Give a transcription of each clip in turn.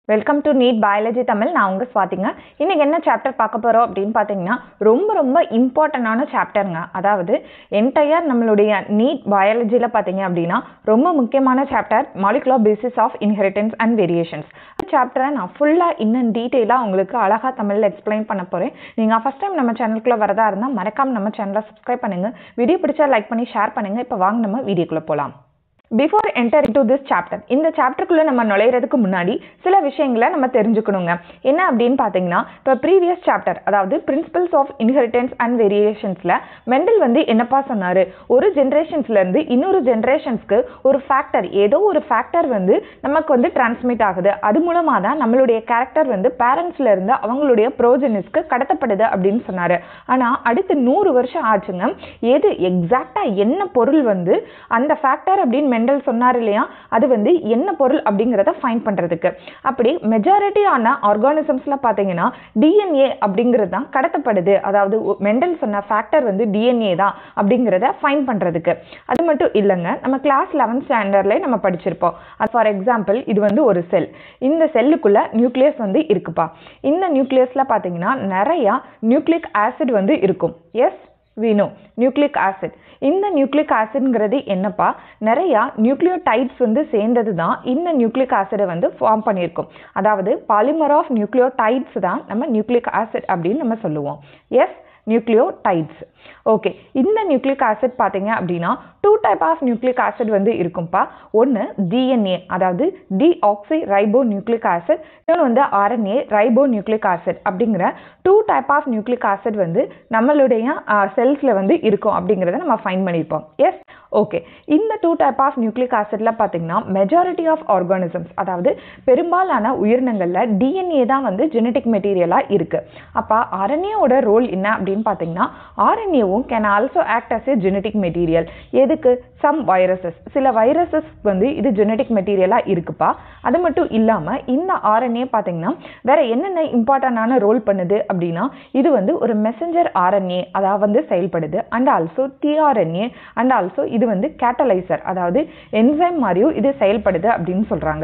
Welcome to NEET biology Tamil நான் உங்கள் ஸ்வாதிங்க இன்றைக்கி என்ன சாப்டர் பார்க்க போகிறோம் அப்படின்னு பார்த்தீங்கன்னா ரொம்ப ரொம்ப இம்பார்ட்டண்டான சாப்டருங்க அதாவது என்டையர் நம்மளுடைய நீட் பயாலஜியில் பார்த்தீங்க அப்படின்னா ரொம்ப முக்கியமான chapter molecular basis of inheritance and variations சாப்டரை நான் ஃபுல்லாக இன்னும் டீட்டெயிலாக உங்களுக்கு அழகாக தமிழில் எக்ஸ்பிளைன் பண்ண போகிறேன் நீங்கள் ஃபஸ்ட் டைம் நம்ம சேனலுக்குள்ளே வரதா இருந்தால் மறக்காம நம்ம சேனலை சப்ஸ்கிரைப் பண்ணுங்கள் வீடியோ பிடிச்சா லைக் பண்ணி ஷேர் பண்ணுங்கள் இப்போ வாங்க நம்ம வீடியோக்குள்ளே போகலாம் before enter to this chapter இந்த சாப்டருக்குள்ளே நம்ம நுழையிறதுக்கு முன்னாடி சில விஷயங்களை நம்ம தெரிஞ்சுக்கணுங்க என்ன அப்படின்னு பார்த்தீங்கன்னா இப்போ ப்ரீவியஸ் சாப்டர் அதாவது பிரின்சிபல்ஸ் ஆஃப் இன்ஹெரிட்டன்ஸ் அண்ட் வேரியேஷன்ஸில் மெண்டல் வந்து என்னப்பா சொன்னார் ஒரு ஜென்ரேஷன்ஸ்லேருந்து இன்னொரு ஜென்ரேஷன்ஸ்க்கு ஒரு ஃபேக்டர் ஏதோ ஒரு ஃபேக்டர் வந்து நமக்கு வந்து டிரான்ஸ்மிட் ஆகுது அது மூலமாக தான் நம்மளுடைய கேரக்டர் வந்து பேரண்ட்ஸ்ல இருந்து அவங்களுடைய ப்ரோஜனிஸ்க்கு கடத்தப்படுது அப்படின்னு சொன்னார் ஆனால் அடுத்து நூறு வருஷம் ஆச்சுங்க எது எக்ஸாக்டாக என்ன பொருள் வந்து அந்த ஃபேக்டர் அப்படின்னு மெண்டல் சொன்னார் இல்லையா அது வந்து என்ன பொருள் அப்படிங்கிறத ஃபைன் பண்ணுறதுக்கு அப்படி மெஜாரிட்டியான ஆர்கானிசம்ஸில் பார்த்தீங்கன்னா டிஎன்ஏ அப்படிங்கிறது தான் கடத்தப்படுது அதாவது மெண்டல் சொன்ன ஃபேக்டர் வந்து டிஎன்ஏ தான் அப்படிங்கிறத ஃபைன் பண்ணுறதுக்கு அது மட்டும் இல்லைங்க நம்ம கிளாஸ் லெவன்த் ஸ்டாண்டர்ட்லேயே நம்ம படிச்சிருப்போம் அது ஃபார் எக்ஸாம்பிள் இது வந்து ஒரு செல் இந்த செல்லுக்குள்ளே நியூக்ளியஸ் வந்து இருக்குப்பா இந்த நியூக்ளியஸில் பார்த்தீங்கன்னா நிறையா நியூக்ளிக் ஆசிட் வந்து இருக்கும் எஸ் வீணோ நியூக்ளிக் ஆசிட் இந்த நியூக்ளிக் ஆசிட்ங்கிறது என்னப்பா நிறையா நியூக்ளியோடைட்ஸ் வந்து சேர்ந்தது தான் இந்த நியூக்ளிக் ஆசிடை வந்து ஃபார்ம் பண்ணியிருக்கும் அதாவது பாலிமர் ஆஃப் நியூக்ளியோடைட்ஸ் தான் நம்ம நியூக்ளிக் ஆசிட் அப்படின்னு நம்ம சொல்லுவோம் எஸ் நியூக்ளியோடைட்ஸ் ஓகே இந்த நியூக்ளிக் ஆசிட் பார்த்தீங்க அப்படின்னா two type of nucleic acid வந்து இருக்கும்ப்பா ஒன்று டிஎன்ஏ அதாவது டிஆக்சி ரைபோ நியூக்ளிக் ஆசிட் இன்னொன்று வந்து ஆர்என்ஏ ரைபோ நியூக்ளிக் ஆசிட் அப்படிங்கிற two type of nucleic acid வந்து நம்மளுடைய செல்ஸில் வந்து இருக்கும் அப்படிங்கிறத நம்ம ஃபைன் பண்ணியிருப்போம் எஸ் ஓகே இந்த டூ டைப் ஆஃப் நியூக்ளிக் ஆசிட்ல பார்த்தீங்கன்னா மெஜாரிட்டி ஆஃப் ஆர்கானிசம்ஸ் அதாவது பெரும்பாலான உயிரினங்களில் டிஎன்ஏ தான் வந்து ஜெனட்டிக் மெட்டீரியலாக இருக்குது அப்போ ஆர்என்ஏவோட ரோல் என்ன அப்படின்னு பார்த்தீங்கன்னா ஆர்என்ஏவும் can also act as a genetic material எதுக்கு சம் வைரஸஸ் சில வைரஸஸ் வந்து இது ஜெனட்டிக் மெட்டீரியலாக இருக்குப்பா அது மட்டும் இல்லாமல் இந்த ஆர்என்ஏ பார்த்தீங்கன்னா வேற என்னென்ன இம்பார்ட்டண்டான ரோல் பண்ணுது அப்படின்னா இது வந்து ஒரு மெசஞ்சர் ஆர்என்ஏ அதாவது வந்து செயல்படுது and also tRNA and also இது வந்து கேட்டலைசர் அதாவது என்சைம் மாதிரியும் இது செயல்படுது அப்படின்னு சொல்கிறாங்க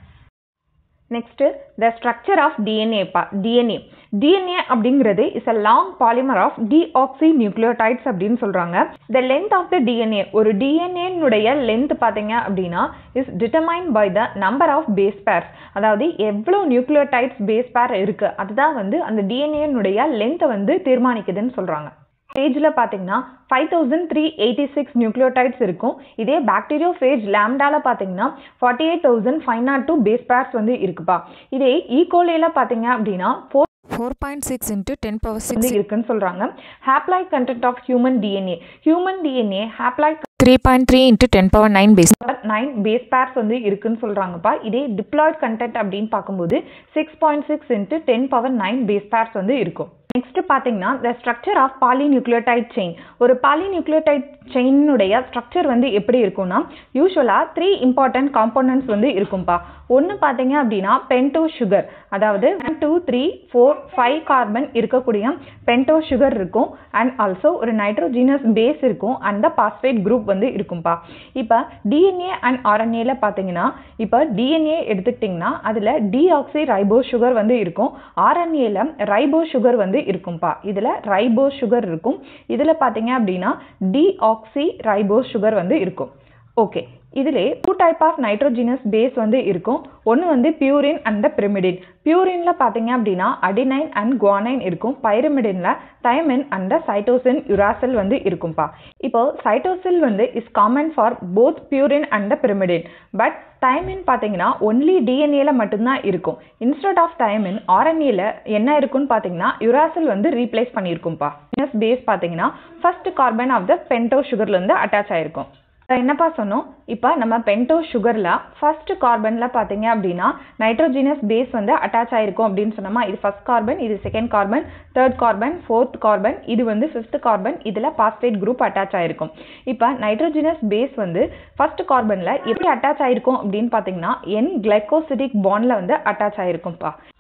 நெக்ஸ்ட்டு த ஸ்ட்ரக்சர் ஆஃப் டிஎன்ஏப்பா டிஎன்ஏ டிஎன்ஏ அப்படிங்கிறது is a long polymer of deoxy nucleotides அப்படின்னு சொல்கிறாங்க the length of the DNA ஒரு டிஎன்ஏனுடைய லென்த் பார்த்தீங்க அப்படின்னா is determine by the number of base pairs அதாவது எவ்வளோ நியூக்ளியோடைட்ஸ் பேஸ் பேர் இருக்குது அதுதான் வந்து அந்த டிஎன்ஏனுடைய லென்த்தை வந்து தீர்மானிக்குதுன்னு சொல்கிறாங்க பேஜில் பார்த்தீங்கன்னா five thousand three eighty six nucleotides இருக்கும் இதே பாக்டீரியோ ஃபேஜ் லேம்டாவில் பார்த்தீங்கன்னா forty eight thousand five naught two base pairs வந்து இருக்குப்பா இதே ஈகோலையில் பார்த்தீங்க அப்படின்னா four four point six into ten power வந்து சிக்ஸ் இருக்குன்னு சொல்கிறாங்க haploid content of human DNA human DNA haploid three point three into ten power nine base nine base pairs வந்து இருக்குன்னு சொல்கிறாங்கப்பா இதே டிப்ளாய்ட் கண்டென்ட் அப்படின்னு பார்க்கும்போது six point six into ten power nine base pairs வந்து இருக்கும் நெக்ஸ்ட் பார்த்தீங்கன்னா the structure of polynucleotide chain ஒரு பாலிநியூக்ளியோடைட் செயினுடைய ஸ்ட்ரக்சர் வந்து எப்படி இருக்கும்னா யூஸ்வலாக த்ரீ இம்பார்ட்டன்ட் காம்போனன்ட்ஸ் வந்து இருக்கும்பா ஒன்று பார்த்தீங்க அப்படின்னா பென்டோ சுகர் அதாவது one two three four five carbon இருக்கக்கூடிய பென்டோ சுகர் இருக்கும் அண்ட் ஆல்சோ ஒரு நைட்ரோஜினஸ் பேஸ் இருக்கும் அந்த பாஸ்பேட் குரூப் வந்து இருக்கும்பா இப்போ டிஎன்ஏ அண்ட் ஆர்என்ஏல பார்த்தீங்கன்னா இப்போ டிஎன்ஏ எடுத்துக்கிட்டிங்கன்னா அதில் டிஆக்சி ரைபோ சுகர் வந்து இருக்கும் ஆர்என்ஏல ரைபோ சுகர் வந்து இருக்கும்பா இதில் ரைபோ சுகர் இருக்கும் இதில் பார்த்தீங்க அப்படின்னா டிஆக்சி ரைபோ சுகர் வந்து இருக்கும் ஓகே இதிலே two type of nitrogenous base வந்து இருக்கும் ஒன்று வந்து பியூரின் அண்ட் பிரிமிடின் பியூரினில் பார்த்தீங்க அப்படின்னா அடினைன் அண்ட் குவானைன் இருக்கும் பைரமிடினில் தைமின் அண்ட் சைட்டோசின் யுராசல் வந்து இருக்கும்பா இப்போ சைட்டோசில் வந்து is common for both purine and pyrimidine but thymine பார்த்தீங்கன்னா ஒன்லி டிஎன்ஏல மட்டும்தான் இருக்கும் இன்ஸ்டெட் ஆஃப் தைமின் ஆர்என்ஏல என்ன இருக்குன்னு பார்த்தீங்கன்னா யுராசில் வந்து ரீப்ளேஸ் பண்ணியிருக்கும்பா பேஸ் பார்த்தீங்கன்னா first carbon of the pento சுகர்லேருந்து அட்டாச் ஆயிருக்கும் என்னப்பா சொன்னோம் இப்போ நம்ம பென்டோ சுகரில் ஃபர்ஸ்ட் கார்பனில் பார்த்தீங்க அப்படின்னா நைட்ரோஜினஸ் பேஸ் வந்து அட்டாச் ஆயிருக்கும் அப்படின்னு சொன்னோமா இது ஃபர்ஸ்ட் கார்பன் இது second carbon third carbon fourth carbon இது வந்து ஃபிஃப்த் கார்பன் இதில் பாஸ்பேட் குரூப் அட்டாச் ஆயிருக்கும் இப்போ நைட்ரோஜினஸ் பேஸ் வந்து ஃபர்ஸ்ட் கார்பனில் எப்படி அட்டாச் ஆயிருக்கும் அப்படின்னு பார்த்தீங்கன்னா என் கிளைகோசிடிக் பாண்டில் வந்து அட்டாச் ஆயிருக்கும்ப்பா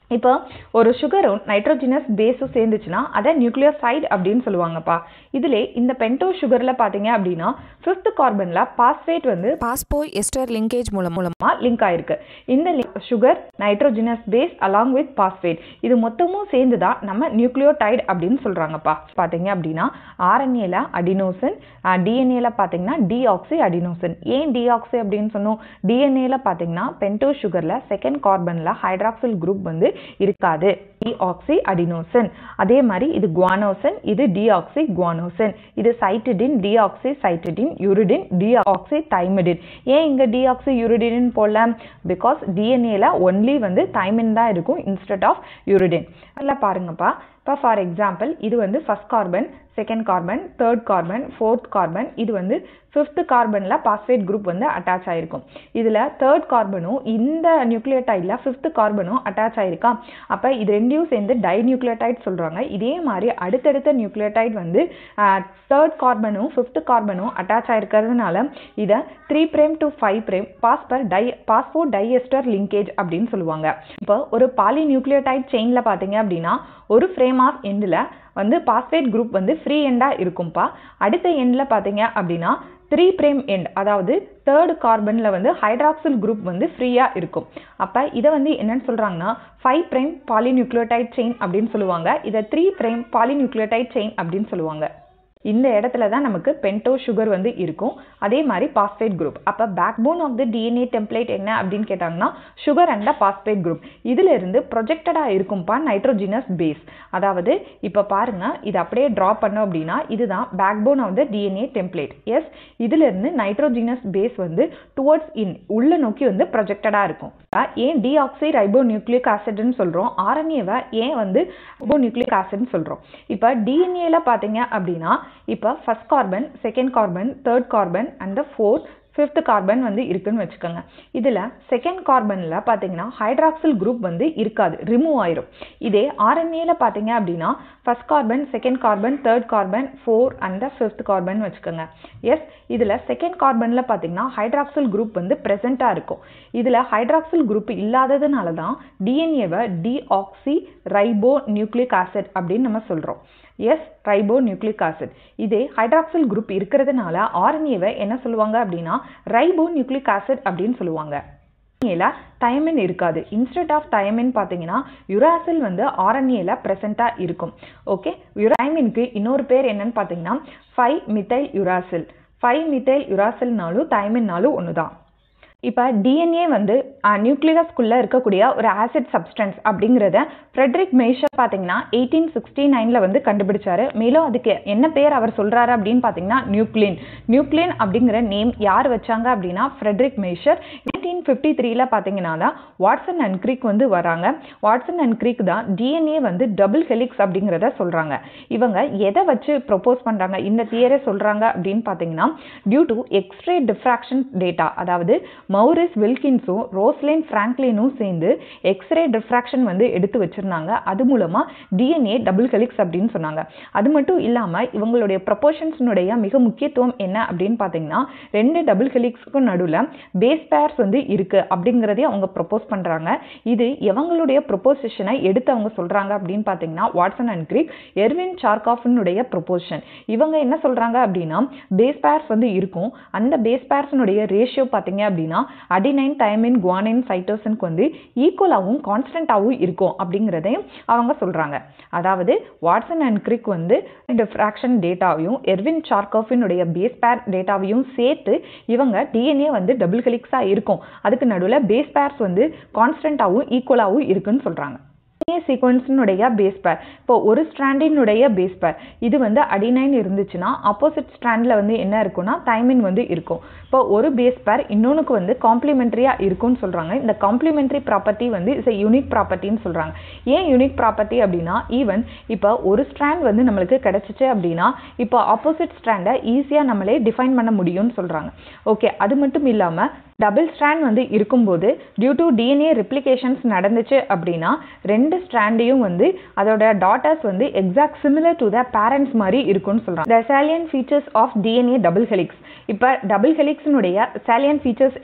இப்போ ஒரு சுகரும் நைட்ரோஜினஸ் பேஸும் சேர்ந்துச்சுன்னா அதை நியூக்ளியோசைடு அப்படின்னு சொல்லுவாங்கப்பா இதிலே இந்த பென்டோ சுகரில் பார்த்தீங்க அப்படின்னா ஃபிஃப்த் கார்பனில் பாஸ்பேட் வந்து பாஸ்போ எஸ்டர் லிங்கேஜ் மூலம் மூலம் மூலமாக லிங்க் ஆயிருக்கு இந்த sugar nitrogenous base along with phosphate இது மொத்தமும் சேர்ந்து தான் நம்ம நியூக்ளியோடைடு அப்படின்னு சொல்கிறாங்கப்பா பார்த்தீங்க அப்படின்னா ஆர்என்ஏல அடினோசின் டிஎன்ஏல பார்த்தீங்கன்னா டிஆக்சி அடினோசின் ஏன் டிஆக்சி அப்படின்னு சொன்னோம் டிஎன்ஏல பார்த்தீங்கன்னா பென்டோ சுகரில் செகண்ட் கார்பனில் ஹைட்ராக்சில் குரூப் வந்து இருக்காது டிஆக்சி அடினோசின் அதே மாதிரி இது குவானோசின் இது டிஆக்சி குவானோசின் இது சைட்டிடின் டிஆக்சி சைட்டிடின் யூரிடின் டிஆக்சி தைமிடின் ஏன் இங்கே டிஆக்சி யூரிடின் போல பிகாஸ் டிஎன்ஏல ஒன்லி வந்து தைமின் தான் இருக்கும் இன்ஸ்டெட் ஆஃப் யூரிடின் அதில் பாருங்கப்பா இப்போ ஃபார் எக்ஸாம்பிள் இது வந்து first carbon second carbon third carbon fourth carbon இது வந்து ஃபிஃப்த் கார்பனில் பாஸ்பேட் குரூப் வந்து அட்டாச் ஆகிருக்கும் இதில் தேர்ட் கார்பனும் இந்த நியூக்ளியோடைடில் ஃபிஃப்த் கார்பனும் அட்டாச் ஆகிருக்கா அப்போ இது ரெண்டையும் சேர்ந்து டை நியூக்ளியோடைட் சொல்கிறாங்க இதே மாதிரி அடுத்தடுத்த நியூக்ளியோடைட் வந்து தேர்ட் கார்பனும் ஃபிஃப்த் கார்பனும் அட்டாச் ஆகிருக்கிறதுனால இதை three prime to five prime phosphor di phospho diester linkage அப்படின்னு சொல்லுவாங்க இப்போ ஒரு பாலி நியூக்ளியோடைட் செயினில் பார்த்தீங்க அப்படின்னா ஒரு ஃப்ரேம் ஆஃப் எண்டில் வந்து பாஸ்பேட் குரூப் வந்து ஃப்ரீ எண்டாக இருக்கும்ப்பா அடுத்த எண்டில் பார்த்தீங்க அப்படின்னா த்ரீ பிரேம் எண்ட் அதாவது தேர்டு கார்பனில் வந்து ஹைட்ராக்சில் குரூப் வந்து ஃப்ரீயாக இருக்கும் அப்போ இதை வந்து என்னன்னு சொல்கிறாங்கன்னா ஃபைவ் பிரேம் பாலிநியூக்ளியோடைட் செயின் அப்படின்னு சொல்லுவாங்க இதை த்ரீ பிரேம் பாலிநியூக்ளியோடைட் செயின் அப்படின்னு சொல்லுவாங்க இந்த இடத்துல தான் நமக்கு பென்டோ சுகர் வந்து இருக்கும் அதே மாதிரி பாஸ்பேட் குரூப் அப்போ backbone of the DNA template என்ன அப்படின்னு கேட்டாங்கன்னா சுகர் அண்ட் பாஸ்பேட் குரூப் இதுல இருந்து ப்ரொஜெக்டடாக இருக்கும்பா நைட்ரோஜினஸ் பேஸ் அதாவது இப்போ பாருங்க இது அப்படியே ட்ரா பண்ணோம் அப்படின்னா இதுதான் backbone of the DNA template yes இதுல இருந்து நைட்ரோஜினஸ் பேஸ் வந்து டுவர்ட்ஸ் இன் உள்ள நோக்கி வந்து ப்ரொஜெக்டடாக இருக்கும் ஏன் டிஆக்சி ரைபோ நியூக்ளிக் ஆசிட்னு சொல்கிறோம் ஆர்என்ஏவை ஏன் வந்து ரைபோ நியூக்ளிக் ஆசிட்னு சொல்கிறோம் இப்போ டிஎன்ஏல பார்த்தீங்க அப்படின்னா இப்போ first carbon second carbon third carbon and fourth fifth carbon வந்து இருக்குன்னு வச்சுக்கோங்க இதில் செகண்ட் கார்பனில் பார்த்தீங்கன்னா ஹைட்ராக்சில் குரூப் வந்து இருக்காது ரிமூவ் ஆயிரும் இதே ஆர்என்ஏல பார்த்தீங்க அப்படின்னா first carbon second carbon third carbon four and fifth carbon வச்சுக்கோங்க எஸ் இதில் செகண்ட் கார்பனில் பார்த்தீங்கன்னா ஹைட்ராக்சில் குரூப் வந்து ப்ரெசென்ட்டாக இருக்கும் இதில் ஹைட்ராக்சில் குரூப் இல்லாததுனால தான் டிஎன்ஏவை டிஆக்சி ரைபோ நியூக்ளிக் ஆசிட் அப்படின்னு நம்ம சொல்கிறோம் எஸ் ரைபோ நியூக்ளிக் ஆசிட் இதே ஹைட்ராக்சில் குரூப் இருக்கிறதுனால ஆர்என்ஏவை என்ன சொல்லுவாங்க அப்படின்னா ரைபோ நியூக்ளிக் ஆசிட் அப்படின்னு சொல்லுவாங்க ஆர்என்ஏல தைமின் இருக்காது இன்ஸ்டெட் ஆஃப் தைமின் பார்த்தீங்கன்னா யுராசில் வந்து ஆர்என்ஏல ப்ரெசென்ட்டாக இருக்கும் ஓகே யுரைமினுக்கு இன்னொரு பேர் என்னன்னு பார்த்தீங்கன்னா five methyl uracil five methyl யுராசில்னாலும் தைமின்னாலும் ஒன்று தான் இப்போ டிஎன்ஏ வந்து நியூக்ளியஸ்குள்ளே இருக்கக்கூடிய ஒரு ஆசிட் சப்ஸ்டன்ஸ் அப்படிங்கிறத ஃப்ரெட்ரிக் மேஷர் பார்த்தீங்கன்னா எயிட்டீன் சிக்ஸ்டி நைனில் வந்து கண்டுபிடிச்சாரு மேலும் அதுக்கு என்ன பேர் அவர் சொல்கிறாரு அப்படின்னு பார்த்தீங்கன்னா நியூக்ளின் நியூக்ளின் அப்படிங்கிற நேம் யார் வச்சாங்க அப்படின்னா ஃப்ரெட்ரிக் மேஷர் எயிட்டீன் ஃபிஃப்டி த்ரீல பார்த்தீங்கன்னா தான் வாட்சன் அண்ட் க்ரீக் வந்து வராங்க வாட்சன் அண்ட் க்ரீக் தான் டிஎன்ஏ வந்து டபுள் ஹெலிக்ஸ் அப்படிங்கிறத சொல்கிறாங்க இவங்க எதை வச்சு ப்ரொப்போஸ் பண்ணுறாங்க இந்த தியரை சொல்கிறாங்க அப்படின்னு பார்த்தீங்கன்னா due to X ray diffraction data அதாவது மௌரிஸ் வில்கின்ஸும் ரோஸ்லின் ஃப்ராங்க்லினும் சேர்ந்து எக்ஸ்ரே டிஃப்ராக்ஷன் வந்து எடுத்து வச்சிருந்தாங்க அது மூலமாக டிஎன்ஏ டபுள் ஹெலிக்ஸ் அப்படின்னு சொன்னாங்க அது மட்டும் இல்லாமல் இவங்களுடைய ப்ரொபோஷன்ஸ்னுடைய மிக முக்கியத்துவம் என்ன அப்படின்னு பார்த்தீங்கன்னா ரெண்டு டபுள் ஹெலிக்ஸுக்கும் நடுவில் பேஸ் பேர்ஸ் வந்து இருக்கு அப்படிங்கிறதையும் அவங்க ப்ரொப்போஸ் பண்ணுறாங்க இது எவங்களுடைய ப்ரொப்போசிஷனை எடுத்து அவங்க சொல்கிறாங்க அப்படின்னு பார்த்தீங்கன்னா வாட்சன் அண்ட் கிரீக் எர்வின் சார்காஃபினுடைய ப்ரொப்போஷன் இவங்க என்ன சொல்கிறாங்க அப்படின்னா பேஸ் பேர்ஸ் வந்து இருக்கும் அந்த பேஸ் பேர்ஸினுடைய ரேஷியோ பார்த்தீங்க அப்படின்னா அடினைன் தைமின் குவானின் சைட்டோசனுக்கு வந்து ஈக்குவலாகவும் கான்ஸ்டன்டாகவும் இருக்கும் அப்படிங்கிறதையும் அவங்க சொல்கிறாங்க அதாவது வாட்சன் அண்ட் கிரிக் வந்து டிஃப்ராக்ஷன் டேட்டாவையும் எர்வின் சார்கோஃபினுடைய பேஸ் பேர் டேட்டாவையும் சேர்த்து இவங்க டிஎன்ஏ வந்து டபுள் ஹெலிக்ஸாக இருக்கும் அதுக்கு நடுவில் பேஸ் பேர்ஸ் வந்து கான்ஸ்டன்டாகவும் ஈக்குவலாகவும் இருக்குன்னு சொல்கிறாங்க டிஎன்ஏ சீக்வன்ஸினுடைய பேஸ் பேர் இப்போ ஒரு ஸ்ட்ராண்டினுடைய பேஸ் பேர் இது வந்து அடினைன் இருந்துச்சுன்னா ஆப்போசிட் ஸ்ட்ராண்டில் வந்து என்ன இருக்கும்னா தைமின் வந்து இருக்கும் இப்போ ஒரு பேஸ் பேர் இன்னொன்றுக்கு வந்து காம்ப்ளிமெண்ட்ரியாக இருக்கும்னு சொல்கிறாங்க இந்த காம்ப்ளிமெண்ட்ரி ப்ராப்பர்ட்டி வந்து இஸ் எ யூனிக் ப்ராப்பர்ட்டின்னு சொல்கிறாங்க ஏன் யூனிக் ப்ராப்பர்ட்டி அப்படின்னா ஈவன் இப்போ ஒரு ஸ்ட்ராண்ட் வந்து நம்மளுக்கு கிடச்சிச்சு அப்படின்னா இப்போ ஆப்போசிட் ஸ்ட்ராண்டை ஈஸியாக நம்மளே டிஃபைன் பண்ண முடியும்னு சொல்கிறாங்க ஓகே அது மட்டும் இல்லாமல் டபுள் ஸ்ட்ராண்ட் வந்து இருக்கும்போது டியூ டு டிஎன்ஏ ரிப்ளிகேஷன்ஸ் நடந்துச்சு அப்படின்னா ரெண்டு ஸ்ட்ராண்டையும் வந்து அதோட டாட்டர்ஸ் வந்து exact similar to the parents மாதிரி இருக்கும்னு சொல்கிறாங்க the salient features of DNA double helix இப்போ டபுள் ஹெலிக்ஸினுடைய சேலியன் ஃபீச்சர்ஸ் என்ன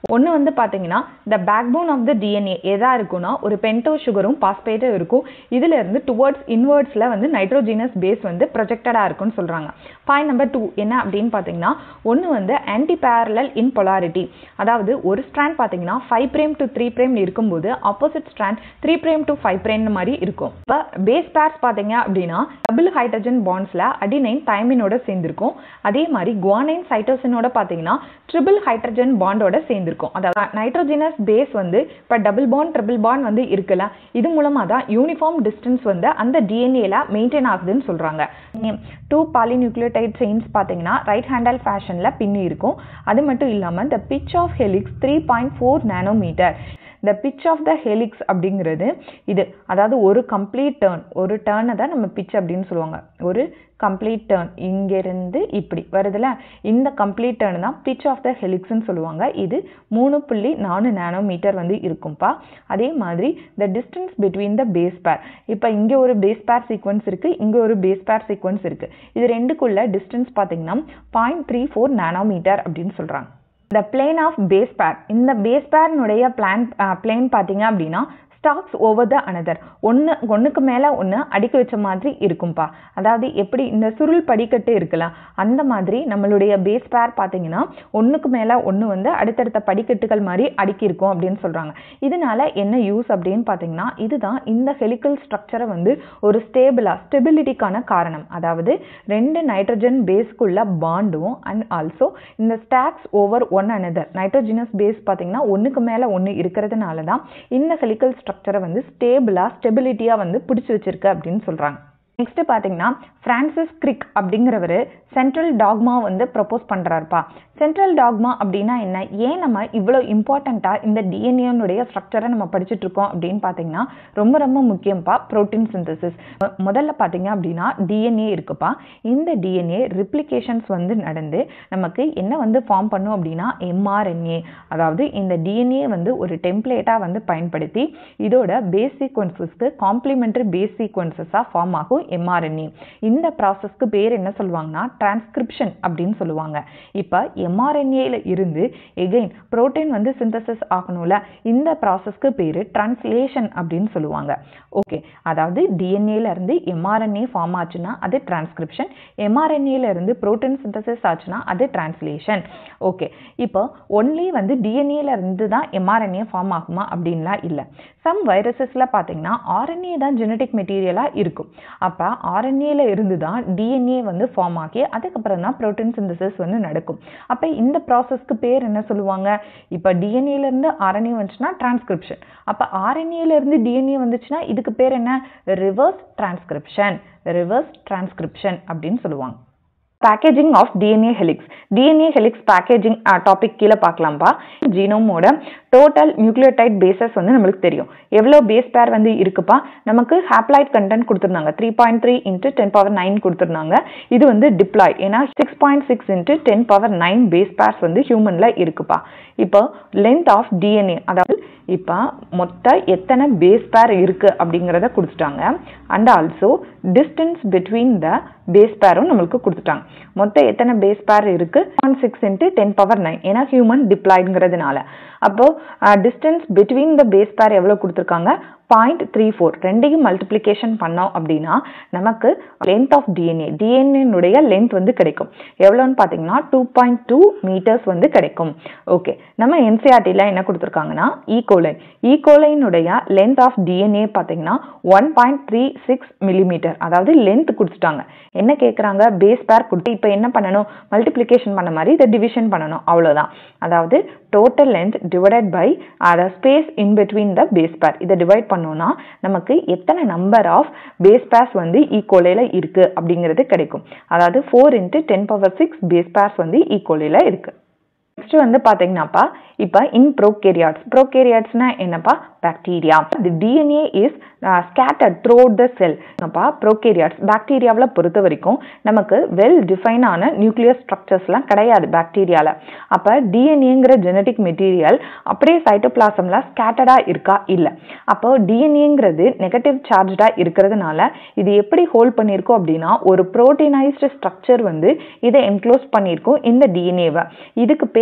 ஒன்று வந்து பார்த்தீங்கன்னா இந்த பேக்போன் ஆஃப் த டிஎன்ஏ எதா இருக்குன்னா ஒரு பென்டோ சுகரும் பாஸ்பேட்டும் இருக்கும் இதுல இருந்து டுவர்ட்ஸ் இன்வர்ட்ஸில் வந்து நைட்ரோஜினஸ் பேஸ் வந்து ப்ரொஜெக்டடாக இருக்கும்னு சொல்கிறாங்க பாயிண்ட் நம்பர் டூ என்ன அப்படின்னு பார்த்தீங்கன்னா ஒன்று வந்து ஆன்டி பேரலல் இன் பொலாரிட்டி அதாவது ஒரு ஸ்ட்ராண்ட் பார்த்தீங்கன்னா five prime to three prime இருக்கும்போது opposite strand three prime to five prime மாதிரி இருக்கும் இப்போ பேஸ் பேர்ஸ் பார்த்தீங்க அப்படின்னா டபுள் ஹைட்ரஜன் பாண்ட்ஸில் அடினைன் தைமினோட சேர்ந்திருக்கும் அதே மாதிரி குவானைன் சைட்டோசினோட பார்த்தீங்கன்னா ட்ரிபிள் ஹைட்ரஜன் பாண்டோட சேர்ந்திருக்கும் அதாவது நைட்ரோஜினஸ் பேஸ் வந்து இப்போ டபுள் பாண்ட் ட்ரிபிள் பாண்ட் வந்து இருக்குல்ல இது மூலமாக தான் யூனிஃபார்ம் டிஸ்டன்ஸ் வந்து அந்த டிஎன்ஏல மெயின்டைன் ஆகுதுன்னு சொல்கிறாங்க டூ பாலிநியூக்ளியோடைட் செயின்ஸ் பார்த்தீங்கன்னா ரைட் ஹேண்டல் ஃபேஷனில் பின்னி இருக்கும் அது மட்டும் இல்லாமல் இந்த pitch of helix three point four nanometre இந்த பிச் ஆஃப் த ஹெலிக்ஸ் அப்படிங்கிறது இது அதாவது ஒரு கம்ப்ளீட் டேர்ன் ஒரு டேர்னை தான் நம்ம பிச் அப்படின்னு சொல்லுவாங்க ஒரு கம்ப்ளீட் டேர்ன் இங்கேருந்து இப்படி வருதுல இந்த கம்ப்ளீட் டேர்ன் தான் பிச் ஆஃப் த ஹெலிக்ஸ்னு சொல்லுவாங்க இது மூணு புள்ளி நாலு நேனோமீட்டர் வந்து இருக்கும்ப்பா அதே மாதிரி the distance between the base pair இப்போ இங்கே ஒரு பேஸ் பேர் சீக்வன்ஸ் இருக்குது இங்கே ஒரு பேஸ் பேர் சீக்வன்ஸ் இருக்குது இது ரெண்டுக்குள்ள டிஸ்டன்ஸ் பார்த்தீங்கன்னா பாயிண்ட் த்ரீ ஃபோர் நேனோமீட்டர் அப்படின்னு சொல்கிறாங்க இந்த பிளேன் ஆஃப் பேஸ் பேர் இந்த பேஸ் பேர்னுடைய பிளான் பிளேன் பார்த்தீங்க அப்படின்னா ஸ்டாக்ஸ் ஓவர் த அனதர் ஒன்று ஒன்றுக்கு மேலே ஒன்று அடுக்கி வச்ச மாதிரி இருக்கும்பா அதாவது எப்படி இந்த சுருள் படிக்கட்டு இருக்கலாம் அந்த மாதிரி நம்மளுடைய பேஸ் பேர் பார்த்தீங்கன்னா ஒன்றுக்கு மேலே ஒன்று வந்து அடுத்தடுத்த படிக்கட்டுகள் மாதிரி அடுக்கி இருக்கும் அப்படின்னு சொல்கிறாங்க இதனால என்ன யூஸ் அப்படின்னு பார்த்தீங்கன்னா இதுதான் இந்த ஹெலிக்கல் ஸ்ட்ரக்சரை வந்து ஒரு ஸ்டேபிளாக ஸ்டெபிலிட்டிக்கான காரணம் அதாவது ரெண்டு நைட்ரஜன் பேஸ்க்குள்ள பாண்டும் அண்ட் ஆல்சோ இந்த stacks over one another nitrogenous base பார்த்தீங்கன்னா ஒன்றுக்கு மேலே ஒன்று இருக்கிறதுனால தான் இந்த ஹெலிக்கல் ஸ்ட்ரக்சரை வந்து ஸ்டேபிளாக ஸ்டெபிலிட்டியாக வந்து பிடிச்சி வச்சிருக்கு அப்படின்னு சொல்கிறாங்க நெக்ஸ்ட் பார்த்தீங்கன்னா ஃப்ரான்சிஸ் கிரிக் அப்படிங்கிறவர் சென்ட்ரல் டாக்மா வந்து ப்ரப்போஸ் பண்ணுறாருப்பா சென்ட்ரல் டாக்மா அப்படின்னா என்ன ஏன் நம்ம இவ்வளோ இம்பார்ட்டண்ட்டாக இந்த டிஎன்ஏனுடைய ஸ்ட்ரக்சரை நம்ம படிச்சுட்டு இருக்கோம் அப்படின்னு பார்த்தீங்கன்னா ரொம்ப ரொம்ப முக்கியம்ப்பா ப்ரோட்டீன் சிந்தசிஸ் முதல்ல பார்த்தீங்க அப்படின்னா டிஎன்ஏ இருக்குப்பா இந்த டிஎன்ஏ ரிப்ளிகேஷன்ஸ் வந்து நடந்து நமக்கு என்ன வந்து ஃபார்ம் பண்ணும் அப்படின்னா எம்ஆர்என்ஏ அதாவது இந்த டிஎன்ஏ வந்து ஒரு டெம்ப்ளேட்டாக வந்து பயன்படுத்தி இதோட பேஸ் சீக்வன்சஸ்க்கு காம்ப்ளிமெண்டரி பேஸ் சீக்வன்சஸாக ஃபார்ம் ஆகும் எம்ஆர்என்ஏ இந்த ப்ராசஸ்க்கு பேர் என்ன சொல்லுவாங்கன்னா டிரான்ஸ்கிரிப்ஷன் அப்படின்னு சொல்லுவாங்க இப்போ எம்ஆர்என்ஏல இருந்து எகெயின் புரோட்டீன் வந்து சிந்தசிஸ் ஆகணும்ல இந்த ப்ராசஸ்க்கு பேர் டிரான்ஸ்லேஷன் அப்படின்னு சொல்லுவாங்க ஓகே அதாவது டிஎன்ஏல இருந்து எம்ஆர்என்ஏ ஃபார்ம் ஆச்சுன்னா அது டிரான்ஸ்கிரிப்ஷன் எம்ஆர்என்ஏல இருந்து புரோட்டீன் சிந்தசிஸ் ஆச்சுன்னா அது டிரான்ஸ்லேஷன் ஓகே இப்போ ஒன்லி வந்து டிஎன்ஏல இருந்து தான் எம்ஆர்என்ஏ ஃபார்ம் ஆகுமா அப்படின்லாம் இல்லை சம் வைரஸஸில் பார்த்தீங்கன்னா ஆர்என்ஏ தான் ஜெனட்டிக் மெட்டீரியலாக இருக்கும் அப்போ ஆர்என்ஏல இருந்து தான் டிஎன்ஏ வந்து ஃபார்ம் ஆகி அதுக்கப்புறம் தான் ப்ரோட்டீன் சிந்தசிஸ் வந்து நடக்கும் அப்போ இந்த ப்ராசஸ்க்கு பேர் என்ன சொல்லுவாங்க இப்போ டிஎன்ஏலேருந்து ஆர்என்ஏ வந்துச்சுன்னா டிரான்ஸ்கிரிப்ஷன் அப்போ ஆர்என்ஏலேருந்து டிஎன்ஏ வந்துச்சுன்னா இதுக்கு பேர் என்ன ரிவர்ஸ் டிரான்ஸ்கிரிப்ஷன் ரிவர்ஸ் டிரான்ஸ்கிரிப்ஷன் அப்படின்னு சொல்லுவாங்க packaging of DNA helix DNA helix packaging topic கீழே பார்க்கலாம்ப்பா ஜீனோமோட டோட்டல் நியூக்ளியோடைட் பேசஸ் வந்து நம்மளுக்கு தெரியும் எவ்வளோ பேஸ் பேர் வந்து இருக்குப்பா நமக்கு ஹாப்லைட் கண்டென்ட் கொடுத்துருந்தாங்க three point three into ten power nine கொடுத்துருந்தாங்க இது வந்து டிப்ளாய் ஏன்னா six point six into ten power nine base pairs வந்து ஹியூமனில் இருக்குப்பா இப்போ லென்த் ஆஃப் டிஎன்ஏ அதாவது இப்போ மொத்த எத்தனை பேஸ் பேர் இருக்குது அப்படிங்கிறத கொடுத்துட்டாங்க and also distance between the base பேரும் நம்மளுக்கு கொடுத்துட்டாங்க மொத்தம் எத்தனை பேஸ் பேர் இருக்குது one six into ten power nine ஏன்னா ஹியூமன் டிப்ளாய்ங்கிறதுனால அப்போது distance between the base pair எவ்வளோ கொடுத்துருக்காங்க பாயிண்ட் த்ரீ ஃபோர் ரெண்டையும் மல்டிப்ளிகேஷன் பண்ணோம் அப்படின்னா நமக்கு லென்த் ஆஃப் டிஎன்ஏ டிஎன்ஏனுடைய லென்த் வந்து கிடைக்கும் எவ்வளோன்னு பார்த்தீங்கன்னா டூ பாயிண்ட் டூ மீட்டர்ஸ் வந்து கிடைக்கும் ஓகே நம்ம என்சிஆர்டியில் என்ன கொடுத்துருக்காங்கன்னா ஈகோலை ஈகோலைனுடைய லென்த் ஆஃப் டிஎன்ஏ பார்த்தீங்கன்னா one point three six millimetre அதாவது லென்த் கொடுத்துட்டாங்க என்ன கேட்குறாங்க பேஸ் பேர் கொடுத்து இப்போ என்ன பண்ணணும் மல்டிப்ளிகேஷன் பண்ண மாதிரி இதை டிவிஷன் பண்ணணும் அவ்வளோதான் அதாவது டோட்டல் லென்த் டிவைடட் பை அதை space in between the base pair இதை டிவைட் பண்ணோம்னா நமக்கு எத்தனை நம்பர் ஆஃப் பேஸ் பேர்ஸ் வந்து ஈக்குவலையில் இருக்குது அப்படிங்கிறது கிடைக்கும் அதாவது four into ten power six base pairs வந்து ஈக்குவலையில் இருக்குது நெக்ஸ்ட் வந்து பார்த்தீங்கன்னாப்பா இப்போ இன் ப்ரோகேரியாட்ஸ் ப்ரோகேரியாட்ஸ்னா என்னப்பா bacteria the DNA is scattered through the cell அப்பா ப்ரோகேரியாட்ஸ் பாக்டீரியாவில் பொறுத்த வரைக்கும் நமக்கு வெல் டிஃபைனான நியூக்ளியர் ஸ்ட்ரக்சர்ஸ்லாம் கிடையாது பாக்டீரியாவில் அப்போ டிஎன்ஏங்கிற ஜெனட்டிக் மெட்டீரியல் அப்படியே சைட்டோபிளாசமில் ஸ்கேட்டர்டாக இருக்கா இல்லை அப்போ டிஎன்ஏங்கிறது நெகட்டிவ் சார்ஜாக இருக்கிறதுனால இது எப்படி ஹோல்ட் பண்ணியிருக்கோம் அப்படின்னா ஒரு ப்ரோட்டீனைஸ்டு ஸ்ட்ரக்சர் வந்து இதை என்க்ளோஸ் பண்ணியிருக்கோம் இந்த டிஎன்ஏவை இதுக்கு பேர்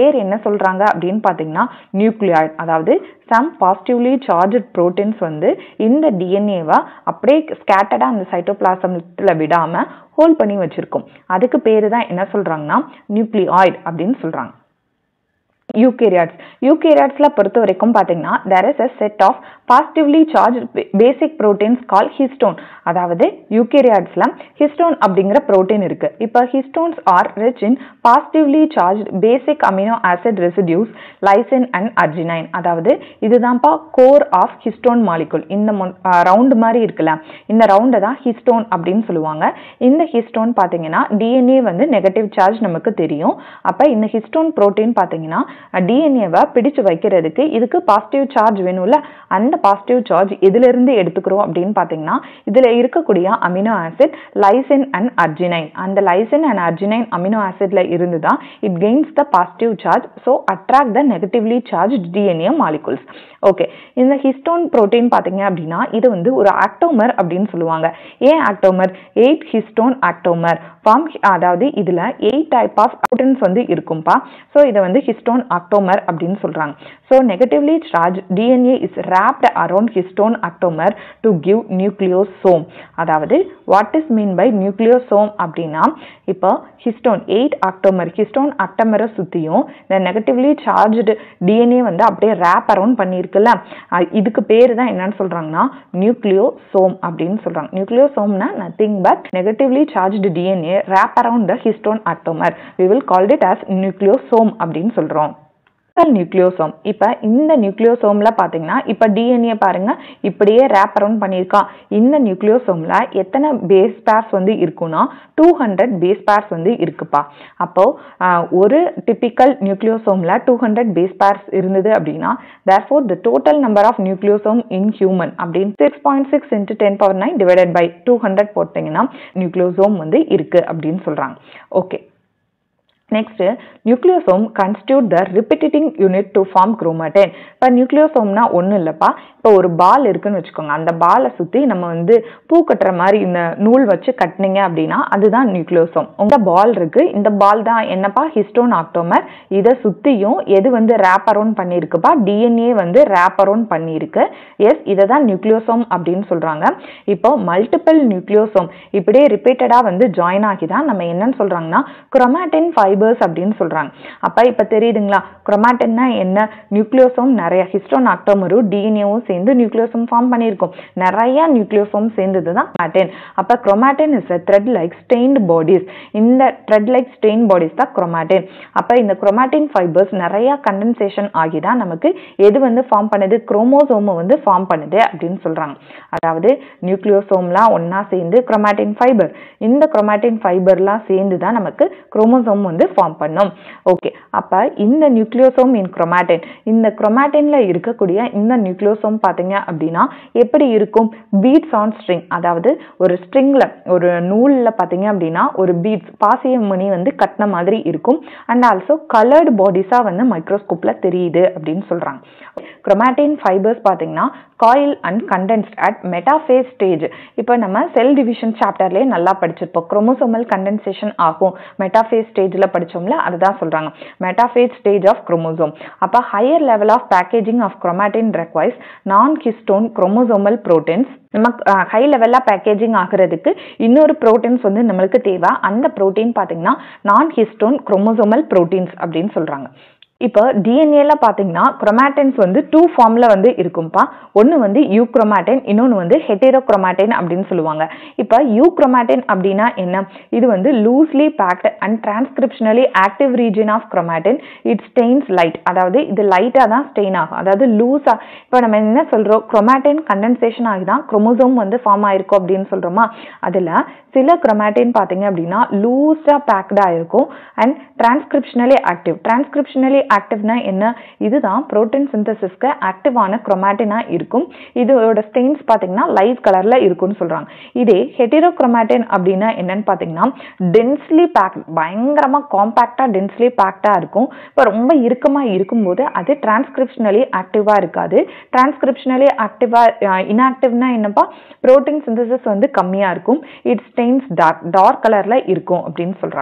பேர் என்ன சொல்றாங்க அப்படின்னு பார்த்தீங்கன்னா நியூக்ளியாய்ட் அதாவது சம் பாசிட்டிவ்லி சார்ஜ் ப்ரோட்டீன்ஸ் வந்து இந்த டிஎன்ஏவை அப்படியே ஸ்கேட்டடாக அந்த சைட்டோபிளாசமத்தில் விடாமல் ஹோல்ட் பண்ணி வச்சிருக்கும் அதுக்கு பேர் தான் என்ன சொல்றாங்கன்னா நியூக்ளியாய்ட் அப்படின்னு சொல்றாங்க யூகேரியாட்ஸ் யூகேரியாட்ஸ்ல பொறுத்த வரைக்கும் பார்த்தீங்கன்னா there is a set of positively charged ba- basic proteins called histone அதாவது யூகேரியாட்ஸ்ல ஹிஸ்டோன் அப்படிங்கிற புரோட்டீன் இருக்கு இப்போ histones are rich in positively charge basic amino acid residues lysine and arginine அதாவது இதுதான்ப்பா கோர் ஆஃப் ஹிஸ்டோன் மாலிகுல் இந்த round மாதிரி இருக்குல்ல இந்த ரவுண்டை தான் ஹிஸ்டோன் அப்படின்னு சொல்லுவாங்க இந்த ஹிஸ்டோன் பார்த்தீங்கன்னா டிஎன்ஏ வந்து நெகட்டிவ் சார்ஜ் நமக்கு தெரியும் அப்போ இந்த ஹிஸ்டோன் புரோட்டீன் பார்த்தீங்கன்னா டிஎன்ஏவை பிடிச்சு வைக்கிறதுக்கு இதுக்கு பாசிட்டிவ் சார்ஜ் வேணும்ல அந்த பாசிட்டிவ் சார்ஜ் எதிலிருந்து எடுத்துக்கிறோம் அப்படின்னு பார்த்தீங்கன்னா இதில் இருக்கக்கூடிய amino acid lysine and arginine அந்த லைசின் அண்ட் அர்ஜினைன் அமினோ ஆசிட்ல இருந்து தான் it gains the positive charge so attract the negatively charge DNA molecules okay இந்த ஹிஸ்டோன் புரோட்டீன் பார்த்தீங்க அப்படின்னா இது வந்து ஒரு ஆக்டோமர் அப்படின்னு சொல்லுவாங்க ஏன் octamer eight histone octamer form அதாவது இதில் எயிட் டைப் ஆஃப் ப்ரோட்டீன்ஸ் வந்து இருக்கும்பா ஸோ இதை வந்து ஹிஸ்டோன் ஆக்டோமர் அப்படின்னு சொல்கிறாங்க so negatively charge DNA is wrapped around histone octamer to give nucleosome அதாவது what is mean by nucleosome அப்படின்னா இப்போ ஹிஸ்டோன் எயிட் ஆக்டோமர் ஹிஸ்டோன் ஆக்டோமரை சுற்றியும் இந்த நெகட்டிவ்லி சார்ஜ்டு டிஎன்ஏ வந்து அப்படியே ரேப் அரௌண்ட் பண்ணியிருக்குல்ல அஹ் இதுக்கு பேர் தான் என்னன்னு சொல்கிறாங்கன்னா நியூக்ளியோசோம் அப்படின்னு சொல்கிறாங்க நியூக்ளியோசோம்னா nothing but negatively charged DNA wrap around the histone octamer we will called it as nucleosome அப்படின்னு சொல்கிறோம் நியூக்ளியோசோம் இப்போ இந்த நியூக்ளியோசோம்ல பார்த்தீங்கன்னா இப்போ டிஎன்ஏ பாருங்க இப்படியே ரேப் அரவுண்ட் பண்ணியிருக்கான் இந்த நியூக்ளியோசோம்ல எத்தனை பேஸ் பேர்ஸ் வந்து இருக்குன்னா டூ ஹண்ட்ரட் பேஸ் பேர்ஸ் வந்து இருக்குப்பா அப்போ ஆஹ், ஒரு டிபிக்கல் நியூக்ளியோசோம்ல டூ ஹண்ட்ரட் பேஸ் பேர்ஸ் இருந்தது அப்படின்னா therefore the total number of nucleosome in human அப்படின்னு six point six into ten power nine divided by two hundred போட்டிங்கன்னா நியூக்ளியோசோம் வந்து இருக்கு அப்படின்னு சொல்றாங்க okay next nucleosome constitute the repeating unit to form chromatin இப்போ நியூக்ளியோசோம்னா ஒன்றும் இல்லைப்பா இப்போ ஒரு பால் இருக்குன்னு வச்சுக்கோங்க அந்த பாலை சுற்றி நம்ம வந்து பூ கட்டுற மாதிரி இந்த நூல் வச்சு கட்டினீங்க அப்படின்னா அதுதான் நியூக்ளியோசோம் உங்க பால் இருக்கு இந்த பால் தான் என்னப்பா ஹிஸ்டோன் ஆக்டோமர் இதை சுற்றியும் எது வந்து ரேப் அரௌண்ட் பண்ணியிருக்குப்பா டிஎன்ஏ வந்து ரேப் அரௌண்ட் பண்ணியிருக்கு எஸ் இதை தான் நியூக்ளியோசோம் அப்படின்னு சொல்றாங்க இப்போ மல்டிபிள் நியூக்ளியோசோம் இப்படியே ரிப்பீட்டடாக வந்து ஜாயின் ஆகி தான் நம்ம என்னன்னு சொல்றாங்கன்னா குரோமாட்டின் ஃபைபர்ஸ் அப்படின்னு சொல்றாங்க அப்ப இப்ப தெரியுதுங்களா குரோமாட்டின்னா என்ன நியூக்ளியோசோம் நிறைய ஹிஸ்டோன் ஆக்டோமரும் டிஎன்ஏவும் சேர்ந்து நியூக்ளியோசோம் ஃபார்ம் பண்ணியிருக்கும் நிறைய நியூக்ளியோசோம் சேர்ந்தது தான் குரோமாட்டின் அப்ப chromatin is a thread like stained bodies இந்த thread லைக் ஸ்டெயின் பாடிஸ் தான் குரோமாட்டின் அப்ப இந்த குரோமாட்டின் ஃபைபர்ஸ் நிறைய கண்டென்சேஷன் ஆகி தான் நமக்கு எது வந்து ஃபார்ம் பண்ணுது குரோமோசோமை வந்து ஃபார்ம் பண்ணுது அப்படின்னு சொல்றாங்க அதாவது நியூக்ளியோசோம்லாம் ஒண்ணா சேர்ந்து குரோமாட்டின் ஃபைபர் இந்த குரோமாட்டின் ஃபைபர்லாம் சேர்ந்து தான் நமக்கு குரோமோசோம் வந்து ஃபார்ம் பண்ணும் ஓகே அப்ப இந்த நியூக்ளியோசோம் இன் குரோமாட்டின் இந்த குரோமாட்டின்ல இருக்கக்கூடிய இந்த நியூக்ளியோசோம் பாத்தீங்க அப்படின்னா எப்படி இருக்கும் பீட்ஸ் ஆன் ஸ்ட்ரிங் அதாவது ஒரு ஸ்ட்ரிங்ல ஒரு நூல்ல பாத்தீங்க அப்படின்னா ஒரு பீட்ஸ் பாசிய மணி வந்து கட்டின மாதிரி இருக்கும் அண்ட் ஆல்சோ கலர்டு பாடிஸா வந்து மைக்ரோஸ்கோப்ல தெரியுது அப்படின்னு சொல்றாங்க குரோமாட்டின் ஃபைபர்ஸ் பாத்தீங்கன்னா coil and condensed at metaphase stage இப்போ நம்ம செல் டிவிஷன் சாப்டர்லேயே நல்லா படிச்சிருப்போம் குரோமோசோமல் கண்டென்சேஷன் ஆகும் மெட்டாஃபேஸ் ஸ்டேஜில் படிச்சோம்ல அதுதான் சொல்றாங்க மெட்டாஃபேஸ் ஸ்டேஜ் ஆஃப் குரோமோசோம் அப்போ higher level of packaging of chromatin requires non histone chromosomal proteins நம்ம ஹை லெவலில் பேக்கேஜிங் ஆகுறதுக்கு இன்னொரு ப்ரோட்டீன்ஸ் வந்து நம்மளுக்கு தேவை அந்த ப்ரோட்டீன் பார்த்தீங்கன்னா நான் ஹிஸ்டோன் குரோமோசோமல் ப்ரோட்டீன்ஸ் அப்படின்னு சொல்றாங்க இப்போ டிஎன்ஏல பார்த்தீங்கன்னா குரோமாட்டின்ஸ் வந்து டூ ஃபார்ம்ல வந்து இருக்கும்பா ஒன்று வந்து யூ குரோமாட்டின் இன்னொன்று வந்து ஹெட்டேரோ குரோமாட்டின் அப்படின்னு சொல்லுவாங்க இப்போ யூ குரோமாட்டின் அப்படின்னா என்ன இது வந்து loosely packed and transcriptionally active region of chromatin it stains light அதாவது இது லைட்டாக தான் ஸ்டெயின் ஆகும் அதாவது லூஸா இப்போ நம்ம என்ன சொல்றோம் குரோமாட்டின் கண்டென்சேஷன் ஆகி தான் குரோமோசோம் வந்து ஃபார்ம் ஆயிருக்கும் அப்படின்னு சொல்றோமா அதில் சில குரோமாட்டின் பார்த்தீங்க அப்படின்னா லூஸாக பேக்டாக இருக்கும் அண்ட் டிரான்ஸ்கிரிப்ஷனலி ஆக்டிவ் டிரான்ஸ்கிரிப்ஷனலி ஆக்டிவ்னா என்ன இதுதான் புரோட்டீன் சிந்தசிஸ்க்கு ஆக்டிவான குரோமாட்டினாக இருக்கும் இதோட ஸ்டெயின்ஸ் பார்த்தீங்கன்னா லைட் கலரில் இருக்கும்னு சொல்கிறாங்க இதே ஹெட்டிரோக்ரோமாட்டின் அப்படின்னா என்னன்னு பார்த்தீங்கன்னா டென்ஸ்லி பேக்ட் பயங்கரமாக காம்பேக்டாக டென்ஸ்லி பேக்டாக இருக்கும் இப்போ ரொம்ப இறுக்கமாக இருக்கும்போது அது டிரான்ஸ்கிரிப்ஷனலி ஆக்டிவாக இருக்காது டிரான்ஸ்கிரிப்ஷனலி ஆக்டிவாக இன்ஆக்டிவ்னா என்னப்பா புரோட்டீன் சிந்தசிஸ் வந்து கம்மியாக இருக்கும் இட் ஸ்டெயின்ஸ் டார்க் டார்க் கலரில் இருக்கும் அப்படின்னு சொல்கிறாங்க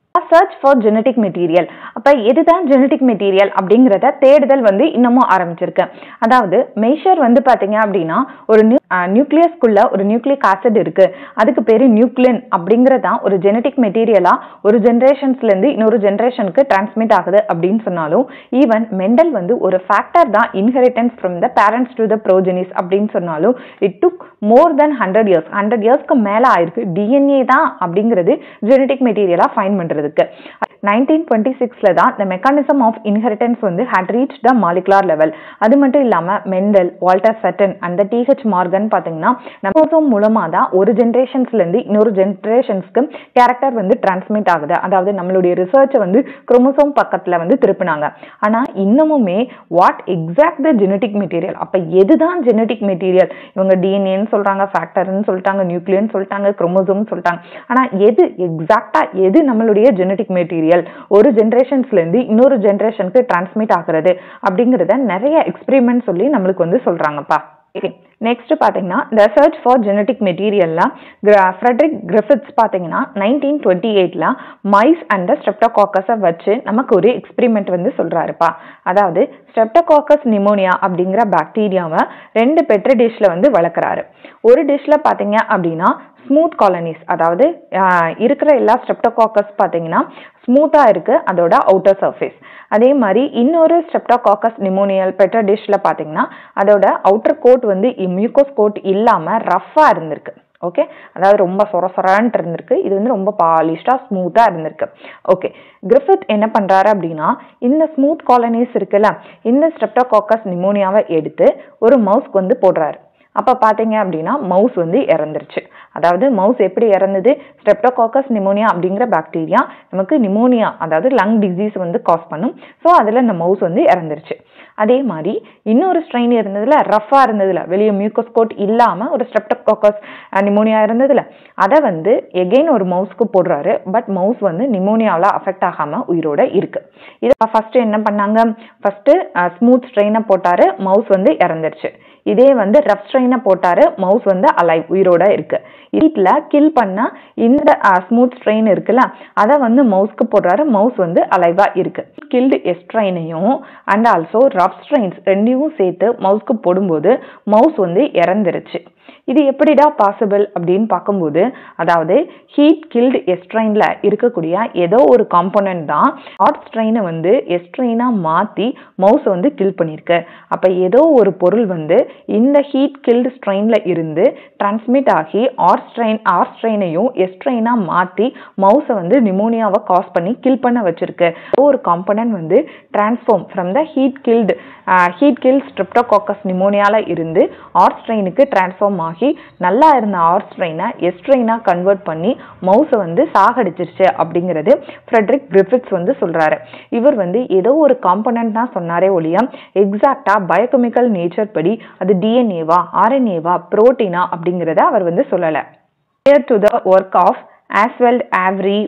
சர்ச் ஃபார் ஜெனட்டிக் மெட்டீரியல் அப்போ எதுதான் ஜெனட்டிக் மெட்டீரியல் அப்படிங்கிறத தேடுதல் வந்து இன்னமும் ஆரம்பிச்சிருக்கு அதாவது மெய்ஷர் வந்து பார்த்தீங்க அப்படின்னா ஒரு நியூ நியூக்ளியஸ்குள்ள ஒரு நியூக்ளிக் ஆசிட் இருக்கு அதுக்கு பேரு நியூக்ளியன் அப்படிங்கறதான் ஒரு ஜெனட்டிக் மெட்டீரியலா ஒரு ஜென்ரேஷன்ஸ்ல இருந்து இன்னொரு ஜென்ரேஷனுக்கு டிரான்ஸ்மிட் ஆகுது அப்படின்னு சொன்னாலும் ஈவன் மெண்டல் வந்து ஒரு ஃபேக்டர் தான் inheritance from the parents to the progenies அப்படின்னு சொன்னாலும் it took more than hundred years hundred இயர்ஸ்க்கு மேல ஆயிருக்கு டிஎன்ஏ தான் அப்படிங்கிறது ஜெனட்டிக் மெட்டீரியலா ஃபைன் பண்றதுக்கு நைன்டீன் டுவெண்ட்டி சிக்ஸ்ல தான் த மெக்கானிசம் ஆஃப் இன்ஹெரிட்டன்ஸ் வந்து had reach the molecular level அது மட்டும் இல்லாம மெண்டல் வால்டர் சட்டன் அந்த டிஹெச் மார்கன் பாத்தீங்கன்னா நம்ம மூலமா தான் ஒரு ஜென்ரேஷன்ஸ்ல இருந்து இன்னொரு ஜென்ரேஷன்ஸ்க்கு கேரக்டர் வந்து டிரான்ஸ்மிட் ஆகுது அதாவது நம்மளுடைய ரிசர்ச்சை வந்து குரோமோசோம் பக்கத்துல வந்து திருப்பினாங்க ஆனா இன்னமுமே what exact the genetic material அப்ப எதுதான் ஜெனட்டிக் மெட்டீரியல் இவங்க டிஎன்ஏன்னு சொல்றாங்க ஃபேக்டர்னு சொல்லிட்டாங்க நியூக்ளியன் சொல்லிட்டாங்க குரோமோசோம் சொல்லிட்டாங்க ஆனா எது எக்ஸாக்டா எது நம்மளுடைய ஜெனட்டிக் மெட்டீரியல் ஒரு ஜென்ரேஷன்ஸ்ல இருந்து இன்னொரு ஜென்ரேஷனுக்கு டிரான்ஸ்மிட் ஆகுறது அப்படிங்கறத நிறைய எக்ஸ்பெரிமெண்ட் சொல்லி நம்மளுக்கு வந்து சொல்றாங்கப்பா நெக்ஸ்ட் பார்த்தீங்கன்னா த சர்ச் ஃபார் ஜெனட்டிக் மெட்டீரியல்லாம் ஃப்ரெட்ரிக் கிரிஃபித்ஸ் பார்த்தீங்கன்னா நைன்டீன் டுவெண்ட்டி எயிட்டில் மைஸ் அண்ட் ஸ்ட்ரெப்டோகாக்கஸை வச்சு நமக்கு ஒரு எக்ஸ்பெரிமெண்ட் வந்து சொல்கிறாருப்பா அதாவது ஸ்ட்ரெப்டோகாக்கஸ் நிமோனியா அப்படிங்கிற பாக்டீரியாவை ரெண்டு பெட்ரி டிஷ்ல வந்து வளர்க்குறாரு ஒரு டிஷ்ல பார்த்தீங்க அப்படின்னா ஸ்மூத் காலனிஸ் அதாவது இருக்கிற எல்லா ஸ்ட்ரெப்டோகாக்கஸ் பார்த்தீங்கன்னா ஸ்மூத்தாக இருக்கு அதோட அவுட்டர் சர்ஃபேஸ் அதே மாதிரி இன்னொரு ஸ்ட்ரெப்டோகாக்கஸ் நிமோனியல் பெட்டர் டிஷ்ல பார்த்தீங்கன்னா அதோட அவுட்டர் கோட் வந்து மியூக்கோஸ் கோட் இல்லாமல் ரஃப்பாக இருந்திருக்கு ஓகே அதாவது ரொம்ப சொர சொரான்ட்டு இருந்திருக்கு இது வந்து ரொம்ப பாலிஷ்டாக ஸ்மூத்தாக இருந்திருக்கு ஓகே கிரிஃபித் என்ன பண்ணுறாரு அப்படின்னா இந்த ஸ்மூத் காலனிஸ் இருக்குல்ல இந்த ஸ்ட்ரெப்டோகாக்கஸ் நிமோனியாவை எடுத்து ஒரு மவுஸ்க்கு வந்து போடுறாரு அப்போ பார்த்தீங்க அப்படின்னா மவுஸ் வந்து இறந்துருச்சு அதாவது மவுஸ் எப்படி இறந்தது ஸ்ட்ரெப்டோகாக்கஸ் நிமோனியா அப்படிங்கிற பாக்டீரியா நமக்கு நிமோனியா அதாவது லங் டிசீஸ் வந்து காஸ் பண்ணும் ஸோ அதில் இந்த மவுஸ் வந்து இறந்துருச்சு அதே மாதிரி இன்னொரு ஸ்ட்ரெயின் இருந்ததுல ரஃபாக இருந்ததுல வெளியே மியூக்கோஸ்கோட் இல்லாமல் ஒரு ஸ்ட்ரெப்டோகாக்கஸ் நிமோனியா இருந்ததுல அதை வந்து எகெயின் ஒரு மவுஸ்க்கு போடுறாரு பட் மவுஸ் வந்து நிமோனியாவில் அஃபெக்ட் ஆகாமல் உயிரோட இருக்கு இதை ஃபர்ஸ்ட் என்ன பண்ணாங்க ஃபர்ஸ்ட் ஸ்மூத் ஸ்ட்ரெயினை போட்டாரு மவுஸ் வந்து இறந்துருச்சு இதே வந்து ரஃப் ஸ்ட்ரெயினை போட்டாரு மவுஸ் வந்து அலைவ் உயிரோட இருக்கு வீட்டில் கில் பண்ண இந்த ஸ்மூத் ஸ்ட்ரெயின் இருக்குல்ல அதை வந்து மவுஸ்க்கு போடுறாரு மவுஸ் வந்து அலைவா இருக்கு கில்டு எஸ்ட்ரெயினையும் அண்ட் ஆல்சோ ரஃப் ஸ்ட்ரெயின்ஸ் ரெண்டையும் சேர்த்து மவுஸ்க்கு போடும்போது மவுஸ் வந்து இறந்துருச்சு இது எப்படிடா பாசிபிள் அப்படின்னு பார்க்கும்போது அதாவது ஹீட் கில்டு எஸ்ட்ரெயின்ல இருக்கக்கூடிய ஏதோ ஒரு காம்போனன்ட் தான் ஹாட் ஸ்ட்ரெயினை வந்து எஸ்ட்ரெயினா மாத்தி மவுஸ் வந்து கில் பண்ணிருக்கு அப்ப ஏதோ ஒரு பொருள் வந்து இந்த ஹீட் கில்டு ஸ்ட்ரெயின்ல இருந்து டிரான்ஸ்மிட் ஆகி ஆர் ஸ்ட்ரெயின் ஆர் ஸ்ட்ரெயினையும் எஸ்ட்ரெயினா மாத்தி மவுஸை வந்து நிமோனியாவை காஸ் பண்ணி கில் பண்ண வச்சிருக்கு ஒரு காம்போனன்ட் வந்து transform from the heat killed heat kill Streptococcus நிமோனியால இருந்து ஆர் ஸ்ட்ரெயினுக்கு டிரான்ஸ்ஃபார்ம் ஆகி நல்லா இருந்த ஆர் ஸ்ட்ரெயினை எஸ்ட்ரெயினா கன்வெர்ட் பண்ணி மவுஸை வந்து சாகடிச்சிருச்சு அப்படிங்கிறது ஃப்ரெட்ரிக் கிரிஃபிட்ஸ் வந்து சொல்றாரு இவர் வந்து ஏதோ ஒரு காம்பனன்ட் தான் சொன்னாரே ஒழிய எக்ஸாக்டா பயோகெமிக்கல் நேச்சர் படி அது டிஎன்ஏவா ஆர்என்ஏவா புரோட்டீனா அப்படிங்கிறத அவர் வந்து சொல்லலை to the work of Oswald Avery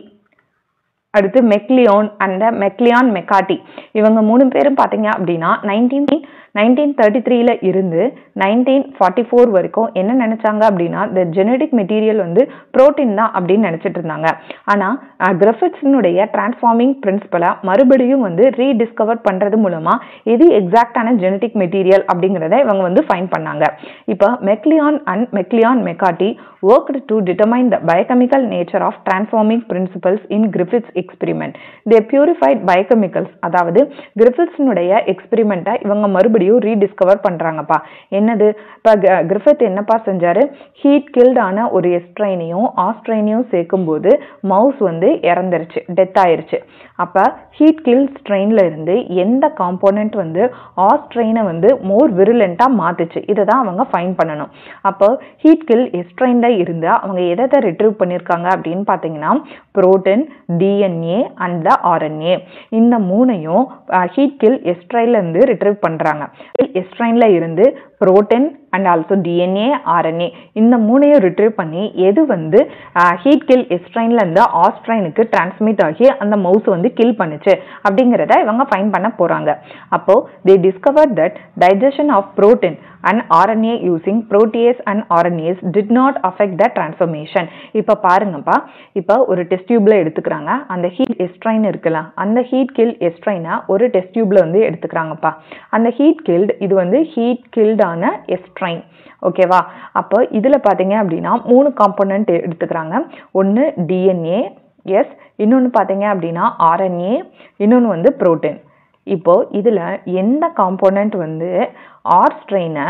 அடுத்து மெக்லியோன் அண்ட் மெக்லியான் மெக்காட்டி இவங்க மூணு பேரும் பார்த்தீங்க அப்படின்னா நைன்டீன் நைன்டீன் தேர்ட்டி த்ரீல இருந்து நைன்டீன் ஃபார்ட்டி ஃபோர் வரைக்கும் என்ன நினைச்சாங்க அப்படின்னா இந்த ஜெனடிக் மெட்டீரியல் வந்து புரோட்டீன் தான் அப்படின்னு நினைச்சிட்டு இருந்தாங்க ஆனால் கிரஃபிட்ஸினுடைய டிரான்ஸ்ஃபார்மிங் பிரின்சிபலை மறுபடியும் வந்து ரீடிஸ்கவர் பண்ணுறது மூலமா இது எக்ஸாக்டான ஜெனடிக் மெட்டீரியல் அப்படிங்கிறத இவங்க வந்து ஃபைன் பண்ணாங்க இப்போ MacLeod and MacLeod McCarty worked to determine the biochemical nature of transforming principles in Griffith's experiment. They purified biochemicals அதாவது கிரிஃபித்ஸினுடைய எக்ஸ்பெரிமெண்ட்டை இவங்க மறுபடியும் ரீடிஸ்கவர் பண்ணுறாங்கப்பா என்னது இப்போ கிரிஃபித் என்னப்பா செஞ்சாரு ஹீட் கில்டான ஒரு எஸ்ட்ரைனையும் ஆஸ்ட்ரைனையும் சேர்க்கும்போது மவுஸ் வந்து இறந்துருச்சு டெத் ஆயிருச்சு அப்போ ஹீட் கில் ஸ்ட்ரெயின்ல இருந்து எந்த காம்போனன்ட் வந்து ஆஸ்ட்ரெயினை வந்து மோர் விருலண்ட்டாக மாத்துச்சு இதை தான் அவங்க ஃபைன் பண்ணணும் அப்போ ஹீட் கில் எஸ்ட்ரெயின்ல இருந்து அவங்க எதை ரிட்ரீவ் பண்ணியிருக்காங்க அப்படின்னு பார்த்தீங்கன்னா protein DNA and the RNA இந்த மூணையும் ஹீட் கில் எஸ்ட்ரைன்ல இருந்து ரிட்ரீவ் பண்றாங்க எஸ்ட்ரைன்ல இருந்து protein and also DNA RNA இந்த மூணையும் ரிட்ரீவ் பண்ணி எது வந்து ஹீட் கில் எஸ்ட்ரைன்ல இருந்து ஆஸ்ட்ரைனுக்கு டிரான்ஸ்மிட் ஆகி அந்த மவுஸ் வந்து கில் பண்ணுச்சு அப்படிங்கிறத இவங்க ஃபைன் பண்ண போறாங்க அப்போ they discover that digestion of protein and RNA using protease and RNase did not affect the transformation இப்போ பாருங்கப்பா இப்போ ஒரு டெஸ்ட் டியூப்ல எடுத்துக்கிறாங்க அந்த ஹீட் எஸ்ட்ரைன் இருக்குல்ல அந்த ஹீட் கில் எஸ்ட்ரைனை ஒரு டெஸ்ட் டியூப்ல வந்து எடுத்துக்கிறாங்கப்பா அந்த ஹீட் கில்டு இது வந்து ஹீட் கில்டான எஸ்ட்ரைன் ஓகேவா அப்போ இதில் பார்த்தீங்க அப்படின்னா மூணு காம்போனன்ட் எடுத்துக்கிறாங்க ஒன்று டிஎன்ஏ எஸ் இன்னொன்று பார்த்தீங்க அப்படின்னா ஆர்என்ஏ இன்னொன்று வந்து புரோட்டீன் இப்போ இதில் எந்த காம்போனன்ட் வந்து ஆர் ஸ்ட்ரெயினை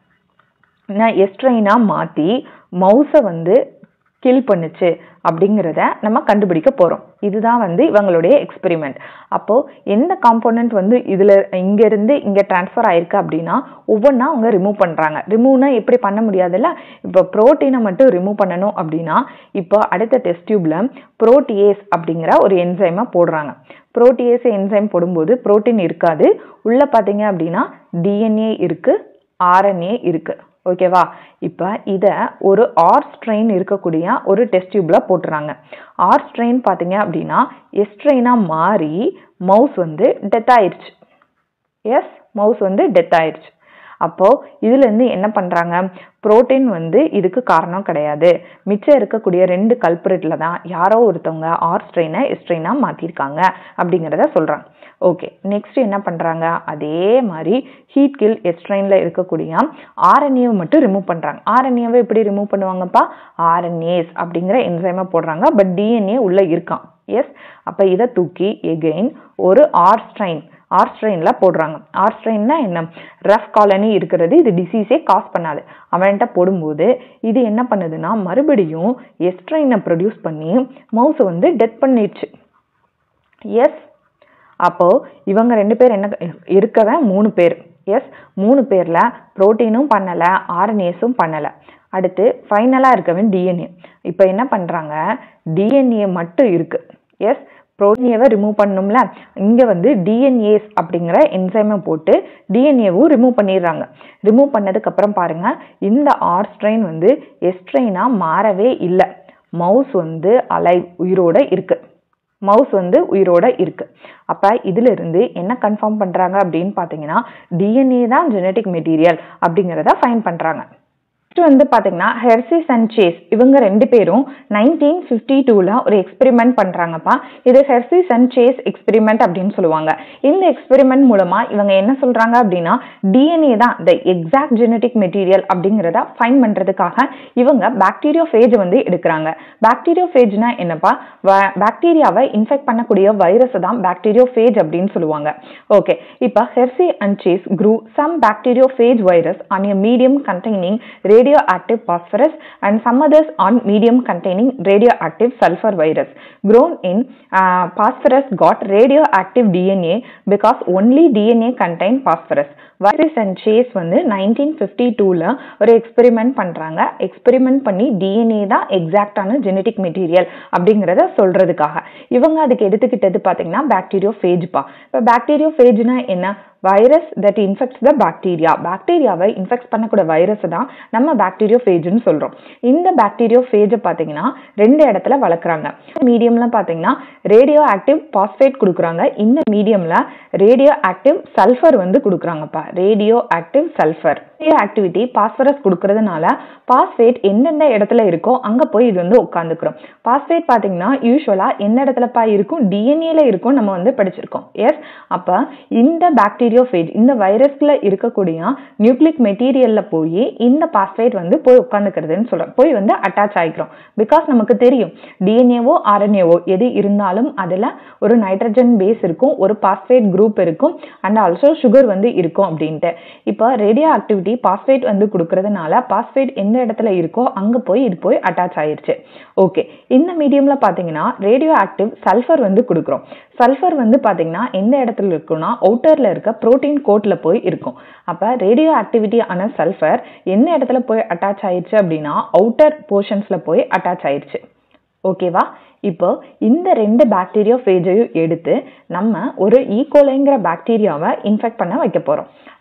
எஸ் ஸ்ட்ரெயினாக மாற்றி மவுஸை வந்து கில் பண்ணுச்சு அப்படிங்கிறத நம்ம கண்டுபிடிக்க போகிறோம் இதுதான் வந்து இவங்களுடைய எக்ஸ்பெரிமெண்ட் அப்போது எந்த காம்போனன்ட் வந்து இதில் இங்கேருந்து இங்கே ட்ரான்ஸ்ஃபர் ஆயிருக்கு அப்படின்னா ஒவ்வொன்றா அவங்க ரிமூவ் பண்ணுறாங்க ரிமூவ்னா எப்படி பண்ண முடியாதுல்ல இப்போ ப்ரோட்டீனை மட்டும் ரிமூவ் பண்ணணும் அப்படின்னா இப்போ அடுத்த டெஸ்ட் டியூப்ல ப்ரோட்டியேஸ் அப்படிங்கிற ஒரு என்சைமை போடுறாங்க ப்ரோட்டியேஸ் என்சைம் போடும்போது ப்ரோட்டீன் இருக்காது உள்ளே பார்த்தீங்க அப்படின்னா டிஎன்ஏ இருக்குது ஆர்என்ஏ இருக்குது ஓகேவா இப்போ இதை ஒரு ஆர் ஸ்ட்ரெயின் இருக்கக்கூடிய ஒரு டெஸ்ட் டியூப்பில் போட்டுறாங்க ஆர் ஸ்ட்ரெயின் பார்த்தீங்க அப்படின்னா எஸ்ட்ரெயினாக மாறி மவுஸ் வந்து டெத் ஆயிடுச்சு எஸ் மவுஸ் வந்து டெத் ஆயிடுச்சு அப்போது இதுலேருந்து என்ன பண்ணுறாங்க புரோட்டீன் வந்து இதுக்கு காரணம் கிடையாது மிச்சம் இருக்கக்கூடிய ரெண்டு கல்பரேட்டில் தான் யாரோ ஒருத்தவங்க ஆர் ஸ்ட்ரெயினை எஸ்ட்ரெயினாக மாற்றிருக்காங்க அப்படிங்கிறத சொல்கிறாங்க ஓகே நெக்ஸ்ட் என்ன பண்ணுறாங்க அதே மாதிரி ஹீட் கில் எஸ்ட்ரெயினில் இருக்கக்கூடிய ஆர்என்ஏவை மட்டும் ரிமூவ் பண்ணுறாங்க ஆர்என்ஏவை எப்படி ரிமூவ் பண்ணுவாங்கப்பா ஆர்என்ஏஸ் அப்படிங்கிற என்சைமை போடுறாங்க பட் டிஎன்ஏ உள்ளே இருக்கான் எஸ் அப்போ இதை தூக்கி எகெயின் ஒரு ஆர் ஸ்ட்ரெயின் ஆர் ஸ்ட்ரெயினில் போடுறாங்க ஆர் ஸ்ட்ரெயின்னா என்ன ரஃப் காலனி இருக்கிறது இது டிசீஸே காஸ் பண்ணாது அவன்கிட்ட போடும்போது இது என்ன பண்ணுதுன்னா மறுபடியும் எஸ்ட்ரெயினை ப்ரொடியூஸ் பண்ணி மவுஸை வந்து டெத் பண்ணிடுச்சு எஸ் அப்போது இவங்க ரெண்டு பேர் என்ன இருக்கவே மூணு பேர் எஸ் மூணு பேரில் ப்ரோட்டீனும் பண்ணலை ஆர்என்ஏஸும் பண்ணலை அடுத்து ஃபைனலாக இருக்கவன் டிஎன்ஏ இப்போ என்ன பண்ணுறாங்க டிஎன்ஏ மட்டும் இருக்குது எஸ் ப்ரோட்டீனியவை ரிமூவ் பண்ணணும்ல இங்கே வந்து டிஎன்ஏஸ் அப்படிங்கிற என்சைமை போட்டு டிஎன்ஏவும் ரிமூவ் பண்ணிடுறாங்க ரிமூவ் பண்ணதுக்கப்புறம் பாருங்கள் இந்த ஆர் ஸ்ட்ரெயின் வந்து எஸ்ட்ரெயினாக மாறவே இல்லை மவுஸ் வந்து அலை உயிரோட இருக்குது மவுஸ் வந்து உயிரோட இருக்கு அப்ப இதுல இருந்து என்ன கன்ஃபார்ம் பண்றாங்க அப்படின்னு பாத்தீங்கன்னா டிஎன்ஏ தான் ஜெனட்டிக் மெட்டீரியல் அப்படிங்கிறத ஃபைன் பண்றாங்க நெக்ஸ்ட் வந்து பார்த்தீங்கன்னா ஹெர்சிஸ் அண்ட் சேஸ் இவங்க ரெண்டு பேரும் நைன்டீன் ஃபிஃப்டி டூவில் ஒரு எக்ஸ்பெரிமெண்ட் பண்ணுறாங்கப்பா இது ஹெர்சிஸ் அண்ட் சேஸ் எக்ஸ்பெரிமெண்ட் அப்படின்னு சொல்லுவாங்க இந்த எக்ஸ்பெரிமெண்ட் மூலமாக இவங்க என்ன சொல்கிறாங்க அப்படின்னா டிஎன்ஏ தான் த எக்ஸாக்ட் ஜெனட்டிக் மெட்டீரியல் அப்படிங்கிறத ஃபைன் பண்ணுறதுக்காக இவங்க பாக்டீரியோஃபேஜ் வந்து எடுக்கிறாங்க பாக்டீரியோஃபேஜ்னா என்னப்பா பாக்டீரியாவை இன்ஃபெக்ட் பண்ணக்கூடிய வைரஸ் தான் பாக்டீரியோஃபேஜ் அப்படின்னு சொல்லுவாங்க ஓகே இப்போ Hershey and Chase grew some bacteriophage virus on a medium containing radioactive phosphorus and some others on medium containing radioactive sulfur virus. Grown in uh, phosphorus got radioactive DNA because only DNA contained phosphorus. Virus and Chase வந்து nineteen fifty டூவில் ஒரு experiment பண்ணுறாங்க experiment பண்ணி DNA தான் எக்ஸாக்டான genetic material அப்படிங்கிறத சொல்கிறதுக்காக இவங்க அதுக்கு எடுத்துக்கிட்டது பார்த்தீங்கன்னா பாக்டீரியோ ஃபேஜ்ப்பா இப்போ பாக்டீரியோ ஃபேஜ்னா என்ன virus that infects the bacteria பாக்டீரியாவை இன்ஃபெக்ட் பண்ணக்கூடிய வைரஸ் தான் நம்ம பாக்டீரியோ ஃபேஜ்னு சொல்கிறோம் இந்த பாக்டீரியோ ஃபேஜை பார்த்தீங்கன்னா ரெண்டு இடத்துல வளர்க்குறாங்க மீடியம்ல பார்த்தீங்கன்னா ரேடியோ ஆக்டிவ் பாஸ்பேட் கொடுக்குறாங்க இந்த மீடியம்ல ரேடியோ ஆக்டிவ் சல்ஃபர் வந்து கொடுக்குறாங்கப்பா radioactive sulphur radioactivity phosphorus கொடுக்கறதுனால பாஸ்பேட் எந்தெந்த இடத்துல இருக்கோ அங்கே போய் இது வந்து உட்காந்துக்கிறோம் பாஸ்பேட் பார்த்தீங்கன்னா யூஸ்வலாக எந்த இடத்துலப்பா இருக்கும் டிஎன்ஏல இருக்கும் நம்ம வந்து படிச்சிருக்கோம் எஸ் அப்போ இந்த பாக்டீரியோஃபேஜ் இந்த வைரஸ்ல இருக்கக்கூடிய நியூக்ளிக் மெட்டீரியல்ல போய் இந்த பாஸ்பேட் வந்து போய் உட்காந்துக்கிறதுன்னு சொல்கிறோம் போய் வந்து அட்டாச் ஆகிக்கிறோம் பிகாஸ் நமக்கு தெரியும் டிஎன்ஏவோ ஆர்என்ஏவோ எது இருந்தாலும் அதில் ஒரு நைட்ரஜன் பேஸ் இருக்கும் ஒரு பாஸ்பேட் குரூப் இருக்கும் அண்ட் ஆல்சோ சுகர் வந்து இருக்கும் அப்படின்ட்டு இப்போ ரேடியோ ஆக்டிவிட்டி பாஸ்பேட் வந்து கொடுக்கறதுனால பாஸ்பேட் எந்த இடத்துல இருக்கோ அங்கே போய் இது போய் அட்டாச் ஆயிருச்சு ஓகே இந்த மீடியம்ல பார்த்தீங்கன்னா ரேடியோ ஆக்டிவ் சல்ஃபர் வந்து கொடுக்குறோம் சல்ஃபர் வந்து பார்த்தீங்கன்னா எந்த இடத்துல இருக்குன்னா அவுட்டரில் இருக்க ப்ரோட்டீன் கோட்டில் போய் இருக்கும் அப்போ ரேடியோ ஆக்டிவிட்டி ஆன சல்ஃபர் எந்த இடத்துல போய் அட்டாச் ஆயிருச்சு அப்படின்னா அவுட்டர் போர்ஷன்ஸில் போய் அட்டாச் ஆயிருச்சு ஓகேவா இப்போ இந்த ரெண்டு பாக்டீரியா ஃபேஜையும் எடுத்து நம்ம ஒரு ஈகோலைங்கிற பாக்டீரியாவை இன்ஃபெக்ட் பண்ண வைக்க போகிறோம்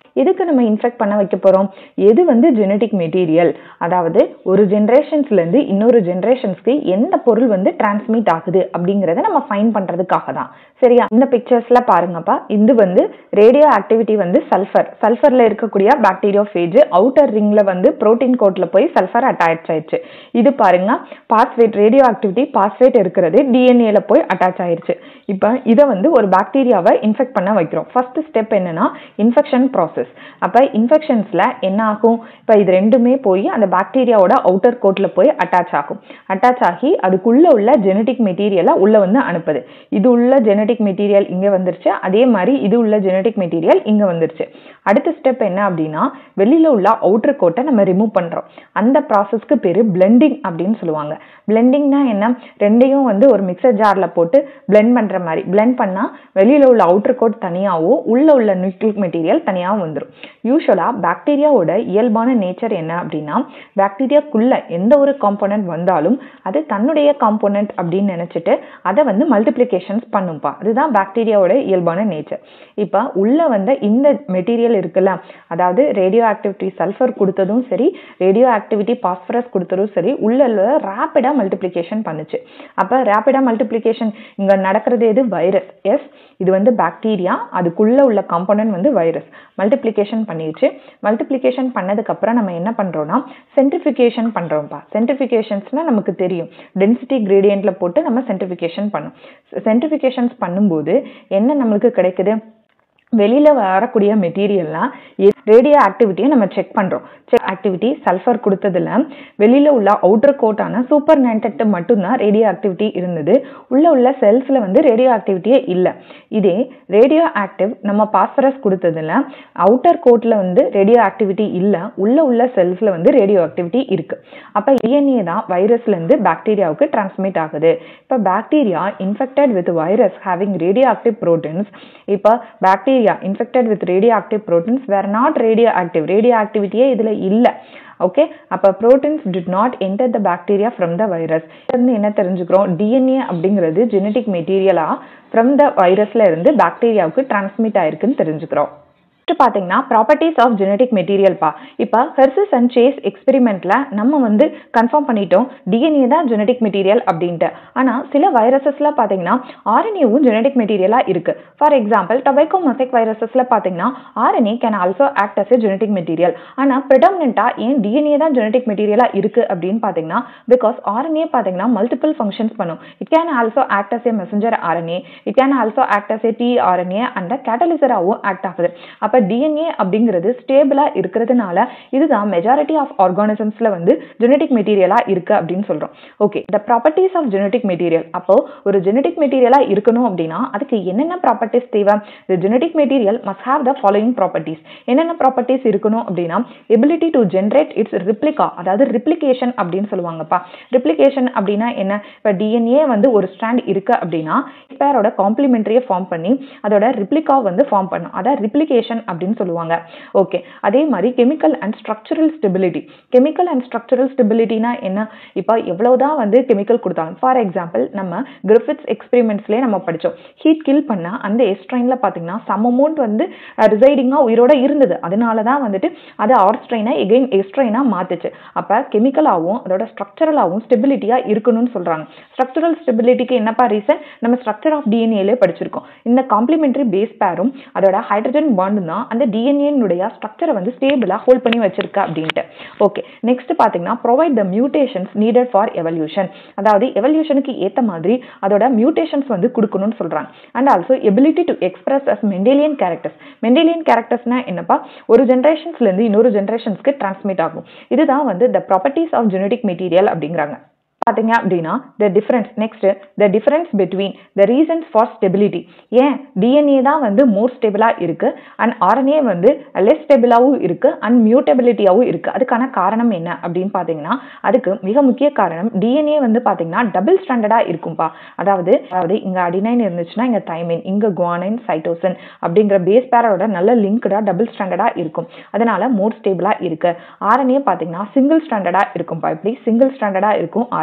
எதுக்கு நம்ம இன்ஃபெக்ட் பண்ண வைக்க போகிறோம் எது வந்து ஜெனட்டிக் மெட்டீரியல் அதாவது ஒரு ஜென்ரேஷன்ஸ்லேருந்து இன்னொரு ஜென்ரேஷன்ஸ்க்கு எந்த பொருள் வந்து டிரான்ஸ்மிட் ஆகுது அப்படிங்கிறத நம்ம ஃபைன் பண்ணுறதுக்காக தான் சரியா இந்த பிக்சர்ஸில் பாருங்கப்பா இது வந்து ரேடியோ ஆக்டிவிட்டி வந்து சல்ஃபர் சல்ஃபரில் இருக்கக்கூடிய பாக்டீரியோஃபேஜ் அவுட்டர் ரிங்கில் வந்து புரோட்டீன் கோட்டில் போய் சல்ஃபர் அட்டாச் ஆயிடுச்சு இது பாருங்க பாஸ்பேட் ரேடியோ ஆக்டிவிட்டி பாஸ்பேட் இருக்கிறது டிஎன்ஏல போய் அட்டாச் ஆயிருச்சு இப்போ இதை வந்து ஒரு பாக்டீரியாவை இன்ஃபெக்ட் பண்ண வைக்கிறோம் ஃபர்ஸ்ட் ஸ்டெப் என்னன்னா இன்ஃபெக்ஷன் ப்ராசஸ் அப்போ இன்ஃபெக்ஷன்ஸில் என்ன ஆகும் இப்போ இது ரெண்டுமே போய் அந்த பாக்டீரியாவோட அவுட்டர் கோட்டில் போய் அட்டாச் ஆகும் அட்டாச் ஆகி அதுக்குள்ளே உள்ள ஜெனட்டிக் மெட்டீரியலை உள்ளே வந்து அனுப்புது இது உள்ள ஜெனட்டிக் மெட்டீரியல் இங்கே வந்துருச்சு அதே மாதிரி இது உள்ள ஜெனட்டிக் மெட்டீரியல் இங்கே வந்துருச்சு அடுத்த ஸ்டெப் என்ன அப்படின்னா வெளியில் உள்ள அவுட்டர் கோட்டை நம்ம ரிமூவ் பண்ணுறோம் அந்த ப்ராசஸ்க்கு பேர் பிளெண்டிங் அப்படின்னு சொல்லுவாங்க பிளெண்டிங்னா என்ன ரெண்டையும் வந்து ஒரு மிக்சர் ஜாரில் போட்டு பிளெண்ட் பண்ணுற மாதிரி பிளெண்ட் பண்ணால் வெளியில் உள்ள அவுட்டர் கோட் தனியாகவும் உள்ளே உள்ள நியூக்ளிக் மெட்டீரியல் தனியாகவும் வந்துடும் யூஸ்வலாக பாக்டீரியாவோட இயல்பான நேச்சர் என்ன அப்படின்னா பாக்டீரியாக்குள்ள எந்த ஒரு காம்போனன்ட் வந்தாலும் அது தன்னுடைய காம்போனன்ட் அப்படின்னு நினச்சிட்டு அதை வந்து மல்டிப்ளிகேஷன்ஸ் பண்ணும்பா அதுதான் பாக்டீரியாவோட இயல்பான நேச்சர் இப்போ உள்ள வந்த இந்த மெட்டீரியல் இருக்குல்ல அதாவது ரேடியோ ஆக்டிவிட்டி சல்ஃபர் கொடுத்ததும் சரி ரேடியோ ஆக்டிவிட்டி பாஸ்பரஸ் கொடுத்ததும் சரி உள்ள ரேப்பிடாக மல்டிப்ளிகேஷன் பண்ணுச்சு அப்போ ரேப்பிடாக மல்டிப்ளிகேஷன் இங்கே நடக்கிறது எது வைரஸ் எஸ் இது வந்து பாக்டீரியா அதுக்குள்ளே உள்ள காம்போனன்ட் வந்து வைரஸ் மல்டிப்ளிகேஷன் பண்ணிடுச்சு மல்டிப்ளிகேஷன் பண்ணதுக்கப்புறம் நம்ம என்ன பண்ணுறோம்னா சென்ட்ரிஃபிகேஷன் பண்ணுறோம்ப்பா சென்ட்ரிஃபிகேஷன்ஸ்னால் நமக்கு தெரியும் டென்சிட்டி கிரேடியண்ட்டில் போட்டு நம்ம சென்ட்ரிஃபிகேஷன் பண்ணோம் சென்ட்ரிஃபிகேஷன்ஸ் பண்ணும்போது என்ன நம்மளுக்கு கிடைக்குது வெளியில் வரக்கூடிய மெட்டீரியல்லாம் ரேடியோ ஆக்டிவிட்டியை நம்ம செக் பண்ணுறோம் செக் ஆக்டிவிட்டி சல்ஃபர் கொடுத்ததுல வெளியில் உள்ள அவுட்டர் கோட்டான சூப்பர் நைன்டெக்ட் மட்டும்தான் ரேடியோ ஆக்டிவிட்டி இருந்தது உள்ள உள்ள செல்ஸில் வந்து ரேடியோ ஆக்டிவிட்டியே இல்லை இதே ரேடியோ ஆக்டிவ் நம்ம பாஸ்பரஸ் கொடுத்ததுல அவுட்டர் கோட்டில் வந்து ரேடியோ ஆக்டிவிட்டி இல்லை உள்ள உள்ள செல்ஸில் வந்து ரேடியோ ஆக்டிவிட்டி இருக்குது அப்போ டிஎன்ஏ தான் வைரஸ்லேருந்து பாக்டீரியாவுக்கு டிரான்ஸ்மிட் ஆகுது இப்போ bacteria infected with virus having radioactive proteins இப்போ bacteria infected with radioactive proteins were not radioactive ரேடியோ ஆக்டிவிட்டியே இதில் இல்லை ஓகே அப்போ proteins did not enter the bacteria from the virus இருந்து என்ன தெரிஞ்சுக்கிறோம் டிஎன்ஏ அப்படிங்கிறது ஜெனட்டிக் மெட்டீரியலாக ஃப்ரம் த வைரஸ்ல இருந்து பாக்டீரியாவுக்கு டிரான்ஸ்மிட் ஆயிருக்குன்னு தெரிஞ்சுக்கிறோம் நெக்ஸ்ட் பார்த்தீங்கன்னா ப்ராப்பர்ட்டிஸ் ஆஃப் ஜெனட்டிக் மெட்டீரியல்ப்பா இப்போ ஹெர்சஸ் அண்ட் சேஸ் எக்ஸ்பெரிமெண்ட்டில் நம்ம வந்து கன்ஃபார்ம் பண்ணிட்டோம் டிஎன்ஏ தான் ஜெனட்டிக் மெட்டீரியல் அப்படின்ட்டு ஆனால் சில வைரஸஸில் பார்த்தீங்கன்னா ஆர்என்ஏவும் ஜெனட்டிக் மெட்டீரியலாக இருக்குது ஃபார் எக்ஸாம்பிள் டொபைக்கோ மொசைக் வைரஸஸில் பார்த்தீங்கன்னா RNA can also act as a genetic material ஆனால் ப்ரிடமினண்ட்டாக ஏன் டிஎன்ஏ தான் ஜெனட்டிக் மெட்டீரியலாக இருக்குது அப்படின்னு பார்த்தீங்கன்னா பிகாஸ் ஆர்என்ஏ பார்த்தீங்கன்னா மல்டிபிள் ஃபங்க்ஷன்ஸ் பண்ணும் it can also act as a messenger RNA it can also act as a T RNA and கேட்டலிசராகவும் ஆக்ட் ஆகுது அப்போ டிஎன்ஏ அப்படிங்கிறது ஸ்டேபிளாக இருக்கிறதுனால இதுதான் மெஜாரிட்டி ஆஃப் ஆர்கானிசம்ஸில் வந்து ஜெனட்டிக் மெட்டீரியலாக இருக்குது அப்படின்னு சொல்கிறோம் okay the properties of genetic material அப்போ ஒரு ஜெனட்டிக் மெட்டீரியலாக இருக்கணும் அப்படின்னா அதுக்கு என்னென்ன ப்ராப்பர்ட்டிஸ் தேவை the genetic material must have the following properties என்னென்ன ப்ராப்பர்ட்டிஸ் இருக்கணும் அப்படின்னா ability to generate its replica அதாவது ரிப்ளிகேஷன் அப்படின்னு சொல்லுவாங்கப்பா ரிப்ளிகேஷன் அப்படின்னா என்ன இப்போ டிஎன்ஏ வந்து ஒரு ஸ்டாண்ட் இருக்கு அப்படின்னா பேரோட காம்ப்ளிமெண்ட்ரியை ஃபார்ம் பண்ணி அதோட ரிப்ளிகா வந்து ஃபார்ம் பண்ணும் அதான் ரிப்ளிகேஷன் அப்படின்னு சொல்லுவாங்க ஓகே அதே மாதிரி chemical and structural stability chemical and structural ஸ்டெபிலிட்டினா என்ன இப்போ எவ்வளவுதான் வந்து கெமிக்கல் கொடுத்தாங்க ஃபார் எக்ஸாம்பிள் நம்ம கிரிஃபிட்ஸ் எக்ஸ்பெரிமெண்ட்ஸ்லேயே நம்ம படித்தோம் ஹீட் கில் பண்ண அந்த எஸ்ட்ரைனில் பார்த்தீங்கன்னா சம் அமௌண்ட் வந்து ரிசைடிங்காக உயிரோட இருந்தது அதனால தான் வந்துட்டு அது ஆர்ஸ்ட்ரைனை எகெயின் எஸ்ட்ரைனாக மாற்றுச்சு அப்போ கெமிக்கலாகவும் அதோட ஸ்ட்ரக்சரலாகவும் ஸ்டெபிலிட்டியாக இருக்கணும்னு சொல்கிறாங்க ஸ்ட்ரக்சரல் ஸ்டெபிலிட்டிக்கு என்னப்பா ரீசன் நம்ம ஸ்ட்ரக்சர் ஆஃப் டிஎன்ஏலே படிச்சிருக்கோம் இந்த காம்ப்ளிமெண்ட்ரி பேஸ் பேரும் அதோட ஹைட்ரஜன் பாண்டும் தான் அந்த டிஎன்ஏனுடைய ஸ்ட்ரக்சரை வந்து ஸ்டேபிளாக ஹோல்ட் பண்ணி வச்சிருக்கு அப்படின்ட்டு ஓகே நெக்ஸ்ட் பார்த்தீங்கன்னா provide the mutations needed for evolution அதாவது எவல்யூஷனுக்கு ஏற்ற மாதிரி அதோட மியூட்டேஷன்ஸ் வந்து கொடுக்கணும்னு சொல்கிறாங்க and also ability to express as Mendelian characters Mendelian கேரக்டர்ஸ்னா என்னப்பா ஒரு ஜென்ரேஷன்ஸ்லேருந்து இன்னொரு ஜென்ரேஷன்ஸ்க்கு டிரான்ஸ்மிட் ஆகும் இதுதான் வந்து the properties of genetic material அப்படிங்கிறாங்க பார்த்தீங்க அப்படின்னா the difference next the difference between the reasons for stability ஏன் டிஎன்ஏ தான் வந்து மோர் ஸ்டெபிளாக இருக்கு அண்ட் ஆர்என்ஏ வந்து லெஸ் ஸ்டெபிளாகவும் இருக்கு அண்ட் மியூட்டபிலிட்டியாகவும் இருக்கு அதுக்கான காரணம் என்ன அப்படின்னு பார்த்தீங்கன்னா அதுக்கு மிக முக்கிய காரணம் டிஎன்ஏ வந்து பார்த்தீங்கன்னா டபுள் ஸ்டாண்டர்டாக இருக்கும்பா அதாவது அதாவது இங்கே அடினைன் இருந்துச்சுன்னா இங்கே தைமின் இங்கே குவானைன் சைட்டோசன் அப்படிங்கிற பேஸ் பேரோட நல்ல லிங்க்டாக டபுள் ஸ்டாண்டர்டாக இருக்கும் அதனால மோர் ஸ்டேபிளாக இருக்கு ஆர்என்ஏ பார்த்தீங்கன்னா சிங்கிள் ஸ்டாண்டர்டாக இருக்கும்பா இப்படி சிங்கிள் ஸ்டாண்டர்டாக இருக்கும் ஆர்என்ஏ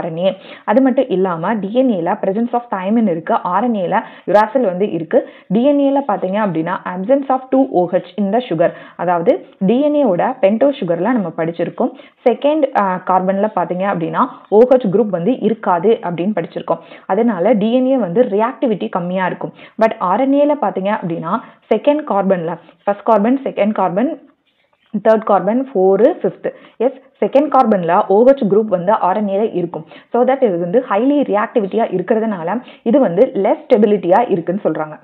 ஆர்என்ஏ அது மட்டும் இல்லாமல் டிஎன்ஏல presence ஆஃப் தைமின் இருக்கு ஆர்என்ஏல யுராசில் வந்து இருக்கு டிஎன்ஏல பார்த்தீங்க அப்படின்னா absence ஆஃப் டூ ஓஹெச் இந்த சுகர் அதாவது டிஎன்ஏவோட பென்டோ சுகர்ல நம்ம படிச்சிருக்கோம் செகண்ட் கார்பன்ல பார்த்தீங்க அப்படின்னா ஓஹெச் குரூப் வந்து இருக்காது அப்படின்னு படிச்சிருக்கோம் அதனால டிஎன்ஏ வந்து ரியாக்டிவிட்டி கம்மியாக இருக்கும் பட் ஆர்என்ஏல பார்த்தீங்க அப்படின்னா செகண்ட் கார்பன்ல first carbon second carbon third carbon four fifth yes second கார்பனில் OH குரூப் வந்து ஆர்என்ஏல இருக்கும் ஸோ தட் இது வந்து ஹைலி ரியாக்டிவிட்டியாக இருக்கிறதுனால இது வந்து லெஸ் ஸ்டெபிலிட்டியாக இருக்குன்னு சொல்கிறாங்க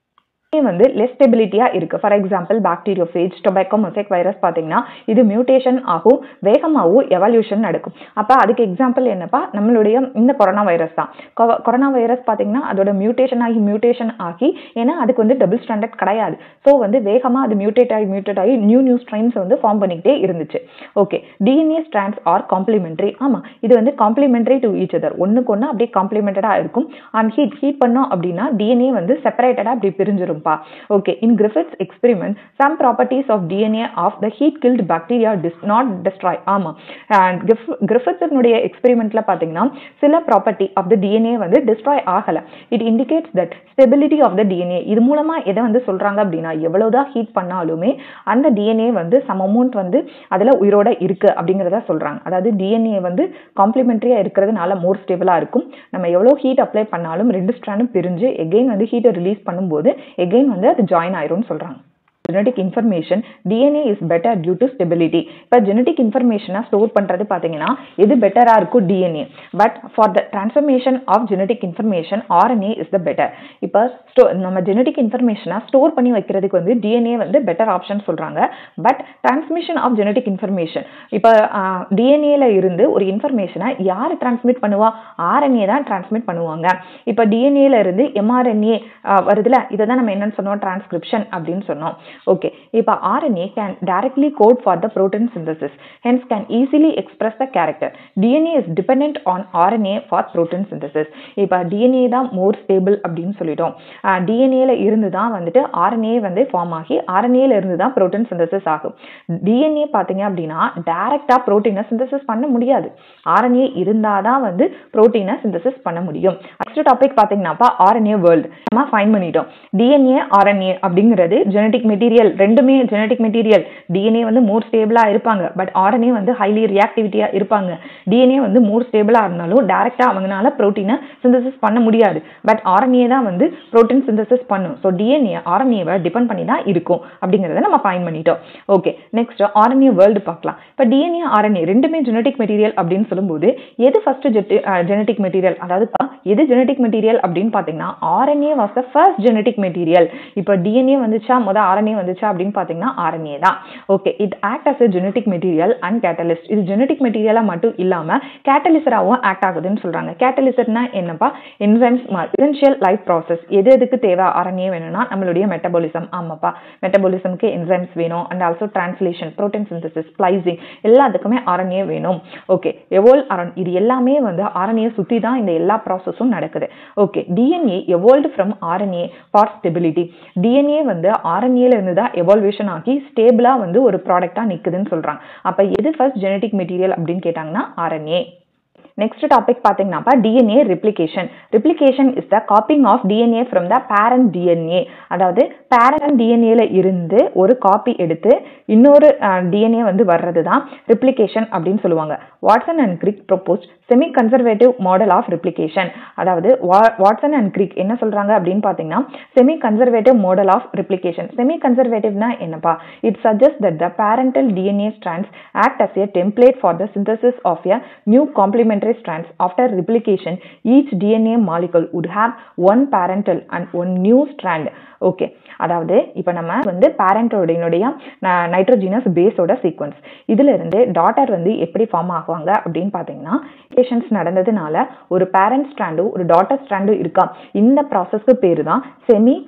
வந்து லெஸ் ஸ்டெபிலிட்டியாக இருக்குது for example bacteriophage tobacco mosaic virus பார்த்தீங்கன்னா இது மியூட்டேஷன் ஆகும் வேகமாகவும் எவல்யூஷன் நடக்கும் அப்போ அதுக்கு எக்ஸாம்பிள் என்னப்பா நம்மளுடைய இந்த கொரோனா வைரஸ் தான் கொரோனா வைரஸ் பார்த்தீங்கன்னா அதோட மியூட்டேஷன் ஆகி மியூட்டேஷன் ஆகி ஏன்னா அதுக்கு வந்து டபுள் ஸ்டாண்டர்ட் கிடையாது ஸோ வந்து வேகமாக அது மியூட்டேட் ஆகி மியூட்டேட் ஆகி நியூ நியூ ஸ்ட்ரைன்ஸ் வந்து ஃபார்ம் பண்ணிக்கிட்டே இருந்துச்சு okay DNA strands are complementary ஆமாம் இது வந்து காம்ப்ளிமெண்ட்ரி டு ஈச் அதர் ஒன்றுக்கு ஒன்று அப்படியே காம்ப்ளிமெண்டடாக இருக்கும் அண்ட் ஹீட் ஹீட் பண்ணோம் அப்படின்னா டிஎன்ஏ வந்து செப்பரேட்டடாக அப்படி பிரிஞ்சிரும்பா okay in Griffith's experiment some properties of DNA of the heat killed bacteria does not destroy ஆமாம் அண்ட் கிரிஃபிட்ஸினுடைய எக்ஸ்பெரிமெண்ட்டில் பார்த்தீங்கன்னா சில ப்ராப்பர்ட்டி ஆஃப் த டிஎன்ஏ வந்து டிஸ்ட்ராய் ஆகலை it indicates that stability of the DNA இது மூலமாக எதை வந்து சொல்கிறாங்க அப்படின்னா எவ்வளோதான் ஹீட் பண்ணாலுமே அந்த டிஎன்ஏ வந்து சம் அமௌண்ட் வந்து அதில் உயிரோட இருக்குது அப்படிங்கிறத சொல்கிறாங்க அதாவது டிஎன்ஏ வந்து காம்ப்ளிமெண்ட்ரியாக இருக்கிறதுனால மோர் ஸ்டேபிளாக இருக்கும் நம்ம எவ்வளோ ஹீட் அப்ளை பண்ணாலும் ரெண்டு ஸ்ட்ராண்டும் பிரிஞ்சு எகெயின் வந்து ஹீட்டை ரிலீஸ் பண்ணும்போது எகெயின் வந்து அது ஜாயின் ஆயிரும்னு சொல்கிறாங்க genetic information DNA is better due to stability இப்போ ஜெனடிக் இன்ஃபர்மேஷனை ஸ்டோர் பண்ணுறது பார்த்தீங்கன்னா எது பெட்டராக இருக்கும் DNA but for the transformation of genetic information RNA is the better இப்போ ஸ்டோ நம்ம ஜெனடிக் இன்ஃபர்மேஷனை ஸ்டோர் பண்ணி வைக்கிறதுக்கு வந்து டிஎன்ஏ வந்து பெட்டர் ஆப்ஷன் சொல்கிறாங்க but transmission of genetic information இப்போ டிஎன்ஏல இருந்து ஒரு இன்ஃபர்மேஷனை யார் டிரான்ஸ்மிட் பண்ணுவா ஆர்என்ஏ தான் டிரான்ஸ்மிட் பண்ணுவாங்க இப்போ டிஎன்ஏல இருந்து எம்ஆர்என்ஏ வருதுல இதை தான் நம்ம என்னன்னு சொன்னோம் டிரான்ஸ்கிரிப்ஷன் அப்படின்னு சொன்னோம் ஓகே இப்போ RNA can directly code for the protein synthesis, hence can easily express the character. DNA is dependent on RNA for protein synthesis. இப்போ DNA தான் more stable அப்படின்னு சொல்லிட்டோம் டிஎன்ஏல இருந்து தான் வந்துட்டு RNA வந்து ஃபார்ம் ஆகி RNAல இருந்து தான் protein synthesis ஆகும் டிஎன்ஏ பார்த்தீங்க அப்படின்னா டைரக்டாக ப்ரோட்டீனை synthesis பண்ண முடியாது RNA இருந்தால் தான் வந்து ப்ரோட்டீனை synthesis பண்ண முடியும் நெக்ஸ்ட் டாபிக் பார்த்தீங்கன்னாப்பா RNA வேர்ல்டு நம்ம ஃபைன் பண்ணிட்டோம் டிஎன்ஏ RNA அப்படிங்கிறது ஜெனடிக் மெட்டீரியல் ரெண்டுமே ஜெனடிக் மெட்டீரியல் டிஎன்ஏ வந்து மோர் ஸ்டேபிளாக இருப்பாங்க பட் ஆர்என்ஏ வந்து ஹைலி ரியாக்டிவிட்டியாக இருப்பாங்க டிஎன்ஏ வந்து மோர் ஸ்டேபிளாக இருந்தாலும் டேரெக்டாக அவங்களால ப்ரோட்டீனை சிந்தசிஸ் பண்ண முடியாது பட் ஆர்என்ஏ தான் வந்து ப்ரோட்டீன் சிந்தசிஸ் பண்ணும் ஸோ டிஎன்ஏ ஆர்என்ஏவை டிபெண்ட் பண்ணி தான் இருக்கும் அப்படிங்கிறத நம்ம ஃபைன் பண்ணிட்டோம் ஓகே நெக்ஸ்ட் ஆர்என்ஏ வேர்ல்டு பார்க்கலாம் இப்போ டிஎன்ஏ ஆர்என்ஏ ரெண்டுமே ஜெனடிக் மெட்டீரியல் அப்படின்னு சொல்லும்போது எது ஃபர்ஸ்ட் ஜெனடிக் மெட்டீரியல் அதாவது எது ஜெனடிக் மெட்டீரியல் அப்படின்னு பார்த்தீங்கன்னா RNA was the first genetic material இப்போ டிஎன்ஏ வந்துச்சா முதல் ஆர்என்ஏ வந்துச்சா அப்படின்னு பார்த்தீங்கன்னா ஆர்என்ஏ தான் okay it act as a genetic material and catalyst இது ஜெனடிக் மெட்டீரியலாக மட்டும் இல்லாமல் கேட்டலிசராகவும் ஆக்ட் ஆகுதுன்னு சொல்கிறாங்க கேட்டலிசர்னா என்னப்பா என்சைம்ஸ் எசென்ஷியல் லைஃப் ப்ராசஸ் எது எதுக்கு தேவை ஆர்என்ஏ வேணும்னா நம்மளுடைய மெட்டபாலிசம் ஆமாப்பா மெட்டபாலிசம்க்கு என்சைம்ஸ் வேணும் and also translation protein synthesis splicing எல்லாத்துக்குமே ஆர்என்ஏ வேணும் ஓகே எவோல் ஆர்என் இது எல்லாமே வந்து ஆர்என்ஏ சுற்றி தான் இந்த எல்லா ப்ராசஸும் நடக்குது okay DNA evolved from RNA for stability DNA வந்து ஆர்என்ஏல இருந்து தான் எவால்வேஷன் ஆகி ஸ்டேபிளாக வந்து ஒரு ப்ராடக்டாக நிற்குதுன்னு சொல்கிறாங்க அப்போ எது ஃபர்ஸ்ட் ஜெனடிக் மெட்டீரியல் அப்படின்னு கேட்டாங்கன்னா ஆர்என்ஏ நெக்ஸ்ட் டாபிக் பார்த்தீங்கன்னாப்பா DNA replication replication is the copying of DNA from the parent DNA அதாவது பேரண்ட் டிஎன்ஏல இருந்து ஒரு காப்பி எடுத்து இன்னொரு டிஎன்ஏ வந்து வர்றது தான் ரிப்ளிகேஷன் அப்படின்னு சொல்லுவாங்க Watson and Crick propose semi conservative model of replication அதாவது வாட்சன் அண்ட் கிரிக் என்ன சொல்றாங்க அப்படின்னு பார்த்தீங்கன்னா semi conservative model of replication semi கன்சர்வேட்டிவ்னா என்னப்பா it suggest that the parental DNA strands act as a template for the synthesis of a new complementary strands after replication each dna molecule would have one parental and one new strand okay அதாவது இப்போ நம்ம வந்து பேரண்டோடைய nitrogenous பேஸோட sequence இதுல இருந்து daughter வந்து எப்படி form ஆகுவாங்க அப்படின்னு பார்த்தீங்கன்னா பேஷன்ஸ் நடந்ததுனால ஒரு பேரண்ட் ஸ்ட்ராண்டும் ஒரு டாட்டர் ஸ்ட்ராண்டும் இருக்கா இந்த ப்ராசஸ்க்கு பேரு தான் செமி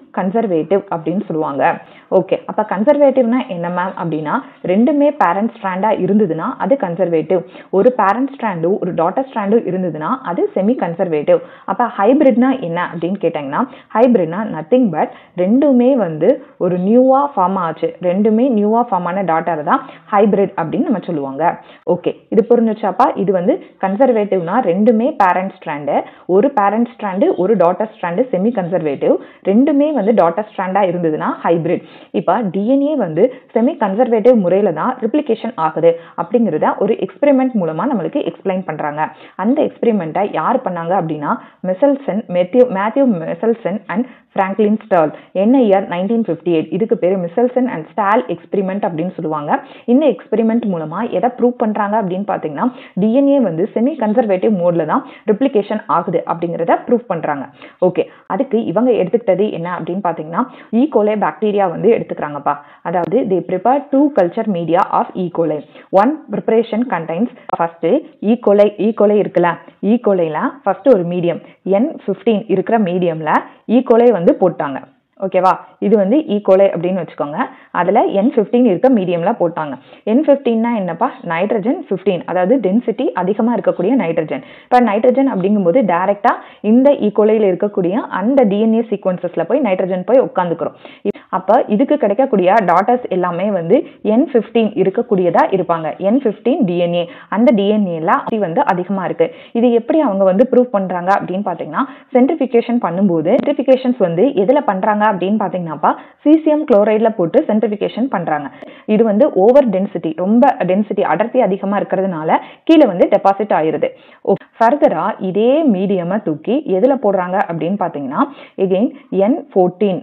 கன்சர்வேட்டிவ் அப்படின்னு சொல்லுவாங்க ஓகே அப்போ கன்சர்வேட்டிவ்னா என்ன மேம் அப்படின்னா ரெண்டுமே பேரண்ட் ஸ்ட்ராண்டாக இருந்ததுன்னா அது கன்சர்வேட்டிவ் ஒரு பேரண்ட் ஸ்ட்ராண்டும் ஒரு டாட்டர் ஸ்ட்ராண்டும் இருந்ததுன்னா அது செமி கன்சர்வேட்டிவ் அப்போ ஹைபிரிட்னா என்ன அப்படின்னு கேட்டாங்கன்னா ஹைபிரிட்னா நத்திங் பட் ரெண்டுமே வந்து ஒரு நியூவாக ஃபார்ம் ஆச்சு ரெண்டுமே நியூவாக ஃபார்ம் ஆன டாட்டர் தான் ஹைபிரிட் அப்படின்னு நம்ம சொல்லுவாங்க ஓகே இது புரிஞ்சுச்சாப்பா இது வந்து கன்சர்வேட்டிவ்னா ரெண்டுமே பேரண்ட் ஸ்ட்ராண்டு ஒரு பேரண்ட் ஸ்ட்ராண்டு ஒரு டாட்டர் ஸ்ட்ராண்டு செமி கன்சர்வேட்டிவ் ரெண்டுமே வந்து டாட்டர் ஸ்ட்ராண்டாக இருந்ததுன்னா ஹைபிரிட் இப்போ டிஎன்ஏ வந்து செமி கன்சர்வேட்டிவ் முறையில் தான் ரிப்ளிகேஷன் ஆகுது அப்படிங்கிறத ஒரு எக்ஸ்பெரிமெண்ட் மூலமாக நம்மளுக்கு எக்ஸ்பிளைன் பண்ணுறாங்க அந்த எக்ஸ்பெரிமெண்ட்டை யார் பண்ணாங்க அப்படின்னா Meselson Matthew Matthew Meselson and Franklin Stahl என்ன இயர் நைன்டீன் ஃபிஃப்டி எயிட் இதுக்கு பேர் மிசல்சன் அண்ட் ஸ்டால் எக்ஸ்பெரிமெண்ட் அப்படின்னு சொல்லுவாங்க இந்த எக்ஸ்பெரிமெண்ட் மூலமாக எதை ப்ரூவ் பண்ணுறாங்க அப்படின்னு பார்த்தீங்கன்னா டிஎன்ஏ வந்து செமி கன்சர்வேட்டிவ் மோடில் தான் ரிப்ளிகேஷன் ஆகுது அப்படிங்கிறத ப்ரூவ் பண்ணுறாங்க ஓகே அதுக்கு இவங்க எடுத்துக்கிட்டது என்ன அப்படின்னு பார்த்தீங்கன்னா ஈகோலே பாக்டீரியா வந்து எடுத்துக்கிறாங்கப்பா அதாவது they prepare two culture media of E coli one preparation contains first E coli E coli இருக்குல்ல ஈகோலையில் ஃபஸ்ட்டு ஒரு மீடியம் என் ஃபிஃப்டீன் இருக்கிற மீடியமில் ஈகோலை வந்து போட்டாங்க ஓகேவா இது வந்து ஈகோலை அப்படின்னு வச்சுக்கோங்க அதில் என் ஃபிஃப்டீன் இருக்க மீடியமில் போட்டாங்க என் ஃபிஃப்டீன்னா என்னப்பா நைட்ரஜன் ஃபிஃப்டீன் அதாவது டென்சிட்டி அதிகமாக இருக்கக்கூடிய நைட்ரஜன் இப்போ நைட்ரஜன் அப்படிங்கும்போது டேரெக்டாக இந்த ஈகோலையில் இருக்கக்கூடிய அந்த டிஎன்ஏ சீக்வன்சஸில் போய் நைட்ரஜன் போய் உட்காந்துக்கிறோம் அப்போ இதுக்கு கிடைக்கக்கூடிய டாட்டர்ஸ் எல்லாமே வந்து என் ஃபிஃப்டீன் இருக்கக்கூடியதாக இருப்பாங்க என் ஃபிஃப்டீன் டிஎன்ஏ அந்த டிஎன்ஏல வந்து அதிகமாக இருக்கு இது எப்படி அவங்க வந்து ப்ரூவ் பண்ணுறாங்க அப்படின்னு பார்த்தீங்கன்னா சென்ட்ரிஃபிகேஷன் பண்ணும்போது சென்ட்ரிஃபிகேஷன்ஸ் வந்து எதில் பண்ணுறாங்க அப்படின்னு பார்த்தீங்கன்னாப்பா சீசியம் குளோரைடில் போட்டு சென்ட்ரிஃபிகேஷன் பண்ணுறாங்க இது வந்து ஓவர் டென்சிட்டி ரொம்ப டென்சிட்டி அடர்த்தி அதிகமாக இருக்கிறதுனால கீழே வந்து டெபாசிட் ஆயிருது ஃபர்தராக இதே மீடியமை தூக்கி எதில் போடுறாங்க அப்படின்னு பார்த்தீங்கன்னா again N fourteen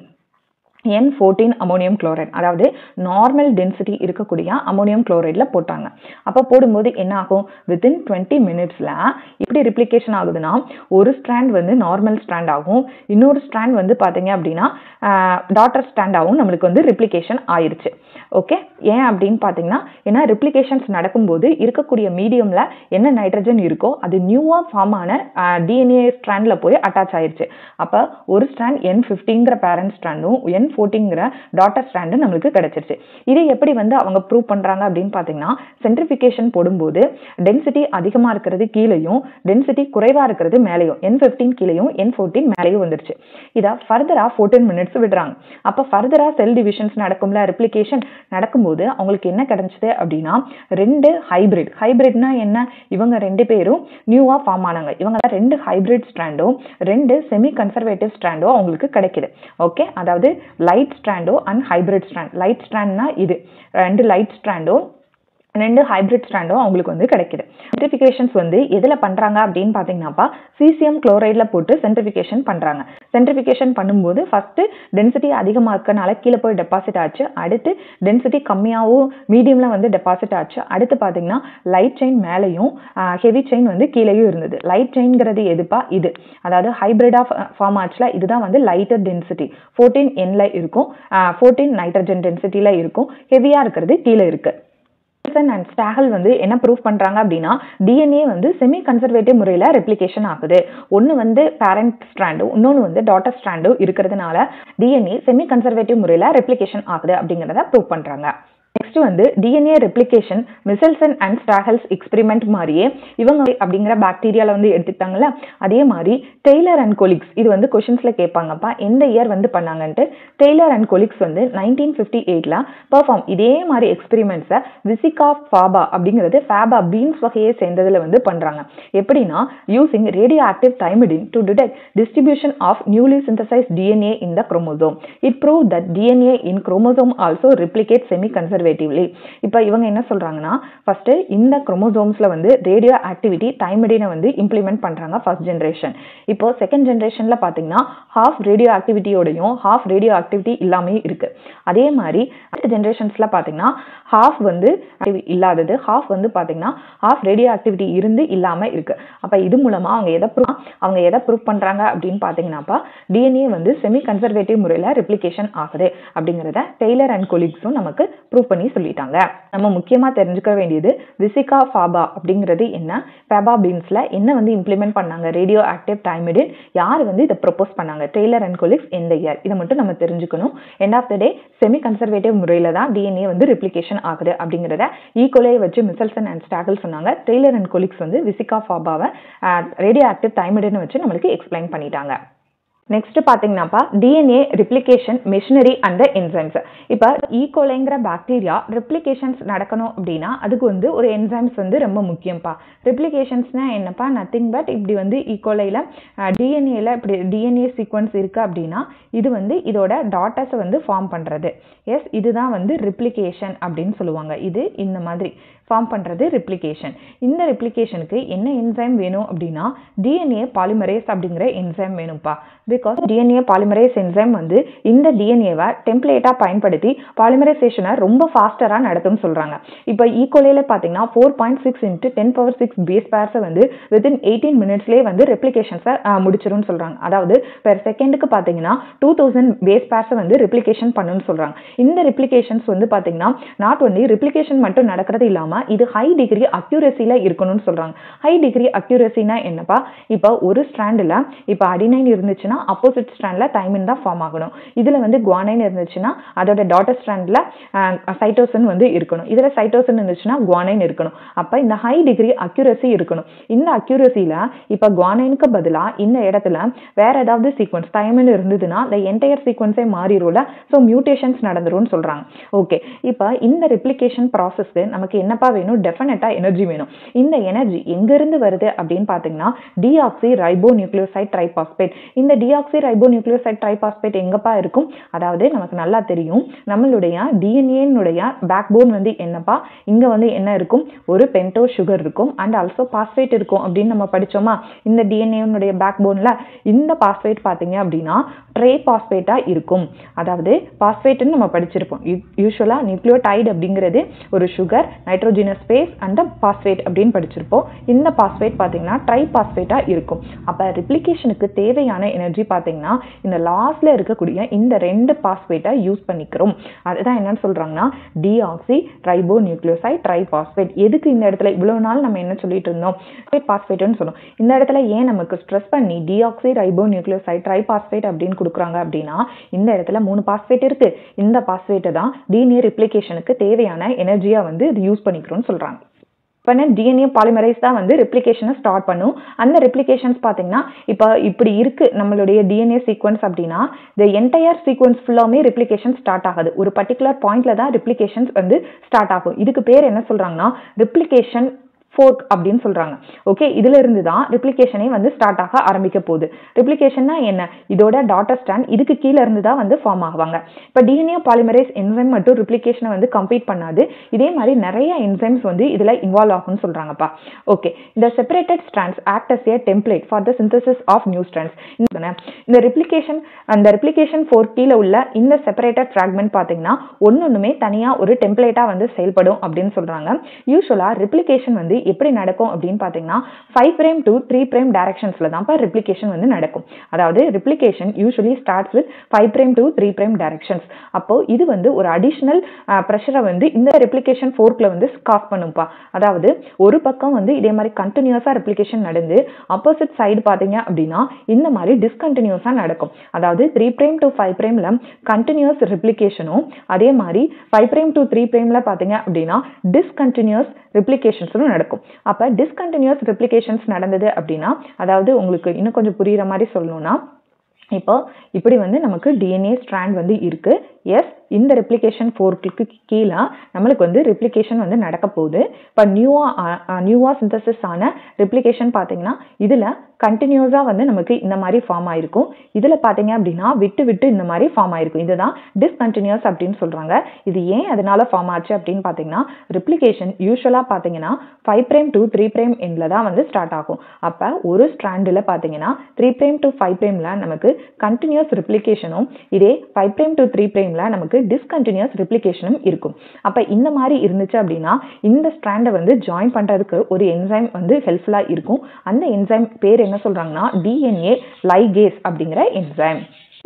N fourteen ammonium chloride அதாவது நார்மல் டென்சிட்டி இருக்கக்கூடிய அமோனியம் குளோரைடில் போட்டாங்க அப்போ போடும்போது என்ன ஆகும் வித்தின் டுவெண்ட்டி மினிட்ஸில் எப்படி ரிப்ளிகேஷன் ஆகுதுன்னா ஒரு ஸ்ட்ராண்ட் வந்து நார்மல் ஸ்ட்ராண்ட் ஆகும் இன்னொரு ஸ்ட்ராண்ட் வந்து பார்த்தீங்க அப்படின்னா டாட்டர் ஸ்ட்ராண்ட் ஆகும் நம்மளுக்கு வந்து ரிப்ளிகேஷன் ஆயிருச்சு ஓகே ஏன் அப்படின்னு பார்த்தீங்கன்னா ஏன்னா ரிப்ளிகேஷன்ஸ் நடக்கும்போது இருக்கக்கூடிய மீடியமில் என்ன நைட்ரஜன் இருக்கோ அது நியூவாக ஃபார்ம் ஆன டிஎன்ஏ ஸ்ட்ராண்டில் போய் அட்டாச் ஆயிருச்சு அப்போ ஒரு ஸ்ட்ராண்ட் என் ஃபிஃப்டிங்கிற பேரண்ட் ஸ்ட்ராண்டும் என் ஃபோர்ட்டிங்கிற டாட்டர் ஸ்ட்ராண்டு நம்மளுக்கு கிடைச்சிருச்சு இதை எப்படி வந்து அவங்க ப்ரூவ் பண்ணுறாங்க அப்படின்னு பார்த்தீங்கன்னா சென்ட்ரிஃபிகேஷன் போடும்போது டென்சிட்டி அதிகமாக இருக்கிறது கீழேயும் டென்சிட்டி குறைவாக இருக்கிறது மேலேயும் என் ஃபிஃப்டீன் கீழேயும் என் ஃபோர்டீன் மேலேயும் வந்துருச்சு இதை ஃபர்தராக ஃபோர்டீன் மினிட்ஸ் விடுறாங்க அப்போ ஃபர்தராக செல் டிவிஷன்ஸ் நடக்கும்ல ரெப்ளிகேஷன் நடக்கும்போது அவங்களுக்கு என்ன கிடைச்சது அப்படின்னா ரெண்டு ஹைபிரிட் ஹைபிரிட்னா என்ன இவங்க ரெண்டு பேரும் நியூவாக ஃபார்ம் ஆனாங்க இவங்க ரெண்டு ஹைபிரிட் ஸ்ட்ராண்டும் ரெண்டு செமி கன்சர்வேட்டிவ் ஸ்ட்ராண்டும் அவங்களுக்கு கிடைக்குது ஓகே அதாவது லைட் ஸ்ட்ராண்டோ அண்ட் ஹைபிரிட் ஸ்ட்ராண்ட் லைட் ஸ்ட்ராண்ட்னா இது ரெண்டு லைட் ஸ்ட்ராண்டும் ரெண்டு ஹைபிரிட் ஸ்ட்ராண்டும் அவங்களுக்கு வந்து கிடைக்குது சென்ட்ரிஃபிகேஷன்ஸ் வந்து எதில் பண்ணுறாங்க அப்படின்னு பார்த்தீங்கன்னாப்பா சீசியம் குளோரைடில் போட்டு சென்ட்ரிஃபிகேஷன் பண்ணுறாங்க சென்ட்ரிஃபிகேஷன் பண்ணும்போது ஃபஸ்ட்டு டென்சிட்டி அதிகமாக இருக்கனால கீழே போய் டெபாசிட் ஆச்சு அடுத்து டென்சிட்டி கம்மியாகவும் மீடியமில் வந்து டெபாசிட் ஆச்சு அடுத்து பார்த்தீங்கன்னா லைட் செயின் மேலேயும் ஹெவி செயின் வந்து கீழேயும் இருந்தது லைட் செயின்ங்கிறது எதுப்பா இது அதாவது ஹைபிரிடாக ஃபார்ம் ஆச்சுல இதுதான் வந்து லைட்டர் டென்சிட்டி ஃபோர்டீன் என்ல இருக்கும் ஃபோர்டீன் நைட்ரஜன் டென்சிட்டியில் இருக்கும் ஹெவியாக இருக்கிறது கீழே இருக்குது வில்சன் அண்ட் ஸ்டாகல் வந்து என்ன ப்ரூவ் பண்ணுறாங்க அப்படின்னா டிஎன்ஏ வந்து செமி கன்சர்வேட்டிவ் முறையில் ரெப்ளிகேஷன் ஆகுது ஒன்று வந்து பேரண்ட் ஸ்ட்ராண்டும் இன்னொன்று வந்து டாட்டர் ஸ்ட்ராண்டும் இருக்கிறதுனால டிஎன்ஏ செமி கன்சர்வேட்டிவ் முறையில் ரெப்ளிகேஷன் ஆகுது அப்படிங்கிறத ப்ரூவ் பண்ணுறாங்க நெக்ஸ்ட் வந்து DNA replication Meselson and Stahl's experiment மாதிரியே இவங்க அப்படிங்கிற பாக்டீரியாவில் வந்து எடுத்துக்கிட்டாங்கல்ல அதே மாதிரி டெய்லர் அண்ட் கொலிக்ஸ் இது வந்து கொஷின்ஸில் கேட்பாங்கப்பா எந்த இயர் வந்து பண்ணாங்கன்ட்டு டெய்லர் அண்ட் கொலிக்ஸ் வந்து நைன்டீன் ஃபிஃப்டி எயிட்டில் பர்ஃபார்ம் இதே மாதிரி எக்ஸ்பெரிமெண்ட்ஸை விசிகா ஃபாபா அப்படிங்கிறது ஃபேபா பீன்ஸ் வகையை சேர்ந்ததில் வந்து பண்ணுறாங்க எப்படின்னா using radioactive thymidine to detect distribution of newly synthesise DNA in the chromosome it prove that DNA in chromosome also replicate semi conservatively இப்போ இவங்க என்ன சொல்கிறாங்கன்னா ஃபஸ்ட்டு இந்த குரோமோசோம்ஸில் வந்து ரேடியோ ஆக்டிவிட்டி தைமிடினை வந்து இம்ப்ளிமெண்ட் பண்ணுறாங்க ஃபர்ஸ்ட் ஜென்ரேஷன் இப்போ செகண்ட் ஜென்ரேஷனில் பார்த்தீங்கன்னா ஹாஃப் ரேடியோ ஆக்டிவிட்டியோடையும் ஹாஃப் ரேடியோ ஆக்டிவிட்டி இல்லாமல் இருக்குது அதே மாதிரி அடுத்த ஜென்ரேஷன்ஸில் பார்த்தீங்கன்னா ஹாஃப் வந்து இல்லாதது ஹாஃப் வந்து பார்த்தீங்கன்னா ஹாஃப் ரேடியோ ஆக்டிவிட்டி இருந்து இல்லாமல் இருக்குது அப்போ இது மூலமாக அவங்க எதை ப்ரூவ் அவங்க எதை ப்ரூவ் பண்ணுறாங்க அப்படின்னு பார்த்தீங்கன்னாப்பா டிஎன்ஏ வந்து செமி கன்சர்வேட்டிவ் முறையில் ரெப்ளிகேஷன் ஆகுது அப்படிங்கிறத டெய்லர் அண்ட் கொலீக்ஸும் நமக்கு ப்ரூவ் பண்ணி பண்ணி சொல்லிட்டாங்க நம்ம முக்கியமாக தெரிஞ்சுக்க வேண்டியது விசிகா ஃபாபா அப்படிங்கிறது என்ன ஃபேபா பீன்ஸில் என்ன வந்து இம்ப்ளிமெண்ட் பண்ணாங்க ரேடியோ ஆக்டிவ் டைமிடின் யார் வந்து இதை ப்ரொப்போஸ் பண்ணாங்க டெய்லர் அண்ட் கொலிக்ஸ் எந்த இயர் இதை மட்டும் நம்ம தெரிஞ்சுக்கணும் end of the day semi conservative முறையில் தான் டிஎன்ஏ வந்து ரிப்ளிகேஷன் ஆகுது அப்படிங்கிறத ஈக்குவலையை வச்சு மிசல்சன் அண்ட் ஸ்டாகல் சொன்னாங்க டெய்லர் அண்ட் கொலிக்ஸ் வந்து விசிகா ஃபாபாவை ரேடியோ ஆக்டிவ் டைமிடின் வச்சு நம்மளுக்கு எக்ஸ்பிளைன் பண்ணிட்டாங்க நெக்ஸ்ட் பார்த்தீங்கன்னாப்பா DNA replication machinery and enzymes இப்போ ஈகோலைங்கிற பாக்டீரியா ரிப்ளிகேஷன்ஸ் நடக்கணும் அப்படின்னா அதுக்கு வந்து ஒரு என்சைம்ஸ் வந்து ரொம்ப முக்கியம்ப்பா ரிப்ளிகேஷன்ஸ்னா என்னப்பா நத்திங் பட் இப்படி வந்து ஈகோலையில் டிஎன்ஏல இப்படி டிஎன்ஏ சீக்வன்ஸ் இருக்குது அப்படின்னா இது வந்து இதோட டாட்டர்ஸை வந்து ஃபார்ம் பண்ணுறது எஸ் இதுதான் வந்து ரிப்ளிகேஷன் அப்படின்னு சொல்லுவாங்க இது இந்த மாதிரி ஃபார்ம் பண்ணுறது ரிப்ளிகேஷன் இந்த ரிப்ளிகேஷனுக்கு என்ன என்சைம் வேணும் அப்படின்னா டிஎன்ஏ பாலிமரேஸ் அப்படிங்கிற என்சைம் வேணும்ப்பா பிகாஸ் டிஎன்ஏ பாலிமரேஸ் என்சைம் வந்து இந்த டிஎன்ஏவை டெம்ப்ளேட்டாக பயன்படுத்தி பாலிமரைசேஷனை ரொம்ப ஃபாஸ்டராக நடத்தும்னு சொல்கிறாங்க இப்போ ஈக்குவலையில் பார்த்தீங்கன்னா four point six into ten power six base பேர்ஸை வந்து வித்தின் எயிட்டீன் மினிட்ஸ்லேயே வந்து ரெப்ளிகேஷன்ஸை முடிச்சிரும்னு சொல்கிறாங்க அதாவது பெர் செகண்டுக்கு பார்த்தீங்கன்னா டூ தௌசண்ட் பேஸ் பேர்ஸை வந்து ரெப்ளிகேஷன் பண்ணுன்னு சொல்கிறாங்க இந்த ரெப்ளிகேஷன்ஸ் வந்து பார்த்தீங்கன்னா நாட் ஒன்லி ரெப்ளிகேஷன் மட்டும் நடக்கிறது இல்லாமல் இது ஹை டிகிரி அக்யூரஸியில் இருக்கணும்னு சொல்கிறாங்க ஹை டிகிரி அக்யூரஸினா என்னப்பா இப்போ ஒரு ஸ்ட்ராண்டில் இப்போ அடினைன் இருந்துச்சுன்னா அப்போசிட் ஸ்ட்ராண்டில் தைமின் தான் ஃபார்ம் ஆகணும் இதில் வந்து குவானைன் இருந்துச்சுன்னா அதோட டாட்டர் ஸ்ட்ராண்டில் சைட்டோசன் வந்து இருக்கணும் இதில் சைட்டோசன் இருந்துச்சுன்னா குவானைன் இருக்கணும் அப்போ இந்த ஹை டிகிரி அக்யூரஸி இருக்கணும் இந்த அக்யூரஸியில் இப்போ குவானைனுக்கு பதிலாக இந்த இடத்துல வேற ஏதாவது சீக்வன்ஸ் தைமின் இருந்ததுன்னா இந்த என்டையர் சீக்வன்ஸே மாறிடும்ல ஸோ மியூட்டேஷன்ஸ் நடந்துரும்னு சொல்கிறாங்க ஓகே இப்போ இந்த ரெப்ளிகேஷன் ப்ராசஸ்க்கு நமக்கு என்னப்பா வேணும் டெஃபினட்டாக எனர்ஜி வேணும் இந்த எனர்ஜி எங்கேருந்து வருது அப்படின்னு பார்த்தீங்கன்னா டிஆக்சி ரைபோ நியூக்ளியோசைட் ட்ரைபாஸ்பேட் இந்த டிஆக்சி ரைபோ நியூக்ளியோசைட் ட்ரைபாஸ்பேட் எங்கப்பா இருக்கும் அதாவது நமக்கு நல்லா தெரியும் நம்மளுடைய டிஎன்ஏனுடைய பேக் போன் வந்து என்னப்பா இங்கே வந்து என்ன இருக்கும் ஒரு பென்டோ சுகர் இருக்கும் அண்ட் ஆல்சோ பாஸ்பேட் இருக்கும் அப்படின்னு நம்ம படித்தோமா இந்த டிஎன்ஏனுடைய பேக் போனில் இந்த பாஸ்பேட் பார்த்தீங்க அப்படின்னா ட்ரே பாஸ்பேட்டாக இருக்கும் அதாவது பாஸ்பேட்னு நம்ம படிச்சிருப்போம் யூஸ்வலாக நியூக்ளியோடைடு அப்படிங்கிறது ஒரு sugar nitrogenous base and phosphate அப்படின்னு படிச்சிருப்போம் இந்த பாஸ்பேட் பார்த்தீங்கன்னா ட்ரை பாஸ்பேட்டாக இருக்கும் அப்போ ரிப்ளிகேஷனுக்கு தேவையான எனர்ஜி பார்த்தீங்கன்னா இந்த லாஸ்ட்ல இருக்கக்கூடிய இந்த ரெண்டு பாஸ்பேட்டை யூஸ் பண்ணிக்கிறோம் அதுதான் என்னன்னு சொல்றாங்கன்னா deoxyribonucleoside triphosphate எதுக்கு இந்த இடத்துல இவ்வளவு நாள் நம்ம என்ன சொல்லிட்டு இருந்தோம் பாஸ்பேட்னு சொன்னோம் இந்த இடத்துல ஏன் நமக்கு ஸ்ட்ரெஸ் பண்ணி deoxyribonucleoside triphosphate அப்படின்னு கொடுக்குறாங்க அப்படின்னா இந்த இடத்துல மூணு பாஸ்பேட் இருக்கு இந்த பாஸ்பேட்டை தான் டிஎன்ஏ ரிப்ளிகேஷனுக்கு தேவையான எனர்ஜியா வந்து இது யூஸ் பண்ணிக்கிறோம்னு சொல்றாங்க இப்போ டிஎன்ஏ பாலிமரைஸ் தான் வந்து ரெப்ளிகேஷனை ஸ்டார்ட் பண்ணும் அந்த ரெப்ளிகேஷன்ஸ் பார்த்தீங்கன்னா இப்போ இப்படி இருக்கு நம்மளுடைய டிஎன்ஏ சீக்வன்ஸ் அப்படின்னா இந்த என்டையர் சீக்வன்ஸ் ஃபுல்லாமே ரெப்ளிகேஷன் ஸ்டார்ட் ஆகுது ஒரு பர்டிகுலர் பாயிண்ட்ல தான் ரெப்ளிகேஷன்ஸ் வந்து ஸ்டார்ட் ஆகும் இதுக்கு பேர் என்ன சொல்றாங்கன்னா ரெப்ளிகேஷன் ஃபோர்க் அப்படின்னு சொல்றாங்க ஓகே இதுல இருந்து தான் ரிப்ளிகேஷனே வந்து ஸ்டார்ட் ஆக ஆரம்பிக்க போகுது ரிப்ளிகேஷன்னா என்ன இதோட டாட்டர் ஸ்டாண்ட் இதுக்கு கீழே இருந்து தான் வந்து ஃபார்ம் ஆகுவாங்க இப்போ டிஎன்ஏ பாலிமரேஸ் என்சைம் மட்டும் ரிப்ளிகேஷனை வந்து கம்ப்ளீட் பண்ணாது இதே மாதிரி நிறைய என்சைம்ஸ் வந்து இதுல இன்வால்வ் ஆகும்னு சொல்றாங்கப்பா ஓகே இந்த separated strands act as a template for the synthesis of new strands இந்த ரிப்ளிகேஷன் அந்த ரிப்ளிகேஷன் ஃபோர் கீழே உள்ள இந்த செப்பரேட்டட் ஃப்ராக்மெண்ட் பார்த்தீங்கன்னா ஒன்னொன்றுமே தனியாக ஒரு டெம்ப்ளேட்டாக வந்து செயல்படும் அப்படின்னு சொல்றாங்க யூஸ்வலாக ரிப்ளிகேஷன் வந்து எப்படி நடக்கும் அப்படின்னு பார்த்தீங்கன்னா five prime to three prime டைரக்ஷன்ஸில் தான் ரிப்ளிகேஷன் வந்து நடக்கும் அதாவது replication usually starts with five prime to three prime directions அப்போ இது வந்து ஒரு அடிஷ்னல் ப்ரெஷரை வந்து இந்த ரெப்ளிகேஷன் ஃபோர்க்கில் வந்து காஸ் பண்ணும்ப்பா அதாவது ஒரு பக்கம் வந்து இதே மாதிரி கண்டினியூஸாக ரெப்ளிகேஷன் நடந்து ஆப்போசிட் சைடு பார்த்தீங்க அப்படின்னா இந்த மாதிரி டிஸ்கண்டினியூஸாக நடக்கும் அதாவது த்ரீ பிரேம் டு ஃபைவ் பிரேமில் கண்டினியூஸ் ரெப்ளிகேஷனும் அதே மாதிரி ஃபைவ் பிரேம் டு த்ரீ பிரேமில் பார்த்தீங்க அப்படின்னா டிஸ்கண்டினியூஸ் ரெப்ளிகேஷன்ஸும் நடக்கும் அப்போ டிஸ்கண்டினியூஸ் ரெப்ளிகேஷன்ஸ் நடந்தது அப்படின்னா அதாவது உங்களுக்கு இன்னும் கொஞ்சம் புரியுற மாதிரி சொல்லணும்னா இப்போ இப்படி வந்து நமக்கு டிஎன்ஏ ஸ்ட்ராண்ட் வந்து இருக்கு எஸ் இந்த ரெப்ளிகேஷன் ஃபோர்க்கு கீழே நம்மளுக்கு வந்து ரெப்ளிகேஷன் வந்து நடக்க போகுது இப்போ நியூவா நியூவா சிந்தசிஸ் ஆன ரெப்ளிகேஷன் பார்த்தீங்கன்னா இதில் கண்டினியூஸாக வந்து நமக்கு இந்த மாதிரி ஃபார்ம் ஆயிருக்கும் இதில் பார்த்தீங்க அப்படின்னா விட்டு விட்டு இந்த மாதிரி ஃபார்ம் ஆயிருக்கும் இதுதான் டிஸ்கண்டினியூஸ் அப்படின்னு சொல்கிறாங்க இது ஏன் அதனால ஃபார்ம் ஆச்சு அப்படின்னு பார்த்தீங்கன்னா ரெப்ளிகேஷன் யூஸ்வலாக பார்த்தீங்கன்னா five prime to three prime எண்டில் தான் வந்து ஸ்டார்ட் ஆகும் அப்போ ஒரு ஸ்ட்ராண்டில் பார்த்தீங்கன்னா த்ரீ பிரேம் டு ஃபைவ் பிரேமில் நமக்கு கண்டினியூஸ் ரெப்ளிகேஷனும் இதே ஃபைவ் பிரேம் டு த்ரீ பிரேமில் நமக்கு டிஸ்கண்டினியூஸ் ரெப்ளிகேஷனும் இருக்கும் அப்போ இந்த மாதிரி இருந்துச்சு அப்படின்னா இந்த ஸ்ட்ராண்டை வந்து ஜாயின் பண்ணுறதுக்கு ஒரு என்சைம் வந்து ஹெல்ப்ஃபுல்லாக இருக்கும் அந்த என்சைம் பேர் என்ன சொல்கிறாங்கன்னா டிஎன்ஏ லைகேஸ் அப்படிங்கிற என்சைம்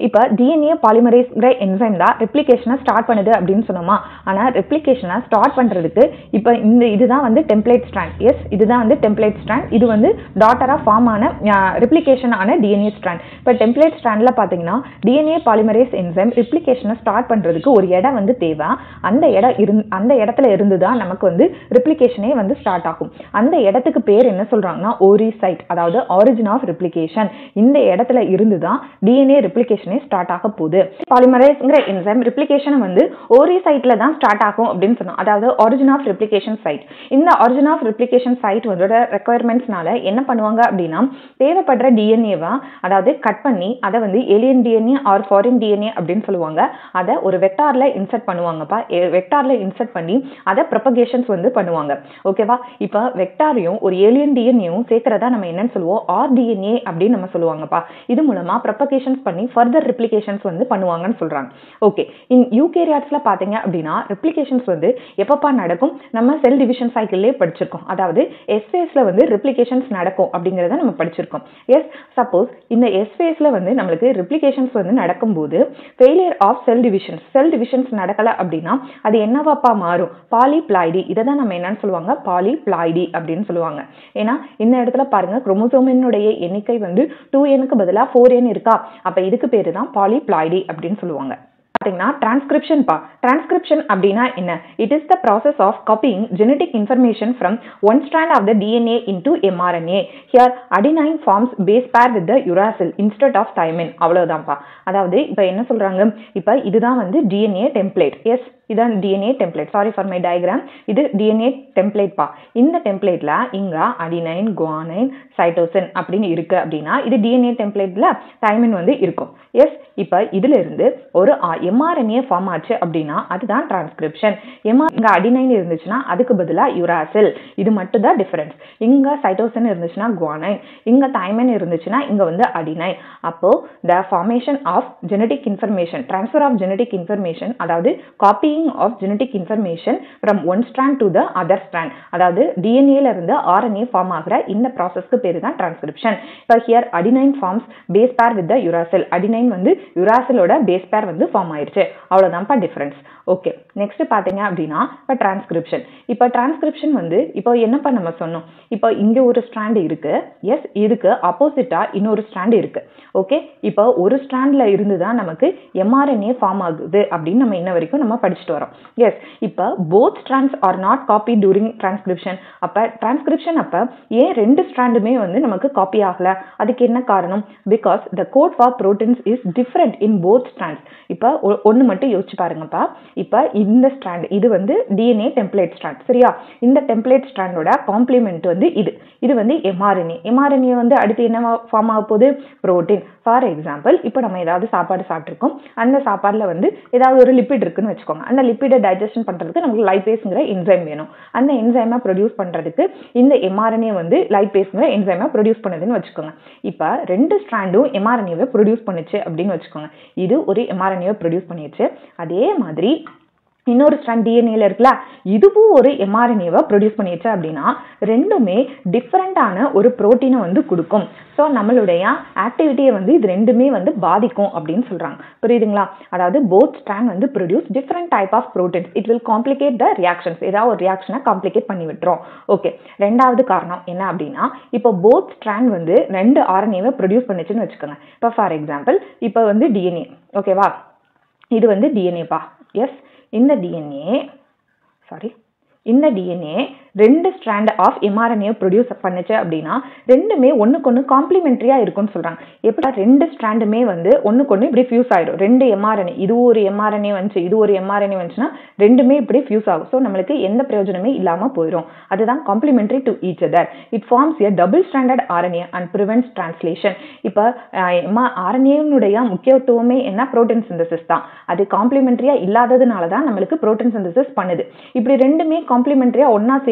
இப்போ டிஎன்ஏ பாலிமரேஸ்ங்கிற என்சைம் தான் ரெப்ளிகேஷனை ஸ்டார்ட் பண்ணுது அப்படின்னு சொன்னோமா ஆனால் ரெப்ளிகேஷனை ஸ்டார்ட் பண்ணுறதுக்கு இப்போ இந்த இதுதான் வந்து டெம்ப்ளேட் ஸ்ட்ராண்ட் எஸ் இதுதான் வந்து டெம்ப்ளேட் ஸ்ட்ராண்ட் இது வந்து டாட்டராக ஃபார்ம் ஆன ரெப்ளிகேஷன் ஆன டிஎன்ஏ ஸ்ட்ராண்ட் இப்போ டெம்ப்ளேட் ஸ்ட்ராண்டில் பார்த்தீங்கன்னா டிஎன்ஏ பாலிமரேஸ் என்சைம் ரெப்ளிகேஷனை ஸ்டார்ட் பண்ணுறதுக்கு ஒரு இடம் வந்து தேவை அந்த இடம் இருந் அந்த இடத்துல இருந்து தான் நமக்கு வந்து ரெப்ளிகேஷனே வந்து ஸ்டார்ட் ஆகும் அந்த இடத்துக்கு பேர் என்ன சொல்கிறாங்கன்னா ஓரி சைட் அதாவது ஆரிஜின் ஆஃப் ரெப்ளிகேஷன் இந்த இடத்துல இருந்து தான் டிஎன்ஏ ரெப்ளிகேஷனே ஸ்டார்ட் ஆக போகுது பாலிமரேஸ்ங்கிற என்சைம் ரெப்ளிகேஷன் வந்து ஓரி சைட்ல தான் ஸ்டார்ட் ஆகும் அப்படின்னு சொன்னோம் அதாவது ஆரிஜின் ஆஃப் ரெப்ளிகேஷன் சைட் இந்த ஆரிஜின் ஆஃப் ரெப்ளிகேஷன் சைட் வந்து ரெக்குயர்மெண்ட்ஸ்னால என்ன பண்ணுவாங்க அப்படின்னா தேவைப்படுற டிஎன்ஏவை அதாவது கட் பண்ணி அதை வந்து alien DNA or foreign DNA அப்படின்னு சொல்லுவாங்க அதை ஒரு வெக்டார்ல இன்சர்ட் பண்ணுவாங்கப்பா வெக்டார்ல இன்சர்ட் பண்ணி அதை ப்ரொபகேஷன்ஸ் வந்து பண்ணுவாங்க ஓகேவா இப்போ வெக்டாரையும் ஒரு ஏலியன் டிஎன்ஏவும் சேர்க்கறதா நம்ம என்னன்னு சொல்லுவோம் ஆர் டிஎன்ஏ அப்படின்னு நம்ம சொல்லுவாங்கப்பா இது மூலமா ப்ரொபகேஷன்ஸ் பண்ணி ஃபர்தர் ரெப்ளிகேஷன்ஸ் வந்து பண்ணுவாங்கன்னு சொல்றாங்க ஓகே இன் யூகேரியாட்ஸ்ல பாத்தீங்க அப்படின்னா ரெப்ளிகேஷன்ஸ் வந்து எப்பப்பா நடக்கும் நம்ம செல் டிவிஷன் சைக்கிள்லேயே படிச்சிருக்கோம் அதாவது எஸ் ஃபேஸ்ல வந்து ரெப்ளிகேஷன்ஸ் நடக்கும் அப்படிங்கிறத நம்ம படிச்சிருக்கோம் எஸ் சப்போஸ் இந்த எஸ் ஃபேஸ்ல வந்து நம்மளுக்கு ரெப்ளிகேஷன்ஸ் வந்து நடக்கும்போது failure of cell divisions cell divisions நடக்கல அப்படின்னா அது என்னவாப்பா மாறும் பாலிப்ளாய்டி இதை தான் நம்ம என்னன்னு சொல்லுவாங்க பாலிப்ளாய்டி அப்படின்னு சொல்லுவாங்க ஏன்னா இந்த இடத்துல பாருங்க குரோமோசோமினுடைய எண்ணிக்கை வந்து டூ எனுக்கு பதிலாக ஃபோர் என் இருக்கா அப்ப இதுக்கு பேரு தான் பாலிப்ளாய்டி அப்படின்னு சொல்லுவாங்க பார்த்தீங்கன்னா டிரான்ஸ்கிரிப்ஷன் பா டிரான்ஸ்கிரிப்ஷன் அப்படின்னா என்ன it is the process of copying genetic information from one strand of the DNA into mRNA here adenine forms base pair with the uracil instead of thymine அவ்வளவுதான்ப்பா அதாவது இப்போ என்ன சொல்றாங்க இப்போ இதுதான் வந்து டிஎன்ஏ டெம்ப்ளேட் எஸ் இதான் DNA template sorry for my diagram இது டிஎன்ஏ டெம்ப்ளேட் பா இந்த டெம்ப்ளேட்ல இங்க அடினைன் குவானைன் சைட்டோசின் அப்படின்னு இருக்கு அப்படின்னா இது டிஎன்ஏ டெம்ப்ளேட்ல தைமின் வந்து இருக்கும் எஸ் இப்போ இதுல இருந்து ஒரு எம்ஆர்என்ஏ ஃபார்ம் ஆச்சு அப்படின்னா அதுதான் டிரான்ஸ்கிரிப்ஷன் எம்ஆர் இங்க அடினைன் இருந்துச்சுன்னா அதுக்கு பதிலாக யுராசில் இது மட்டும் தான் டிஃபரன்ஸ் இங்க சைட்டோசின் இருந்துச்சுன்னா குவானைன் இங்க தைமின் இருந்துச்சுன்னா இங்க வந்து அடினைன் அப்போ the formation of genetic information transfer of genetic information அதாவது copying of genetic information from one strand to the other strand அதாவது டிஎன்ஏல இருந்து ஆர்என்ஏ ஃபார்ம் ஆகிற இந்த ப்ராசஸ்க்கு பேர் தான் டிரான்ஸ்கிரிப்ஷன் இப்போ here adenine forms base pair with the uracil adenine வந்து யுராசிலோட பேஸ் பேர் வந்து ஃபார்ம் ஆயிருச்சு அவ்வளோதான்ப்பா டிஃபரன்ஸ் ஓகே நெக்ஸ்ட் பார்த்தீங்க அப்படின்னா இப்போ டிரான்ஸ்கிரிப்ஷன் இப்போ டிரான்ஸ்கிரிப்ஷன் வந்து இப்போ என்னப்பா நம்ம சொன்னோம் இப்போ இங்கே ஒரு ஸ்ட்ராண்ட் இருக்கு எஸ் இதுக்கு ஆப்போசிட்டா இன்னொரு ஸ்ட்ராண்ட் இருக்கு ஓகே இப்போ ஒரு ஸ்ட்ராண்ட்ல இருந்து தான் நமக்கு எம்ஆர்என்ஏ ஃபார்ம் ஆகுது அப்படின்னு நம்ம இன்ன வரைக்கும் நம்ம படிச்சுட்டு வரோம் எஸ் இப்போ both strands are not copy during transcription அப்போ டிரான்ஸ்கிரிப்ஷன் அப்போ ஏன் ரெண்டு ஸ்ட்ராண்டுமே வந்து நமக்கு காப்பி ஆகல அதுக்கு என்ன காரணம் because the code for proteins is different in both strands இப்போ ஒன்று மட்டும் யோசிச்சு பாருங்கப்பா இப்போ இந்த ஸ்ட்ராண்ட் இது வந்து டிஎன்ஏ டெம்ப்ளேட் ஸ்ட்ராண்ட் சரியா இந்த டெம்ப்ளேட் ஸ்ட்ராண்டோட காம்ப்ளிமெண்ட் வந்து இது இது வந்து எம்ஆர்என்ஏ எம்ஆர்என்ஏ வந்து அடுத்து என்ன ஃபார்ம் ஆக போகுது ப்ரோட்டீன் ஃபார் எக்ஸாம்பிள் இப்போ நம்ம ஏதாவது சாப்பாடு சாப்பிட்ருக்கோம் அந்த சாப்பாடில் வந்து ஏதாவது ஒரு லிப்பிட் இருக்குன்னு வச்சுக்கோங்க அந்த லிப்பிடை டைஜஷன் பண்ணுறதுக்கு நமக்கு லைபேஸ்ங்கிற என்சைம் வேணும் அந்த என்சைமை ப்ரொடியூஸ் பண்ணுறதுக்கு இந்த எம்ஆர்என்ஏ வந்து லைபேஸ்ங்கிற என்சைமை ப்ரொடியூஸ் பண்ணுதுன்னு வச்சுக்கோங்க இப்போ ரெண்டு ஸ்ட்ராண்டும் எம்ஆர்என்ஏவை ப்ரொடியூஸ் பண்ணுச்சு அப்படின்னு வச்சுக்கோங்க இது ஒரு எம்ஆர்என்ஏவை ப்ரொடியூஸ் பண்ணிடுச்சு அதே மாதிரி இன்னொரு ஸ்ட்ராண்ட் டிஎன்ஏல இருக்குல்ல இதுவும் ஒரு எம்ஆர்என்ஏவை ப்ரொடியூஸ் பண்ணிடுச்சு அப்படின்னா ரெண்டுமே டிஃப்ரெண்ட்டான ஒரு ப்ரோட்டீனை வந்து கொடுக்கும் ஸோ நம்மளுடைய ஆக்டிவிட்டியை வந்து இது ரெண்டுமே வந்து பாதிக்கும் அப்படின்னு சொல்கிறாங்க புரியுதுங்களா அதாவது போத் ஸ்ட்ராண்ட் வந்து produce different type of proteins it will complicate the reactions ஏதாவது ஒரு ரியாக்ஷனை காம்ப்ளிகேட் பண்ணி விட்டுரும் ஓகே ரெண்டாவது காரணம் என்ன அப்படின்னா இப்போ போத் ஸ்ட்ராண்ட் வந்து ரெண்டு ஆர்என்ஏவை ப்ரொடியூஸ் பண்ணுச்சுன்னு வச்சுக்கோங்க இப்போ ஃபார் எக்ஸாம்பிள் இப்போ வந்து டிஎன்ஏ ஓகேவா இது வந்து டிஎன்ஏப்பா எஸ் இந்த டிஎன்ஏ சாரி இந்த டிஎன்ஏ ரெண்டு ஸ்ட்ராண்ட் ஆஃப் எம்ஆர்என்ஏ ப்ரொடியூஸ் பண்ணுச்சு அப்படின்னா ரெண்டுமே ஒன்றுக்கு ஒன்று காம்ப்ளிமெண்ட்ரியாக இருக்கும்னு சொல்கிறாங்க எப்படி ரெண்டு ஸ்ட்ராண்டுமே வந்து ஒன்றுக்கு ஒன்று இப்படி ஃபியூஸ் ஆகிடும் ரெண்டு எம்ஆர்என்ஏ இது ஒரு எம்ஆர்என்ஏ வந்துச்சு இது ஒரு எம்ஆர்என்ஏ வந்துச்சுன்னா ரெண்டுமே இப்படி ஃபியூஸ் ஆகும் ஸோ நம்மளுக்கு எந்த பிரயோஜனமே இல்லாமல் போயிடும் அதுதான் complementary to each other it forms a double stranded RNA and prevents translation இப்போ ஆர்என்ஏனுடைய முக்கியத்துவமே என்ன ப்ரோட்டீன் சிந்தசிஸ் தான் அது காம்ப்ளிமெண்ட்ரியாக இல்லாததுனால தான் நம்மளுக்கு ப்ரோட்டீன் சிந்தசிஸ் பண்ணுது இப்படி ரெண்டுமே காம்ப்ளிமெண்ட்ரியாக ஒன்றா சேர்ந்து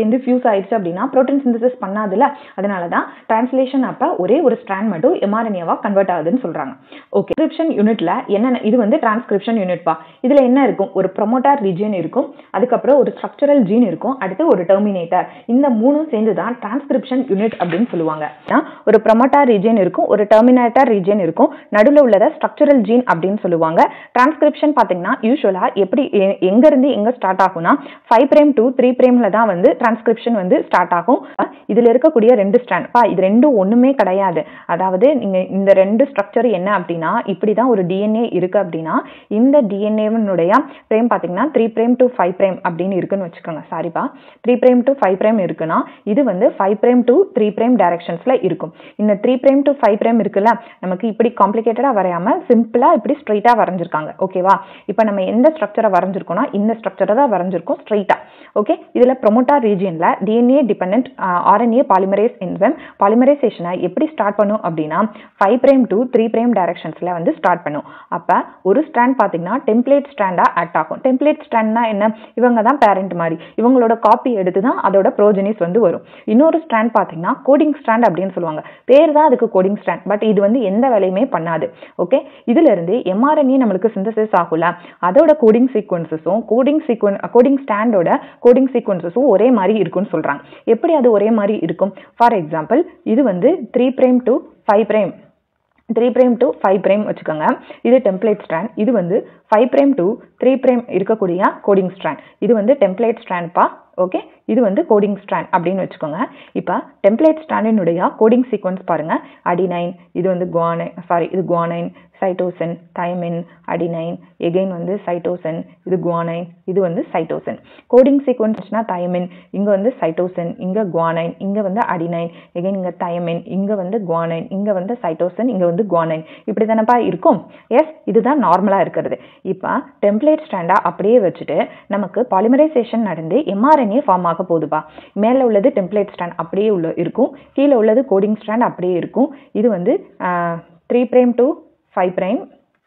சேர்ந்து ஃபியூஸ் ஆயிடுச்சு அப்படின்னா ப்ரோட்டீன் சிந்தசிஸ் பண்ணாதுல அதனால தான் டிரான்ஸ்லேஷன் அப்போ ஒரே ஒரு ஸ்ட்ராண்ட் மட்டும் எம்ஆர்என்ஏவா கன்வெர்ட் ஆகுதுன்னு சொல்றாங்க ஓகே டிரான்ஸ்கிரிப்ஷன் யூனிட்ல என்னென்ன இது வந்து டிரான்ஸ்கிரிப்ஷன் யூனிட்பா இதுல என்ன இருக்கும் ஒரு ப்ரொமோட்டார் ரீஜியன் இருக்கும் அதுக்கப்புறம் ஒரு ஸ்ட்ரக்சரல் ஜீன் இருக்கும் அடுத்து ஒரு டெர்மினேட்டர் இந்த மூணும் சேர்ந்து தான் டிரான்ஸ்கிரிப்ஷன் யூனிட் அப்படின்னு சொல்லுவாங்க ஆனா, ஒரு ப்ரொமோட்டார் ரீஜியன் இருக்கும் ஒரு டெர்மினேட்டர் ரீஜியன் இருக்கும் நடுவில் உள்ளத ஸ்ட்ரக்சரல் ஜீன் அப்படின்னு சொல்லுவாங்க டிரான்ஸ்கிரிப்ஷன் பார்த்தீங்கன்னா யூஸ்வலா எப்படி எ- எங்க இருந்து எங்க ஸ்டார்ட் ஆகும்னா ஃபைவ் பிரேம் டு த்ரீ பிரேம்ல தான் வந்து டிரான்ஸ்கிரிப்ஷன் வந்து ஸ்டார்ட் ஆகும் அஹ் இதுல இருக்கக்கூடிய ரெண்டு ஸ்ட்ராண்ட் பா இது ரெண்டும் ஒண்ணுமே கிடையாது அதாவது நீங்க இந்த ரெண்டு ஸ்ட்ரக்சர் என்ன அப்படின்னா இப்படி தான் ஒரு டிஎன்ஏ இருக்கு அப்படின்னா இந்த டிஎன்ஏவனுடைய பிரேம் பார்த்தீங்கன்னா three prime to five prime அப்படின்னு இருக்குன்னு வச்சுக்கோங்க சாரிப்பா three prime to five prime இருக்குன்னா இது வந்து five prime to three prime டைரக்ஷன்ஸ்ல இருக்கும் இந்த three prime to five prime இருக்குல்ல நமக்கு இப்படி காம்ப்ளிகேட்டடா வரையாம சிம்பிளா இப்படி ஸ்ட்ரைட்டா வரைஞ்சிருக்காங்க ஓகேவா இப்போ நம்ம எந்த ஸ்ட்ரக்சரை வரைஞ்சிருக்கோம்னா இந்த ஸ்ட்ரக்சரை தான் வரைஞ்சிருக்கோம் ஸ்ட்ரைட்டா ஓகே இதுல ப்ரொமோட்டார் ரீஜியன்ல DNA depend RNA polymerase enzyme பாலிமரைசேஷனை எப்படி ஸ்டார்ட் பண்ணும் அப்படின்னா five prime to three prime டைரக்ஷன்ஸ்ல வந்து ஸ்டார்ட் பண்ணும் அப்ப ஒரு ஸ்ட்ராண்ட் பாத்தீங்கன்னா டெம்ப்ளேட் ஸ்ட்ராண்டா ஆக்ட் ஆகும் டெம்ப்ளேட் ஸ்ட்ராண்ட்னா என்ன இவங்க தான் பேரண்ட் மாதிரி இவங்களோட காப்பி எடுத்து தான் அதோட ப்ரோஜனிஸ் வந்து வரும் இன்னொரு ஸ்ட்ராண்ட் பாத்தீங்கன்னா கோடிங் ஸ்ட்ராண்ட் அப்படின்னு சொல்லுவாங்க பேர் தான் அதுக்கு கோடிங் ஸ்ட்ராண்ட் பட் இது வந்து எந்த வேலையுமே பண்ணாது ஓகே இதுல இருந்து எம்ஆர்என்ஏ நம்மளுக்கு சிந்தசிஸ் ஆகும்ல அதோட கோடிங் சீக்வன்சஸும் கோடிங் சீக்வன் கோடிங் ஸ்டாண்டோட கோடிங் சீக்வன்சஸும் ஒரே மாதிரி இருக்கும்னு சொல்றாங்க எப்படி அது ஒரே மாதிரி இருக்கும் ஃபார் எக்ஸாம்பிள் இது வந்து three prime to five prime three prime to five prime வச்சுக்கோங்க இது டெம்ப்ளேட் ஸ்ட்ராண்ட் இது வந்து five prime to three prime இருக்கக்கூடிய கோடிங் ஸ்ட்ராண்ட் இது வந்து டெம்ப்ளேட் ஸ்ட்ராண்ட்பா ஓகே இது வந்து கோடிங் ஸ்ட்ராண்ட் அப்படின்னு வச்சுக்கோங்க இப்போ டெம்ப்ளேட் ஸ்ட்ராண்டினுடைய கோடிங் சீக்வன்ஸ் பாருங்க அடினைன் இது வந்து குவானைன் சாரி இது guanine cytosine thymine adenine again வந்து சைட்டோசின் இது குவானைன் இது வந்து சைட்டோசின் கோடிங் சீக்வன்ஸ்னா தைமின் இங்கே வந்து சைட்டோசின் இங்கே குவானைன் இங்கே வந்து அடினைன் எகைன் இங்கே தைமின் இங்கே வந்து குவானைன் இங்கே வந்து சைட்டோசின் இங்கே வந்து குவானைன் இப்படி தானப்பா இருக்கும் எஸ் இதுதான் நார்மலாக இருக்கிறது இப்போ டெம்ப்ளேட் ஸ்டாண்டாக அப்படியே வச்சுட்டு நமக்கு பாலிமரைசேஷன் நடந்து எம்ஆர்என்ஏ ஃபார்ம் ஆக போகுதுப்பா மேலே உள்ளது டெம்ப்ளேட் ஸ்டாண்ட் அப்படியே உள்ள இருக்கும் கீழே உள்ளது கோடிங் ஸ்டாண்ட் அப்படியே இருக்கும் இது வந்து three prime to five prime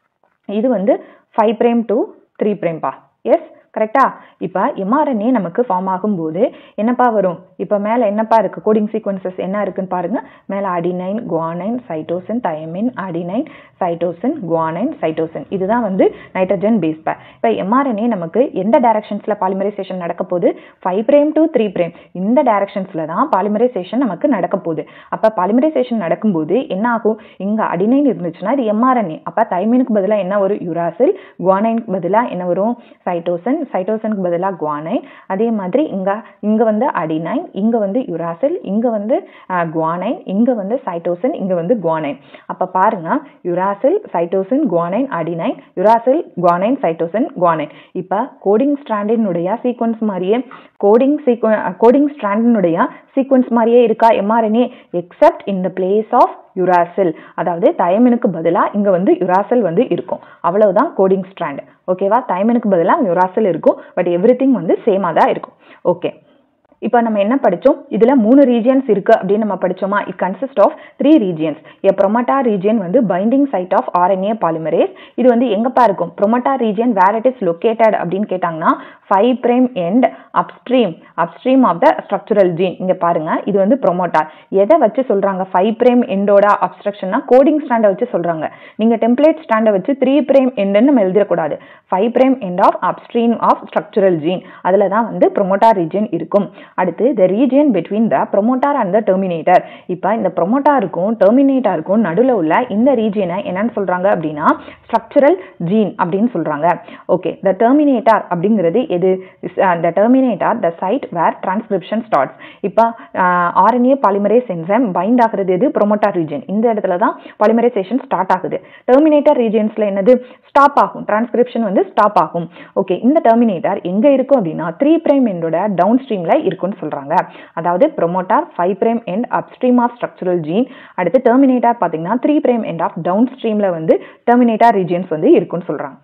இது வந்து ஃபைவ் பிரேம் டு த்ரீ பிரேம்பா எஸ் கரெக்டா இப்போ எம்ஆர்என்ஏ நமக்கு ஃபார்ம் ஆகும்போது என்னப்பா வரும் இப்போ மேலே என்னப்பா இருக்கு கோடிங் சீக்வன்சஸ் என்ன இருக்குன்னு பாருங்க மேலே adenine guanine cytosine thymine adenine cytosine guanine cytosine இதுதான் வந்து நைட்ரஜன் பேஸ் பேர் இப்போ எம்ஆர்என்ஏ நமக்கு எந்த டைரக்ஷன்ஸில் பாலிமரைசேஷன் நடக்க போகுது five prime to three prime இந்த டைரக்ஷன்ஸில் தான் பாலிமரைசேஷன் நமக்கு நடக்க போகுது அப்போ பாலிமரைசேஷன் நடக்கும்போது என்ன ஆகும் இங்கே அடினைன் இருந்துச்சுன்னா இது எம்ஆர்என்ஏ அப்போ தைமினுக்கு பதிலாக என்ன வரும் யுராசில் குவானைனுக்கு பதிலாக என்ன வரும் சைட்டோசன் சைட்டோசனுக்கு பதிலாக குவானைன் அதே மாதிரி இங்கே இங்கே வந்து அடினைன் இங்கே வந்து யுராசில் இங்கே வந்து குவானைன் இங்கே வந்து சைட்டோசின் இங்கே வந்து குவானைன் அப்போ பாருங்க uracil cytosine guanine adenine uracil guanine cytosine guanine இப்போ கோடிங் ஸ்ட்ராண்டினுடைய சீக்வன்ஸ் மாதிரியே கோடிங் சீக்வன் கோடிங் ஸ்ட்ராண்டினுடைய சீக்வன்ஸ் மாதிரியே இருக்கா mRNA except in the place of uracil அதாவது தயமினுக்கு பதிலாக இங்கே வந்து யுராசில் வந்து இருக்கும் அவ்வளவுதான் கோடிங் ஸ்ட்ராண்ட் ஓகேவா தயமினுக்கு பதிலாக யுராசில் இருக்கும் பட் எவ்ரி வந்து சேமாக தான் இருக்கும் ஓகே இப்போ நம்ம என்ன படிச்சோம் இதுல மூணு ரீஜியன்ஸ் இருக்கு அப்படின்னு நம்ம படிச்சோமா it consist of three regions a promoter region வந்து binding site of RNA polymerase இது வந்து எங்கப்பா இருக்கும் promoter region where it is located அப்படின்னு கேட்டாங்கன்னா five prime end upstream upstream of the structural gene இங்க பாருங்க இது வந்து ப்ரொமோட்டார் எதை வச்சு சொல்றாங்க ஃபைவ் பிரேம் எண்டோட அப்ஸ்ட்ரக்ஷன்னா கோடிங் ஸ்டாண்டை வச்சு சொல்றாங்க நீங்க டெம்ப்ளேட் ஸ்டாண்டை வச்சு த்ரீ பிரேம் எண்டுன்னு நம்ம எழுதிடக்கூடாது five prime end of upstream of structural gene அதுல தான் வந்து ப்ரொமோட்டார் ரீஜியன் இருக்கும் அடுத்து the region between the promoter and the terminator இப்போ இந்த ப்ரொமோட்டாருக்கும் டெர்மினேட்டாருக்கும் நடுவில் உள்ள இந்த ரீஜியனை என்னன்னு சொல்றாங்க அப்படின்னா ஸ்ட்ரக்சரல் ஜீன் அப்படின்னு சொல்றாங்க ஓகே த டெர்மினேட்டார் அப்படிங்கிறது எது the terminator the site where transcription starts இப்போ ஆர்என்ஏ பாலிமரேஸ் என்சைம் பைண்ட் ஆகுறது எது ப்ரொமோட்டார் ரீஜியன் இந்த இடத்துல தான் பாலிமரைசேஷன் ஸ்டார்ட் ஆகுது டெர்மினேட்டர் ரீஜியன்ஸ்ல என்னது ஸ்டாப் ஆகும் டிரான்ஸ்கிரிப்ஷன் வந்து ஸ்டாப் ஆகும் ஓகே இந்த டெர்மினேட்டர் எங்க இருக்கும் அப்படின்னா த்ரீ பிரைம் எண்டோட டவுன் ஸ்ட்ரீம்ல இருக்கும்னு சொல்றாங்க அதாவது promoter five prime end upstream of structural gene அடுத்து டெர்மினேட்டர் பார்த்தீங்கன்னா three prime end of down ஸ்ட்ரீம்ல வந்து டெர்மினேட்டர் ரீஜியன்ஸ் வந்து இருக்கும்னு சொல்றாங்க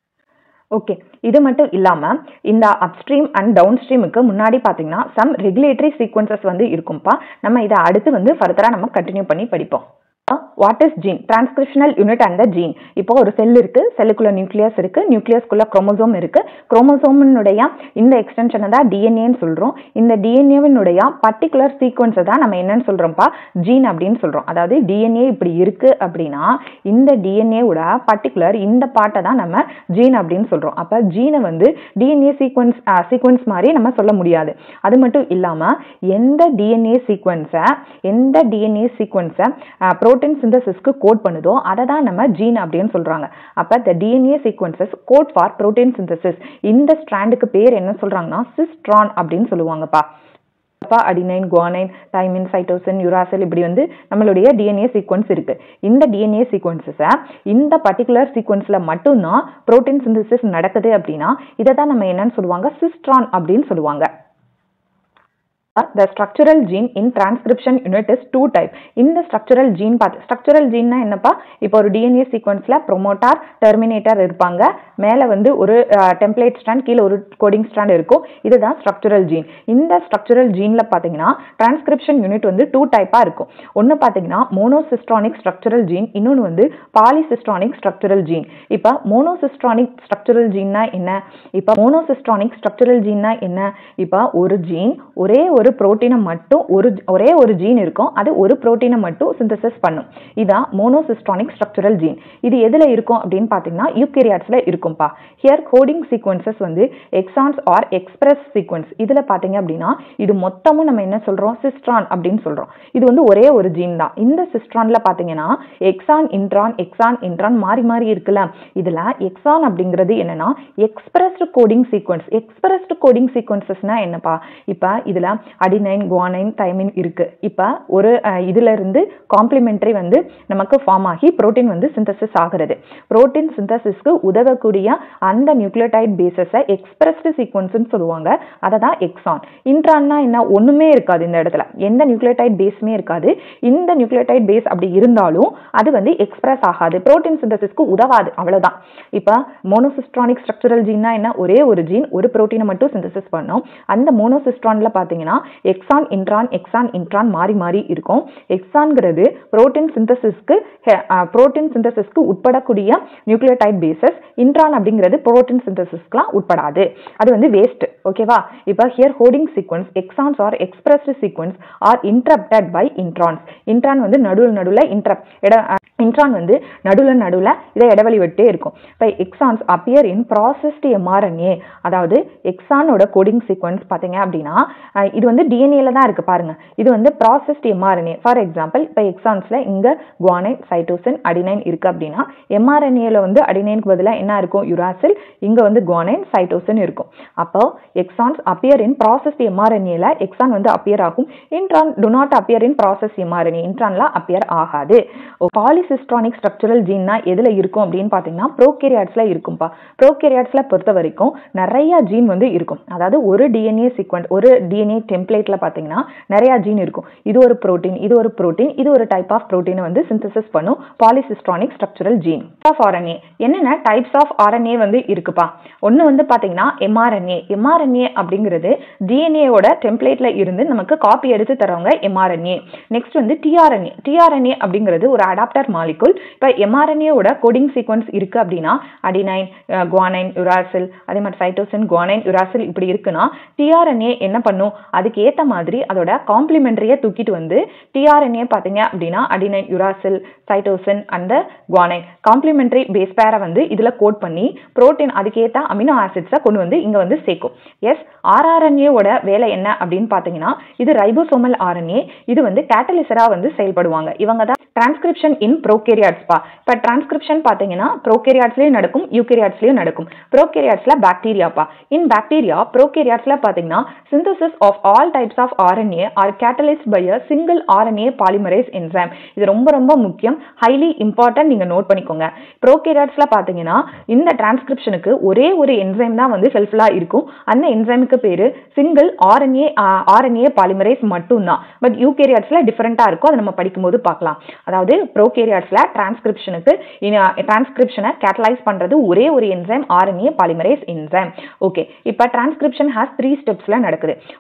ஓகே இது மட்டும் இல்லாம இந்த அப்ஸ்ட்ரீம் அண்ட் டவுன் ஸ்ட்ரீமுக்கு முன்னாடி பாத்தீங்கன்னா சம் ரெகுலேட்டரி சீக்வன்சஸ் வந்து இருக்கும்பா நம்ம இதை அடுத்து வந்து ஃபர்தரா நம்ம கண்டினியூ பண்ணி படிப்போம் what is gene transcriptional unit and the gene இப்போ ஒரு செல் இருக்கு செல்லுக்குள்ள நியூக்ளியஸ் இருக்கு நியூக்ளியஸ்குள்ள குரோமோசோம் இருக்கு குரோமோசோமினுடைய இந்த எக்ஸ்டென்ஷனை தான் டிஎன்ஏன்னு சொல்றோம் இந்த டிஎன்ஏவினுடைய பர்டிகுலர் சீக்வன்ஸை தான் நம்ம என்னன்னு சொல்றோம்ப்பா ஜீன் அப்படின்னு சொல்றோம் அதாவது டிஎன்ஏ இப்படி இருக்கு அப்படின்னா இந்த டிஎன்ஏவோட பர்டிகுலர் இந்த பாட்டை தான் நம்ம ஜீன் அப்படின்னு சொல்றோம் அப்ப ஜீனை வந்து டிஎன்ஏ சீக்வன்ஸ் சீக்வன்ஸ் மாதிரி நம்ம சொல்ல முடியாது அது மட்டும் இல்லாம எந்த டிஎன்ஏ சீக்வன்ஸை எந்த டிஎன்ஏ சீக்வன்ஸை புரோட்டீன் சிந்தசிஸ்க்கு கோட் பண்ணுதோ அதை தான் நம்ம ஜீன் அப்படின்னு சொல்றாங்க அப்ப the DNA sequences code for protein synthesis இந்த ஸ்ட்ராண்டுக்கு பேர் என்ன சொல்றாங்கன்னா சிஸ்ட்ரான் அப்படின்னு சொல்லுவாங்கப்பா அப்பா adenine guanine thymine cytosine uracil இப்படி வந்து நம்மளுடைய டிஎன்ஏ சீக்வன்ஸ் இருக்கு இந்த டிஎன்ஏ சீக்வன்சஸை இந்த பர்டிகுலர் சீக்வன்ஸ்ல மட்டும்தான் புரோட்டீன் சிந்தசிஸ் நடக்குது அப்படின்னா இதை தான் நம்ம என்னன்னு சொல்லுவாங்க சிஸ்ட்ரான் அப்படின்னு சொல்லுவாங்க the structural gene in transcription unit is two type இந்த structural gene பார்த்து structural geneனா என்னப்பா இப்போ ஒரு DNA sequenceல promoter terminator இருப்பாங்க மேலே வந்து ஒரு டெம்ப்ளேட் ஸ்ட்ராண்ட் கீழே ஒரு கோடிங் ஸ்ட்ராண்ட் இருக்கும் இதுதான் structural gene இந்த structural geneல பார்த்தீங்கன்னா transcription unit வந்து டூ டைப்பாக இருக்கும் ஒன்று பார்த்தீங்கன்னா மோனோசிஸ்ட்ரானிக் structural gene இன்னொன்று வந்து பாலிசிஸ்ட்ரானிக் structural gene இப்போ மோனோசிஸ்ட்ரானிக் structural geneனா என்ன இப்போ மோனோசிஸ்ட்ரானிக் structural geneனா என்ன இப்போ ஒரு ஜீன் ஒரே ஒரு புரோட்டீனை மட்டும் ஒரு ஒரே ஒரு ஜீன் இருக்கும் அது ஒரு புரோட்டீனை மட்டும் சிந்தசிஸ் பண்ணும் இதான் மோனோசிஸ்ட்ரானிக் ஸ்ட்ரக்சரல் ஜீன் இது எதுல இருக்கும் அப்படின்னு பார்த்தீங்கன்னா யூகேரியாட்ஸ்ல இருக்கும்பா ஹியர் கோடிங் சீக்வன்சஸ் வந்து எக்ஸான்ஸ் ஆர் எக்ஸ்பிரஸ் சீக்வன்ஸ் இதுல பார்த்தீங்க அப்படின்னா இது மொத்தமும் நம்ம என்ன சொல்றோம் சிஸ்ட்ரான் அப்படின்னு சொல்றோம் இது வந்து ஒரே ஒரு ஜீன் தான் இந்த சிஸ்ட்ரான்ல பார்த்தீங்கன்னா எக்ஸான் இன்ட்ரான் எக்ஸான் இன்ட்ரான் மாறி மாறி இருக்குல்ல இதுல எக்ஸான் அப்படிங்கிறது என்னன்னா expressed coding sequence expressed coding சீக்வன்சஸ்னா என்னப்பா இப்போ இதுல அடினைன் குவானைன் தைமின் இருக்கு இப்போ ஒரு அஹ், இதுல இருந்து காம்ப்ளிமெண்டரி வந்து நமக்கு ஃபார்ம் ஆகி புரோட்டீன் வந்து சிந்தசிஸ் ஆகிறது புரோட்டீன் சிந்தசிஸ்க்கு உதவக்கூடிய அந்த நியூக்ளியோடைட் பேசஸை எக்ஸ்பிரஸ்டு சீக்வன்ஸ்னு சொல்லுவாங்க அதை தான் எக்ஸான் இன்ட்ரான்னா என்ன ஒண்ணுமே இருக்காது இந்த இடத்துல எந்த நியூக்ளியோடைட் பேஸுமே இருக்காது இந்த நியூக்ளியோடைட் பேஸ் அப்படி இருந்தாலும் அது வந்து எக்ஸ்பிரஸ் ஆகாது புரோட்டீன் சிந்தசிஸ்க்கு உதவாது அவ்வளவுதான் இப்போ மோனோசிஸ்ட்ரானிக் ஸ்ட்ரக்சரல் ஜீன்னா என்ன ஒரே ஒரு ஜீன் ஒரு புரோட்டீனை மட்டும் சிந்தசிஸ் பண்ணும் அந்த மோனோசிஸ்ட்ரான்ல பார்த்தீங்கன்னா எக்ஸான் இன்ட்ரான் எக்ஸான் இன்ட்ரான் மாறி மாறி இருக்கும் எக்ஸான்ங்கிறது புரோட்டீன் சிந்தசிஸ்க்கு புரோட்டீன் சிந்தசிஸ்க்கு உட்படக்கூடிய நியூக்ளியோடைட் பேசஸ் இன்ட்ரான் அப்படிங்கிறது புரோட்டீன் சிந்தசிஸ்க்குலாம் உட்படாது அது வந்து வேஸ்ட் ஓகேவா இப்போ here coding sequence exons are expressed sequence are interrupted by introns intron வந்து நடுவில் நடுவில் இன்டரப் இட இன்ட்ரான் வந்து நடுவில் நடுவில் இதை இடைவெளி விட்டே இருக்கும் இப்போ exons appear in processed mRNA அதாவது எக்ஸானோட கோடிங் சீக்வன்ஸ் பார்த்தீங்க அப்படின்னா அஹ், இது வந்து டிஎன்ஏல தான் இருக்கு பாருங்க இது வந்து ப்ராசஸ்டு எம்ஆர்என்ஏ ஃபார் எக்ஸாம்பிள் இப்போ எக்ஸான்ஸ்ல இங்க குவானைன் சைட்டோசின் அடினைன் இருக்கு அப்படின்னா எம்ஆர்என்ஏல வந்து அடினைனுக்கு பதிலாக என்ன இருக்கும் யுராசில் இங்க வந்து குவானைன் சைட்டோசின் இருக்கும் அப்போ எக்ஸான்ஸ் அப்பியர் இன் ப்ராசஸ் எம்ஆர்என்ஏல எக்ஸான் வந்து அப்பியர் ஆகும் intron do not appear in process mRNA இன்ட்ரான்ல அப்பியர் ஆகாது பாலிசிஸ்ட்ரானிக் ஸ்ட்ரக்சரல் ஜீன்னா எதுல இருக்கும் அப்படின்னு பார்த்தீங்கன்னா ப்ரோகேரியாட்ஸ்ல இருக்கும்பா ப்ரோகேரியாட்ஸ்ல பொறுத்த வரைக்கும் நிறைய ஜீன் வந்து இருக்கும் அதாவது ஒரு டிஎன்ஏ சீக்வன்ஸ் ஒரு டிஎன்ஏ டெம்ப்ளேட்ல பார்த்தீங்கன்னா நிறைய ஜீன் இருக்கும் இது ஒரு புரோட்டீன் இது ஒரு புரோட்டீன் இது ஒரு டைப் ஆஃப் புரோட்டீனை வந்து சிந்தசிஸ் பண்ணும் polycistronic structural gene of RNA என்னென்ன டைப்ஸ் ஆஃப் ஆர்என்ஏ வந்து இருக்குப்பா ஒன்று வந்து பார்த்தீங்கன்னா எம்ஆர்என்ஏ எம்ஆர்என்ஏ அப்படிங்கிறது டிஎன்ஏவோட டெம்ப்ளேட்ல இருந்து நமக்கு காப்பி எடுத்து தரவங்க எம்ஆர்என்ஏ நெக்ஸ்ட் வந்து டிஆர்என்ஏ டிஆர்என்ஏ அப்படிங்கிறது ஒரு அடாப்டர் மாலிகுல் இப்போ எம்ஆர்என்ஏவோட கோடிங் சீக்வன்ஸ் இருக்கு அப்படின்னா அடினைன் குவானைன் யுராசில் அதே மாதிரி சைட்டோசின் குவானைன் யுராசில் இப்படி இருக்குன்னா டிஆர்என்ஏ என்ன பண்ணும் அதுக்கு ஏற்ற மாதிரி அதோட காம்ப்ளிமெண்டரியை தூக்கிட்டு வந்து டிஆர்என்ஏ பார்த்தீங்க அப்படின்னா அடினைன் யுராசில் சைட்டோசின் அந்த குவானைன் காம்ப்ளிமெண்டரி பேஸ் பேரை வந்து இதில் கோட் பண்ணி புரோட்டீன் அதுக்கேற்ற அமினோ ஆசிட்ஸை கொண்டு வந்து இங்கே வந்து சேர்க்கும் எஸ் ஆர்ஆர்என்ஏவோட வேலை என்ன அப்படின்னு பார்த்தீங்கன்னா இது ரைபோசோமல் ஆர்என்ஏ இது வந்து கேட்டலிசராக வந்து செயல்படுவாங்க இவங்க தான் டிரான்ஸ்கிரிப்ஷன் இன் ப்ரோகேரியாட்ஸ்பா இப்போ டிரான்ஸ்கிரிப்ஷன் பார்த்தீங்கன்னா ப்ரோகேரியாட்ஸ்லேயும் நடக்கும் யூகேரியாட்ஸ்லேயும் நடக்கும் ப்ரோகேரியாட்ஸில் பாக்டீரியாப்பா இன் பாக்டீரியா ப்ரோகேரியாட்ஸில் பார்த்தீங்கன்னா synthesis of all types of RNA are catalysed by a single RNA polymerase enzyme இது ரொம்ப ரொம்ப முக்கியம் ஹைலி இம்பார்ட்டன்ட் நீங்கள் நோட் பண்ணிக்கோங்க ப்ரோகேரியாட்ஸில் பார்த்தீங்கன்னா இந்த டிரான்ஸ்கிரிப்ஷனுக்கு ஒரே ஒரு என்சைம் தான் வந்து ஹெல்ப்ஃபுல்லாக இருக்கும் அந்த என்சைமுக்கு பேர் சிங்கிள் ஆர்என்ஏ ஆர்என்ஏ பாலிமரைஸ் மட்டும்தான் பட் யூகேரியாட்ஸில் டிஃப்ரெண்ட்டாக இருக்கும் அதை நம்ம படிக்கும்போது பார்க்கலாம் அதாவது ப்ரோகேரியாட்ஸில் டிரான்ஸ்கிரிப்ஷனுக்கு டிரான்ஸ்கிரிப்ஷனை கேட்டலைஸ் பண்ணுறது ஒரே ஒரு enzyme RNA polymerase enzyme okay இப்போ டிரான்ஸ்கிரிப்ஷன் ஹாஸ் த்ரீ ஸ்டெப்ஸில் நடக்குது ஒன்று இனிஷியல்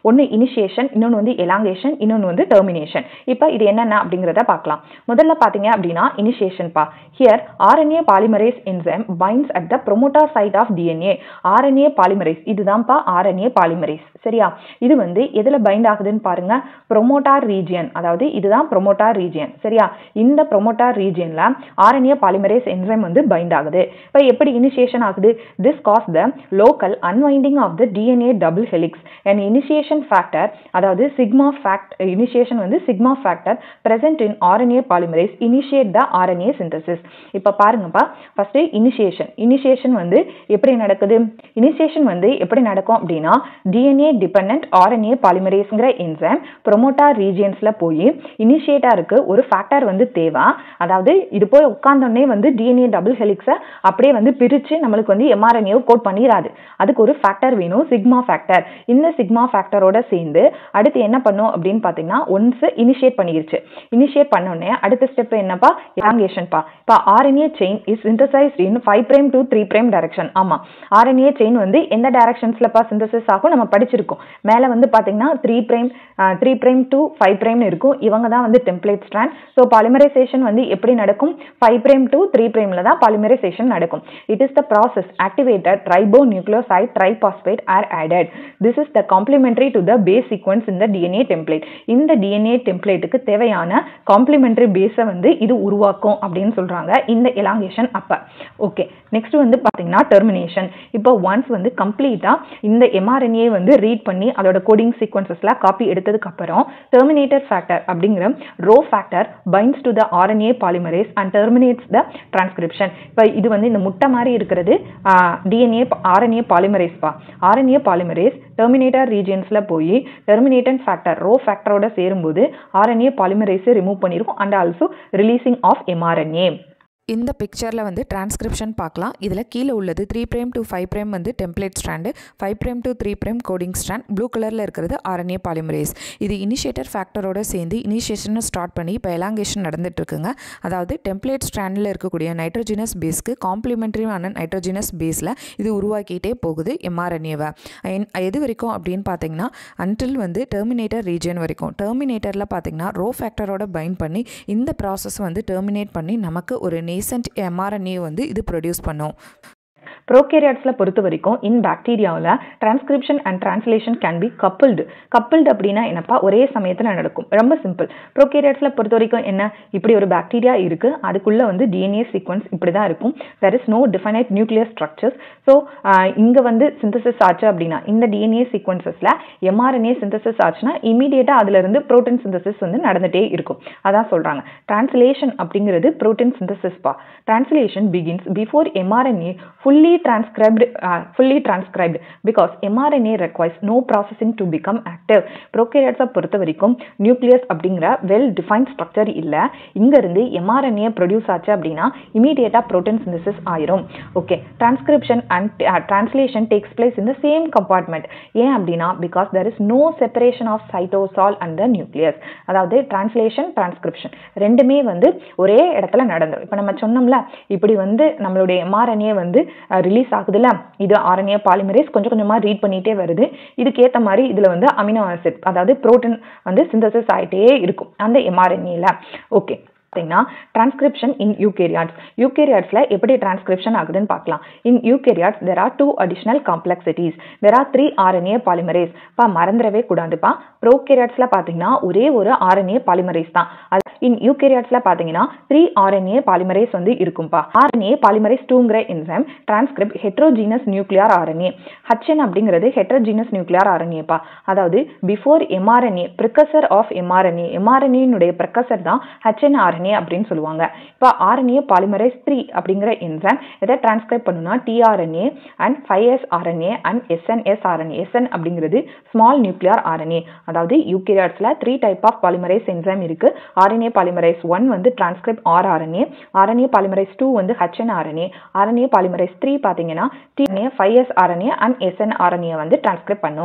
இனிஷியேஷன் இன்னொன்று வந்து எலாங்கேஷன் இன்னொன்று வந்து டெர்மினேஷன் இப்போ இது என்னென்ன அப்படிங்கிறத பார்க்கலாம் முதல்ல பார்த்தீங்க அப்படின்னா இனிஷியேஷன் பா here RNA polymerase enzyme binds at the promoter site of DNA RNA polymerase இதுதான்ப்பா ஆர்என்ஏ பாலிமரேஸ் சரியா இது வந்து எதில் பைண்ட் ஆகுதுன்னு பாருங்க ப்ரொமோட்டார் ரீஜியன் அதாவது இதுதான் ப்ரொமோட்டார் ரீஜியன் சரியா இந்த ப்ரொமோட்டார் ரீஜியன்ல ஆர்என்ஏ பாலிமரேஸ் என்சைம் வந்து பைண்ட் ஆகுது இப்போ எப்படி இனிஷியேஷன் ஆகுது this causes the local unwinding of the DNA double helix and initiation factor அதாவது சிக்மா ஃபேக்ட் இனிஷியேஷன் வந்து sigma factor present in RNA polymerase initiate the RNA synthesis இப்போ பாருங்கப்பா first initiation initiation வந்து எப்படி நடக்குது இனிஷியேஷன் வந்து எப்படி நடக்கும் அப்படின்னா டிஎன்ஏ டிபெண்ட் ஆர்என்ஏ பாலிமரேஸ்ங்கிற என்சைம் ப்ரொமோட்டார் ரீஜியன்ஸ்ல போய் இனிஷியேட்டாருக்கு ஒரு ஃபேக்டர் வந்து தேவை அதாவது இது போய் உட்கார்ந்தோடனே வந்து டிஎன்ஏ டபுள் ஹெலிக்ஸை அப்படியே வந்து பிரித்து நம்மளுக்கு வந்து எம்ஆர்என்ஏவை கோட் பண்ணிடாது அதுக்கு ஒரு ஃபேக்டர் வேணும் சிக்மா ஃபேக்டர் இந்த சிக்மா ஃபேக்டரோட சேர்ந்து அடுத்து என்ன பண்ணும் அப்படின்னு பார்த்தீங்கன்னா ஒன்ஸ் இனிஷியேட் பண்ணிருச்சு இனிஷியேட் பண்ணோடனே அடுத்த ஸ்டெப் என்னப்பா எலாங்கேஷன் பா இப்போ RNA chain is synthesised in five prime to three prime direction ஆமாம் ஆர்என்ஏ செயின் வந்து எந்த டைரக்ஷன்ஸ்லப்பா சிந்தசிஸ் ஆகும் நம்ம படிச்சிருக்கோம் மேலே வந்து பார்த்தீங்கன்னா three prime three prime to five பிரைம்னு இருக்கும் இவங்க தான் வந்து டெம்ப்ளேட் ஸ்ட்ராண்ட் ஸோ பாலிமரைசேஷன் வந்து எப்படி நடக்கும் ஃபைவ் பிரைம் டு த்ரீ பிரைமில் தான் பாலிமரைசேஷன் நடக்கும் it is the process activated ribonucleoside triphosphate are added this is the complementary to the base sequence இந்த டிஎன்ஏ டெம்ப்ளேட் இந்த டிஎன்ஏ டெம்ப்ளேட்டுக்கு தேவையான காம்ப்ளிமெண்டரி பேஸை வந்து இது உருவாக்கும் அப்படின்னு சொல்றாங்க இந்த எலாங்கேஷன் அப்ப ஓகே நெக்ஸ்ட் வந்து பாத்தீங்கன்னா டெர்மினேஷன் இப்போ ஒன்ஸ் வந்து கம்ப்ளீட்டா இந்த எம்ஆர்என்ஏ வந்து ரீட் பண்ணி அதோட கோடிங் சீக்வன்சஸ்லாம் காப்பி எடுத்ததுக்கு அப்புறம் டெர்மினேட்டர் ஃபேக்டர் அப்படிங்கிற rho factor binds to the RNA polymerase and terminates the transcription இப்போ இது வந்து இந்த முட்டை மாதிரி இருக்கிறது டிஎன்ஏ ஆர்என்ஏ பாலிமரேஸ் பா ஆர்என்ஏ பாலிமரேஸ் டெர்மினேட்டர் ரீஜியன்ஸ்ல போய் டெர்மினேட்டன் ஃபேக்டர் ரோ ஃபேக்டரோட சேரும்போது ஆர்என்ஏ பாலிமரேஸை ரிமூவ் பண்ணியிருக்கும் and also releasing of mRNA இந்த பிக்சரில் வந்து டிரான்ஸ்கிரிப்ஷன் பார்க்கலாம் இதில் கீழே உள்ளது three prime to five prime வந்து template strand five prime to three prime coding strand blue கலரில் இருக்கிறது ஆர்என்ஏ பாலிமரேஸ் இது இனிஷியேட்டர் ஃபேக்டரோட சேர்ந்து இனிஷியேஷனை ஸ்டார்ட் பண்ணி இப்போ எலாங்கேஷன் நடந்துட்டு இருக்குங்க அதாவது டெம்ப்ளேட் ஸ்ட்ராண்டில் இருக்கக்கூடிய நைட்ரோஜினஸ் பேஸ்க்கு காம்ப்ளிமெண்ட்ரியான நைட்ரோஜினஸ் பேஸில் இது உருவாக்கிட்டே போகுது எம்ஆர்என்ஏவை எது வரைக்கும் அப்படின்னு பார்த்தீங்கன்னா அன்டில் வந்து டெர்மினேட்டர் ரீஜன் வரைக்கும் டெர்மினேட்டரில் பார்த்தீங்கன்னா ரோ ஃபேக்டரோட பைண்ட் பண்ணி இந்த ப்ராசஸ் வந்து டெர்மினேட் பண்ணி நமக்கு ஒரு நேசன்ட் எம்ஆர்என்ஏ வந்து இது ப்ரொடியூஸ் பண்ணும் ப்ரோகேரியாட்ஸில் பொறுத்த வரைக்கும் இன் பாக்டீரியாவில் transcription and translation can be coupled coupled அப்படின்னா என்னப்பா ஒரே சமயத்தில் நடக்கும் ரொம்ப சிம்பிள் ப்ரோகேரியாட்ஸில் பொறுத்த வரைக்கும் என்ன இப்படி ஒரு பாக்டீரியா இருக்குது அதுக்குள்ளே வந்து டிஎன்ஏ சீக்வன்ஸ் இப்படி தான் இருக்கும் there is no definite nuclear structures so இங்கே வந்து சிந்தசிஸ் ஆச்சு அப்படின்னா இந்த டிஎன்ஏ சீக்வன்சஸில் எம்ஆர்என்ஏ சிந்தசிஸ் ஆச்சுன்னா இமீடியட்டாக அதுலேருந்து ப்ரோட்டீன் சிந்தசிஸ் வந்து நடந்துகிட்டே இருக்கும் அதான் சொல்கிறாங்க டிரான்ஸ்லேஷன் அப்படிங்கிறது ப்ரோட்டீன் சிந்தசிஸ் பா translation begins before mRNA fully transcribed uh, fully transcribed because mRNA requires no processing to become active ப்ரோகேரியட்ஸை பொறுத்த வரைக்கும் நியூக்ளியஸ் அப்படிங்கிற வெல் டிஃபைன்ட் ஸ்ட்ரக்சர் இல்லை இங்கேருந்து எம்ஆர்என்ஏ ப்ரொடியூஸ் ஆச்சு அப்படின்னா இமீடியட்டாக ப்ரோட்டீன் சிந்தசிஸ் ஆயிரும் okay transcription and translation takes place in the same compartment ஏன் அப்படின்னா because there is no separation of cytosol and the nucleus அதாவது டிரான்ஸ்லேஷன் டிரான்ஸ்கிரிப்ஷன் ரெண்டுமே வந்து ஒரே இடத்துல நடந்துடும் இப்போ நம்ம சொன்னோம்ல இப்படி வந்து நம்மளுடைய எம்ஆர்என்ஏ வந்து ரிலீஸ் ஆகுதுல்ல இது ஆர்என்ஏ பாலிமரேஸ் கொஞ்சம் கொஞ்சமாக ரீட் பண்ணிகிட்டே வருது இதுக்கேற்ற மாதிரி இதில் வந்து அமினோ ஆசிட் அதாவது புரோட்டீன் வந்து சிந்தசிஸ் ஆகிட்டே இருக்கும் அந்த எம்ஆர்என்ஏல ஓகே பார்த்தீங்கன்னா டிரான்ஸ்கிரிப்ஷன் இன் யூகேரியாட்ஸ் யூகேரியாட்ஸில் எப்படி டிரான்ஸ்கிரிப்ஷன் ஆகுதுன்னு பார்க்கலாம் in eukaryotes there are two additional complexities there are three RNA polymerase பா மறந்துடவே கூடாதுப்பா ப்ரோகேரியாட்ஸில் பார்த்தீங்கன்னா ஒரே ஒரு ஆர்என்ஏ பாலிமரேஸ் தான் அது இன் யூகேரியாட்ஸில் பார்த்தீங்கன்னா த்ரீ ஆர்என்ஏ பாலிமரேஸ் வந்து இருக்கும்பா ஆர்என்ஏ பாலிமரேஸ் டூங்கிற enzyme transcript heterogeneous nuclear RNA HN அப்படிங்கிறது ஹெட்ரோஜீனஸ் நியூக்ளியார் ஆர்என்ஏப்பா அதாவது before mRNA precursor of mRNA எம்ஆர்என்ஏனுடைய ப்ரிக்கசர் தான் ஹச்என் ஆர்என்ஏ அப்படின்னு சொல்லுவாங்க இப்போ ஆர்என்ஏ பாலிமரேஸ் த்ரீ அப்படிங்கிற என்சைம் எதை டிரான்ஸ்கிரைப் பண்ணுனா tRNA and five S RNA and SNS RNA SN அப்படிங்கிறது ஸ்மால் நியூக்ளியார் ஆர்என்ஏ அதாவது யூகேரியாட்ஸில் three type of polymerase enzyme இருக்கு ஆர்என்ஏ பாலிமரைஸ் ஒன் வந்து transcript R RNA RNA polymerase two வந்து HN RNA RNA polymerase three பார்த்தீங்கன்னா DNA five S RNA and SN RNA வந்து transcript பண்ணும்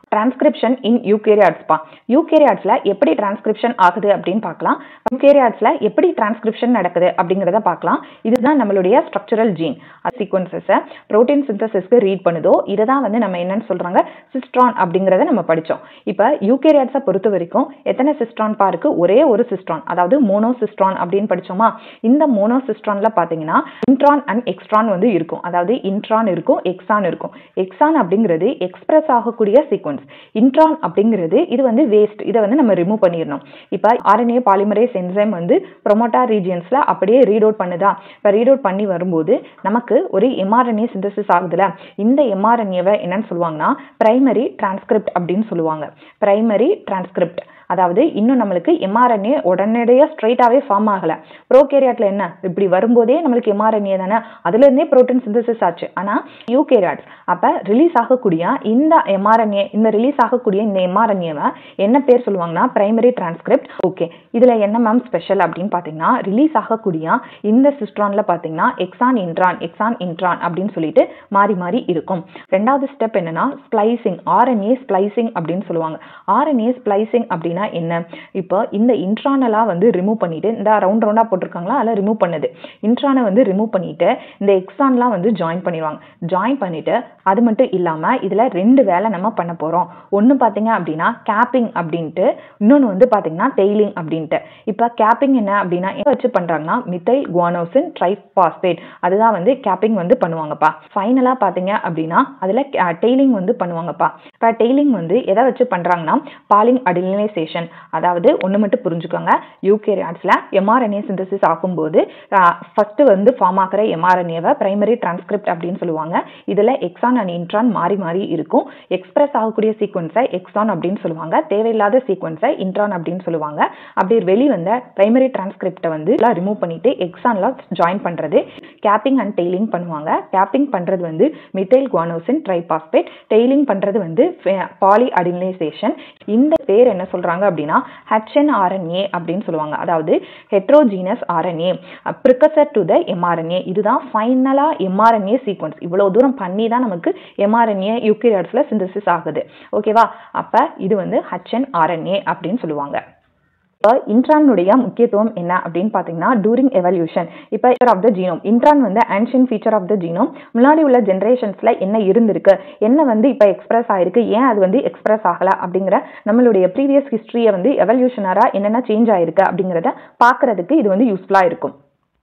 transcription in யூகேரியாட்ஸ்பா யூகேரியாட்ஸில் எப்படி டிரான்ஸ்கிரிப்ஷன் ஆகுது அப்படின்னு பார்க்கலாம் யூகேரியாட்ஸில் எப்படி டிரான்ஸ்கிரிப்ஷன் நடக்குது அப்படிங்கிறத பார்க்கலாம் இதுதான் நம்மளுடைய ஸ்ட்ரக்சரல் ஜீன் சீக்வன்சஸை ப்ரோட்டீன் சிந்தசிஸ்க்கு ரீட் பண்ணுதோ இதை தான் வந்து நம்ம என்னன்னு சொல்கிறாங்க சிஸ்ட்ரான் அப்படிங்கிறத நம்ம படித்தோம் இப்போ யூகேரியாட்ஸை பொறுத்த வரைக்கும் எத்தனை சிஸ்ட்ரான் பாருக்கு ஒரே ஒரு சிஸ்ட்ரான் அதாவது மோனோ சிஸ்ட்ரான் அப்படின்னு படித்தோமா இந்த மோனோ சிஸ்ட்ரானில் பார்த்தீங்கன்னா இன்ட்ரான் அண்ட் எக்ஸ்ட்ரான் வந்து இருக்கும் அதாவது இன்ட்ரான் இருக்கும் எக்ஸான் இருக்கும் எக்ஸான் அப்படிங்கிறது எக்ஸ்பிரஸ் ஆகக்கூடிய சீக்வன்ஸ் இன்ட்ரான் அப்படிங்கிறது இது வந்து வேஸ்ட் இதை வந்து நம்ம ரிமூவ் பண்ணிடணும் இப்போ ஆர்என்ஏ பாலிமரேஸ் என்சைம் வந்து ப்ரொமோட்டா ரீஜியன்ஸில் அப்படியே ரீட் அவுட் பண்ணுதா இப்போ ரீட் அவுட் பண்ணி வரும்போது நமக்கு ஒரு எம்ஆர்என்ஏ சிந்தசிஸ் ஆகுதுல இந்த எம்ஆர்என்ஏவை என்னன்னு சொல்லுவாங்கன்னா பிரைமரி டிரான்ஸ்கிரிப்ட் அப்படின்னு சொல்லுவாங்க பிரைமரி டிரான்ஸ்கிரிப்ட் அதாவது இன்னும் நம்மளுக்கு எம்ஆர்என்ஏ உடனடியாக ஸ்ட்ரைட்டாகவே ஃபார்ம் ஆகலை ப்ரோகேரியாட்டில் என்ன இப்படி வரும்போதே நம்மளுக்கு எம்ஆர்என்ஏ தானே அதுலேருந்தே ப்ரோட்டீன் சிந்தசிஸ் ஆச்சு ஆனால் யூகேரியாட்ஸ் அப்போ ரிலீஸ் ஆகக்கூடிய இந்த எம்ஆர்என்ஏ இந்த ரிலீஸ் ஆகக்கூடிய இந்த எம்ஆர்என்ஏவை என்ன பேர் சொல்லுவாங்கன்னா பிரைமரி டிரான்ஸ்கிரிப்ட் ஓகே இதில் என்ன மேம் ஸ்பெஷல் அப்படின்னு பார்த்தீங்கன்னா ரிலீஸ் ஆகக்கூடிய இந்த சிஸ்ட்ரானில் பார்த்தீங்கன்னா எக்ஸான் இன்ட்ரான் எக்ஸான் இன்ட்ரான் அப்படின்னு சொல்லிட்டு மாறி மாறி இருக்கும் ரெண்டாவது ஸ்டெப் என்னன்னா ஸ்ப்ளைசிங் ஆர்என்ஏ ஸ்ப்ளைசிங் அப்படின்னு சொல்லுவாங்க ஆர்என்ஏ ஸ்ப்ளைசிங் அப்படின்னா என்ன இப்போ இந்த இன்ட்ரானெல்லாம் வந்து ரிமூவ் பண்ணிட்டு இந்த ரவுண்ட் ரவுண்டாக போட்டிருக்காங்களா அதில் ரிமூவ் பண்ணுது இன்ட்ரானை வந்து ரிமூவ் பண்ணிட்டு இந்த எக்ஸான்லாம் வந்து ஜாயின் பண்ணிடுவாங்க ஜாயின் பண்ணிட்டு அது மட்டும் இல்லாமல் இதில் ரெண்டு வேலை நம்ம பண்ண போகிறோம் ஒன்று பார்த்தீங்க அப்படின்னா கேப்பிங் அப்படின்ட்டு இன்னொன்று வந்து பார்த்தீங்கன்னா டெய்லிங் அப்படின்ட்டு இப்போ கேப்பிங் என்ன அப்படின்னா என்ன வச்சு பண்ணுறாங்கன்னா மித்தைல் குவானோசின் ட்ரைபாஸ்பேட் அதுதான் வந்து கேப்பிங் வந்து பண்ணுவாங்கப்பா ஃபைனலாக பார்த்தீங்க அப்படின்னா அதில் டெய்லிங் வந்து பண்ணுவாங்கப்பா இப்போ டெய்லிங் வந்து எதை வச்சு பண்ணுறாங்கன்னா பாலிங் அடிலினைசேஷன் அதாவது ஒன்று மட்டும் புரிஞ்சுக்கோங்க யூகேரியாட்ஸில் எம்ஆர்என்ஏ சிந்தசிஸ் ஆகும்போது ஃபஸ்ட்டு வந்து ஃபார்ம் ஆகிற எம்ஆர்என்ஏவை பிரைமரி டிரான்ஸ்கிரிப்ட் அப்படின்னு சொல்லுவாங்க இதில் எக்ஸான் அண்ட் இன்ட்ரான் மாறி மாறி இருக்கும் எக்ஸ்பிரஸ் ஆகக்கூடிய சீக்வன்ஸை எக்ஸான் அப்படின்னு சொல்லுவாங்க தேவையில்லாத சீக்வன்ஸை இன்ட்ரான் அப்படின்னு சொல்லுவாங்க அப்படி வெளிவந்த பிரைமரி டிரான்ஸ்கிரிப்டை வந்து ரிமூவ் பண்ணிட்டு எக்ஸான்ல ஜாயின் பண்ணுறது கேப்பிங் அண்ட் டெய்லிங் பண்ணுவாங்க கேப்பிங் பண்ணுறது வந்து மித்தைல் குவானோசின் ட்ரைபாஸ்பேட் டெய்லிங் பண்ணுறது வந்து பாலி அடினைசேஷன் இந்த பேர் என்ன சொல்கிறாங்க அப்படின்னா ஹெச்என் ஆர்என்ஏ அப்படின்னு சொல்லுவாங்க அதாவது heterogeneous RNA precursor to the mRNA இதுதான் ஃபைனலாக எம்ஆர்என்ஏ சீக்வன்ஸ் இவ்வளோ தூரம் பண்ணி தான் நமக்கு எம்ஆர்என்ஏ யூகேரியாட்ஸில் சிந்தசிஸ் ஆகுது ஓகேவா அப்போ இது வந்து ஹெச்என் ஆர்என்ஏ அப்படின்னு சொல்லுவாங்க இப்போ இன்ட்ரானுடைய முக்கியத்துவம் என்ன அப்படின்னு பார்த்தீங்கன்னா டூரிங் எவல்யூஷன் இப்போ ஆஃப் த ஜீனோம் இன்ட்ரான் வந்து ancient feature of the genome முன்னாடி உள்ள ஜென்ரேஷன்ஸில் என்ன இருந்திருக்கு என்ன வந்து இப்போ எக்ஸ்பிரஸ் ஆயிருக்கு ஏன் அது வந்து எக்ஸ்பிரஸ் ஆகலை அப்படிங்கிற நம்மளுடைய ப்ரீவியஸ் ஹிஸ்ட்ரியை வந்து எவல்யூஷனராக என்னென்ன சேஞ்ச் ஆயிருக்கு அப்படிங்கிறத பார்க்கறதுக்கு இது வந்து யூஸ்ஃபுல்லாக இருக்கும்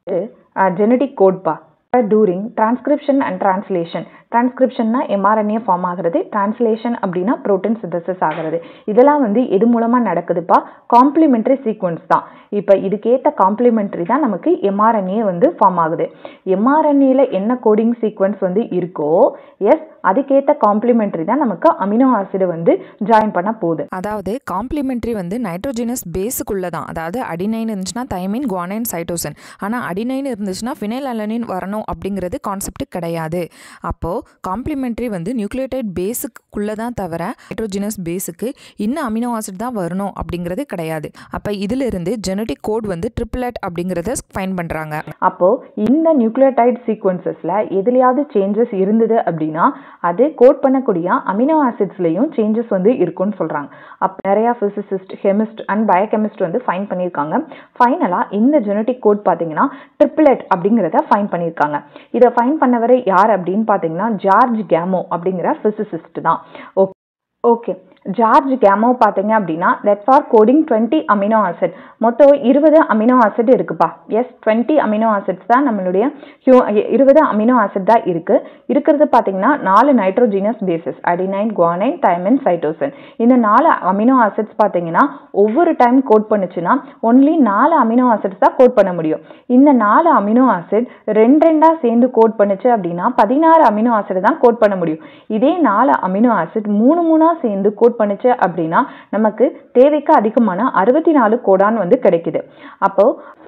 ஜெனடிக் கோட்பா டூரிங் டிரான்ஸ்கிரிப்ஷன் அண்ட் டிரான்ஸ்லேஷன் டிரான்ஸ்கிரிப்ஷன்னா எம்ஆர்என்ஏ ஃபார்ம் ஆகிறது டிரான்ஸ்லேஷன் அப்படின்னா ப்ரோட்டீன் சிந்தசிஸ் ஆகிறது இதெல்லாம் வந்து எது மூலமாக நடக்குதுப்பா காம்ப்ளிமெண்ட்ரி சீக்வன்ஸ் தான் இப்போ இதுக்கேற்ற காம்ப்ளிமெண்ட்ரி தான் நமக்கு எம்ஆர்என்ஏ வந்து ஃபார்ம் ஆகுது எம்ஆர்என்ஏல என்ன கோடிங் சீக்வன்ஸ் வந்து இருக்கோ எஸ் அதுக்கேற்ற காம்ப்ளிமெண்ட்ரி தான் நமக்கு அமினோ ஆசிட் வந்து ஜாயின் பண்ண போகுது அதாவது காம்ப்ளிமெண்ட்ரி வந்து நைட்ரோஜினஸ் பேஸுக்குள்ளே தான் அதாவது அடினைன் இருந்துச்சுன்னா தைமின் குவானைன் சைட்டோசன் ஆனால் அடினைன் இருந்துச்சுன்னா ஃபினைல் அலனின் வரணும் அப்படிங்கிறது கான்செப்ட் கிடையாது அப்போது காம்ப்ளிமெண்ட்ரி வந்து நியூக்ளியோடைட் பேஸுக்குள்ளே தான் தவிர நைட்ரோஜினஸ் பேஸுக்கு இன்னும் அமினோ ஆசிட் தான் வரணும் அப்படிங்கிறது கிடையாது அப்போ இதிலிருந்து ஜெனட்டிக் கோட் வந்து ட்ரிப்ளட் அப்படிங்கிறத ஃபைன் பண்ணுறாங்க அப்போ இந்த நியூக்ளியோடைட் சீக்வன்சஸ்ல எதுலையாவது சேஞ்சஸ் இருந்தது அப்படின்னா அது கோட் பண்ணக்கூடிய அமினோ ஆசிட்ஸ்லையும் சேஞ்சஸ் வந்து இருக்கும்னு சொல்றாங்க அப்போ நிறைய பிசிசிஸ்ட் கெமிஸ்ட் அண்ட் பயோகெமிஸ்ட் வந்து ஃபைன் பண்ணியிருக்காங்க ஃபைனலா இந்த ஜெனட்டிக் கோட் பார்த்தீங்கன்னா ட்ரிப்ளெட் அப்படிங்கிறத ஃபைன் பண்ணியிருக்காங்க இதை ஃபைன் பண்ணவர் யார் அப்படின்னு பார்த்தீங்கன்னா ஜார்ஜ் கேமோ அப்படிங்கிற பிசிசிஸ்ட் தான் ஓகே ஓகே ஜார்ஜ் கேமோ பார்த்தீங்க அப்படின்னா that for coding twenty amino acid மொத்தம் இருபது அமினோ ஆசிட் இருக்குப்பா எஸ் டுவெண்ட்டி அமினோ ஆசிட்ஸ் தான் நம்மளுடைய ஹியூ இருபது அமினோ ஆசிட் தான் இருக்கு இருக்கிறது பார்த்தீங்கன்னா நாலு nitrogenous bases adenine guanine thymine cytosine இந்த நாலு அமினோ ஆசிட்ஸ் பார்த்தீங்கன்னா ஒவ்வொரு டைம் கோட் பண்ணுச்சுன்னா ஒன்லி நாலு அமினோ ஆசிட்ஸ் தான் கோட் பண்ண முடியும் இந்த நாலு அமினோ ஆசிட் ரெண்டு ரெண்டா சேர்ந்து கோட் பண்ணுச்சு அப்படின்னா பதினாறு அமினோ ஆசிட் தான் கோட் பண்ண முடியும் இதே நாலு அமினோ ஆசிட் மூணு மூணா சேர்ந்து கோட் பண்ணுச்சு அப்படின்னா நமக்கு தேவைக்கு அதிகமான அறுபத்தி நாலு கோடான் வந்து கிடைக்குது அப்போ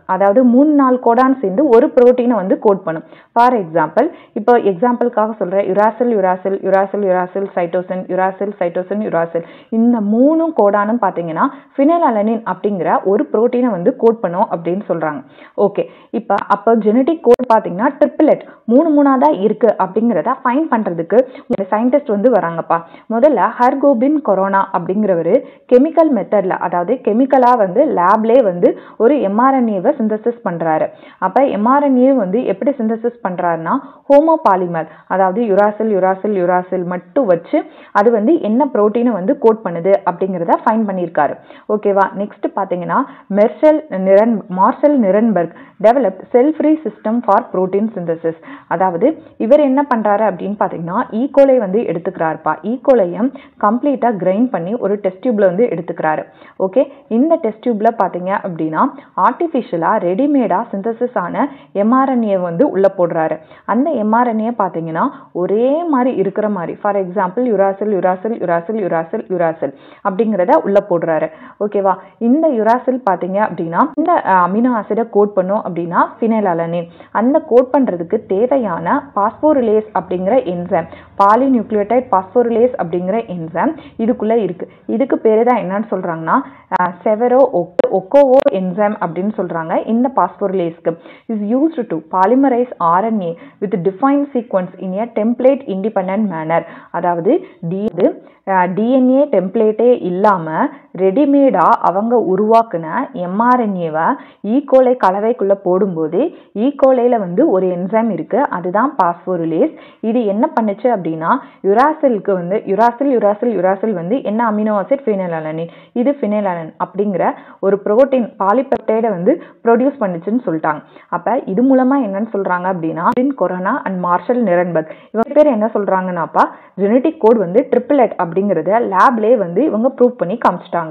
அதாவது மூணு நாலு கோடான் சேர்ந்து ஒரு புரோட்டீனை வந்து கோட் பண்ணும் ஃபார் எக்ஸாம்பிள் இப்போ எக்ஸாம்பிளுக்காக சொல்கிறேன் uracil uracil uracil uracil cytosine uracil cytosine uracil இந்த மூணு கோடானும் பார்த்தீங்கன்னா ஃபினைலலனின் அப்படிங்கிற ஒரு புரோட்டீனை வந்து கோட் பண்ணும் அப்படின்னு சொல்கிறாங்க ஓகே இப்போ அப்போ ஜெனட்டிக் கோட் பார்த்தீங்கன்னா ட்ரிபிளெட் மூணு மூணாக தான் இருக்குது அப்படிங்கிறத ஃபைன் பண்ணுறதுக்கு ஒரு சயின்டிஸ்ட் வந்து வராங்கப்பா முதல்ல ஹர்கோபின் கொரோனா அப்படிங்கிறவர் கெமிக்கல் மெத்தடில் அதாவது கெமிக்கலாக வந்து லேப்லே வந்து ஒரு எம்ஆர்என்ஏவை சிந்தசிஸ் பண்ணுறாரு அப்போ எம்ஆர்என்ஏ வந்து எப்படி சிந்தசிஸ் பண்ணுறாருன்னா ஹோமோபாலிமர் அதாவது யுராசில் யுராசில் யுராசில் மட்டும் வச்சு அது வந்து என்ன ப்ரோட்டீனை வந்து கோட் பண்ணுது அப்படிங்கிறத ஃபைன் பண்ணியிருக்காரு ஓகேவா நெக்ஸ்ட் பார்த்தீங்கன்னா Marshall Niren Marshall Nirenberg develop cell free system for protein synthesis அதாவது இவர் என்ன பண்ணுறாரு அப்படின்னு பார்த்தீங்கன்னா ஈகோலை வந்து எடுத்துக்கிறாருப்பா ஈகோலையும் கம்ப்ளீட்டாக கிரைண்ட் பண்ணி ஒரு டெஸ்ட் டியூப்ல வந்து எடுத்துக்கிறாரு ஓகே இந்த டெஸ்ட் டியூப்ல பார்த்தீங்க அப்படின்னா ஆர்டிஃபிஷியலாக ரெடிமேடாக சிந்தசிஸ் ஆன எம்ஆர்என்ஏ வந்து உள்ளே போடுறாரு அந்த எம்ஆர்என்ஏ பார்த்தீங்கன்னா ஒரே மாதிரி இருக்கிற மாதிரி for example uracil uracil uracil uracil uracil அப்படிங்கிறத உள்ளே போடுறாரு ஓகேவா இந்த யுராசில் பார்த்தீங்க அப்படின்னா இந்த அமினோ ஆசிடை கோட் பண்ணும் அப்படின்னா ஃபினைலலனின் அந்த கோட் பண்ணுறதுக்கு தேவையான பாஸ்போரிலேஸ் அப்படிங்கிற என்சைம் பாலிநியூக்ளியோடைட் பாஸ்போரிலேஸ் அப்படிங்கிற என்சைம் இதுக்குள்ளே இருக்குது இதுக்கு பேர் தான் என்னன்னு சொல்கிறாங்கன்னா செவரோ ஒக்கோ ஒக்கோவோ என்சைம் அப்படின்னு சொல்கிறாங்க இந்த பாஸ்போரிலேஸ்க்கு is used to polymerise RNA with define sequence in a template independent manner அதாவது டி டிஎன்ஏ டெம்ப்ளேட்டே இல்லாமல் ரெடிமேடாக அவங்க உருவாக்குன எம்ஆர்என்ஏவை ஈகோலை கலவைக்குள்ளே போடும்போது ஈகோலையில் வந்து ஒரு என்சைம் இருக்குது அதுதான் பாஸ்போரிலேஸ் இது என்ன பண்ணுச்சு அப்படின்னா யுராசிலுக்கு வந்து யுராசில் யுராசில் யுராசில் வந்து என்ன அமினோ ஆசிட் ஃபினைலலனின் இது ஃபினைலலன் அப்படிங்கிற ஒரு புரோட்டீன் பாலிபெப்டைடை வந்து ப்ரொடியூஸ் பண்ணுச்சுன்னு சொல்லிட்டாங்க அப்போ இது மூலமாக என்னன்னு சொல்கிறாங்க அப்படின்னா கொரோனா அண்ட் மார்ஷல் நிரன்பர்க் இவங்க பேர் என்ன சொல்கிறாங்கன்னாப்பா ஜெனட்டிக் கோட் வந்து ட்ரிபிளெட் அப்படிங்கிறத லேப்லே வந்து இவங்க ப்ரூவ் பண்ணி காமிச்சிட்டாங்க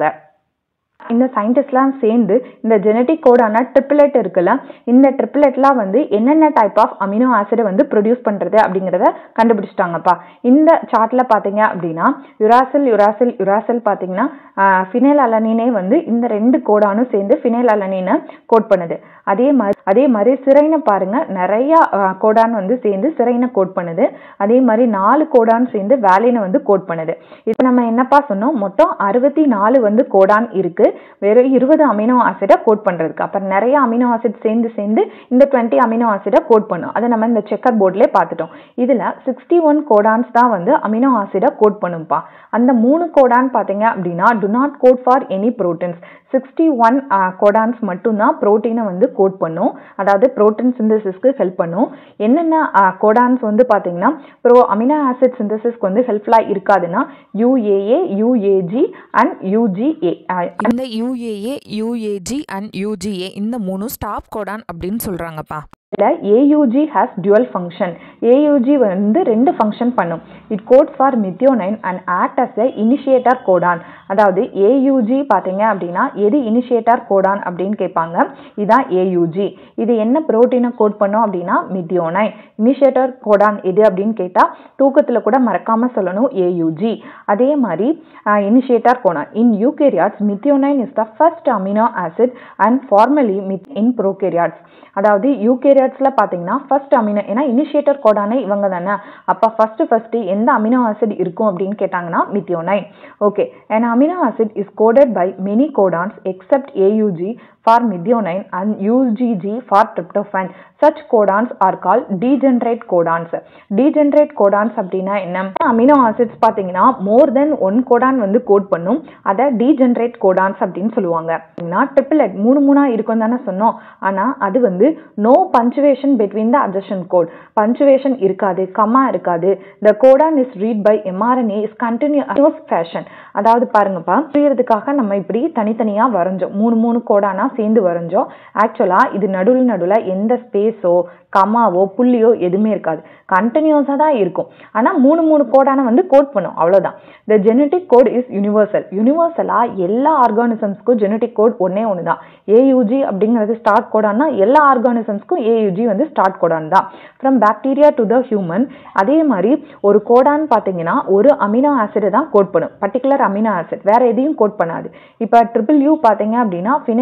இந்த சயின்டிஸ்ட்லாம் சேர்ந்து இந்த ஜெனட்டிக் கோடான ட்ரிபிளெட் இருக்குல்ல இந்த ட்ரிபிளெட்லாம் வந்து என்னென்ன டைப் ஆஃப் அமினோ ஆசிடை வந்து ப்ரொடியூஸ் பண்ணுறது அப்படிங்கிறத கண்டுபிடிச்சிட்டாங்கப்பா இந்த சார்ட்டில் பார்த்தீங்க அப்படின்னா யுராசில் யுராசில் யுராசில் பார்த்தீங்கன்னா ஃபினைல் அலனினே வந்து இந்த ரெண்டு கோடானும் சேர்ந்து ஃபினைல் அலனினை கோட் பண்ணுது அதே மாதிரி அதே மாதிரி சிறைனை பாருங்க நிறைய கோடான் வந்து சேர்ந்து சிறைனை கோட் பண்ணுது அதே மாதிரி நாலு கோடான் சேர்ந்து வேலைனை வந்து கோட் பண்ணுது இப்போ நம்ம என்னப்பா சொன்னோம் மொத்தம் அறுபத்தி நாலு வந்து கோடான் இருக்கு வெறும் இருபது அமினோ ஆசிடை கோட் பண்ணுறதுக்கு அப்புறம் நிறைய அமினோ ஆசிட் சேர்ந்து சேர்ந்து இந்த டுவெண்ட்டி அமினோ ஆசிடை கோட் பண்ணும் அதை நம்ம இந்த செக்கர் போர்ட்லேயே பார்த்துட்டோம் இதில் சிக்ஸ்டி ஒன் கோடான்ஸ் தான் வந்து அமினோ ஆசிடை கோட் பண்ணும்ப்பா அந்த மூணு கோடான் பார்த்தீங்க அப்படின்னா do not code for any proteins sixty one codons மட்டும்தான் ப்ரோட்டீனை வந்து கோட் பண்ணும் அதாவது ப்ரோட்டீன் சிந்தசிஸ்க்கு ஹெல்ப் பண்ணும் என்னென்ன கோடான்ஸ் வந்து பார்த்தீங்கன்னா ப்ரோ அமினோ ஆசிட் சிந்தசிஸ்க்கு வந்து ஹெல்ப்ஃபுல்லாக இருக்காதுன்னா யூஏஏ யூஏஜி அண்ட் யூஜிஏ இந்த யூஏஏ யூஏஜி அண்ட் யூஜிஏ இந்த மூணும் ஸ்டாப் கோடான் அப்படின்னு சொல்கிறாங்கப்பா இதில் AUG has dual function AUG வந்து ரெண்டு ஃபங்க்ஷன் பண்ணும் it code for methionine and act as a initiator codon அதாவது ஏயூஜி பார்த்தீங்க அப்படின்னா எது இனிஷியேட்டர் கோடான் அப்படின்னு கேட்பாங்க இதான் ஏயூஜி இது என்ன ப்ரோட்டீனை கோட் பண்ணோம் அப்படின்னா மித்தியோனைன் இனிஷியேட்டர் கோடான் எது அப்படின்னு கேட்டால் தூக்கத்தில் கூட மறக்காமல் சொல்லணும் ஏயூஜி அதே மாதிரி initiator codon in eukaryotes methionine is the first amino acid and formyl meth in prokaryotes அதாவது யூகேரியாட்ஸில் பார்த்தீங்கன்னா ஃபர்ஸ்ட் அமினோ ஏன்னா இனிஷியேட்டர் கோடானே இவங்க தானே அப்போ ஃபர்ஸ்ட் ஃபர்ஸ்ட் எந்த அமினோ ஆசிட் இருக்கும் அப்படின்னு கேட்டாங்கன்னா methionine okay and amino acid is coded by many codons except AUG for methionine and UGG for tryptophan such codons are call degenerate codons degenerate codons அப்படின்னா என்ன அமினோ ஆசிட்ஸ் பார்த்தீங்கன்னா மோர் தென் one Godan வந்து code பண்ணும் அதை degenerate codons அப்படின்னு சொல்லுவாங்க ட்ரிபிளெட் மூணு மூணா இருக்கும் தானே சொன்னோம் ஆனால் அது வந்து no punctuation between the adjacent code punctuation இருக்காது கம்மா இருக்காது the codon is read by mRNA is continuous fashion அதாவது பாருங்கப்பா புரியறதுக்காக நம்ம இப்படி தனித்தனியாக வரைஞ்சோம் மூணு மூணு கோடானா சேர்ந்து வரைஞ்சோம் ஆக்சுவலாக இது நடுவில் நடுவில் எந்த ஸ்பேஸோ கமாவோ புள்ளியோ எதுவுமே இருக்காது கண்டினியூஸாக தான் இருக்கும் ஆனால் மூணு மூணு கோடான வந்து கோட் பண்ணும் அவ்வளோதான் the genetic code is universal யூனிவர்சலாக எல்லா ஆர்கானிசம்ஸ்க்கும் ஜெனட்டிக் கோட் ஒன்றே ஒன்று தான் ஏயூஜி அப்படிங்கிறது ஸ்டார்ட் கோடான்னா எல்லா ஆர்கானிசம்ஸ்க்கும் ஏயூஜி வந்து ஸ்டார்ட் கோடான் தான் from bacteria to the human அதே மாதிரி ஒரு கோடான் பார்த்தீங்கன்னா ஒரு அமினோ ஆசிடை தான் கோட் பண்ணும் பர்டிகுலர் அமினோ ஆசிட் வேற எதையும் கோட் பண்ணாது இப்போ ட்ரிபிள் யூ பார்த்தீங்க அப்படின்னா ஃபினைல் அலனின்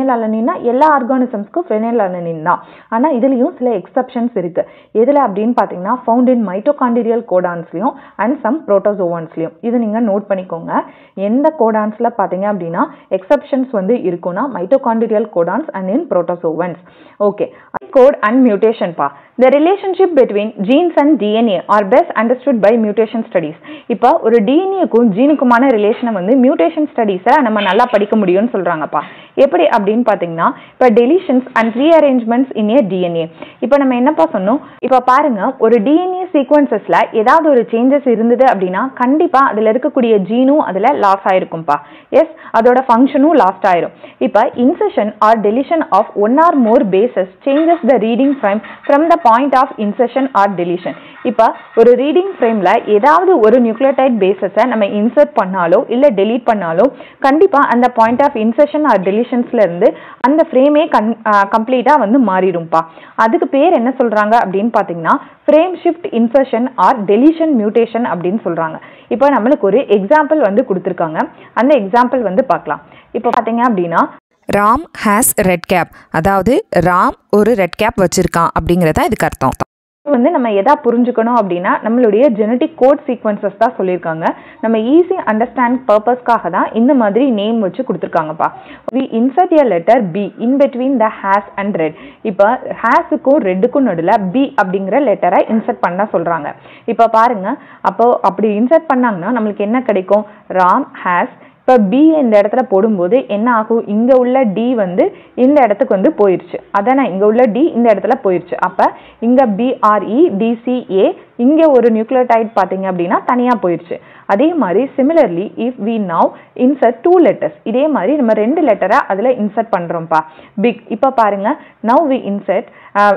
பார்த்தீங்கன்னா எல்லா ஆர்கானிசம்ஸ்க்கும் ஃபெனைல் அலனின் தான் ஆனால் இதுலேயும் சில எக்ஸப்ஷன்ஸ் இருக்குது எதில் அப்படின்னு பார்த்தீங்கன்னா ஃபவுண்ட் இன் மைட்டோகாண்டிரியல் கோடான்ஸ்லையும் அண்ட் சம் ப்ரோட்டோசோவான்ஸ்லையும் இது நீங்கள் நோட் பண்ணிக்கோங்க எந்த கோடான்ஸில் பார்த்தீங்க அப்படின்னா எக்ஸப்ஷன்ஸ் வந்து இருக்குன்னா mitochondrial codons and in protozoans okay code and mutation பா the relationship between genes and DNA are best understood by mutation studies இப்போ ஒரு டிஎன்ஏக்கும் ஜீனுக்குமான ரிலேஷனை வந்து மியூட்டேஷன் ஸ்டடீஸை நம்ம நல்லா படிக்க முடியும்னு சொல்கிறாங்கப்பா எப்படி அப்படின்னு பார்த்தீங்கன்னா இப்போ deletions and rearrangements in a DNA இப்போ நம்ம என்னப்பா சொன்னோம் இப்போ பாருங்க ஒரு டிஎன்ஏ சீக்வன்சஸில் ஏதாவது ஒரு சேஞ்சஸ் இருந்தது அப்படின்னா கண்டிப்பாக அதில் இருக்கக்கூடிய ஜீனும் அதில் லாஸ் ஆயிருக்கும்ப்பா எஸ் அதோட ஃபங்க்ஷனும் லாஸ்ட் ஆயிரும் இப்போ insertion or deletion of one or more bases changes the reading from from the point of insertion or deletion இப்போ ஒரு ரீடிங் ஃப்ரேமில் ஏதாவது ஒரு நியூக்ளியோடைட் பேசஸை நம்ம இன்சர்ட் பண்ணாலோ இல்லை டெலீட் பண்ணாலோ கண்டிப்பாக அந்த பாயிண்ட் ஆஃப் இன்செஷன் ஆர் டெலிஷன்ஸ்ல இருந்து அந்த ஃப்ரேமே கன் கம்ப்ளீட்டாக வந்து மாறிடும்ப்பா அதுக்கு பேர் என்ன சொல்கிறாங்க அப்படின்னு பார்த்தீங்கன்னா frame shift insertion or deletion mutation அப்படின்னு சொல்கிறாங்க இப்போ நம்மளுக்கு ஒரு எக்ஸாம்பிள் வந்து கொடுத்துருக்காங்க அந்த எக்ஸாம்பிள் வந்து பார்க்கலாம் இப்போ பார்த்தீங்க அப்படின்னா ராம் ஹேஸ் ரெட் கேப் அதாவது ராம் ஒரு ரெட் கேப் வச்சுருக்கான் அப்படிங்கிறதா இதுக்கு அர்த்தம் இது வந்து நம்ம எதா புரிஞ்சுக்கணும் அப்படின்னா நம்மளுடைய ஜெனட்டிக் கோட் சீக்வன்சஸ் தான் சொல்லியிருக்காங்க நம்ம ஈஸி அண்டர்ஸ்டாண்ட் பர்பஸ்க்காக தான் இந்த மாதிரி நேம் வச்சு கொடுத்துருக்காங்கப்பா we insert a letter B in between the has and red இப்போ ஹேஸுக்கும் ரெட்டுக்கும் நடுவில் பி அப்படிங்கிற லெட்டரை இன்சர்ட் பண்ண சொல்கிறாங்க இப்போ பாருங்க அப்போ அப்படி இன்சர்ட் பண்ணாங்கன்னா நம்மளுக்கு என்ன கிடைக்கும் ராம் ஹேஸ் இப்போ பி இந்த இடத்துல போடும்போது என்ன ஆகும் இங்கே உள்ள டி வந்து இந்த இடத்துக்கு வந்து போயிடுச்சு அதானே இங்கே உள்ள டி இந்த இடத்துல போயிடுச்சு அப்போ இங்கே பிஆர்இ டிசிஏ இங்கே ஒரு நியூக்ளியோடைட் பார்த்தீங்க அப்படின்னா தனியாக போயிடுச்சு அதே மாதிரி similarly if we now insert two letters இதே மாதிரி நம்ம ரெண்டு லெட்டரை அதில் இன்சர்ட் பண்ணுறோம்ப்பா பிக் இப்போ பாருங்க நவ் வி இன்சர்ட்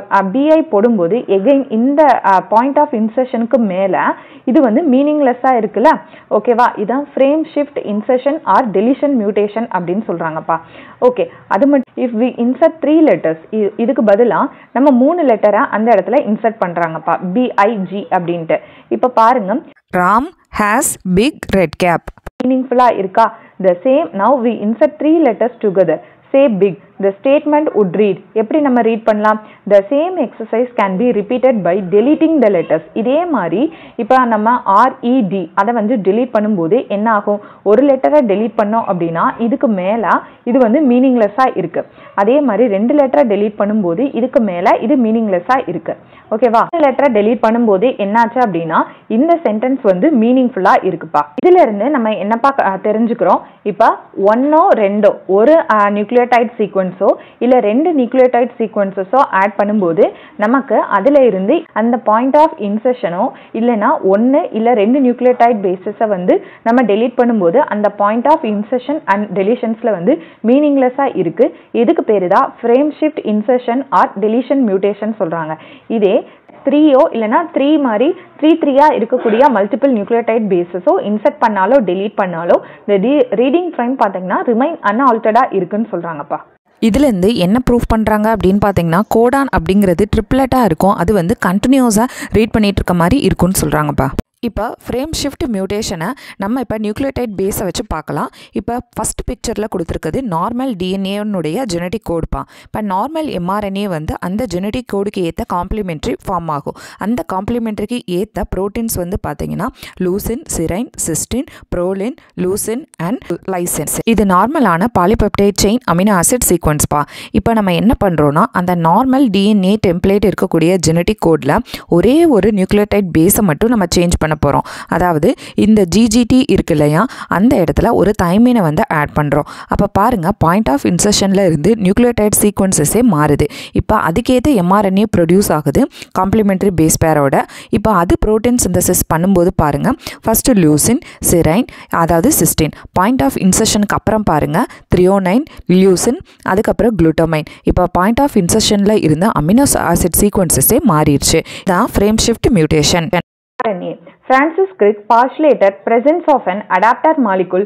பிஐ போடும்போது எகைன் இந்த பாயிண்ட் ஆஃப் இன்சர்ஷனுக்கு மேலே இது வந்து மீனிங்லெஸ்ஸாக இருக்குல்ல ஓகேவா இதான் frame shift insertion or deletion mutation அப்படின்னு சொல்கிறாங்கப்பா ஓகே அது மட்டும் if we insert three letters இதுக்கு பதிலாக நம்ம மூணு லெட்டரை அந்த இடத்துல இன்சர்ட் பண்ணுறாங்கப்பா பிஐஜி அப்படின்ட்டு இப்போ பாருங்க Ram has big red cap மீனிங்ஃபுல்லாக இருக்கா the same now we insert three letters together say big the statement would read எப்படி நம்ம ரீட் பண்ணலாம் the same exercise can be repeated by deleting the letters இதே மாதிரி இப்போ நம்ம ஆர்இடி அதை வந்து டெலீட் பண்ணும்போது என்ன ஆகும் ஒரு லெட்டரை டெலீட் பண்ணோம் அப்படின்னா இதுக்கு மேலே இது வந்து மீனிங்லெஸ்ஸாக இருக்குது அதே மாதிரி ரெண்டு லெட்டரை டெலீட் பண்ணும்போது இதுக்கு மேலே இது மீனிங்லெஸ்ஸாக இருக்குது ஓகேவா இந்த லெட்டரை டெலீட் பண்ணும்போது என்னாச்சு அப்படின்னா இந்த சென்டென்ஸ் வந்து மீனிங்ஃபுல்லாக இருக்குப்பா இதுல இருந்து நம்ம என்னப்பா அஹ், தெரிஞ்சுக்கிறோம் இப்போ ஒன்னோ ரெண்டோ ஒரு நியூக்ளியோடைட் சீக்வன்ஸோ இல்லை ரெண்டு நியூக்ளியோடைட் சீக்வன்சஸோ ஆட் பண்ணும்போது நமக்கு அதில் இருந்து அந்த பாயிண்ட் ஆஃப் இன்செஷனோ இல்லைன்னா ஒன்று இல்லை ரெண்டு நியூக்ளியோடைட் பேசிஸை வந்து நம்ம டெலீட் பண்ணும்போது அந்த பாயிண்ட் ஆஃப் இன்செஷன் அண்ட் டெலிஷன்ஸில் வந்து மீனிங்லெஸ்ஸாக இருக்குது இதுக்கு பேர் தான் frame shift insertion or deletion mutation சொல்கிறாங்க இதே த்ரீயோ இல்லைனா த்ரீ மாதிரி த்ரீ த்ரீயாக இருக்கக்கூடிய மல்டிபிள் நியூக்ளியோடைட் பேஸஸோ இன்செர்ட் பண்ணாலோ டெலீட் பண்ணாலோ இந்த ரீடிங் ஃப்ரைம் பார்த்தீங்கன்னா ரிமைன் அன்ஆல்டர்டாக இருக்குன்னு சொல்கிறாங்கப்பா இதுலேருந்து என்ன ப்ரூஃப் பண்ணுறாங்க அப்படின்னு பார்த்தீங்கன்னா கோடான் அப்படிங்கிறது ட்ரிப்ளெட்டாக இருக்கும் அது வந்து கண்டினியூஸாக ரீட் பண்ணிட்டு இருக்க மாதிரி இருக்கும்னு சொல்கிறாங்கப்பா இப்போ ஃப்ரேம் ஷிஃப்ட் மியூட்டேஷனை நம்ம இப்போ நியூக்ளியோடைட் பேஸை வச்சு பார்க்கலாம் இப்போ ஃபஸ்ட் பிக்சரில் கொடுத்துருக்குது நார்மல் டிஎன்ஏனுடைய ஜெனட்டிக் கோடுப்பா இப்போ நார்மல் எம்ஆர்என்ஏ வந்து அந்த ஜெனட்டிக் கோடுக்கு ஏற்ற காம்ப்ளிமெண்ட்ரி ஃபார்ம் ஆகும் அந்த காம்ப்ளிமெண்ட்ரிக்கு ஏற்ற ப்ரோட்டீன்ஸ் வந்து பார்த்தீங்கன்னா leucine serine cystine proline leucine and lysine இது நார்மலான பாலிபெப்டைட் செயின் அமினோ ஆசிட் சீக்வன்ஸ்ப்பா இப்போ நம்ம என்ன பண்ணுறோன்னா அந்த நார்மல் டிஎன்ஏ டெம்ப்ளேட் இருக்கக்கூடிய ஜெனட்டிக் கோடில் ஒரே ஒரு நியூக்ளியோடைட் பேஸை மட்டும் நம்ம சேஞ்ச் பண்ண போகிறோம் அதாவது இந்த ஜிஜிடி இருக்கு இல்லையா அந்த இடத்துல ஒரு தைமீனை வந்து ஆட் பண்ணுறோம் அப்போ பாருங்கள் பாயிண்ட் ஆஃப் இன்சர்ஷனில் இருந்து நியூக்ளியோடைட் சீக்வன்சஸே மாறுது இப்போ அதுக்கேற்ற எம்ஆர்என்ஏ ப்ரொடியூஸ் ஆகுது காம்ப்ளிமெண்ட்ரி பேஸ் பேரோட இப்போ அது ப்ரோட்டீன் சிந்தசிஸ் பண்ணும்போது பாருங்கள் ஃபஸ்ட்டு லூசின் சிரைன் அதாவது சிஸ்டின் பாயிண்ட் ஆஃப் இன்சர்ஷனுக்கு அப்புறம் பாருங்கள் த்ரியோனைன் லியூசின் அதுக்கப்புறம் குளுட்டோமைன் இப்போ பாயிண்ட் ஆஃப் இன்சர்ஷனில் இருந்த அமினோ ஆசிட் சீக்வன்சஸே மாறிடுச்சு இதான் frame shift mutation RNA. Francis Crick postulated presence of an adapter molecule that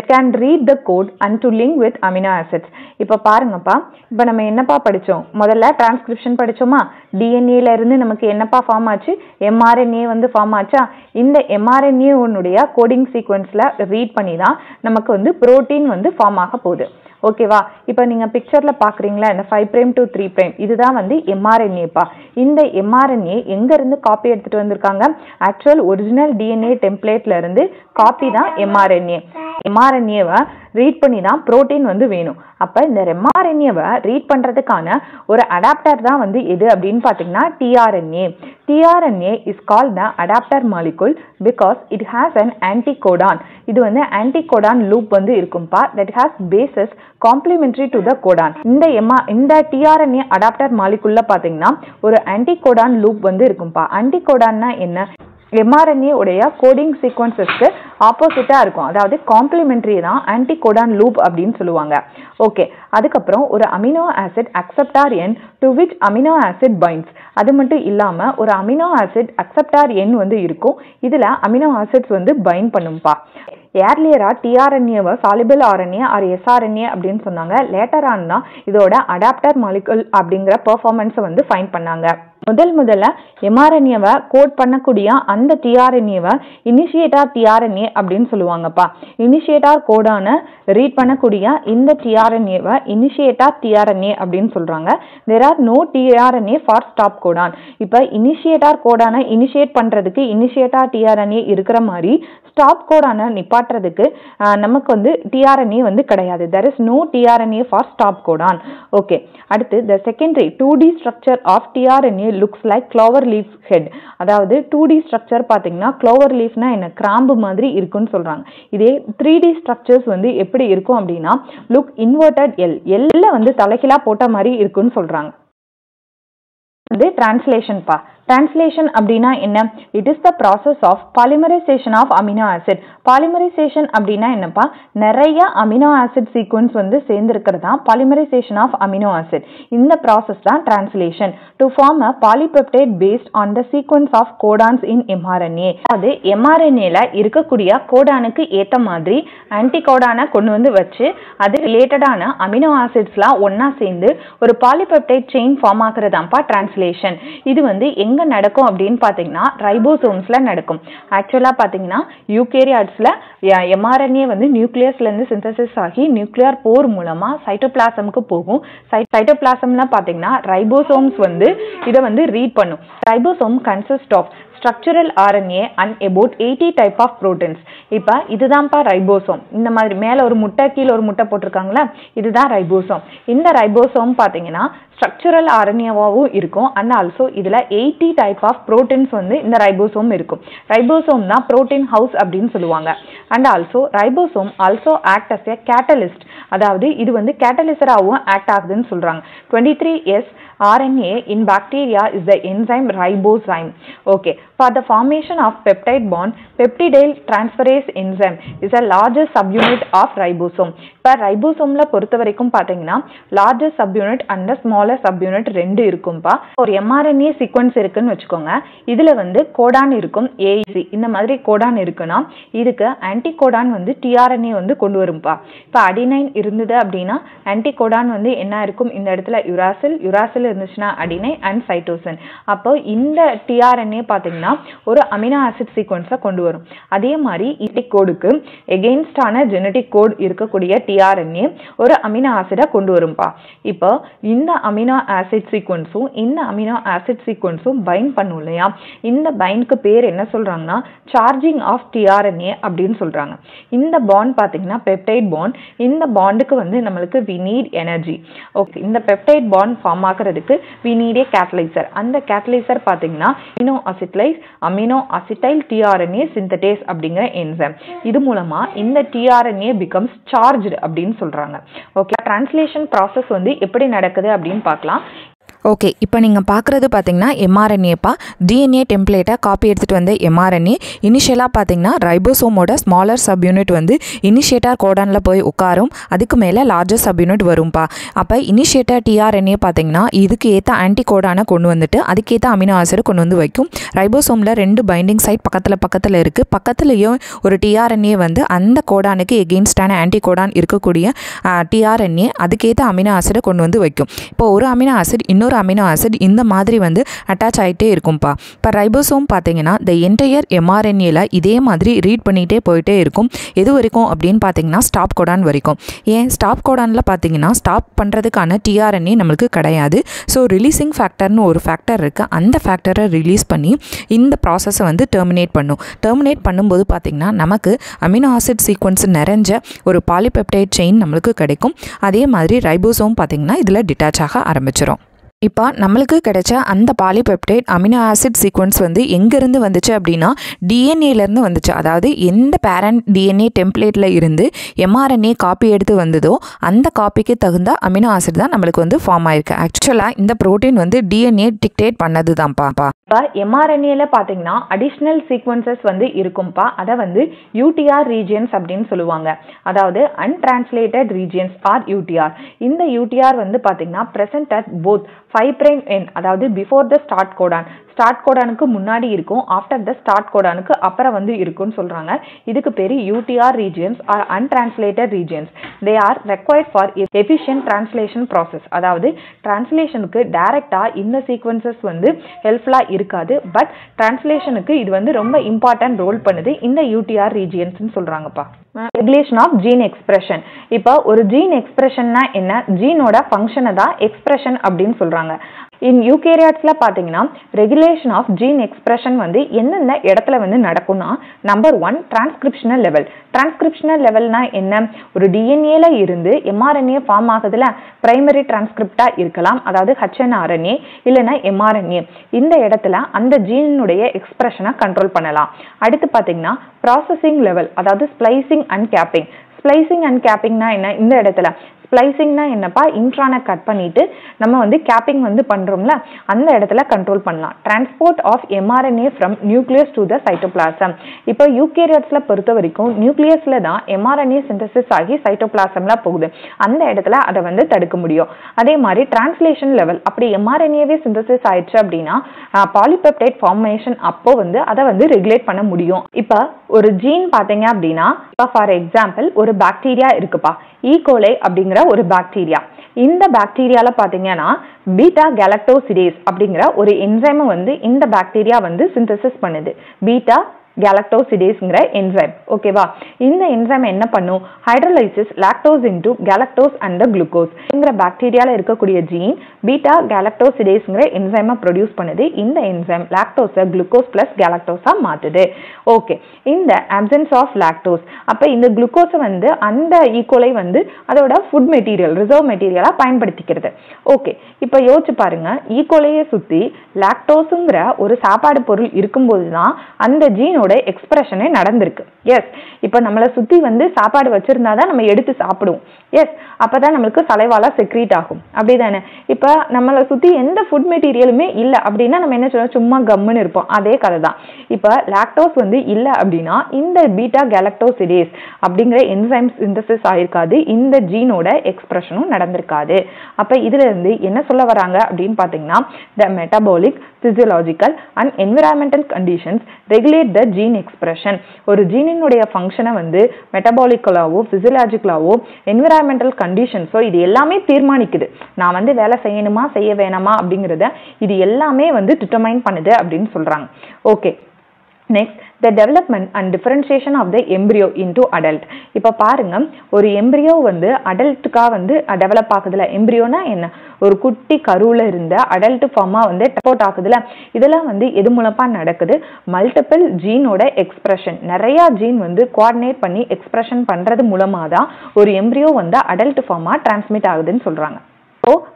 can read the code and to link with amino acids இப்போ பாருங்கப்பா இப்போ நம்ம என்னப்பா படித்தோம் முதல்ல டிரான்ஸ்கிரிப்ஷன் படித்தோமா டிஎன்ஏல இருந்து நமக்கு என்னப்பா ஃபார்ம் ஆச்சு எம்ஆர்என்ஏ வந்து ஃபார்ம் ஆச்சா இந்த எம்ஆர்என்ஏ உன்னுடைய கோடிங் சீக்வன்ஸில் ரீட் பண்ணி தான் நமக்கு வந்து புரோட்டீன் வந்து ஃபார்ம் ஆக போகுது ஓகேவா இப்போ நீங்கள் பிக்சரில் பார்க்குறீங்களா இந்த five prime to three prime இதுதான் வந்து எம்ஆர்என்ஏப்பா இந்த எம்ஆர்என்ஏ எங்கேருந்து காப்பி எடுத்துகிட்டு வந்திருக்காங்க ஆக்சுவல் ஒரிஜினல் டிஎன்ஏ டெம்ப்ளேட்ல இருந்து காப்பி தான் எம்ஆர்என்ஏ எம்ஆர்என்ஏவை ரீட் பண்ணி தான் புரோட்டீன் வந்து வேணும் அப்போ இந்த எம்ஆர்என்ஏவை ரீட் பண்ணுறதுக்கான ஒரு அடாப்டர் தான் வந்து எது அப்படின்னு பார்த்தீங்கன்னா tRNA tRNA is call the adapter molecule because it has an anticodon இது வந்து ஆன்டிகோடான் லூப் வந்து இருக்கும்பா that has bases complementary to the codon இந்த எம்ஆ இந்த டிஆர்என்ஏ அடாப்டர் மாலிகுல்ல பார்த்தீங்கன்னா ஒரு ஆன்டிகோடான் லூப் வந்து இருக்கும்பா ஆன்டிகோடான்னா என்ன எம்ஆர்என்ஏ உடைய கோடிங் சீக்வன்சஸ்க்கு ஆப்போசிட்டாக இருக்கும் அதாவது காம்ப்ளிமெண்ட்ரி தான் ஆன்டிகோடான் லூப் அப்படின்னு சொல்லுவாங்க ஓகே அதுக்கப்புறம் ஒரு amino acid acceptor end to which amino acid binds அது மட்டும் இல்லாமல் ஒரு அமினோ ஆசிட் அக்செப்டார் எண் வந்து இருக்கும் இதில் அமினோ ஆசிட்ஸ் வந்து பைண்ட் பண்ணும்பா ஏர்லியரா டிஆர்என்ஏவை சாலிபிள் ஆர்என்ஏ ஆர் எஸ்ஆர்என்ஏ அப்படின்னு சொன்னாங்க லேட்டரான் தான் இதோட அடாப்டர் மாலிகுல் அப்படிங்கிற பெர்ஃபார்மன்ஸை வந்து ஃபைன் பண்ணாங்க முதல் முதல்ல எம்ஆர்என்ஏவை கோட் பண்ணக்கூடிய அந்த டிஆர்என்ஏவை இனிஷியேட்டார் டிஆர்என்ஏ அப்படின்னு சொல்லுவாங்கப்பா இனிஷியேட்டார் கோடான ரீட் பண்ணக்கூடிய இந்த டிஆர்என்ஏவை இனிஷியேட்டார் டிஆர்என்ஏ அப்படின்னு சொல்றாங்க there are no tRNA for stop codon இப்போ இனிஷியேட்டார் கோடான இனிஷியேட் பண்றதுக்கு இனிஷியேட்டார் டிஆர்என்ஏ இருக்கிற மாதிரி ஸ்டாப் கோடான நிப்பாட்டுறதுக்கு ஆஹ், நமக்கு வந்து டிஆர்என்ஏ வந்து கிடையாது there is no tRNA for stop codon okay அடுத்து the secondary two D structure of tRNA looks like clover leaf head அதாவது டூ டி ஸ்ட்ரக்சர் பார்த்தீங்கன்னா க்ளோவர் லீஃப்னா என்ன கிராம்பு மாதிரி இருக்குன்னு சொல்றாங்க இதே த்ரீ டி ஸ்ட்ரக்சர்ஸ் வந்து எப்படி இருக்கும் அப்படின்னா லுக் இன்வெர்டட் எல் எல்ல வந்து தலைகீழா போட்ட மாதிரி இருக்குன்னு சொல்றாங்க வந்து டிரான்ஸ்லேஷன் பா டிரான்ஸ்லேஷன் அப்படின்னா என்ன it is the process of polymerisation of amino acid polymerisation அப்படின்னா என்னப்பா நிறைய அமினோ ஆசிட் சீக்வன்ஸ் வந்து சேர்ந்துருக்கிறது தான் பாலிமரைசேஷன் ஆஃப் அமினோ ஆசிட் இந்த ப்ராசஸ் தான் translation to form a polypeptide based on the sequence of codons in mRNA அது எம்ஆர்என்ஏல இருக்கக்கூடிய கோடானுக்கு ஏற்ற மாதிரி ஆன்டி கோடானை கொண்டு வந்து வச்சு அது ரிலேட்டடான அமினோ ஆசிட்ஸ்லாம் ஒண்ணா சேர்ந்து ஒரு பாலிபெப்டைட் செயின் ஃபார்ம் ஆகுறதாப்பா டிரான்ஸ்லேஷன் இது வந்து எங்க நடக்கும் அப்படின்னு பார்த்தீங்கன்னா ரைபோசோம்ஸ்ல நடக்கும் ஆக்சுவலா பார்த்தீங்கன்னா யூகேரியாட்ஸ்ல எம்ஆர்என்ஏ வந்து நியூக்ளியஸ்ல இருந்து சிந்தசிஸ் ஆகி நியூக்ளியர் போர் மூலமா சைட்டோபிளாசமுக்கு போகும் சைட்டோபிளாசம்ல பார்த்தீங்கன்னா ரைபோசோம்ஸ் வந்து இதை வந்து ரீட் பண்ணும் ribosome consist of structural RNA and about eighty type of proteins இப்போ இதுதான்ப்பா ரைபோசோம் இந்த மாதிரி மேலே ஒரு முட்டை கீழே ஒரு முட்டை போட்டிருக்காங்களா இதுதான் ரைபோசோம் இந்த ரைபோசோம் பார்த்தீங்கன்னா ஸ்ட்ரக்சரல் ஆர்என்ஏவாகவும் இருக்கும் அண்ட் ஆல்சோ இதில் எயிட்டி டைப் ஆஃப் ப்ரோட்டீன்ஸ் வந்து இந்த ரைபோசோம் இருக்கும் ரைபோசோம் தான் ப்ரோட்டீன் ஹவுஸ் அப்படின்னு சொல்லுவாங்க and also ribosome also act as a catalyst அதாவது இது வந்து கேட்டலிசராகவும் ஆக்ட் ஆகுதுன்னு சொல்கிறாங்க twenty three S RNA in bacteria is the enzyme ribozyme. Okay, for the formation of peptide bond, peptidyl transferase enzyme is a larger subunit of ribosome. இப்போ ரைபோசோம்ல பொறுத்த வரைக்கும் பார்த்தீங்கன்னா larger subunit and smaller subunit ரெண்டு இருக்கும்பா ஒரு mRNA sequence இருக்குன்னு வச்சுக்கோங்க இதுல வந்து கோடான் இருக்கும் ஏஇசி இந்த மாதிரி கோடான் இருக்குன்னா இதுக்கு ஆன்டி கோடான் வந்து டிஆர்என்ஏ வந்து கொண்டு வரும்பா இப்போ அடினைன் இருந்தது அப்படின்னா ஆன்டி கோடான் வந்து என்ன இருக்கும் இந்த இடத்துல யுராசில் யுராசில் இருந்துச்சுன்னா அடினை அண்ட் சைட்டோசன் அப்போ இந்த டிஆர்என்ஏ பார்த்தீங்கன்னா ஒரு அமினோ ஆசிட் சீக்வன்ஸை கொண்டு வரும் அதே மாதிரி இட்டிக் கோடுக்கு எகெயின்ஸ்டான ஜெனட்டிக் கோட் இருக்கக்கூடிய டிஆர்என்ஏ ஒரு அமினோ ஆசிடை கொண்டு வரும்பா இப்போ இந்த அமினோ ஆசிட் சீக்வன்ஸும் இந்த அமினோ ஆசிட் சீக்வன்ஸும் பைண்ட் பண்ணும் இல்லையா இந்த பைண்ட்க்கு பேர் என்ன சொல்றாங்கன்னா சார்ஜிங் ஆஃப் டிஆர்என்ஏ அப்படின்னு சொல்றாங்க இந்த பாண்ட் பார்த்தீங்கன்னா பெப்டைட் பாண்ட் இந்த பாண்டுக்கு வந்து நம்மளுக்கு வி நீட் எனர்ஜி ஓகே இந்த பெப்டைட் பாண்ட் ஃபார்ம் ஆகுறதுக்கு வி நீட் ஏ கேட்டலைசர் அந்த கேட்டலைசர் பார்த்தீங்கன்னா அமினோ அசிட்லைஸ் அமினோ அசிட்டைல் டிஆர்என்ஏ சிந்தடேஸ் அப்படிங்கிற என்சைம் இது மூலமா இந்த டிஆர்என்ஏ பிகம்ஸ் சார்ஜ்டு அப்படின்னு சொல்றாங்க ஓகே டிரான்ஸ்லேஷன் ப்ராசஸ் வந்து எப்படி நடக்குது அப்படின்னு பார்க்கலாம் ஓகே இப்போ நீங்கள் பார்க்குறது பார்த்தீங்கன்னா எம்ஆர்என்ஏப்பா டிஎன்ஏ டெம்ப்ளேட்டை காப்பி எடுத்துகிட்டு வந்த எம்ஆர்என்ஏ இனிஷியலாக பார்த்தீங்கன்னா ரைபோசோமோட ஸ்மாலர் சப்யூனிட் வந்து இனிஷியேட்டர் கோடானில் போய் உட்காரும் அதுக்கு மேலே லார்ஜர் சப்யூனிட் வரும்பா அப்போ இனிஷியேட்டர் டிஆர்என்ஏ பார்த்தீங்கன்னா இதுக்கு ஏற்ற ஆன்டி கோடானை கொண்டு வந்துட்டு அதுக்கேற்ற அமினோ ஆசிட் கொண்டு வந்து வைக்கும் ரைபோசோமில் ரெண்டு பைண்டிங் சைட் பக்கத்தில் பக்கத்தில் இருக்குது பக்கத்துலேயும் ஒரு டிஆர்என்ஏ வந்து அந்த கோடானுக்கு எகெயின்ஸ்டான ஆன்டி கோடான் இருக்கக்கூடிய டிஆர்என்ஏ அதுக்கேற்ற அமினோ ஆசிடை கொண்டு வந்து வைக்கும் இப்போ ஒரு அமினோ ஆசிட் இன்னொரு அமினோ ஆசிட் இந்த மாதிரி வந்து அட்டாச் ஆகிட்டே இருக்கும்ப்பா இப்போ ரைபோசோம் பார்த்தீங்கன்னா இந்த என்டையர் எம்ஆர்என்ஏல இதே மாதிரி ரீட் பண்ணிகிட்டே போயிட்டே இருக்கும் எது வரைக்கும் அப்படின்னு பார்த்தீங்கன்னா ஸ்டாப் கோடான் வரைக்கும் ஏன் ஸ்டாப் கோடானில் பார்த்தீங்கன்னா ஸ்டாப் பண்ணுறதுக்கான டிஆர்என்ஏ நம்மளுக்கு கிடையாது ஸோ ரிலீசிங் ஃபேக்டர்னு ஒரு ஃபேக்டர் இருக்குது அந்த ஃபேக்டரை ரிலீஸ் பண்ணி இந்த ப்ராசஸை வந்து டெர்மினேட் பண்ணும் டெர்மினேட் பண்ணும்போது பார்த்திங்கன்னா நமக்கு அமினோ ஆசிட் சீக்வன்ஸ் நிறைஞ்ச ஒரு பாலிபெப்டைட் செயின் நம்மளுக்கு கிடைக்கும் அதே மாதிரி ரைபோசோம் பார்த்திங்கன்னா இதில் டிட்டாச் ஆக ஆரம்பிச்சிடும் இப்போ நம்மளுக்கு கிடைச்ச அந்த பாலிபெப்டைட் அமினோ ஆசிட் சீக்வன்ஸ் வந்து எங்கேருந்து வந்துச்சு அப்படின்னா டிஎன்ஏலேருந்து வந்துச்சு அதாவது எந்த பேரண்ட் டிஎன்ஏ டெம்ப்ளேட்டில் இருந்து எம்ஆர்என்ஏ காப்பி எடுத்து வந்ததோ அந்த காப்பிக்கு தகுந்த அமினோ ஆசிட் தான் நம்மளுக்கு வந்து ஃபார்ம் ஆயிருக்கு ஆக்சுவலாக இந்த ப்ரோட்டீன் வந்து டிஎன்ஏ டிக்டேட் பண்ணது தான்ப்பா இப்போ எம்ஆர்என்ஏல பார்த்தீங்கன்னா அடிஷ்னல் சீக்வன்சஸ் வந்து இருக்கும்ப்பா அதை வந்து யூடிஆர் ரீஜியன்ஸ் அப்படின்னு சொல்லுவாங்க அதாவது அன்டிரான்ஸ்லேட்டட் ரீஜியன்ஸ் ஆர் யூடிஆர் இந்த யூடிஆர் வந்து பார்த்தீங்கன்னா present at both five prime end அதாவது before the start codon start கோடானுக்கு முன்னாடி இருக்கும் ஆஃப்டர் த ஸ்டார்ட் கோடானுக்கு அப்புறம் வந்து இருக்கும்னு சொல்கிறாங்க இதுக்கு பேர் UTR regions or untranslated regions they are required for efficient translation process அதாவது டிரான்ஸ்லேஷனுக்கு டைரெக்டாக இந்த சீக்வன்சஸ் வந்து ஹெல்ப்ஃபுல்லாக இருக்காது பட் டிரான்ஸ்லேஷனுக்கு இது வந்து ரொம்ப இம்பார்ட்டன்ட் ரோல் பண்ணுது இந்த யூடிஆர் ரீஜியன்ஸ்னு சொல்கிறாங்கப்பா ரெகுலேஷன் ஆஃப் ஜீன் எக்ஸ்பிரஷன் இப்போ ஒரு ஜீன் எக்ஸ்பிரஷன்னா என்ன ஜீனோட ஃபங்க்ஷனை தான் எக்ஸ்பிரஷன் அப்படின்னு சொல்கிறாங்க இன் யூகேரியாட்ஸில் பார்த்தீங்கன்னா ரெகுலேஷன் ஆஃப் ஜீன் எக்ஸ்பிரஷன் வந்து எந்தெந்த இடத்துல வந்து நடக்கும்னா number one transcriptional level transcriptional லெவல்னா என்ன ஒரு டிஎன்ஏல இருந்து எம்ஆர்என்ஏ ஃபார்ம் ஆகுதுல பிரைமரி டிரான்ஸ்கிரிப்டாக இருக்கலாம் அதாவது ஹச்என்ஆர்என்ஏ இல்லைன்னா எம்ஆர்என்ஏ இந்த இடத்துல அந்த ஜீனுடைய எக்ஸ்பிரஷனை கண்ட்ரோல் பண்ணலாம் அடுத்து பார்த்தீங்கன்னா ப்ராசஸிங் லெவல் அதாவது splicing and capping splicing and கேப்பிங்னா என்ன இந்த இடத்துல ஸ்ப்ளைசிங்னா என்னப்பா இன்ட்ரானை கட் பண்ணிட்டு நம்ம வந்து கேப்பிங் வந்து பண்றோம்ல அந்த இடத்துல கண்ட்ரோல் பண்ணலாம் transport of mRNA from nucleus to the cytoplasm இப்போ யூகேரியட்ஸில் பொறுத்த வரைக்கும் நியூக்ளியஸில் தான் எம்ஆர்என்ஏ சிந்தசிஸ் ஆகி சைட்டோபிளாசம்ல போகுது அந்த இடத்துல அதை வந்து தடுக்க முடியும் அதே மாதிரி டிரான்ஸ்லேஷன் லெவல் அப்படி எம்ஆர்என்ஏவே சிந்தசிஸ் ஆயிடுச்சு அப்படின்னா பாலிபெப்டைட் ஃபார்மேஷன் அப்போ வந்து அதை வந்து ரெகுலேட் பண்ண முடியும் இப்போ ஒரு ஜீன் பார்த்தீங்க அப்படின்னா இப்போ ஃபார் எக்ஸாம்பிள் ஒரு பாக்டீரியா இருக்குப்பா ஈகோலை அப்படிங்கிற ஒரு பாக்டீரியா இந்த பாக்டீரியால பார்த்தீங்கன்னா பீட்டா கேலக்டோசிடேஸ் அப்படிங்கிற ஒரு என்சைமை வந்து இந்த பாக்டீரியா வந்து சிந்தசிஸ் பண்ணுது பீட்டா கேலக்டோசிடேஸ்ங்கிற என்சைம் ஓகேவா இந்த என்சைம் என்ன பண்ணும் hydrolysis lactose into galactose and குளுக்கோஸ்ங்கிற பாக்டீரியால இருக்கக்கூடிய ஜீன் பீட்டா கேலக்டோசிடேஸ்ங்கிற என்சைமை ப்ரொடியூஸ் பண்ணுது இந்த என்சைம் லாக்டோஸை குளுக்கோஸ் பிளஸ் கேலக்டோஸா மாத்துது ஓகே இந்த அப்சன்ஸ் ஆஃப் லாக்டோஸ் அப்ப இந்த குளுக்கோஸை வந்து அந்த ஈக்குவலை வந்து அதோட ஃபுட் மெட்டீரியல் ரிசர்வ் மெட்டீரியலா பயன்படுத்திக்கிறது ஓகே இப்போ யோசிச்சு பாருங்க ஈக்குவலையே சுத்தி லாக்டோஸுங்கிற ஒரு சாப்பாடு பொருள் இருக்கும்போது தான் அந்த ஜீனோட எக்ஸ்பிரஷனே நடந்திருக்கு எஸ் இப்போ நம்மளை சுத்தி வந்து சாப்பாடு வச்சிருந்தா தான் நம்ம எடுத்து சாப்பிடுவோம் எஸ் அப்பதான் நம்மளுக்கு சலைவால செக்ரீட் ஆகும் அப்படிதானே இப்போ நம்மளை சுத்தி எந்த ஃபுட் மெட்டீரியலுமே இல்லை அப்படின்னா நம்ம என்ன சொல்லுவோம் சும்மா கம்முன்னு இருப்போம் அதே கதை தான் இப்போ லாக்டோஸ் வந்து இல்லை அப்படின்னா இந்த பீட்டா கேலக்டோசிடேஸ் அப்படிங்கிற என்சைம் சிந்தசிஸ் ஆயிருக்காது இந்த ஜீனோட எக்ஸ்பிரஷனும் நடந்திருக்காது அப்ப இதுல இருந்து என்ன சொல்ல வராங்க அப்படின்னு பார்த்தீங்கன்னா the metabolic physiological and environmental conditions regulate the gene expression ஒரு ஜீனினுடைய ஃபங்க்ஷனை வந்து மெட்டபாலிக்கலாவோ பிசியலாஜிக்கலாவோ என்விரான்மெண்டல் கண்டிஷன்ஸோ இது எல்லாமே தீர்மானிக்குது நான் வந்து வேலை செய்யணுமா செய்ய வேணாமா அப்படிங்கிறத இது எல்லாமே வந்து டிட்டர்மைன் பண்ணுது அப்படின்னு சொல்றாங்க okay next the development and differentiation of the embryo into adult இப்போ பாருங்க ஒரு எம்ப்ரியோ வந்து அடல்ட்டுக்காக வந்து டெவலப் ஆகுதுல எம்ப்ரியோனா என்ன ஒரு குட்டி கருவில் இருந்த அடல்ட் ஃபார்மாக வந்து டெப்போட் ஆகுதுல இதெல்லாம் வந்து எது மூலமாக நடக்குது மல்டிபிள் ஜீனோட எக்ஸ்பிரஷன் நிறையா ஜீன் வந்து கோஆர்டினேட் பண்ணி எக்ஸ்பிரஷன் பண்ணுறது மூலமாக தான் ஒரு எம்ப்ரியோ வந்து அடல்ட் ஃபார்மாக டிரான்ஸ்மிட் ஆகுதுன்னு சொல்கிறாங்க ஸோ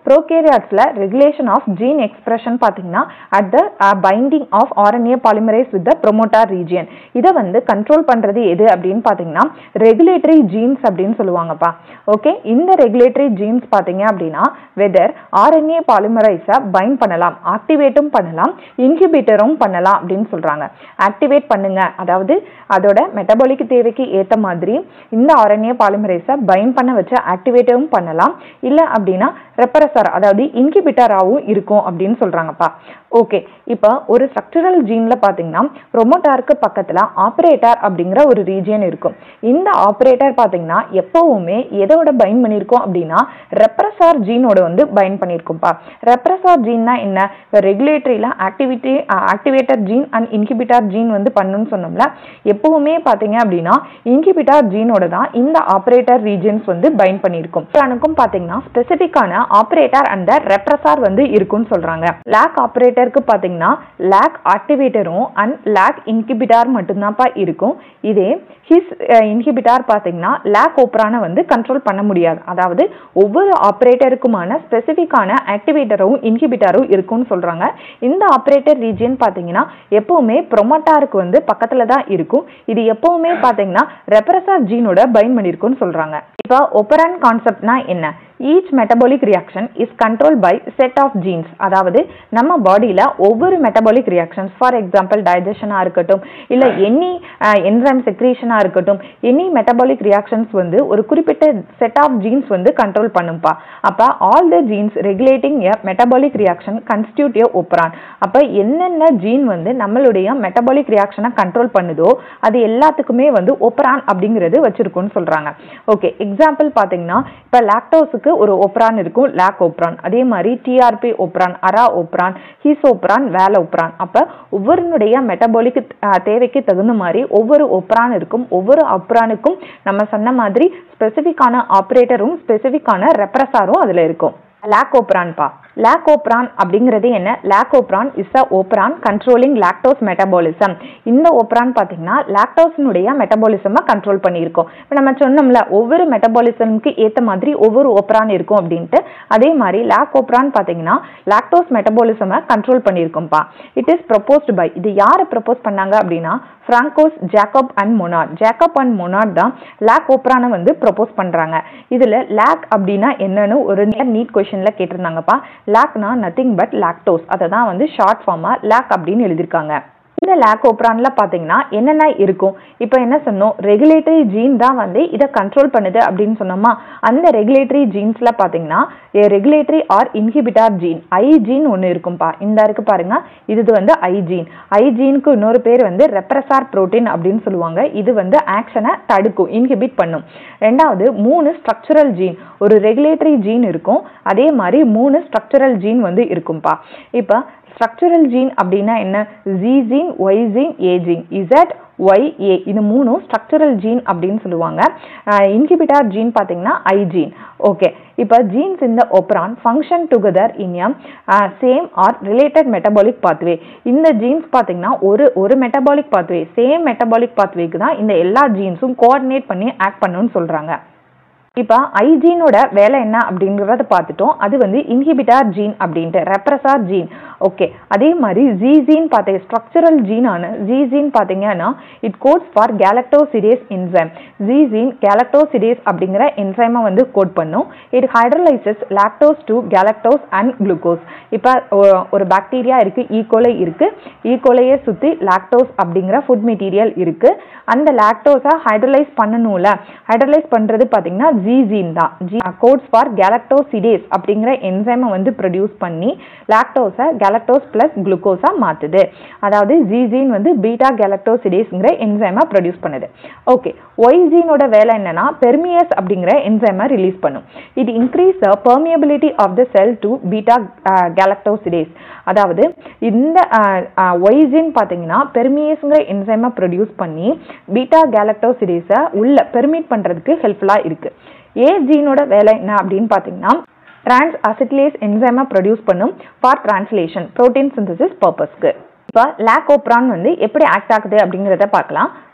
ப்ரோகேரியாட்ஸில் ரெகுலேஷன் ஆஃப் ஜீன் எக்ஸ்பிரஷன் பார்த்தீங்கன்னா at the binding of RNA polymerase with the promoter region இதை வந்து கண்ட்ரோல் பண்ணுறது எது அப்படின்னு பார்த்தீங்கன்னா ரெகுலேட்டரி ஜீன்ஸ் அப்படின்னு சொல்லுவாங்கப்பா ஓகே இந்த ரெகுலேட்டரி ஜீன்ஸ் பார்த்தீங்க அப்படின்னா வெதர் ஆர்என்ஏ பாலிமரைஸை பைண்ட் பண்ணலாம் ஆக்டிவேட்டும் பண்ணலாம் இன்ஹிபிட்டரும் பண்ணலாம் அப்படின்னு சொல்கிறாங்க ஆக்டிவேட் பண்ணுங்க அதாவது அதோட மெட்டபாலிக் தேவைக்கு ஏற்ற மாதிரி இந்த ஆர்என்ஏ பாலிமரைஸை பைண்ட் பண்ண வச்சு ஆக்டிவேட்டும் பண்ணலாம் இல்லை அப்படின்னா ரெப்பரசர் அதாவது இன்ஹிபிட்டராகவும் இருக்கும் அப்படின்னு சொல்கிறாங்கப்பா ஓகே இப்போ ஒரு ஸ்ட்ரக்சரல் ஜீனில் பார்த்தீங்கன்னா ப்ரொமோட்டாருக்கு பக்கத்தில் ஆப்ரேட்டர் அப்படிங்கிற ஒரு ரீஜியன் இருக்கும் இந்த ஆப்ரேட்டர் பார்த்தீங்கன்னா எப்போவுமே எதோட பைண்ட் பண்ணியிருக்கோம் அப்படின்னா ரெப்ரஸார் ஜீனோட வந்து பைண்ட் பண்ணியிருக்கோம்ப்பா ரெப்ரஸார் ஜீன்னா என்ன ரெகுலேட்டரியில் activity activator gene and inhibitor gene வந்து பண்ணணும்னு சொன்னோம்ல எப்பவுமே பார்த்தீங்க அப்படின்னா இன்ஹிபிட்டார் ஜீனோட தான் இந்த ஆப்ரேட்டர் ரீஜியன்ஸ் வந்து பைண்ட் பண்ணியிருக்கும் அனுக்கும் பார்த்தீங்கன்னா ஸ்பெசிஃபிக்கான ஆப்ரேட்டர் அண்ட் ரெப்ரஸார் வந்து இருக்கும்னு சொல்கிறாங்க லேக் ஆப்ரேட்டருக்கு பார்த்தீங்கன்னா லேக் ஆக்டிவேட்டரும் அண்ட் லேக் இன்ஹிபிட்டார் மட்டும்தான்ப்பா இருக்கும் இதே ஹிஸ் இன்ஹிபிட்டார் பார்த்தீங்கன்னா லேக் ஓப்ரானை வந்து கண்ட்ரோல் பண்ண முடியாது அதாவது ஒவ்வொரு ஆப்ரேட்டருக்குமான ஸ்பெசிஃபிக்கான ஆக்டிவேட்டரும் இன்ஹிபிட்டாரும் இருக்கும்னு சொல்கிறாங்க இந்த ஆப்ரேட்டர் ரீஜியன் பார்த்தீங்கன்னா எப்பவுமே ப்ரொமோட்டாருக்கு வந்து பக்கத்தில் தான் இருக்கும் இது எப்பவுமே பார்த்தீங்கன்னா ரெப்ரஸார் ஜீனோட பைண்ட் பண்ணியிருக்கும்னு சொல்கிறாங்க இப்போ ஒப்பரான் கான்செப்ட்னா என்ன each metabolic reaction is control by set of genes அதாவது நம்ம பாடியில் ஒவ்வொரு மெட்டபாலிக் ரியாக்ஷன்ஸ் ஃபார் எக்ஸாம்பிள் டைஜஷனாக இருக்கட்டும் இல்லை எனி என்சைம் செக்ரீஷனாக இருக்கட்டும் எனி மெட்டபாலிக் ரியாக்ஷன்ஸ் வந்து ஒரு குறிப்பிட்ட செட் ஆஃப் ஜீன்ஸ் வந்து கண்ட்ரோல் பண்ணும்பா அப்போ all the genes regulating a metabolic reaction constitute a operon அப்போ என்னென்ன ஜீன் வந்து நம்மளுடைய மெட்டபாலிக் ரியாக்ஷனை கண்ட்ரோல் பண்ணுதோ அது எல்லாத்துக்குமே வந்து ஒப்ரான் அப்படிங்கிறது வச்சிருக்கும்னு சொல்கிறாங்க ஓகே எக்ஸாம்பிள் பார்த்தீங்கன்னா இப்போ லாக்டோஸுக்கு ஒரு ஒப்ரான் இருக்கும் லேக் ஒப்ரான் அதே மாதிரி trp operon ara operon his operon val operon அப்போ ஒவ்வொருனுடைய மெட்டபாலிக் தேவைக்கு தகுந்த மாதிரி ஒவ்வொரு ஒப்ரான் இருக்கும் ஒவ்வொரு ஒப்ரானுக்கும் நம்ம சொன்ன மாதிரி ஸ்பெசிஃபிக்கான ஆப்ரேட்டரும் ஸ்பெசிஃபிக்கான ரெப்ரஸாரும் அதில் இருக்கும் லாக்கோப்ரான்பா லாக்கோப்ரான் அப்படிங்கிறது என்ன lac operon is a operon controlling lactose metabolism இந்த ஓப்ரான் பார்த்தீங்கன்னா லாக்டோஸினுடைய மெட்டபாலிசமை கண்ட்ரோல் பண்ணியிருக்கோம் இப்போ நம்ம சொன்னோம்ல ஒவ்வொரு மெட்டபாலிசமுக்கு ஏற்ற மாதிரி ஒவ்வொரு ஓப்ரான் இருக்கும் அப்படின்ட்டு அதே மாதிரி லாக்கோப்ரான் பார்த்தீங்கன்னா லாக்டோஸ் மெட்டபாலிசமை கண்ட்ரோல் பண்ணியிருக்கோம்ப்பா இட் இஸ் ப்ரொபோஸ்டு பை இது யார் ப்ரப்போஸ் பண்ணாங்க அப்படின்னா Francois Jacob and Monod Jacob and Monod தான் லேக் ஓப்ரானை வந்து ப்ரொபோஸ் பண்ணுறாங்க இதில் லேக் அப்படின்னா என்னன்னு ஒரு நீட் கொஷனில் கேட்டிருந்தாங்கப்பா லேக்னா நத்திங் பட் லாக்டோஸ் அதை தான் வந்து ஷார்ட் ஃபார்மாக லேக் அப்படின்னு எழுதியிருக்காங்க இந்த லேக் ஓப்ரான்ல பார்த்தீங்கன்னா என்னென்ன இருக்கும் இப்போ என்ன சொன்னோம் ரெகுலேட்டரி ஜீன் தான் வந்து இதை கண்ட்ரோல் பண்ணுது அப்படின்னு சொன்னோமா அந்த ரெகுலேட்டரி ஜீன்ஸ்ல பார்த்தீங்கன்னா regulatory or inhibitor gene I gene ஒன்று இருக்கும்பா இந்த இருக்கு பாருங்க இது வந்து ஐ ஜீன் ஐ ஜீனுக்கு இன்னொரு பேர் வந்து ரெப்ரஸார் புரோட்டீன் அப்படின்னு சொல்லுவாங்க இது வந்து ஆக்ஷனை தடுக்கும் இன்ஹிபிட் பண்ணும் ரெண்டாவது மூணு ஸ்ட்ரக்சரல் ஜீன் ஒரு ரெகுலேட்டரி ஜீன் இருக்கும் அதே மாதிரி மூணு ஸ்ட்ரக்சரல் ஜீன் வந்து இருக்கும்பா இப்போ ஸ்ட்ரக்சரல் ஜீன் அப்படின்னா என்ன Z gene Y gene A gene Z Y A இது மூணும் ஸ்ட்ரக்சரல் ஜீன் அப்படின்னு சொல்லுவாங்க இன்ஹிபிட்டார் ஜீன் பார்த்தீங்கன்னா ஐ ஜீன் ஓகே இப்போ ஜீன்ஸ் இந்த operon function together in um same or related metabolic pathway இந்த ஜீன்ஸ் பார்த்தீங்கன்னா ஒரு ஒரு மெட்டபாலிக் பாத்வே சேம் மெட்டபாலிக் பாத்வேக்கு தான் இந்த எல்லா ஜீன்ஸும் கோஆர்டினேட் பண்ணி ஆக்ட் பண்ணணும்னு சொல்கிறாங்க இப்போ ஐஜீனோட வேலை என்ன அப்படிங்கிறத பார்த்துட்டோம் அது வந்து இன்ஹிபிட்டார் ஜீன் அப்படின்ட்டு ரெப்ரஸார் ஜீன் ஓகே அதே மாதிரி ஜீசீன் பார்த்தீங்க ஸ்ட்ரக்சரல் ஜீனான ஜீசீன் பார்த்தீங்கன்னா it codes for galactosidase enzyme Z gene galactosidase அப்படிங்கிற என்சைமை வந்து கோட் பண்ணும் it hydrolyses lactose to galactose and glucose இப்போ ஒரு பாக்டீரியா இருக்குது ஈகோலை இருக்குது ஈகோலையே சுற்றி லாக்டோஸ் அப்படிங்கிற ஃபுட் மெட்டீரியல் இருக்குது அந்த லாக்டோஸை ஹைட்ரலைஸ் பண்ணணும்ல ஹைட்ரலைஸ் பண்ணுறது பார்த்தீங்கன்னா ஜீசீன் தான் ஜி கோட்ஸ் ஃபார் கேலக்டோசிடேஸ் அப்படிங்கிற என்சைமை வந்து ப்ரொடியூஸ் பண்ணி லாக்டோஸை கேலக்டோஸ் ப்ளஸ் குளுக்கோஸாக மாற்றுது அதாவது ஜீசீன் வந்து பீட்டா கேலக்டோசிடேஸ்ங்கிற என்சைமை ப்ரொடியூஸ் பண்ணுது ஓகே ஒய்ஜீனோட வேலை என்னன்னா பெர்மியஸ் அப்படிங்கிற என்சைமை ரிலீஸ் பண்ணும் it increase the permeability of the cell to beta galactosidase அதாவது இந்த ஒய்ஜின் பார்த்தீங்கன்னா பெர்மியஸ்ங்கிற என்சைமை ப்ரொடியூஸ் பண்ணி பீட்டா கேலக்டோசிடேஸை உள்ள பெர்மிட் பண்ணுறதுக்கு ஹெல்ப்ஃபுல்லாக இருக்குது ஏ ஜீனோட வேலை என்ன அப்படின்னு பார்த்தீங்கன்னா டிரான்ஸ் அசிட்லேஸ் என்சைமை ப்ரொடியூஸ் பண்ணும் ஃபார் டிரான்ஸ்லேஷன் ப்ரோட்டீன் சிந்தசிஸ் பர்பஸ்க்கு இப்போ லேக்கோப்ரான் வந்து எப்படி ஆக்ட் ஆகுது அப்படிங்கிறத பார்க்கலாம்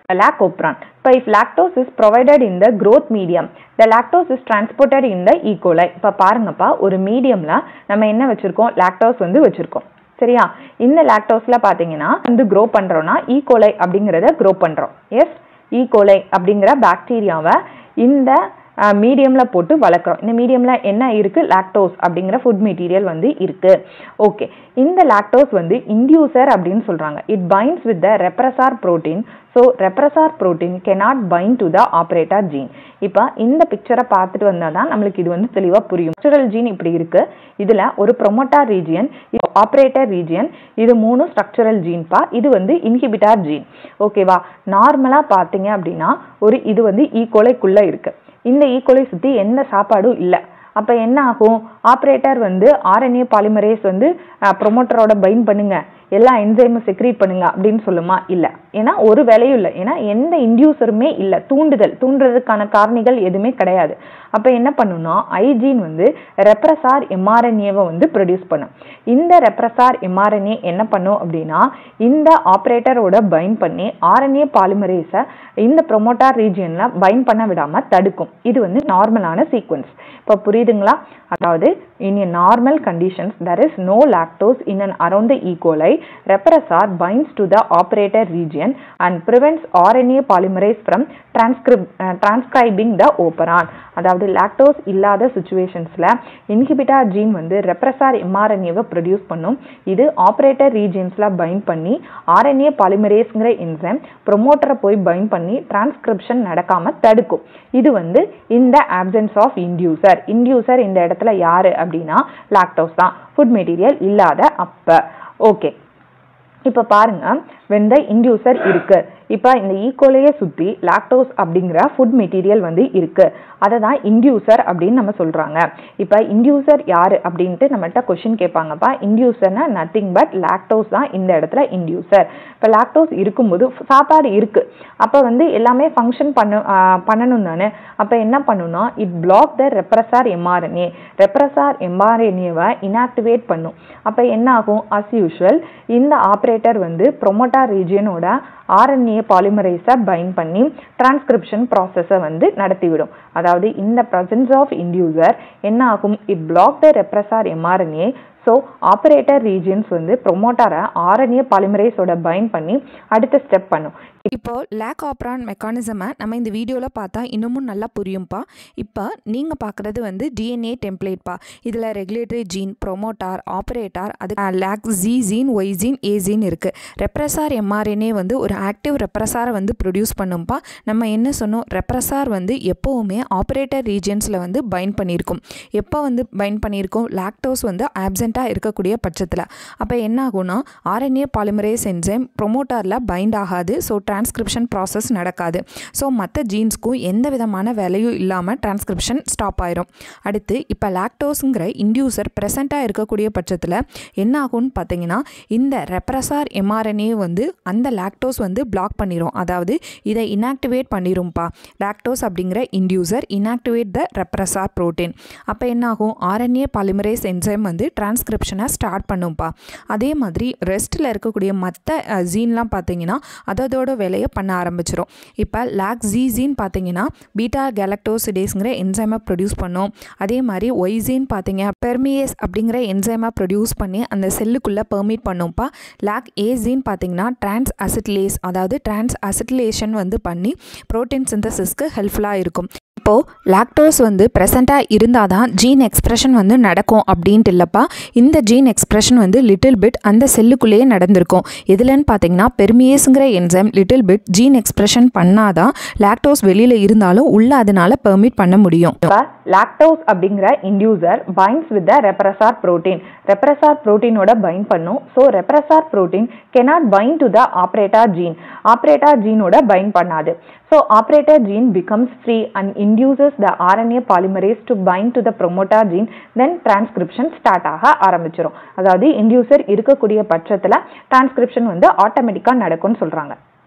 lactopron. இப்போ if lactose is provided in the growth medium, the lactose is transported in the E. coli. இப்போ பாருங்கப்பா ஒரு மீடியம்ல நம்ம என்ன வச்சிருக்கோம் லாக்டோஸ் வந்து வச்சிருக்கோம் சரியா இந்த லாக்டோஸ்ல பாத்தீங்கன்னா வந்து க்ரோ பண்றோம்னா ஈ கோலை அப்படிங்கிறத க்ரோ பண்றோம் எஸ் ஈ கோலை அப்படிங்கிற பாக்டீரியாவை இந்த மீடியம்ல போட்டு வளர்க்குறோம் இந்த மீடியம்ல என்ன இருக்கு லாக்டோஸ் அப்படிங்கிற ஃபுட் மெட்டீரியல் வந்து இருக்கு ஓகே இந்த லாக்டோஸ் வந்து இன்டியூசர் அப்படின்னு சொல்றாங்க it binds with the repressor protein so repressor protein cannot bind to the operator gene இப்போ இந்த பிக்சரை பார்த்துட்டு வந்தால் தான் நம்மளுக்கு இது வந்து தெளிவாக புரியும் ஸ்ட்ரக்சரல் ஜீன் இப்படி இருக்கு இதில் ஒரு ப்ரொமோட்டார் ரீஜியன் ஆப்ரேட்டர் ரீஜியன் இது மூணு ஸ்ட்ரக்சரல் ஜீன்பா இது வந்து இன்ஹிபிட்டார் ஜீன் ஓகேவா நார்மலாக பார்த்தீங்க அப்படின்னா ஒரு இது வந்து ஈகோலைக்குள்ளே இருக்கு இந்த ஈகோலை சுற்றி எந்த சாப்பாடும் இல்லை அப்போ என்ன ஆகும் ஆப்ரேட்டர் வந்து ஆர்என்ஏ பாலிமரேஸ் வந்து ப்ரொமோட்டரோட பைண்ட் பண்ணுங்க எல்லா என்சைமும் செக்ரீட் பண்ணுங்க அப்படின்னு சொல்லுமா இல்லை ஏன்னா ஒரு வேலையும் இல்லை ஏன்னா எந்த இன்டியூசருமே இல்லை தூண்டுதல் தூண்டுறதுக்கான காரணிகள் எதுவுமே கிடையாது அப்போ என்ன பண்ணுன்னா ஐஜீன் வந்து ரெப்ரசார் எம்ஆர்என்ஏவை வந்து ப்ரொடியூஸ் பண்ணும் இந்த ரெப்ரசார் எம்ஆர்என்ஏ என்ன பண்ணும் அப்படின்னா இந்த ஆப்ரேட்டரோட பைண்ட் பண்ணி ஆர்என்ஏ பாலிமரேஸை இந்த ப்ரொமோட்டார் ரீஜியனில் பைண்ட் பண்ண விடாமல் தடுக்கும் இது வந்து நார்மலான சீக்வன்ஸ் இப்போ புரியுதுங்களா அதாவது in a normal conditions there is no lactose in and around the E coli repressor binds to the operator region and prevents RNA polymerase from transcribe transcribing the operon அதாவது லாக்டோஸ் இல்லாத சுச்சுவேஷன்ஸில் இன்ஹிபிட்டார் ஜீன் வந்து ரெப்ரசார் எம்ஆர்என்ஏவை produce பண்ணும் இது operator ரீஜியன்ஸில் bind பண்ணி RNA பாலிமரேஸ்ங்கிற enzyme ப்ரொமோட்டரை போய் பைண்ட் பண்ணி டிரான்ஸ்கிரிப்ஷன் நடக்காம தடுக்கும் இது வந்து இந்த ஆப்சன்ஸ் ஆஃப் இன்டியூசர் இன்டியூசர் இந்த இடத்துல யாரு அப்படின்னா லாக்டோஸ் தான் ஃபுட் மெட்டீரியல் இல்லாத அப்ப ஓகே இப்போ பாருங்க வெந்த இன்டியூசர் இருக்கு இப்போ இந்த ஈகோலையே சுற்றி லாக்டோஸ் அப்படிங்கிற ஃபுட் மெட்டீரியல் வந்து இருக்கு அதை தான் இன்டியூசர் அப்படின்னு நம்ம சொல்றாங்க இப்போ இன்டியூசர் யாரு அப்படின்ட்டு நம்மகிட்ட கொஷின் கேட்பாங்கப்பா இன்டியூசர்னா நத்திங் பட் லாக்டோஸ் தான் இந்த இடத்துல இன்டியூசர் இப்போ லாக்டோஸ் இருக்கும்போது சாப்பாடு இருக்கு அப்போ வந்து எல்லாமே ஃபங்க்ஷன் பண்ண பண்ணணும் தானே அப்போ என்ன பண்ணுன்னா it block the repressor mRNA repressor எம்ஆர்என்ஏவை இனாக்டிவேட் பண்ணும் அப்போ என்ன ஆகும் அஸ் யூஷுவல் இந்த ஆப்ரேட்டர் வந்து ப்ரொமோட்டார் ரீஜியனோட ஆர்என்ஏ பாலிமரைஸை பைண்ட் பண்ணி டிரான்ஸ்கிரிப்ஷன் ப்ராசஸை வந்து நடத்திவிடும் அதாவது இந்த ப்ரசன்ஸ் ஆஃப் இன்டியூசர் என்ன ஆகும் it block the repressor mRNA so operator regions வந்து ப்ரொமோட்டரை ஆர்என்ஏ பாலிமரேஸோட பைண்ட் பண்ணி அடுத்த ஸ்டெப் பண்ணும் இப்போ லேக் ஆப்ரான் மெக்கானிசமை நம்ம இந்த வீடியோவில் பார்த்தா இன்னமும் நல்லா புரியும்ப்பா இப்போ நீங்கள் பார்க்குறது வந்து டிஎன்ஏ டெம்ப்ளேட்ப்பா இதில் ரெகுலேட்டரி ஜீன் ப்ரொமோட்டார் ஆப்ரேட்டார் அது lac Z gene Y gene A gene இருக்குது ரெப்ரஸார் எம்ஆர்என்ஏ வந்து ஒரு ஆக்டிவ் ரெப்ரஸாரை வந்து ப்ரொடியூஸ் பண்ணும்ப்பா நம்ம என்ன சொன்னோம் ரெப்ரஸார் வந்து எப்போவுமே ஆப்ரேட்டர் ரீஜியன்ஸில் வந்து பைண்ட் பண்ணியிருக்கும் எப்போ வந்து பைண்ட் பண்ணியிருக்கோம் லாக்டோஸ் வந்து ஆப்செண்ட்டாக இருக்கக்கூடிய பட்சத்தில் அப்போ என்ன ஆகும்னா ஆர்என்ஏ பாலிமரேஸ் என்சைம் ப்ரொமோட்டாரில் பைண்ட் ஆகாது ஸோ டிரான்ஸ்கிரிப்ஷன் ப்ராசஸ் நடக்காது ஸோ மற்ற ஜீன்ஸ்க்கும் எந்த விதமான வேலையும் இல்லாமல் டிரான்ஸ்கிரிப்ஷன் ஸ்டாப் ஆயிரும் அடுத்து இப்போ லாக்டோஸுங்கிற இன்டியூசர் ப்ரெசண்ட்டாக இருக்கக்கூடிய பட்சத்தில் என்ன ஆகும்னு பார்த்தீங்கன்னா இந்த ரெப்ரஸார் எம்ஆர்என்ஏ வந்து அந்த லாக்டோஸ் வந்து பிளாக் பண்ணிடும் அதாவது இதை இனாக்டிவேட் பண்ணிரும்ப்பா லாக்டோஸ் அப்படிங்கிற inducer inactivate the repressor protein அப்போ என்ன ஆகும் ஆர்என்ஏ பாலிமரேஸ் என்சைம் வந்து டிரான்ஸ்கிரிப்ஷனை ஸ்டார்ட் பண்ணும்ப்பா அதே மாதிரி ரெஸ்ட்டில் இருக்கக்கூடிய மற்ற ஜீன்லாம் பார்த்தீங்கன்னா அதோட வேலையை பண்ண ஆரம்பிச்சிடும் இப்போ லாக் ஜீன் பார்த்தீங்கன்னா பீட்டா கேலக்டோசிடேஸ்ங்கிற என்சைமை ப்ரொடியூஸ் பண்ணும் அதே மாதிரி ஒய்ஜீன் பார்த்தீங்க பெர்மியேஸ் அப்படிங்கிற என்சைமை ப்ரொடியூஸ் பண்ணி அந்த செல்லுக்குள்ளே பெர்மிட் பண்ணும்ப்பா லாக் ஏஜீன் பார்த்தீங்கன்னா டிரான்ஸ் அசிட்லேஸ் அதாவது டிரான்ஸ் அசிட்லேஷன் வந்து பண்ணி ப்ரோட்டீன் சிந்தசிஸ்க்கு ஹெல்ப்ஃபுல்லாக இருக்கும் இப்போது லாக்டோஸ் வந்து ப்ரெசண்ட்டாக இருந்தால் தான் ஜீன் எக்ஸ்ப்ரெஷன் வந்து நடக்கும் அப்படின்ட்டு இல்லைப்பா இந்த ஜீன் எக்ஸ்ப்ரெஷன் வந்து லிட்டில் பிட் அந்த செல்லுக்குள்ளேயே நடந்திருக்கும் எதுலன்னு பார்த்தீங்கன்னா பெர்மியேஸுங்கிற enzyme little bit gene expression பண்ணாதான் லாக்டோஸ் வெளியில் இருந்தாலும் உள்ள அதனால பெர்மிட் பண்ண முடியும் இப்போ லாக்டோஸ் அப்படிங்கிற inducer binds with the repressor protein repressor புரோட்டீனோட பைண்ட் பண்ணும் so repressor protein cannot bind to the operator gene operator ஜீனோட பைண்ட் பண்ணாது so operator gene becomes free and induces the RNA polymerase to bind to the promoter gene then transcription start ஆக ஆரம்பிச்சிடும் அதாவது inducer இருக்கக்கூடிய பட்சத்தில் transcription வந்து ஆட்டோமேட்டிக்காக நடக்கும்னு சொல்கிறாங்க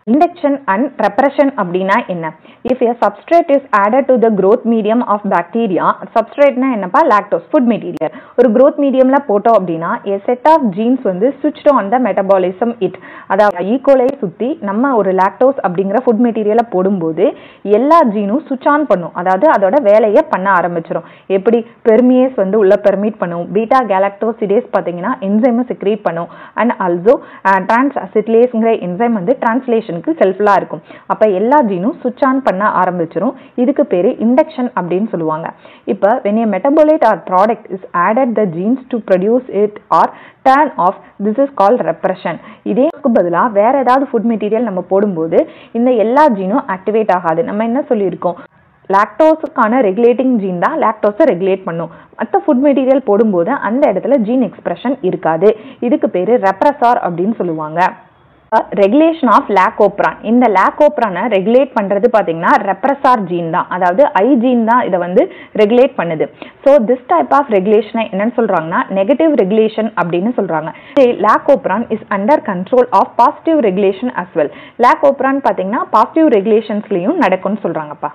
இண்டக்ஷன் அண்ட் ரெப்ரஷன் அப்படின்னா என்ன if a substrate is added to the growth medium of bacteria சப்ஸ்ட்ரேட்னா என்னப்பா லாக்டோஸ் ஃபுட் மெட்டீரியல் ஒரு growth மீடியம்ல போட்டோம் அப்படின்னா எ செட் ஆஃப் ஜீன்ஸ் வந்து சுவிட்ச் ஆன் த மெட்டபாலிசம் இட் அதாவது ஈகோலை சுற்றி நம்ம ஒரு லாக்டோஸ் அப்படிங்கிற ஃபுட் மெட்டீரியலை போடும்போது எல்லா ஜீனும் சுவிட்ச் ஆன் பண்ணும் அதாவது அதோட வேலையை பண்ண ஆரம்பிச்சிடும் எப்படி பெர்மியேஸ் வந்து உள்ள பெர்மிட் பண்ணும் பீட்டா கேலக்டோசிடேஸ் பார்த்தீங்கன்னா என்சைமை செக்ரேட் பண்ணும் அண்ட் ஆல்சோ டிரான்ஸ் அசிட்லேஸ்ங்கிற என்சைம் வந்து டிரான்ஸ்லேஷனுக்கு ஹெல்ப்ஃபுல்லாக இருக்கும் அப்போ எல்லா ஜீனும் சுவிட்ச் ஆன் பண்ண ஆரம்பிச்சிரும் இதுக்கு பேர் இண்டக்ஷன் அப்படின்னு சொல்லுவாங்க இப்போ when a metabolite or product is added the genes to produce it or turn off this is call repression இதேக்கு பதிலாக வேற ஏதாவது ஃபுட் மெட்டீரியல் நம்ம போடும்போது இந்த எல்லா ஜீனும் ஆக்டிவேட் ஆகாது நம்ம என்ன சொல்லியிருக்கோம் லாக்டோஸுக்கான ரெகுலேட்டிங் ஜீன் தான் லாக்டோஸை ரெகுலேட் பண்ணும் மற்ற ஃபுட் மெட்டீரியல் போடும்போது அந்த இடத்துல ஜீன் எக்ஸ்பிரஷன் இருக்காது இதுக்கு பேர் ரெப்ரஸார் அப்படின்னு சொல்லுவாங்க ரெகுலேஷன் ஆஃப் லேக்கோப்ரான் இந்த லேக்கோப்ரானை ரெகுலேட் பண்ணுறது பார்த்தீங்கன்னா ரெப்ரஸார் ஜீன் தான் அதாவது ஐ ஜீன் தான் இதை வந்து ரெகுலேட் பண்ணுது ஸோ திஸ் டைப் ஆஃப் ரெகுலேஷனை என்னன்னு சொல்கிறாங்கன்னா நெகட்டிவ் ரெகுலேஷன் அப்படின்னு சொல்கிறாங்க lac operon is under control of positive regulation as well lac operon பார்த்தீங்கன்னா பாசிட்டிவ் ரெகுலேஷன்ஸ்லையும் நடக்கும்னு சொல்கிறாங்கப்பா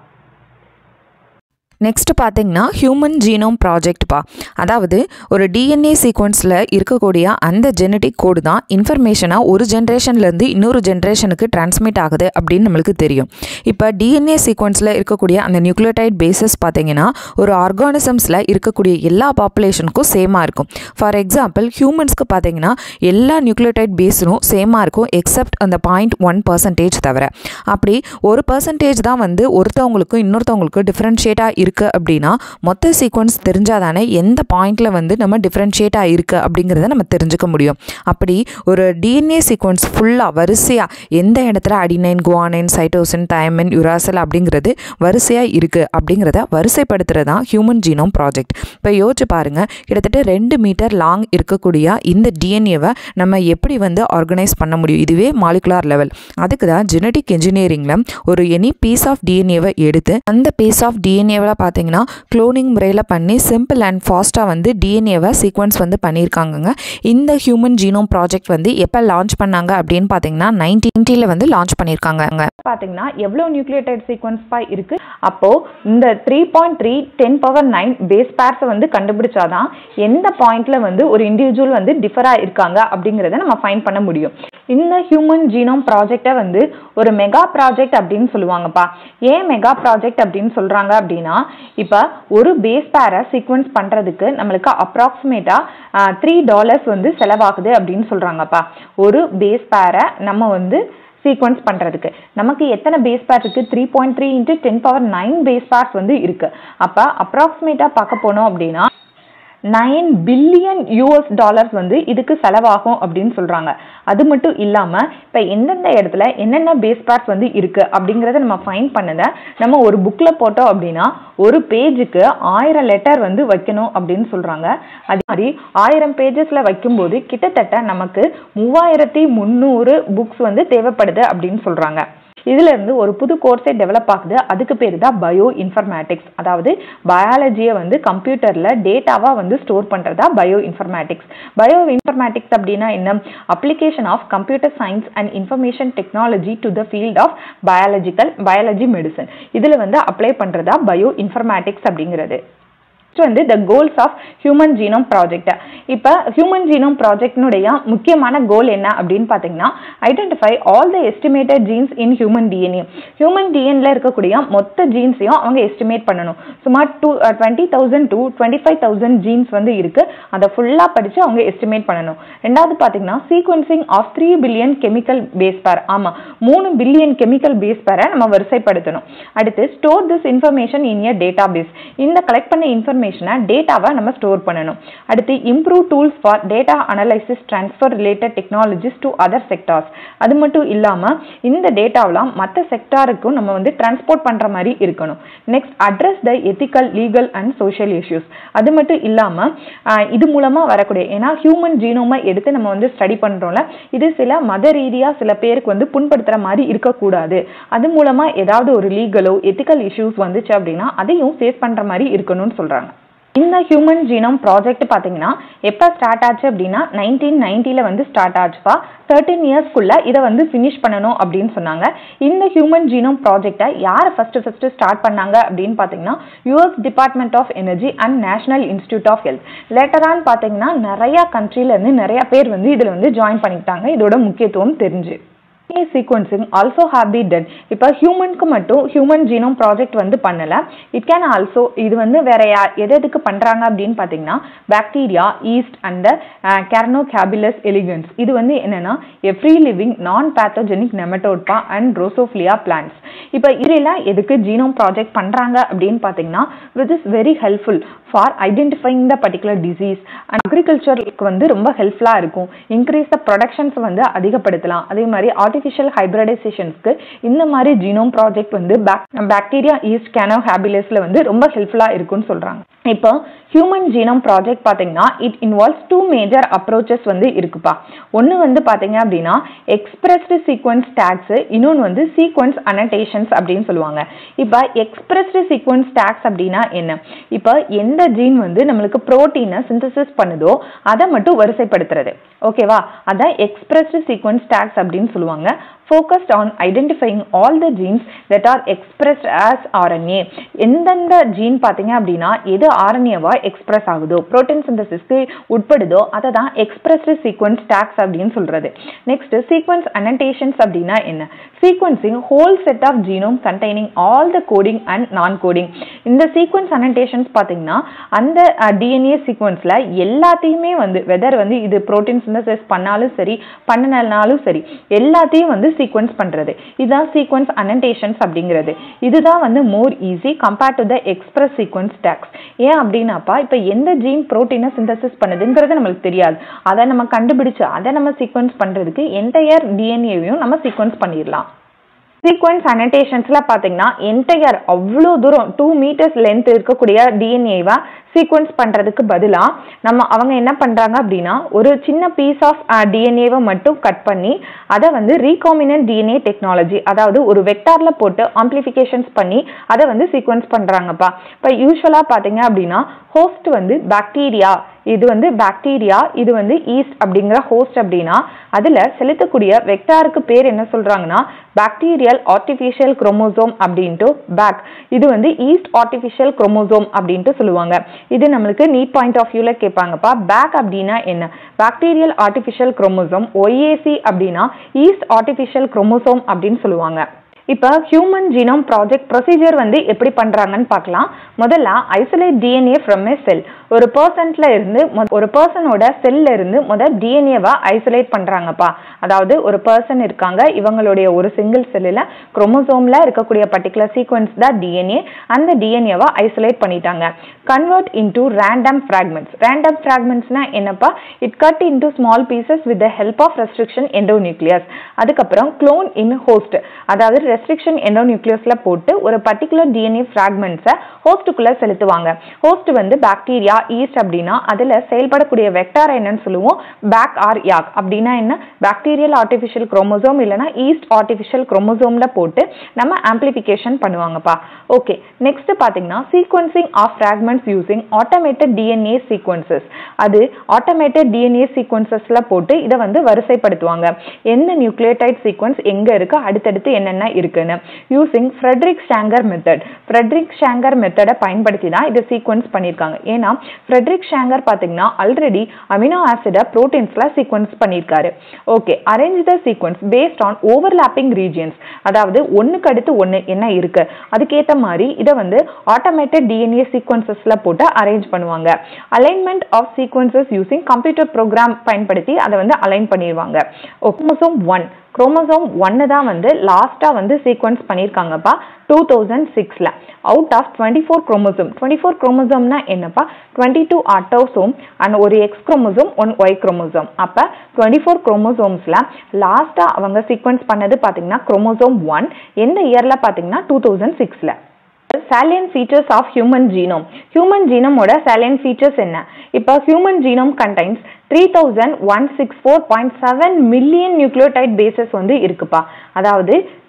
நெக்ஸ்ட் பார்த்தீங்கன்னா ஹியூமன் ஜீனோம் ப்ராஜெக்ட்ப்பா அதாவது ஒரு டிஎன்ஏ சீக்வன்ஸில் இருக்கக்கூடிய அந்த ஜெனட்டிக் கோடு தான் இன்ஃபர்மேஷனாக ஒரு ஜென்ரேஷன்லேருந்து இன்னொரு ஜென்ரேஷனுக்கு டிரான்ஸ்மிட் ஆகுது அப்படின்னு நம்மளுக்கு தெரியும் இப்போ டிஎன்ஏ சீக்வன்ஸில் இருக்கக்கூடிய அந்த நியூக்ளியோடைட் பேசஸ் பார்த்தீங்கன்னா ஒரு ஆர்கானிசம்ஸில் இருக்கக்கூடிய எல்லா பாப்புலேஷனுக்கும் சேமாக இருக்கும் ஃபார் எக்ஸாம்பிள் ஹியூமன்ஸ்க்கு பார்த்தீங்கன்னா எல்லா நியூக்ளியோடைட் பேஸரும் சேமாக இருக்கும் எக்ஸப்ட் அந்த பாயிண்ட் ஒன் பர்சன்டேஜ் தவிர அப்படி ஒரு பர்சன்டேஜ் தான் வந்து ஒருத்தவங்களுக்கும் இன்னொருத்தவங்களுக்கும் டிஃப்ரென்ஷியேட்டாக இருக்குது அப்படின்னா மொத்த சீக்வன்ஸ் தெரிஞ்சால் தானே எந்த பாயிண்டில் வந்து நம்ம டிஃப்ரென்ஷியேட்டாக இருக்குது அப்படிங்கிறத நம்ம தெரிஞ்சுக்க முடியும் அப்படி ஒரு டிஎன்ஏ சீக்வன்ஸ் ஃபுல்லாக வரிசையாக எந்த இடத்துல adenine guanine cytosine thymine uracil அப்படிங்கிறது வரிசையாக இருக்குது அப்படிங்கிறத வரிசைப்படுத்துறது தான் ஹியூமன் ஜீனோம் ப்ராஜெக்ட் இப்போ யோசிச்சு பாருங்கள் கிட்டத்தட்ட ரெண்டு மீட்டர் லாங் இருக்கக்கூடிய இந்த டிஎன்ஏவை நம்ம எப்படி வந்து ஆர்கனைஸ் பண்ண முடியும் இதுவே மாலிகுலார் லெவல் அதுக்கு தான் ஜெனட்டிக் இன்ஜினியரிங்கில் ஒரு எனி பீஸ் ஆஃப் டிஎன்ஏவை எடுத்து அந்த பீஸ் ஆஃப் டிஎன்ஏவில் பார்த்தீங்கன்னா குளோனிங் முறையில் பண்ணி சிம்பிள் அண்ட் ஃபாஸ்ட்டாக வந்து டிஎன்ஏவை சீக்வன்ஸ் வந்து பண்ணியிருக்காங்கங்க இந்த ஹியூமன் ஜீனோம் ப்ராஜெக்ட் வந்து எப்போ லான்ச் பண்ணாங்க அப்படின்னு பார்த்தீங்கன்னா நைன்டீன்ட்டியில் வந்து லான்ச் பண்ணியிருக்காங்க பார்த்தீங்கன்னா எவ்வளோ நியூக்ளியோடைட் சீக்வன்ஸ் பா இருக்கு அப்போ இந்த three point three ten power nine base பேர்ஸை வந்து கண்டுபிடிச்சாதான் எந்த பாயிண்ட்ல வந்து ஒரு இண்டிவிஜுவல் வந்து டிஃபரா இருக்காங்க அப்படிங்கிறத நம்ம ஃபைன் பண்ண முடியும் இந்த ஹியூமன் ஜீனோம் ப்ராஜெக்டை வந்து ஒரு மெகா ப்ராஜெக்ட் அப்படின்னு சொல்லுவாங்கப்பா ஏன் மெகா ப்ராஜெக்ட் அப்படின்னு சொல்றாங்க அப்படின்னா இப்போ ஒரு பேஸ் பேரை சீக்வன்ஸ் பண்றதுக்கு நம்மளுக்கு அப்ராக்சிமேட்டாக த்ரீ டாலர்ஸ் வந்து செலவாகுது அப்படின்னு சொல்றாங்கப்பா ஒரு பேஸ் பேரை நம்ம வந்து சீக்வன்ஸ் பண்ணுறதுக்கு நமக்கு எத்தனை பேஸ் பேர் இருக்குது three point three into ten power nine base pairs வந்து இருக்குது அப்போ அப்ராக்சிமேட்டாக பார்க்க போனோம் அப்படின்னா நைன் பில்லியன் யூஎஸ் டாலர்ஸ் வந்து இதுக்கு செலவாகும் அப்படின்னு சொல்கிறாங்க அது மட்டும் இல்லாமல் இப்போ எந்தெந்த இடத்துல என்னென்ன பேஸ் பார்ட்ஸ் வந்து இருக்குது அப்படிங்கிறத நம்ம ஃபைன் பண்ணதை நம்ம ஒரு புக்கில் போட்டோம் அப்படின்னா ஒரு பேஜுக்கு ஆயிரம் லெட்டர் வந்து வைக்கணும் அப்படின்னு சொல்கிறாங்க அதே மாதிரி ஆயிரம் பேஜஸில் வைக்கும்போது கிட்டத்தட்ட நமக்கு மூவாயிரத்தி முந்நூறு புக்ஸ் வந்து தேவைப்படுது அப்படின்னு சொல்கிறாங்க இதுல இருந்து ஒரு புது கோர்ஸே டெவலப் ஆகுது அதுக்கு பேர் தான் பயோ இன்ஃபர்மேட்டிக்ஸ் அதாவது பயாலஜியை வந்து கம்ப்யூட்டர்ல டேட்டாவா வந்து ஸ்டோர் பண்றதா பயோ இன்ஃபர்மேட்டிக்ஸ் பயோ இன்ஃபர்மேட்டிக்ஸ் அப்படின்னா என்ன application of computer science and information technology to the field of biological biology medicine இதுல வந்து அப்ளை பண்றதா பயோ இன்ஃபர்மேட்டிக்ஸ் அப்படிங்கிறது நெக்ஸ்ட் வந்து the goals of human genome project இப்போ ஹியூமன் ஜீனோம் ப்ராஜெக்ட்னுடைய முக்கியமான கோல் என்ன அப்படின்னு பார்த்தீங்கன்னா identify all the estimated genes in human DNA human டிஎன்ல இருக்கக்கூடிய மொத்த ஜீன்ஸையும் அவங்க எஸ்டிமேட் பண்ணணும் சுமார் two twenty thousand to twenty five thousand genes வந்து இருக்கு அதை ஃபுல்லாக படித்து அவங்க எஸ்டிமேட் பண்ணணும் ரெண்டாவது பார்த்தீங்கன்னா sequencing of three billion chemical base pair ஆமாம் மூணு பில்லியன் கெமிக்கல் பேஸ் பேரை நம்ம வரிசைப்படுத்தணும் அடுத்து store this information in a database இந்த கலெக்ட் பண்ண இன்ஃபர்மேஷன் இன்ஃபர்மேஷனை டேட்டாவை நம்ம ஸ்டோர் பண்ணணும் அடுத்து improve tools for data analysis transfer related technologies to other sectors அது மட்டும் இல்லாமல் இந்த டேட்டாவெலாம் மற்ற செக்டாருக்கும் நம்ம வந்து டிரான்ஸ்போர்ட் பண்ணுற மாதிரி இருக்கணும் next address the ethical legal and social issues அது மட்டும் இல்லாமல் இது மூலமாக வரக்கூடிய ஏன்னா ஹியூமன் ஜீனோமை எடுத்து நம்ம வந்து ஸ்டடி பண்ணுறோம்ல இது சில மத ரீதியாக சில பேருக்கு வந்து புண்படுத்துகிற மாதிரி இருக்கக்கூடாது அது மூலமாக ஏதாவது ஒரு லீகலோ எத்திக்கல் இஷ்யூஸ் வந்துச்சு அப்படின்னா அதையும் ஃபேஸ் பண்ணுற மாதிரி இருக்கணும்னு சொல்கிறாங்க இந்த ஹியூமன் ஜீனோம் ப்ராஜெக்ட் பார்த்தீங்கன்னா எப்போ ஸ்டார்ட் ஆச்சு அப்படின்னா நைன்டீன் நைன்ட்டியில் வந்து ஸ்டார்ட் ஆச்சுப்பா தேர்ட்டீன் இயர்ஸ்க்குள்ள இதை வந்து ஃபினிஷ் பண்ணணும் அப்படின்னு சொன்னாங்க இந்த ஹியூமன் ஜீனோம் ப்ராஜெக்டை யார் ஃபஸ்ட்டு ஃபஸ்ட்டு ஸ்டார்ட் பண்ணாங்க அப்படின்னு பார்த்தீங்கன்னா US department of energy and national institute of health லேட்டரான்னு பார்த்தீங்கன்னா நிறையா கண்ட்ரிலேருந்து நிறைய பேர் வந்து இதில் வந்து ஜாயின் பண்ணிக்கிட்டாங்க இதோட முக்கியத்துவம் தெரிஞ்சு DNA sequencing also have be done இப்போ ஹியூமனுக்கு மட்டும் ஹியூமன் ஜீனோம் ப்ராஜெக்ட் வந்து பண்ணல இட் கேன் ஆல்சோ இது வந்து வேற யா எது எதுக்கு பண்ணுறாங்க அப்படின்னு பார்த்தீங்கன்னா bacteria yeast and Caenorhabditis elegans இது வந்து என்னன்னா a free living non pathogenic நெமட்டோட்பா அண்ட் ரோசோஃப்லியா பிளான்ஸ் இப்போ இதெல்லாம் எதுக்கு ஜீனோம் ப்ராஜெக்ட் பண்ணுறாங்க அப்படின்னு பார்த்தீங்கன்னா which is very helpful for identifying the particular disease and அக்ரிகல்ச்சருக்கு வந்து ரொம்ப ஹெல்ப்ஃபுல்லாக இருக்கும் இன்க்ரீஸ் த ப்ரொடக்ஷன்ஸ் வந்து அதிகப்படுத்தலாம் அதே மாதிரி ஆர்டிஃபிஷியல் ஹைப்ரிடைசேஷன்ஸ்க்கு இந்த மாதிரி ஜீனோம் ப்ராஜெக்ட் வந்து பாக்டீரியா ஈஸ்ட் கேனோ ஹேபிலஸில் வந்து ரொம்ப ஹெல்ப்ஃபுல்லாக இருக்கும்னு சொல்கிறாங்க இப்போ ஹியூமன் ஜீனோம் ப்ராஜெக்ட் பார்த்தீங்கன்னா it involves two major approaches வந்து இருக்குப்பா ஒன்று வந்து பார்த்தீங்க அப்படின்னா எக்ஸ்பிரஸ்டு சீக்வன்ஸ் டேக்ஸ் இன்னொன்று வந்து சீக்வன்ஸ் அனடேஷன்ஸ் அப்படின்னு சொல்லுவாங்க இப்போ எக்ஸ்பிரஸ்டு சீக்வன்ஸ் டேக்ஸ் அப்படின்னா என்ன இப்போ எந்த ஜீன் வந்து நம்மளுக்கு ப்ரோட்டீனை சிந்தசிஸ் பண்ணுதோ அதை மட்டும் வரிசைப்படுத்துறது ஓகேவா அதான் எக்ஸ்பிரஸ்டு சீக்வன்ஸ் டேக்ஸ் அப்படின்னு சொல்லுவாங்க focused on identifying all the genes that are expressed as RNA எந்தெந்த ஜீன் பார்த்தீங்க அப்படின்னா எது ஆர்என்ஏவா எக்ஸ்பிரஸ் ஆகுதோ புரோட்டீன் சிந்தசிஸ்க்கு உட்படுதோ அதை தான் எக்ஸ்பிரஸ்டு சீக்வன்ஸ் டேக்ஸ் அப்படின்னு சொல்றது நெக்ஸ்ட் சீக்வன்ஸ் அனடேஷன்ஸ் அப்படின்னா என்ன sequencing whole set of genome containing all the coding and non coding இந்த சீக்வன்ஸ் அனடேஷன்ஸ் பார்த்தீங்கன்னா அந்த டிஎன்ஏ சீக்வன்ஸில் எல்லாத்தையுமே வந்து வெதர் வந்து இது புரோட்டீன் சிந்தசிஸ் பண்ணாலும் சரி பண்ணனாலும் சரி எல்லாத்தையும் வந்து சீக்வன்ஸ் பண்ணுறது இதுதான் சீக்வன்ஸ் அனடேஷன்ஸ் அப்படிங்கிறது இதுதான் வந்து more easy compared to the express sequence tags ஏன் அப்படின்னாப்பா இப்போ எந்த ஜீன் ப்ரோட்டீனை சிந்தசிஸ் பண்ணுதுங்கிறது நம்மளுக்கு தெரியாது அதை நம்ம கண்டுபிடிச்சு அதை நம்ம சீக்வன்ஸ் பண்ணுறதுக்கு என்டையர் டிஎன்ஏவையும் நம்ம சீக்வன்ஸ் பண்ணிடலாம் சீக்வன்ஸ் அனடேஷன்ஸில் பார்த்தீங்கன்னா என்டையர் அவ்வளோ தூரம் டூ மீட்டர்ஸ் லென்த் இருக்கக்கூடிய டிஎன்ஏவை சீக்வன்ஸ் பண்ணுறதுக்கு பதிலாக நம்ம அவங்க என்ன பண்ணுறாங்க அப்படின்னா ஒரு சின்ன பீஸ் ஆஃப் டிஎன்ஏவை மட்டும் கட் பண்ணி அதை வந்து ரீகாமினன்ட் டிஎன்ஏ டெக்னாலஜி அதாவது ஒரு வெக்டாரில் போட்டு ஆம்ப்ளிஃபிகேஷன்ஸ் பண்ணி அதை வந்து சீக்வன்ஸ் பண்ணுறாங்கப்பா இப்போ யூஸ்வலாக பார்த்தீங்க அப்படின்னா ஹோஸ்ட் வந்து பாக்டீரியா இது வந்து பாக்டீரியா இது வந்து ஈஸ்ட் அப்படிங்கிற ஹோஸ்ட் அப்படின்னா அதில் செலுத்தக்கூடிய வெக்டாருக்கு பேர் என்ன சொல்கிறாங்கன்னா பாக்டீரியல் ஆர்டிஃபிஷியல் குரோமோசோம் அப்படின்ட்டு பேக் இது வந்து ஈஸ்ட் ஆர்டிஃபிஷியல் குரோமோசோம் அப்படின்ட்டு சொல்லுவாங்க இது நம்மளுக்கு நீட் பாயிண்ட் ஆஃப் வியூவில் கேட்பாங்கப்பா பேக் அப்படின்னா என்ன பாக்டீரியல் ஆர்டிஃபிஷியல் குரோமோசோம் ஒய்ஏசி அப்படின்னா ஈஸ்ட் ஆர்டிஃபிஷியல் குரோமோசோம் அப்படின்னு சொல்லுவாங்க இப்போ ஹியூமன் ஜீனோம் ப்ராஜெக்ட் ப்ரொசீஜர் வந்து எப்படி பண்ணுறாங்கன்னு பார்க்கலாம் முதல்ல isolate DNA from a cell ஒரு பர்சன்ட்ல இருந்து ஒரு பர்சனோட செல்ல இருந்து முதல் டிஎன்ஏவை ஐசோலேட் பண்ணுறாங்கப்பா அதாவது ஒரு பர்சன் இருக்காங்க இவங்களுடைய ஒரு சிங்கிள் செல்லில் குரோமோசோமில் இருக்கக்கூடிய பர்டிகுலர் சீக்வன்ஸ் தான் டிஎன்ஏ அந்த டிஎன்ஏவை ஐசோலேட் பண்ணிட்டாங்க convert into random fragments random ஃப்ராக்மெண்ட்ஸ்னா என்னப்பா it cut into small pieces with the help of restriction endonuclease அதுக்கப்புறம் க்ளோன் இன் ஹோஸ்ட் அதாவது ரெஸ்ட்ரிக்ஷன் எண்டோநியூக்ளியஸில் போட்டு ஒரு பர்டிகுலர் டிஎன்ஏ ஃப்ராக்மெண்ட்ஸை ஹோஸ்ட்டுக்குள்ளே செலுத்துவாங்க ஹோஸ்ட் வந்து பாக்டீரியா ஈஸ்ட் அப்படின்னா அதில் செயல்படக்கூடிய வெக்டார் என்னன்னு சொல்லுவோம் பேக் ஆர் யாக் அப்படின்னா என்ன பாக்டீரியல் ஆர்டிஃபிஷியல் குரோமோசோம் இல்லைனா ஈஸ்ட் ஆர்டிஃபிஷியல் குரோமோசோமில் போட்டு நம்ம ஆம்ப்ளிஃபிகேஷன் பண்ணுவாங்கப்பா ஓகே நெக்ஸ்ட் பார்த்தீங்கன்னா sequencing of fragments using automated DNA sequences அது ஆட்டோமேட்டட் டிஎன்ஏ சீக்வன்சஸில் போட்டு இதை வந்து வரிசைப்படுத்துவாங்க எந்த நியூக்ளியோடைட் சீக்வன்ஸ் எங்கே இருக்கு அடுத்தடுத்து என்னென்ன இருக்குன்னு using Frederick Sanger method Frederick Sanger மெத்தடை பயன்படுத்தி தான் இதை சீக்வன்ஸ் பண்ணியிருக்காங்க ஏன்னா ஃப்ரெட்ரிக் ஷாங்கர் பார்த்தீங்கன்னா ஆல்ரெடி அமினோ ஆசிடை ப்ரோட்டீன்ஸில் சீக்வன்ஸ் பண்ணியிருக்காரு okay arrange the sequence based on overlapping regions அதாவது ஒன்றுக்கு அடுத்து ஒன்று என்ன இருக்கு அதுக்கேற்ற மாதிரி இதை வந்து ஆட்டோமேட்டட் டிஎன்ஏ சீக்வன்சஸில் போட்டு அரேஞ்ச் பண்ணுவாங்க alignment of sequences using computer program பயன்படுத்தி அதை வந்து அலைன் பண்ணிடுவாங்க குரோமோசோம் ஒன் குரோமோசோம் ஒன்று தான் வந்து லாஸ்ட்டாக வந்து சீக்வன்ஸ் பண்ணியிருக்காங்கப்பா டூ தௌசண்ட் சிக்ஸில் out of twenty four chromosome twenty four குரோமோசோம்னா என்னப்பா டுவெண்ட்டி டூ ஆட்டோசோம் அண்ட் ஒரு X chromosome one Y chromosome அப்போ டுவெண்ட்டி ஃபோர் குரோமோசோம்ஸில் லாஸ்ட்டாக அவங்க சீக்வன்ஸ் பண்ணது பார்த்தீங்கன்னா குரோமோசோம் ஒன் எந்த இயரில் பார்த்தீங்கன்னா டூ தௌசண்ட் சிக்ஸில் salient features of human genome human genomeோட salient features என்ன இப்போ human genome contains 3164.7 million nucleotide bases வந்து இருக்குப்பா அதாவது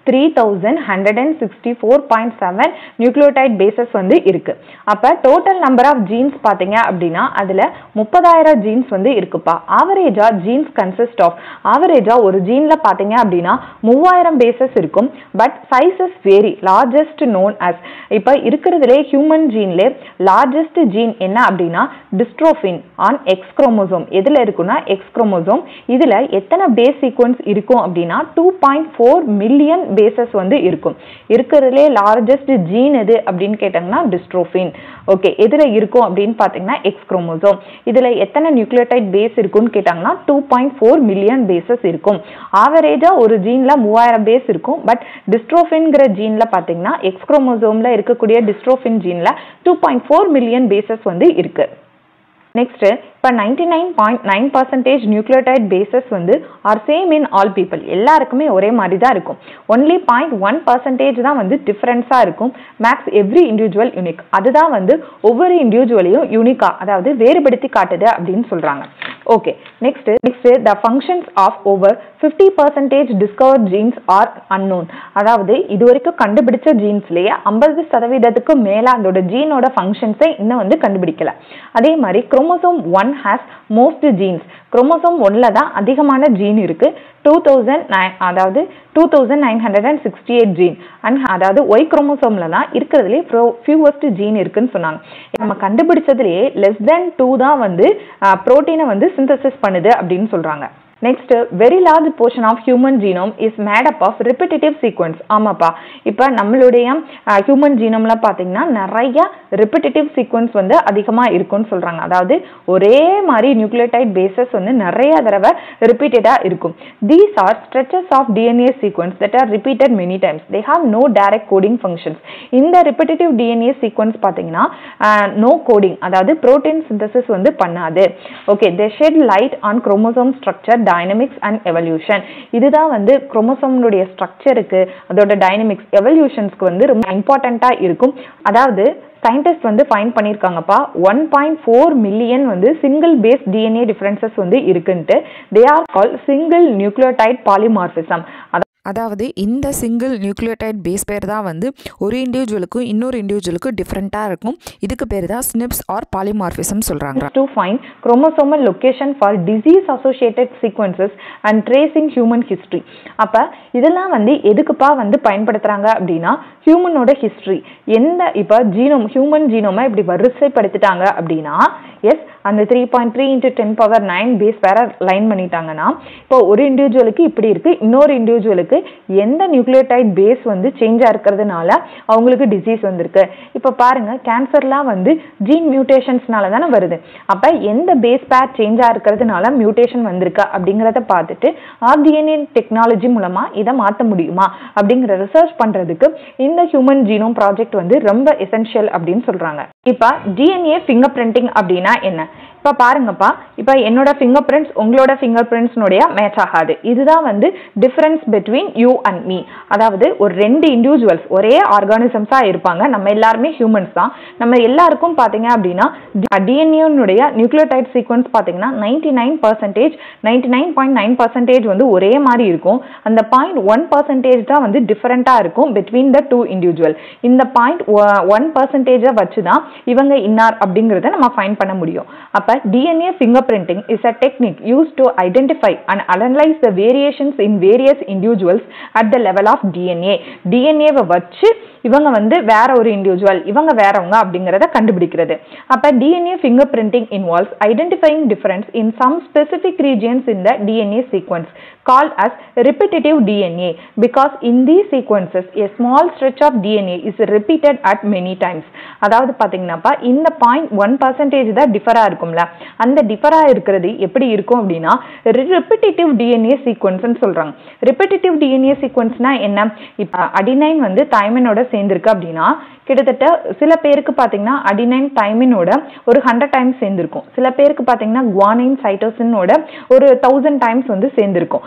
three thousand hundred and sixty four point seven nucleotide bases வந்து இருக்கு அப்போ டோட்டல் நம்பர் ஆஃப் ஜீன்ஸ் பார்த்தீங்க அப்படின்னா அதில் முப்பதாயிரம் ஜீன்ஸ் வந்து இருக்குப்பா ஆவரேஜா ஜீன்ஸ் கன்சிஸ்ட் ஆஃப் ஆவரேஜா ஒரு ஜீன்ல பார்த்தீங்க அப்படின்னா மூவாயிரம் பேசஸ் இருக்கும் but sizes vary largest known as இப்போ இருக்கிறதுலே ஹியூமன் ஜீன்லே லார்ஜஸ்ட் ஜீன் என்ன அப்படின்னா டிஸ்ட்ரோஃபின் ஆன் எக்ஸ் குரோமோசோம் எதில் இருக்குன்னா எக்ஸ் குரோமோசோம் இதில் எத்தனை பேஸ் சீக்வன்ஸ் இருக்கும் அப்படின்னா two point four million bases வந்து இருக்கும் இருக்கிறதுலே லார்ஜஸ்ட் ஜீன் எது அப்படின்னு கேட்டாங்கன்னா டிஸ்ட்ரோஃபின் ஓகே எதில் இருக்கும் அப்படின்னு பார்த்தீங்கன்னா எக்ஸ் குரோமோசோம் இதில் எத்தனை நியூக்ளியோடைட் பேஸ் இருக்குன்னு கேட்டாங்கன்னா two point four million bases இருக்கும் ஆவரேஜாக ஒரு ஜீனில் மூவாயிரம் பேஸ் இருக்கும் பட் டிஸ்ட்ரோஃபின்ங்கிற ஜீனில் பார்த்தீங்கன்னா எக்ஸ் குரோமோசோமில் இருக்கக்கூடிய டிஸ்ட்ரோஃபின் ஜீனில் two point four million bases வந்து இருக்கு நெக்ஸ்ட் இப்போ ninety nine point nine percentage nucleotide bases வந்து are same in all people எல்லாருக்குமே ஒரே மாதிரி தான் இருக்கும் ஒன்லி பாயிண்ட் ஒன் பர்சன்டேஜ் தான் வந்து டிஃப்ரென்ஸாக இருக்கும் மேக்ஸ் எவ்ரி இண்டிவிஜுவல் யூனிக் அதுதான் வந்து ஒவ்வொரு இண்டிவிஜுவலையும் யூனிக்காக அதாவது வேறுபடுத்தி காட்டுது அப்படின்னு சொல்கிறாங்க okay next next the functions of over fifty percentage discover genes are unknown அதாவது இது வரைக்கும் கண்டுபிடிச்ச ஜீன்ஸ்லேயே ஐம்பது சதவீதத்துக்கு மேலே அதோட ஜீனோட ஃபங்க்ஷன்ஸை இன்னும் வந்து கண்டுபிடிக்கல அதே மாதிரி chromosome one has most genes chromosome ஒன்னில் தான் அதிகமான ஜீன் இருக்கு டூ தௌசண்ட் நைன் அதாவது two thousand nine hundred and sixty eight gene and அதாவது ஒய் குரோமோசோமில் தான் இருக்கிறதுலே ஃபியூவஸ்ட் ஜீன் இருக்குன்னு சொன்னாங்க நம்ம கண்டுபிடிச்சதுலேயே லெஸ் தென் டூ தான் வந்து ப்ரோட்டீனை வந்து சிந்தசிஸ் பண்ணுது அப்படின்னு சொல்கிறாங்க next very large portion of human genome is made up of repetitive sequence ஆமாப்பா இப்போ நம்மளுடைய ஹியூமன் ஜீனோம்ல பார்த்தீங்கன்னா நிறைய ரிப்பிட்டேட்டிவ் சீக்வன்ஸ் வந்து அதிகமாக இருக்கும்னு சொல்கிறாங்க அதாவது ஒரே மாதிரி நியூக்ளியோடைட் பேசஸ் வந்து நிறைய தடவை ரிப்பீட்டடாக இருக்கும் these are stretches of DNA sequence that are repeated many times they have no direct coding functions இந்த ரிப்பிட்டேட்டிவ் டிஎன்ஏ சீக்வன்ஸ் பார்த்தீங்கன்னா நோ கோடிங் அதாவது ப்ரோட்டீன் சிந்தசிஸ் வந்து பண்ணாது okay they shed light on chromosome structure dynamics and evolution இதுதான் வந்து குரோமோசோம்னுடைய ஸ்ட்ரக்சருக்கு அதோட dynamics எவல்யூஷன்ஸ்க்கு வந்து ரொம்ப இம்பார்ட்டண்ட்டாக இருக்கும் அதாவது சயின்டிஸ்ட் வந்து ஃபைண்ட் பண்ணியிருக்காங்கப்பா ஒன் பாயிண்ட் ஃபோர் மில்லியன் வந்து சிங்கிள் பேஸ் டிஎன்ஏ டிஃப்ரென்சஸ் வந்து இருக்குன்ட்டு they are call single nucleotide polymorphism அதாவது இந்த சிங்கிள் நியூக்ளியோடைட் பேஸ் பேர் தான் வந்து ஒரு இண்டிவிஜுவலுக்கும் இன்னொரு இண்டிவிஜுவலுக்கும் டிஃப்ரெண்ட்டாக இருக்கும் இதுக்கு பேர் தான் ஸ்னிப்ஸ் ஆர் பாலிமார்பிசம் சொல்கிறாங்க to find chromosomal location for disease associated sequences and tracing human history அப்ப இதெல்லாம் வந்து எதுக்குப்பா வந்து பயன்படுத்துறாங்க அப்படின்னா ஹியூமனோட ஹிஸ்டரி எந்த இப்போ ஜீனோம் ஹியூமன் ஜீனோமை இப்படி வரிசைப்படுத்திட்டாங்க அப்படின்னா எஸ் அந்த three point three into ten power nine base வேற லைன் பண்ணிட்டாங்கன்னா இப்போ ஒரு இண்டிவிஜுவலுக்கு இப்படி இருக்கு இன்னொரு இண்டிவிஜுவலுக்கு எந்த நியூக்ளியோடைட் பேஸ் வந்து சேஞ்சாக இருக்கிறதுனால அவங்களுக்கு டிசீஸ் வந்திருக்கு இப்போ பாருங்க கேன்சர்லாம் வந்து ஜீன் மியூட்டேஷன்ஸ்னால தானே வருது அப்போ எந்த பேஸ் பேர் சேஞ்சாக இருக்கிறதுனால மியூட்டேஷன் வந்திருக்கு அப்படிங்கிறத பார்த்துட்டு ஆர்டிஎன்ஏ டெக்னாலஜி மூலமாக இதை மாற்ற முடியுமா அப்படிங்கிற ரிசர்ச் பண்ணுறதுக்கு இந்த ஹியூமன் ஜீனோம் ப்ராஜெக்ட் வந்து ரொம்ப எசென்ஷியல் அப்படின்னு சொல்கிறாங்க இப்போ டிஎன்ஏ ஃபிங்கர் பிரிண்டிங் அப்படின்னா என்ன இப்போ பாருங்கப்பா இப்போ என்னோட ஃபிங்கர் பிரிண்ட்ஸ் உங்களோட ஃபிங்கர் பிரிண்ட்ஸ்னுடைய மேட்ச் ஆகாது இதுதான் வந்து difference between you and me அதாவது ஒரு ரெண்டு இண்டிவிஜுவல்ஸ் ஒரே ஆர்கானிசம்ஸாக இருப்பாங்க நம்ம எல்லாருமே ஹியூமன்ஸ் தான் நம்ம எல்லாருக்கும் பார்த்தீங்க அப்படின்னா டிஎன்ஏனுடைய நியூக்ளியோடைட் சீக்வன்ஸ் பார்த்தீங்கன்னா ninety nine percentage ninety nine point nine percentage வந்து ஒரே மாதிரி இருக்கும் அந்த பாயிண்ட் ஒன் பர்சன்டேஜ் தான் வந்து டிஃப்ரெண்ட்டாக இருக்கும் பிட்வீன் த டூ இண்டிவிஜுவல் இந்த பாயிண்ட் ஒன் பர்சன்டேஜை வச்சு தான் இவங்க இன்னார் அப்படிங்கிறத நம்ம ஃபைன் பண்ண முடியும் அப்போ DNA fingerprinting is a technique use to identify and analyse the variations in various individuals at the level of DNA டிஎன்ஏவை வச்சு இவங்க வந்து வேற ஒரு இண்டிவிஜுவல் இவங்க வேறவங்க அப்படிங்கிறத கண்டுபிடிக்கிறது அப்போ DNA fingerprinting involves identifying difference in some specific regions in the DNA sequence called as repetitive DNA because in these sequences a small stretch of DNA is repeated at many times அதாவது பார்த்தீங்கன்னாப்பா இந்த point one percentage தான் டிஃபராக இருக்கும்ல அந்த டிஃபராக இருக்கிறது எப்படி இருக்கும் அப்படின்னா repetitive DNA சீக்வன்ஸ்னு சொல்கிறாங்க ரிப்பிட்டேட்டிவ் டிஎன்ஏ சீக்வன்ஸ்னா என்ன இப்போ அடினைன் வந்து தைமனோட சேர்ந்துருக்கு அப்படின்னா கிட்டத்தட்ட சில பேருக்கு பார்த்தீங்கன்னா அடினைன் தைமினோட ஒரு ஹண்ட்ரட் டைம்ஸ் சேர்ந்துருக்கும் சில பேருக்கு பார்த்தீங்கன்னா குவானைன் சைட்டோசினோட ஒரு தௌசண்ட் டைம்ஸ் வந்து சேர்ந்துருக்கும்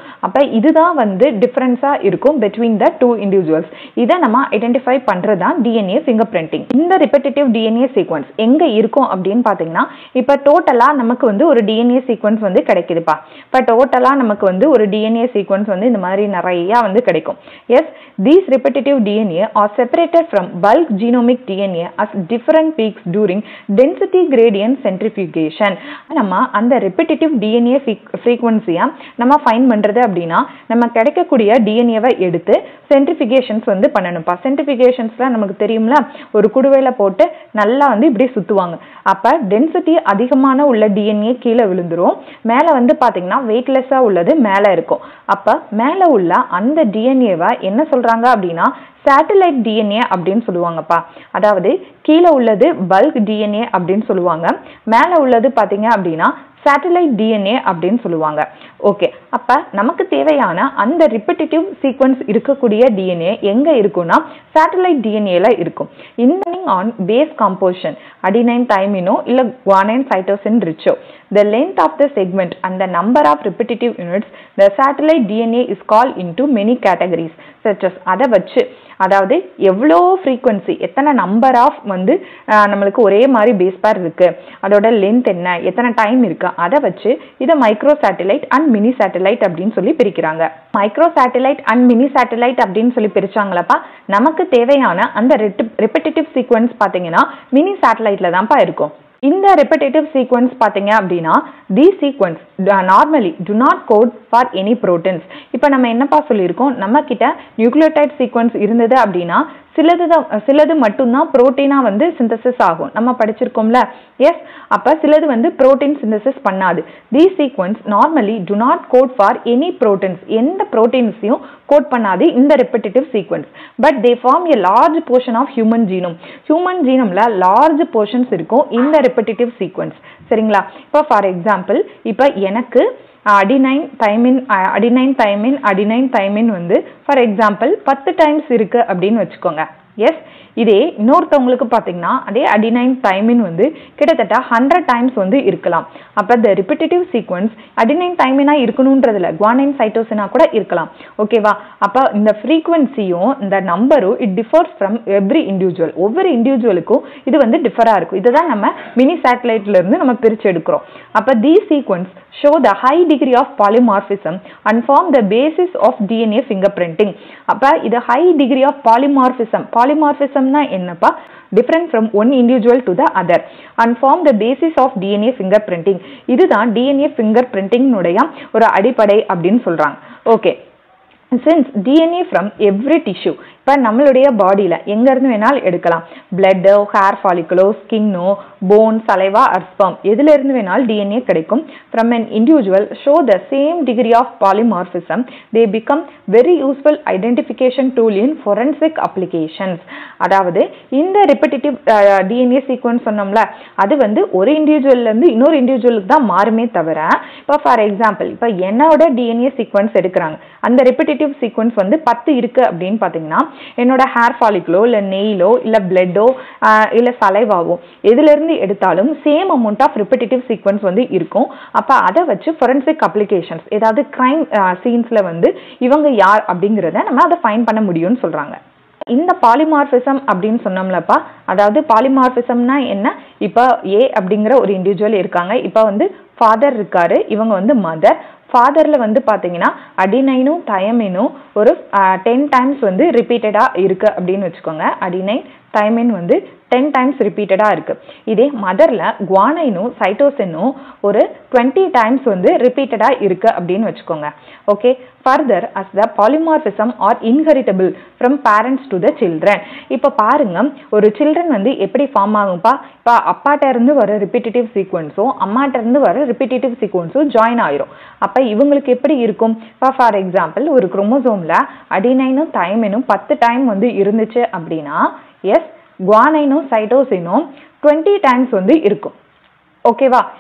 அப்போ இதுதான் வந்து டிஃப்ரென்ஸாக இருக்கும் பிட்வீன் த டூ இண்டிவிஜுவல்ஸ் இதை நம்ம ஐடென்டிஃபை பண்ணுறது தான் டிஎன்ஏ ஃபிங்கர் பிரிண்டிங் இந்த ரிப்பெட்டிட்டிவ் டிஎன்ஏ சீக்வன்ஸ் எங்கே இருக்கும் அப்படின்னு பார்த்தீங்கன்னா இப்போ டோட்டலாக நமக்கு வந்து ஒரு டிஎன்ஏ சீக்வன்ஸ் வந்து கிடைக்குதுப்பா இப்போ டோட்டலாக நமக்கு வந்து ஒரு டிஎன்ஏ சீக்வன்ஸ் வந்து இந்த மாதிரி நிறையா வந்து கிடைக்கும் yes these repetitive DNA are separated from bulk genomic DNA as different peaks during density gradient centrifugation நம்ம அந்த ரிப்பெட்டிட்டிவ் டிஎன்ஏ ஃப்ரீக்வன்சியை நம்ம ஃபைன் பண்ணுறது அப்படின்னா நம்ம கிடைக்கக்கூடிய டிஎன்ஏவை எடுத்து சென்ட்ரிஃபிகேஷன்ஸ் வந்து பண்ணணும்ப்பா சென்ட்ரிஃபிகேஷன்ஸ்லாம் நமக்கு தெரியும்ல ஒரு குடுவையில் போட்டு நல்லா வந்து இப்படி சுற்றுவாங்க அப்போ டென்சிட்டி அதிகமான உள்ள டிஎன்ஏ கீழே விழுந்துரும் மேலே வந்து பார்த்தீங்கன்னா வெயிட்லெஸ்ஸாக உள்ளது மேலே இருக்கும் அப்போ மேலே உள்ள அந்த டிஎன்ஏவை என்ன சொல்கிறாங்க அப்படின்னா சேட்டலைட் டிஎன்ஏ அப்படின்னு சொல்லுவாங்கப்பா அதாவது கீழே உள்ளது பல்க் டிஎன்ஏ அப்படின்னு சொல்லுவாங்க மேலே உள்ளது பார்த்தீங்க அப்படின்னா சேட்டலைட் டிஎன்ஏ அப்படின்னு சொல்லுவாங்க ஓகே அப்போ நமக்கு தேவையான அந்த ரிப்பெட்டிட்டிவ் சீக்வன்ஸ் இருக்கக்கூடிய டிஎன்ஏ எங்கே இருக்கும்னா சேட்டலைட் டிஎன்ஏல இருக்கும் இன்டிங் ஆன் பேஸ் காம்போசிஷன் அடினைன் தைமினோ இல்லை குவானைன் சைட்டோசின் ரிச்சோ the length of the segment and the number of repetitive units the satellite DNA is called into many categories such as அதை வச்சு அதாவது எவ்வளோ ஃப்ரீக்வன்சி எத்தனை நம்பர் ஆஃப் வந்து ஆஹ், நம்மளுக்கு ஒரே மாதிரி பேஸ் பேர் இருக்கு அதோட லென்த் என்ன எத்தனை டைம் இருக்கு அதை வச்சு இதை microsatellite and minisatellite அப்படின்னு சொல்லி பிரிக்கிறாங்க microsatellite and minisatellite அப்படின்னு சொல்லி பிரிச்சாங்களப்பா நமக்கு தேவையான அந்த ரிப்பெட்டிட்டிவ் சீக்வன்ஸ் பார்த்தீங்கன்னா மினி சேட்டலைட்ல தான்ப்பா இருக்கும் இந்த repetitive sequence பார்த்தீங்க அப்படின்னா the sequence normally do not code for any proteins இப்போ நம்ம என்னப்பா சொல்லியிருக்கோம் நம்ம கிட்ட நியூக்ளியோடைட் சீக்வன்ஸ் இருந்தது அப்படின்னா சிலது தான் சிலது மட்டும்தான் புரோட்டீனாக வந்து சிந்தசிஸ் ஆகும் நம்ம படிச்சிருக்கோம்ல எஸ் அப்போ சிலது வந்து புரோட்டீன் சிந்தசிஸ் பண்ணாது the sequence normally do not code for any proteins எந்த ப்ரோட்டீன்ஸையும் கோட் பண்ணாது இந்த repetitive sequence but they form a large portion of human genome human ஜீனம்ல லார்ஜ் போர்ஷன்ஸ் இருக்கும் இந்த ரெப்பிட்டேட்டிவ் சீக்வன்ஸ் சரிங்களா இப்போ ஃபார் எக்ஸாம்பிள் இப்போ எனக்கு adenine thymine adenine thymine adenine thymine வந்து ஃபார் எக்ஸாம்பிள் பத்து டைம்ஸ் இருக்கு அப்படின்னு வச்சுக்கோங்க எஸ் இதே இன்னொருத்தவங்களுக்கு பார்த்தீங்கன்னா அதே அடினைன் தைமின் வந்து கிட்டத்தட்ட ஹண்ட்ரட் டைம்ஸ் வந்து இருக்கலாம் அப்போ இந்த ரிப்பிட்டேட்டிவ் சீக்வன்ஸ் அடினைன் தைமினா இருக்கணுன்றதுல குவானைன் சைட்டோசினா கூட இருக்கலாம் ஓகேவா அப்போ இந்த ஃப்ரீக்வன்சியும் இந்த நம்பரும் it differs from every individual ஒவ்வொரு இண்டிவிஜுவலுக்கும் இது வந்து டிஃபராக இருக்கும் இதுதான் நம்ம மினி சேட்டலைட்ல இருந்து நம்ம பிரிச்சு எடுக்கிறோம் அப்போ the sequence show the high degree of polymorphism and form the basis of DNA fingerprinting அப்ப இது high degree of polymorphism polymorphismனா என்னப்பா different from one individual to the other and form the basis of DNA fingerprinting இதுதான் DNA fingerprinting உடைய ஒரு அடிப்படை அப்படின்னு சொல்றாங்க okay since DNA from every tissue இப்போ நம்மளுடைய பாடியில் எங்கேருந்து வேணாலும் எடுக்கலாம் பிளட்டோ ஹேர் ஃபாலிக்குலோ ஸ்கின்னோ போன் சலைவா அர்ஸ்பம் எதுலேருந்து வேணாலும் டிஎன்ஏ கிடைக்கும் from an individual show the same degree of polymorphism they become very useful identification tool in forensic applications அதாவது இந்த ரிப்படிட்டிவ் டிஎன்ஏ சீக்வன்ஸ் சொன்னோம்ல அது வந்து ஒரு இண்டிவிஜுவல்லேருந்து இன்னொரு இண்டிவிஜுவலுக்கு தான் மாறுமே தவிர இப்போ ஃபார் எக்ஸாம்பிள் இப்போ என்னோட டிஎன்ஏ சீக்வன்ஸ் எடுக்கிறாங்க அந்த ரிப்படிட்டிவ் சீக்வன்ஸ் வந்து பத்து இருக்கு அப்படின்னு பார்த்தீங்கன்னா என்னோட ஹேர் ஃபாலிக்குலோ இல்லை நெயிலோ இல்லை பிளட்டோ இல்லை சலைவாவோ எதுலேருந்து எடுத்தாலும் same amount of repetitive sequence வந்து இருக்கும் அப்போ அதை வச்சு ஃபொரன்சிக் அப்ளிகேஷன்ஸ் ஏதாவது க்ரைம் சீன்ஸில் வந்து இவங்க யார் அப்படிங்கிறத நம்ம அதை ஃபைன் பண்ண முடியும்னு சொல்கிறாங்க இந்த பாலிமார்பிசம் அப்படின்னு சொன்னோம்லப்பா அதாவது பாலிமார்பிசம்னா என்ன இப்போ ஏ அப்படிங்கிற ஒரு இண்டிவிஜுவல் இருக்காங்க இப்போ வந்து ஃபாதர் இருக்காரு இவங்க வந்து மதர் ஃபாதரில் வந்து பார்த்தீங்கன்னா அடினைனும் தயமினும் ஒரு டென் டைம்ஸ் வந்து ரிப்பீட்டடாக இருக்குது அப்படின்னு வச்சுக்கோங்க அடினைன் தைமின் வந்து டென் டைம்ஸ் ரிப்பீட்டடாக இருக்குது இதே மதரில் குவானைனும் சைட்டோசினும் ஒரு டுவெண்ட்டி டைம்ஸ் வந்து ரிப்பீட்டடாக இருக்குது அப்படின்னு வச்சுக்கோங்க okay further as the polymorphism are inheritable from parents to the children இப்போ பாருங்க ஒரு சில்ட்ரன் வந்து எப்படி ஃபார்ம் ஆகும்ப்பா இப்போ அப்பாட்ட இருந்து வர ரிப்பீட்டேட்டிவ் சீக்வன்ஸும் அம்மாட்ட இருந்து வர ரிப்பீட்டேட்டிவ் சீக்வன்ஸும் ஜாயின் ஆயிரும் அப்போ இவங்களுக்கு எப்படி இருக்கும் இப்போ ஃபார் எக்ஸாம்பிள் ஒரு குரோமோசோமில் அடினைனும் தைமினும் பத்து டைம் வந்து இருந்துச்சு அப்படின்னா எஸ் குவானைனும் சைட்டோசினும் டுவெண்ட்டி டைம்ஸ் வந்து இருக்கும் ஓகேவா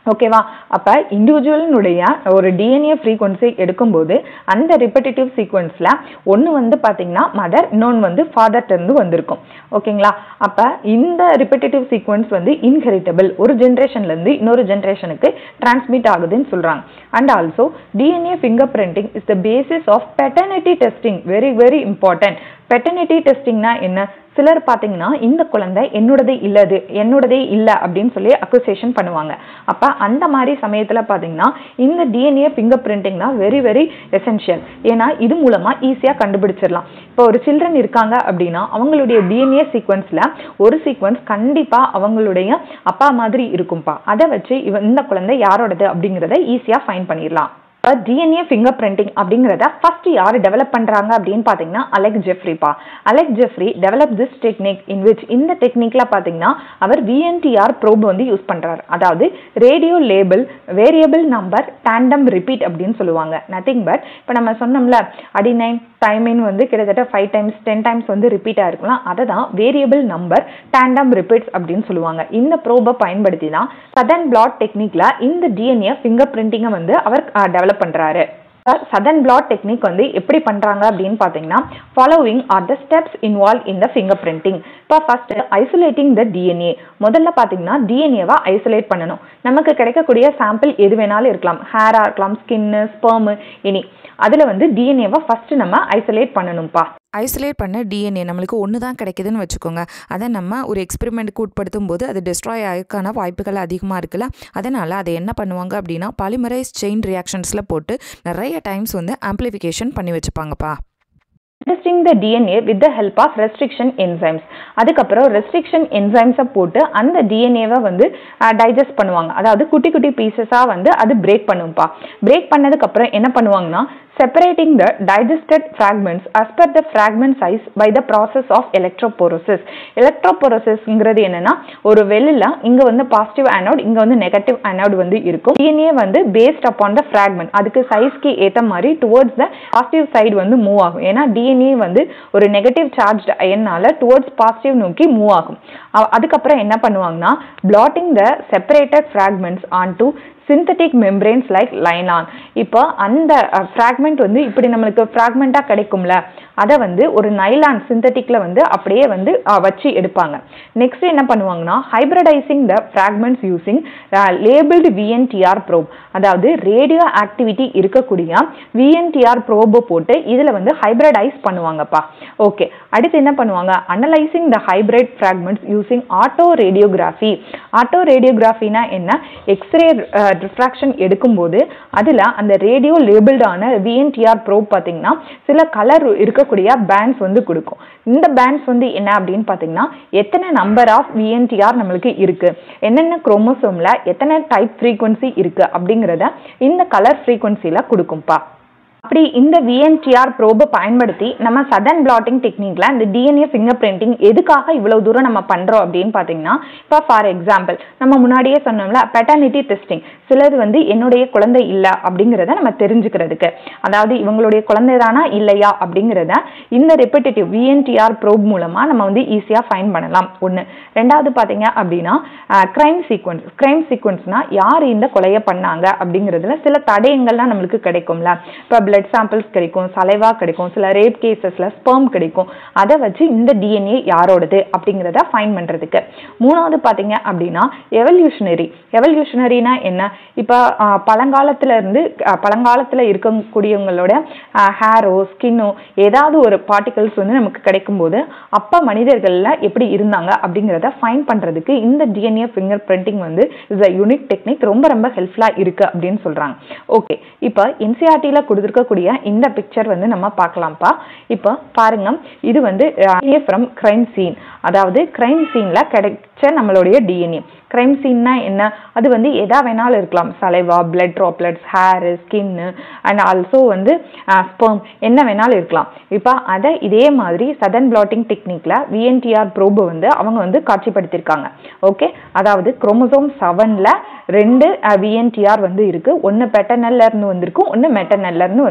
ஓகேவா அப்போ இண்டிவிஜுவலினுடைய ஒரு டிஎன்ஏ ஃப்ரீக்வன்சி எடுக்கும்போது அந்த ரிப்படிட்டிவ் சீக்வன்ஸில் ஒன்று வந்து பார்த்தீங்கன்னா மதர் இன்னொன்று வந்து ஃபாதர்ட்டேருந்து வந்திருக்கும் ஓகேங்களா அப்போ இந்த ரிப்படிட்டிவ் சீக்வன்ஸ் வந்து இன்ஹெரிட்டபிள் ஒரு ஜென்ரேஷன்லேருந்து இன்னொரு ஜென்ரேஷனுக்கு டிரான்ஸ்மிட் ஆகுதுன்னு சொல்கிறாங்க and also DNA fingerprinting is the basis of paternity testing very very important paternity டெஸ்டிங்னா என்ன சிலர் பார்த்தீங்கன்னா இந்த குழந்தை என்னோடது இல்லது என்னோடதே இல்லை அப்படின்னு சொல்லி அக்யூசேஷன் பண்ணுவாங்க அப்போ அந்த மாதிரி சமயத்தில் பார்த்தீங்கன்னா இந்த டிஎன்ஏ ஃபிங்கர் பிரிண்டிங் தான் வெரி வெரி எசென்ஷியல் ஏன்னா இது மூலமாக ஈஸியாக கண்டுபிடிச்சிடலாம் இப்போ ஒரு சில்ட்ரன் இருக்காங்க அப்படின்னா அவங்களுடைய டிஎன்ஏ சீக்வன்ஸில் ஒரு சீக்வன்ஸ் கண்டிப்பாக அவங்களுடைய அப்பா மாதிரி இருக்கும்பா அதை வச்சு இவ இந்த குழந்தை யாரோடது அப்படிங்கிறத ஈஸியாக ஃபைன் பண்ணிடலாம் டிஎன்ஏ ஃபிங்கர் பிரிண்டிங் அப்படிங்கிறத ஃபர்ஸ்ட் யார் டெவலப் பண்ணுறாங்க அப்படின்னு பார்த்தீங்கன்னா அலெக் ஜெஃப்ரிப்பா Alec Jeffreys develop this technique in which இந்த டெக்னிக்கில் பார்த்தீங்கன்னா அவர் விஎன்டிஆர் ப்ரோப் வந்து யூஸ் பண்ணுறாரு அதாவது radio label variable number tandem repeat அப்படின்னு சொல்லுவாங்க நத்திங் பட் இப்போ நம்ம சொன்னோம்ல அடினைன் டைமின் வந்து கிட்டத்தட்ட ஃபைவ் டைம்ஸ் டென் டைம்ஸ் வந்து ரிப்பீட் ஆயிருக்கலாம் அதை தான் வேரியபிள் நம்பர் டேண்டம் ரிப்பீட்ஸ் அப்படின்னு சொல்லுவாங்க இந்த ப்ரோபை பயன்படுத்தி தான் சதன் பிளாட் டெக்னிக்கில் இந்த டிஎன்ஏ ஃபிங்கர் பிரிண்டிங்கை வந்து அவர் டெவலப் பண்ணுறாரு சதன் பிளாட் டெக்னிக் வந்து எப்படி பண்ணுறாங்க அப்படின்னு பார்த்தீங்கன்னா following are the steps involve in the fingerprinting இப்போ ஃபர்ஸ்ட் ஐசோலேட்டிங் த டிஎன்ஏ முதல்ல பார்த்தீங்கன்னா டிஎன்ஏவை ஐசோலேட் பண்ணணும் நமக்கு கிடைக்கக்கூடிய சாம்பிள் எது வேணாலும் இருக்கலாம் ஹேராக இருக்கலாம் ஸ்கின்னு ஸ்பெர்மு இனி அதில் வந்து டிஎன்ஏவை ஃபர்ஸ்ட் நம்ம ஐசோலேட் பண்ணணும்ப்பா ஐசோலேட் பண்ண டிஎன்ஏ நம்மளுக்கு ஒன்று தான் கிடைக்குதுன்னு வச்சுக்கோங்க அதை நம்ம ஒரு எக்ஸ்பெரிமெண்ட்டுக்கு உட்படுத்தும் போது அது டிஸ்ட்ராய் ஆகிறதுக்கான வாய்ப்புகள் அதிகமாக இருக்குல்ல அதனால் அதை என்ன பண்ணுவாங்க அப்படின்னா பாலிமரைஸ் செயின் ரியாக்ஷன்ஸில் போட்டு நிறைய டைம்ஸ் வந்து ஆம்ப்ளிஃபிகேஷன் பண்ணி வச்சுப்பாங்கப்பா resting the DNA with the help of restriction enzymes அதுக்கப்புறம் ரெஸ்ட்ரிக்ஷன் என்சைம்ஸை போட்டு அந்த டிஎன்ஏவை வந்து டைஜஸ்ட் பண்ணுவாங்க அதாவது குட்டி குட்டி பீசஸாக வந்து அது பிரேக் பண்ணும்ப்பா பிரேக் பண்ணதுக்கப்புறம் என்ன பண்ணுவாங்கன்னா separating the digested fragments as per the fragment size by the process of electrophoresis electrophoresisங்கிறது என்னன்னா ஒரு வெளில இங்க வந்து பாசிட்டிவ் ஆனோட் இங்க வந்து நெகட்டிவ் ஆனோட் வந்து இருக்கும் டிஎன்ஏ வந்து பேஸ்ட் அப்பான் த ஃப்ராக்மெண்ட் அதுக்கு சைஸ்க்கு ஏத்த மாதிரி டுவர்ட்ஸ் த பாசிட்டிவ் சைடு வந்து மூவ் ஆகும் ஏன்னா டிஎன்ஏ வந்து ஒரு நெகட்டிவ் சார்ஜ் அயன்னால டுவர்ட்ஸ் பாசிட்டிவ் நோக்கி மூவ் ஆகும் அதுக்கப்புறம் என்ன பண்ணுவாங்கன்னா blotting the separated fragments on to synthetic membranes like nylon இப்போ அந்த ஃப்ராக்மெண்ட் வந்து இப்படி நம்மளுக்கு ஃப்ராக்மெண்ட்டாக கிடைக்கும்ல அதை வந்து ஒரு நைலான் சிந்தட்டிக்கில் வந்து அப்படியே வந்து வச்சு எடுப்பாங்க நெக்ஸ்ட் என்ன பண்ணுவாங்கன்னா hybridising the fragments using labelled VNTR probe அதாவது ரேடியோ ஆக்டிவிட்டி இருக்கக்கூடிய விஎன்டிஆர் ப்ரோபை போட்டு இதில் வந்து ஹைப்ரடைஸ் பண்ணுவாங்கப்பா ஓகே அடுத்து என்ன பண்ணுவாங்க analysing the hybrid fragments using autoradiography auto ரேடியோகிராஃபினா என்ன எக்ஸ்ரே ரிஃப்ராக்ஷன் எடுக்கும்போது அதில் அந்த ரேடியோ லேபிள்டான விஎன்டிஆர் ப்ரோப் பார்த்தீங்கன்னா சில கலர் இருக்கக்கூடிய பேண்ட்ஸ் வந்து கொடுக்கும் இந்த பேண்ட்ஸ் வந்து என்ன அப்படின்னு பார்த்தீங்கன்னா எத்தனை நம்பர் ஆஃப் விஎன்டிஆர் நம்மளுக்கு இருக்கு என்னென்ன குரோமோசோமில் எத்தனை டைப் ஃப்ரீக்வன்சி இருக்கு அப்படிங்கிறத இந்த கலர் ஃப்ரீக்வன்சியில் கொடுக்கும்ப்பா அப்படி இந்த விஎன்டிஆர் ப்ரோபை பயன்படுத்தி நம்ம சதன் பிளாட்டிங் டெக்னிக்ல இந்த டிஎன்ஏ ஃபிங்கர் பிரிண்டிங் எதுக்காக இவ்வளவு தூரம் நம்ம பண்றோம் அப்படின்னு பார்த்தீங்கன்னா இப்போ ஃபார் எக்ஸாம்பிள் நம்ம முன்னாடியே சொன்னோம்ல பெட்டர்னிட்டி டெஸ்டிங் சிலது வந்து என்னுடைய குழந்தை இல்லை அப்படிங்கிறத நம்ம தெரிஞ்சுக்கிறதுக்கு அதாவது இவங்களுடைய குழந்தை தானா இல்லையா அப்படிங்கிறத இந்த ரெப்பிட்டேட்டிவ் விஎன்டிஆர் ப்ரோப் மூலமா நம்ம வந்து ஈஸியாக ஃபைன் பண்ணலாம் ஒன்று ரெண்டாவது பார்த்தீங்க அப்படின்னா கிரைம் சீக்வன்ஸ் கிரைம் சீக்வன்ஸ்னா யார் இந்த கொலையை பண்ணாங்க அப்படிங்கிறதுல சில தடயங்கள்லாம் நம்மளுக்கு கிடைக்கும்ல இப்போ பிளட் சாம்பிள்ஸ் கிடைக்கும் சலைவா கிடைக்கும் சில ரேப் கேசஸ்ல ஸ்பெர்ம் கிடைக்கும் அதை வச்சு இந்த டிஎன்ஏ யாரோடது அப்படிங்கிறத ஃபைன் பண்றதுக்கு மூணாவது பார்த்தீங்க அப்படின்னா எவல்யூஷனரி எவல்யூஷனரினா என்ன இப்போ பழங்காலத்துல இருந்து பழங்காலத்துல இருக்கக்கூடியவங்களோட ஹேரோ ஸ்கின்னோ ஏதாவது ஒரு பார்ட்டிகல்ஸ் வந்து நமக்கு கிடைக்கும் போது அப்போ மனிதர்கள்ல எப்படி இருந்தாங்க அப்படிங்கிறத ஃபைன் பண்றதுக்கு இந்த டிஎன்ஏ ஃபிங்கர் பிரிண்டிங் வந்து இஸ் அ யூனிக் டெக்னிக் ரொம்ப ரொம்ப ஹெல்ப்ஃபுல்லாக இருக்கு அப்படின்னு சொல்றாங்க ஓகே இப்போ என்சிஆர்டியில் கொடுத்துருக்கக்கூடிய இந்த பிக்சர் வந்து நம்ம பார்க்கலாம்ப்பா இப்போ பாருங்க இது வந்து ஃப்ரம் கிரைம் சீன் அதாவது கிரைம் சீன்ல கிடைச்ச நம்மளுடைய டிஎன்ஏ கிரைம் சீன்னா என்ன அது வந்து எதா வேணாலும் இருக்கலாம் saliva blood droplets hair skin and also வந்து ஸ்பெர்ம் என்ன வேணாலும் இருக்கலாம் இப்போ அதை இதே மாதிரி சதன் பிளாட்டிங் டெக்னிக்கில் விஎன்டிஆர் ப்ரோபு வந்து அவங்க வந்து காட்சிப்படுத்தியிருக்காங்க ஓகே அதாவது குரோமோசோம் செவனில் ரெண்டு விஎன்டிஆர் வந்து இருக்கு ஒன்று பெட்டர்னல்ல இருந்து வந்திருக்கும் ஒன்று மெட்டர்னல்ல இருந்து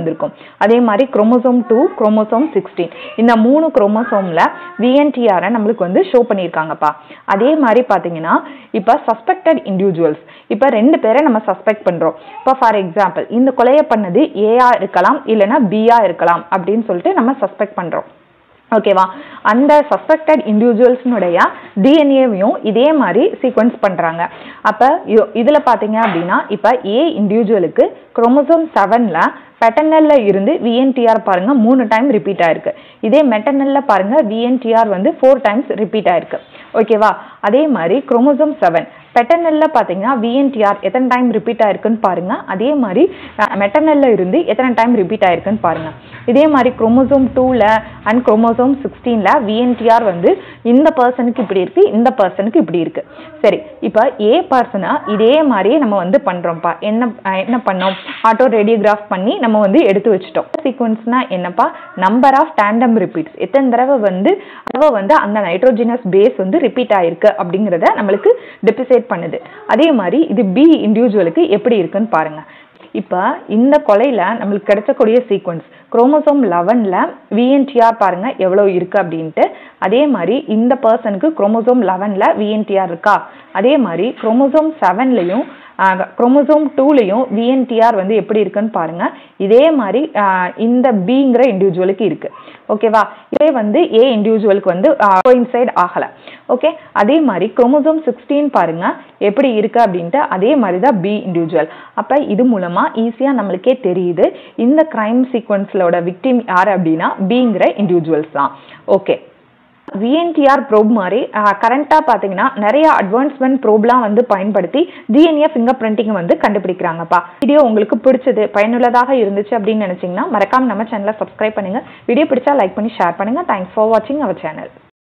வந்திருக்கும் அதே மாதிரி குரோமோசோம் டூ குரோமோசோம் சிக்ஸ்டீன் இந்த மூணு குரோமோசோமில் விஎன்டிஆரை நம்மளுக்கு வந்து ஷோ பண்ணியிருக்காங்கப்பா அதே மாதிரி பார்த்தீங்கன்னா இப்போ சஸ்பெக்டட் இண்டிவிஜுவல்ஸ் இப்போ ரெண்டு பேரை நம்ம சஸ்பெக்ட் பண்ணுறோம் இப்போ ஃபார் எக்ஸாம்பிள் இந்த கொலையை பண்ணது ஏஆ இருக்கலாம் இல்லைன்னா பிஆ இருக்கலாம் அப்படின்னு சொல்லிட்டு நம்ம சஸ்பெக்ட் பண்ணுறோம் ஓகேவா அந்த சஸ்பெக்டட் இண்டிவிஜுவல்ஸ்னுடைய டிஎன்ஏவையும் இதே மாதிரி சீக்வன்ஸ் பண்ணுறாங்க அப்போ இதில் பார்த்தீங்க அப்படின்னா இப்போ ஏ இண்டிவிஜுவலுக்கு குரோமோசோம் செவனில் பெட்டர்னல்ல இருந்து விஎன்டிஆர் பாருங்க மூணு டைம் ரிப்பீட் ஆயிருக்கு இதே மெட்டர்னல்ல பாருங்க விஎன்டிஆர் வந்து ஃபோர் டைம்ஸ் ரிப்பீட் ஆயிருக்கு ஓகேவா அதே மாதிரி குரோமோசோம் செவன் பெட்டர்னல்ல பார்த்தீங்கன்னா விஎன்டிஆர் எத்தனை டைம் ரிப்பீட் ஆயிருக்குன்னு பாருங்க அதே மாதிரி மெட்டர்னல்ல இருந்து எத்தனை டைம் ரிப்பீட் ஆயிருக்குன்னு பாருங்க இதே மாதிரி குரோமோசோம் டூவில் அண்ட் குரோமோசோம் சிக்ஸ்டீனில் விஎன்டிஆர் வந்து இந்த பர்சனுக்கு இப்படி இருக்கு இந்த பர்சனுக்கு இப்படி இருக்கு சரி இப்போ ஏ பர்சனை இதே மாதிரியே நம்ம வந்து பண்றோம்ப்பா என்ன அஹ் என்ன பண்ணோம் ஆட்டோ ரேடியோகிராஃப் பண்ணி நம்ம வந்து எடுத்து வச்சிட்டோம் சீக்வன்ஸ்னா என்னப்பா நம்பர் ஆஃப் டேண்டம் ரிப்பீட்ஸ் எத்தனை தடவை வந்து தடவை வந்து அந்த நைட்ரோஜினஸ் பேஸ் வந்து ரிப்பீட் ஆயிருக்கு அப்படிங்கிறத நம்மளுக்கு டெபிசைட் பண்ணுது அதே மாதிரி இது பி இண்டிவிஜுவலுக்கு எப்படி இருக்குன்னு பாருங்க இப்போ இந்த கொலையில் நம்மளுக்கு கிடைச்சக்கூடிய சீக்வன்ஸ் குரோமோசோம் லெவனில் விஎன்டிஆர் பாருங்க எவ்வளோ இருக்கு அப்படின்ட்டு அதே மாதிரி இந்த பர்சனுக்கு குரோமோசோம் லெவனில் விஎன்டிஆர் இருக்கா அதே மாதிரி குரோமோசோம் செவன்லையும் குரோமோசோம் டூலையும் விஎன்டிஆர் வந்து எப்படி இருக்குன்னு பாருங்க இதே மாதிரி ஆஹ் இந்த பிங்கிற இண்டிவிஜுவலுக்கு இருக்கு ஓகேவா இதே வந்து ஏ இண்டிவிஜுவலுக்கு வந்து கோயின்சைட் ஆகலை ஓகே அதே மாதிரி குரோமோசோம் சிக்ஸ்டீன் பாருங்க எப்படி இருக்கு அப்படின்ட்டு அதே மாதிரி தான் பி இண்டிவிஜுவல் அப்போ இது மூலமா ஈஸியாக நம்மளுக்கே தெரியுது இந்த கிரைம் சீக்வன்ஸ்லோட விக்டிம் யார் அப்படின்னா பிங்கிற இண்டிவிஜுவல்ஸ் தான் ஓகே விஎன்டிஆர் ப்ரோப் மாதிரி கரண்ட்டாக பார்த்தீங்கன்னா நிறைய அட்வான்ஸ்மெண்ட் ப்ரோப்லாம் வந்து பயன்படுத்தி டிஎன்ஏ ஃபிங்கர் பிரிண்டிங் வந்து கண்டுபிடிக்கிறாங்கப்பா வீடியோ உங்களுக்கு பிடிச்சது பயனுள்ளதாக இருந்துச்சு அப்படின்னு நினச்சிங்கன்னா மறக்காம நம்ம சேனலை சப்ஸ்கிரைப் பண்ணுங்க வீடியோ பிடிச்சா லைக் பண்ணி ஷேர் பண்ணுங்க தேங்க்ஸ் ஃபார் வாட்சிங் அவர் சேனல்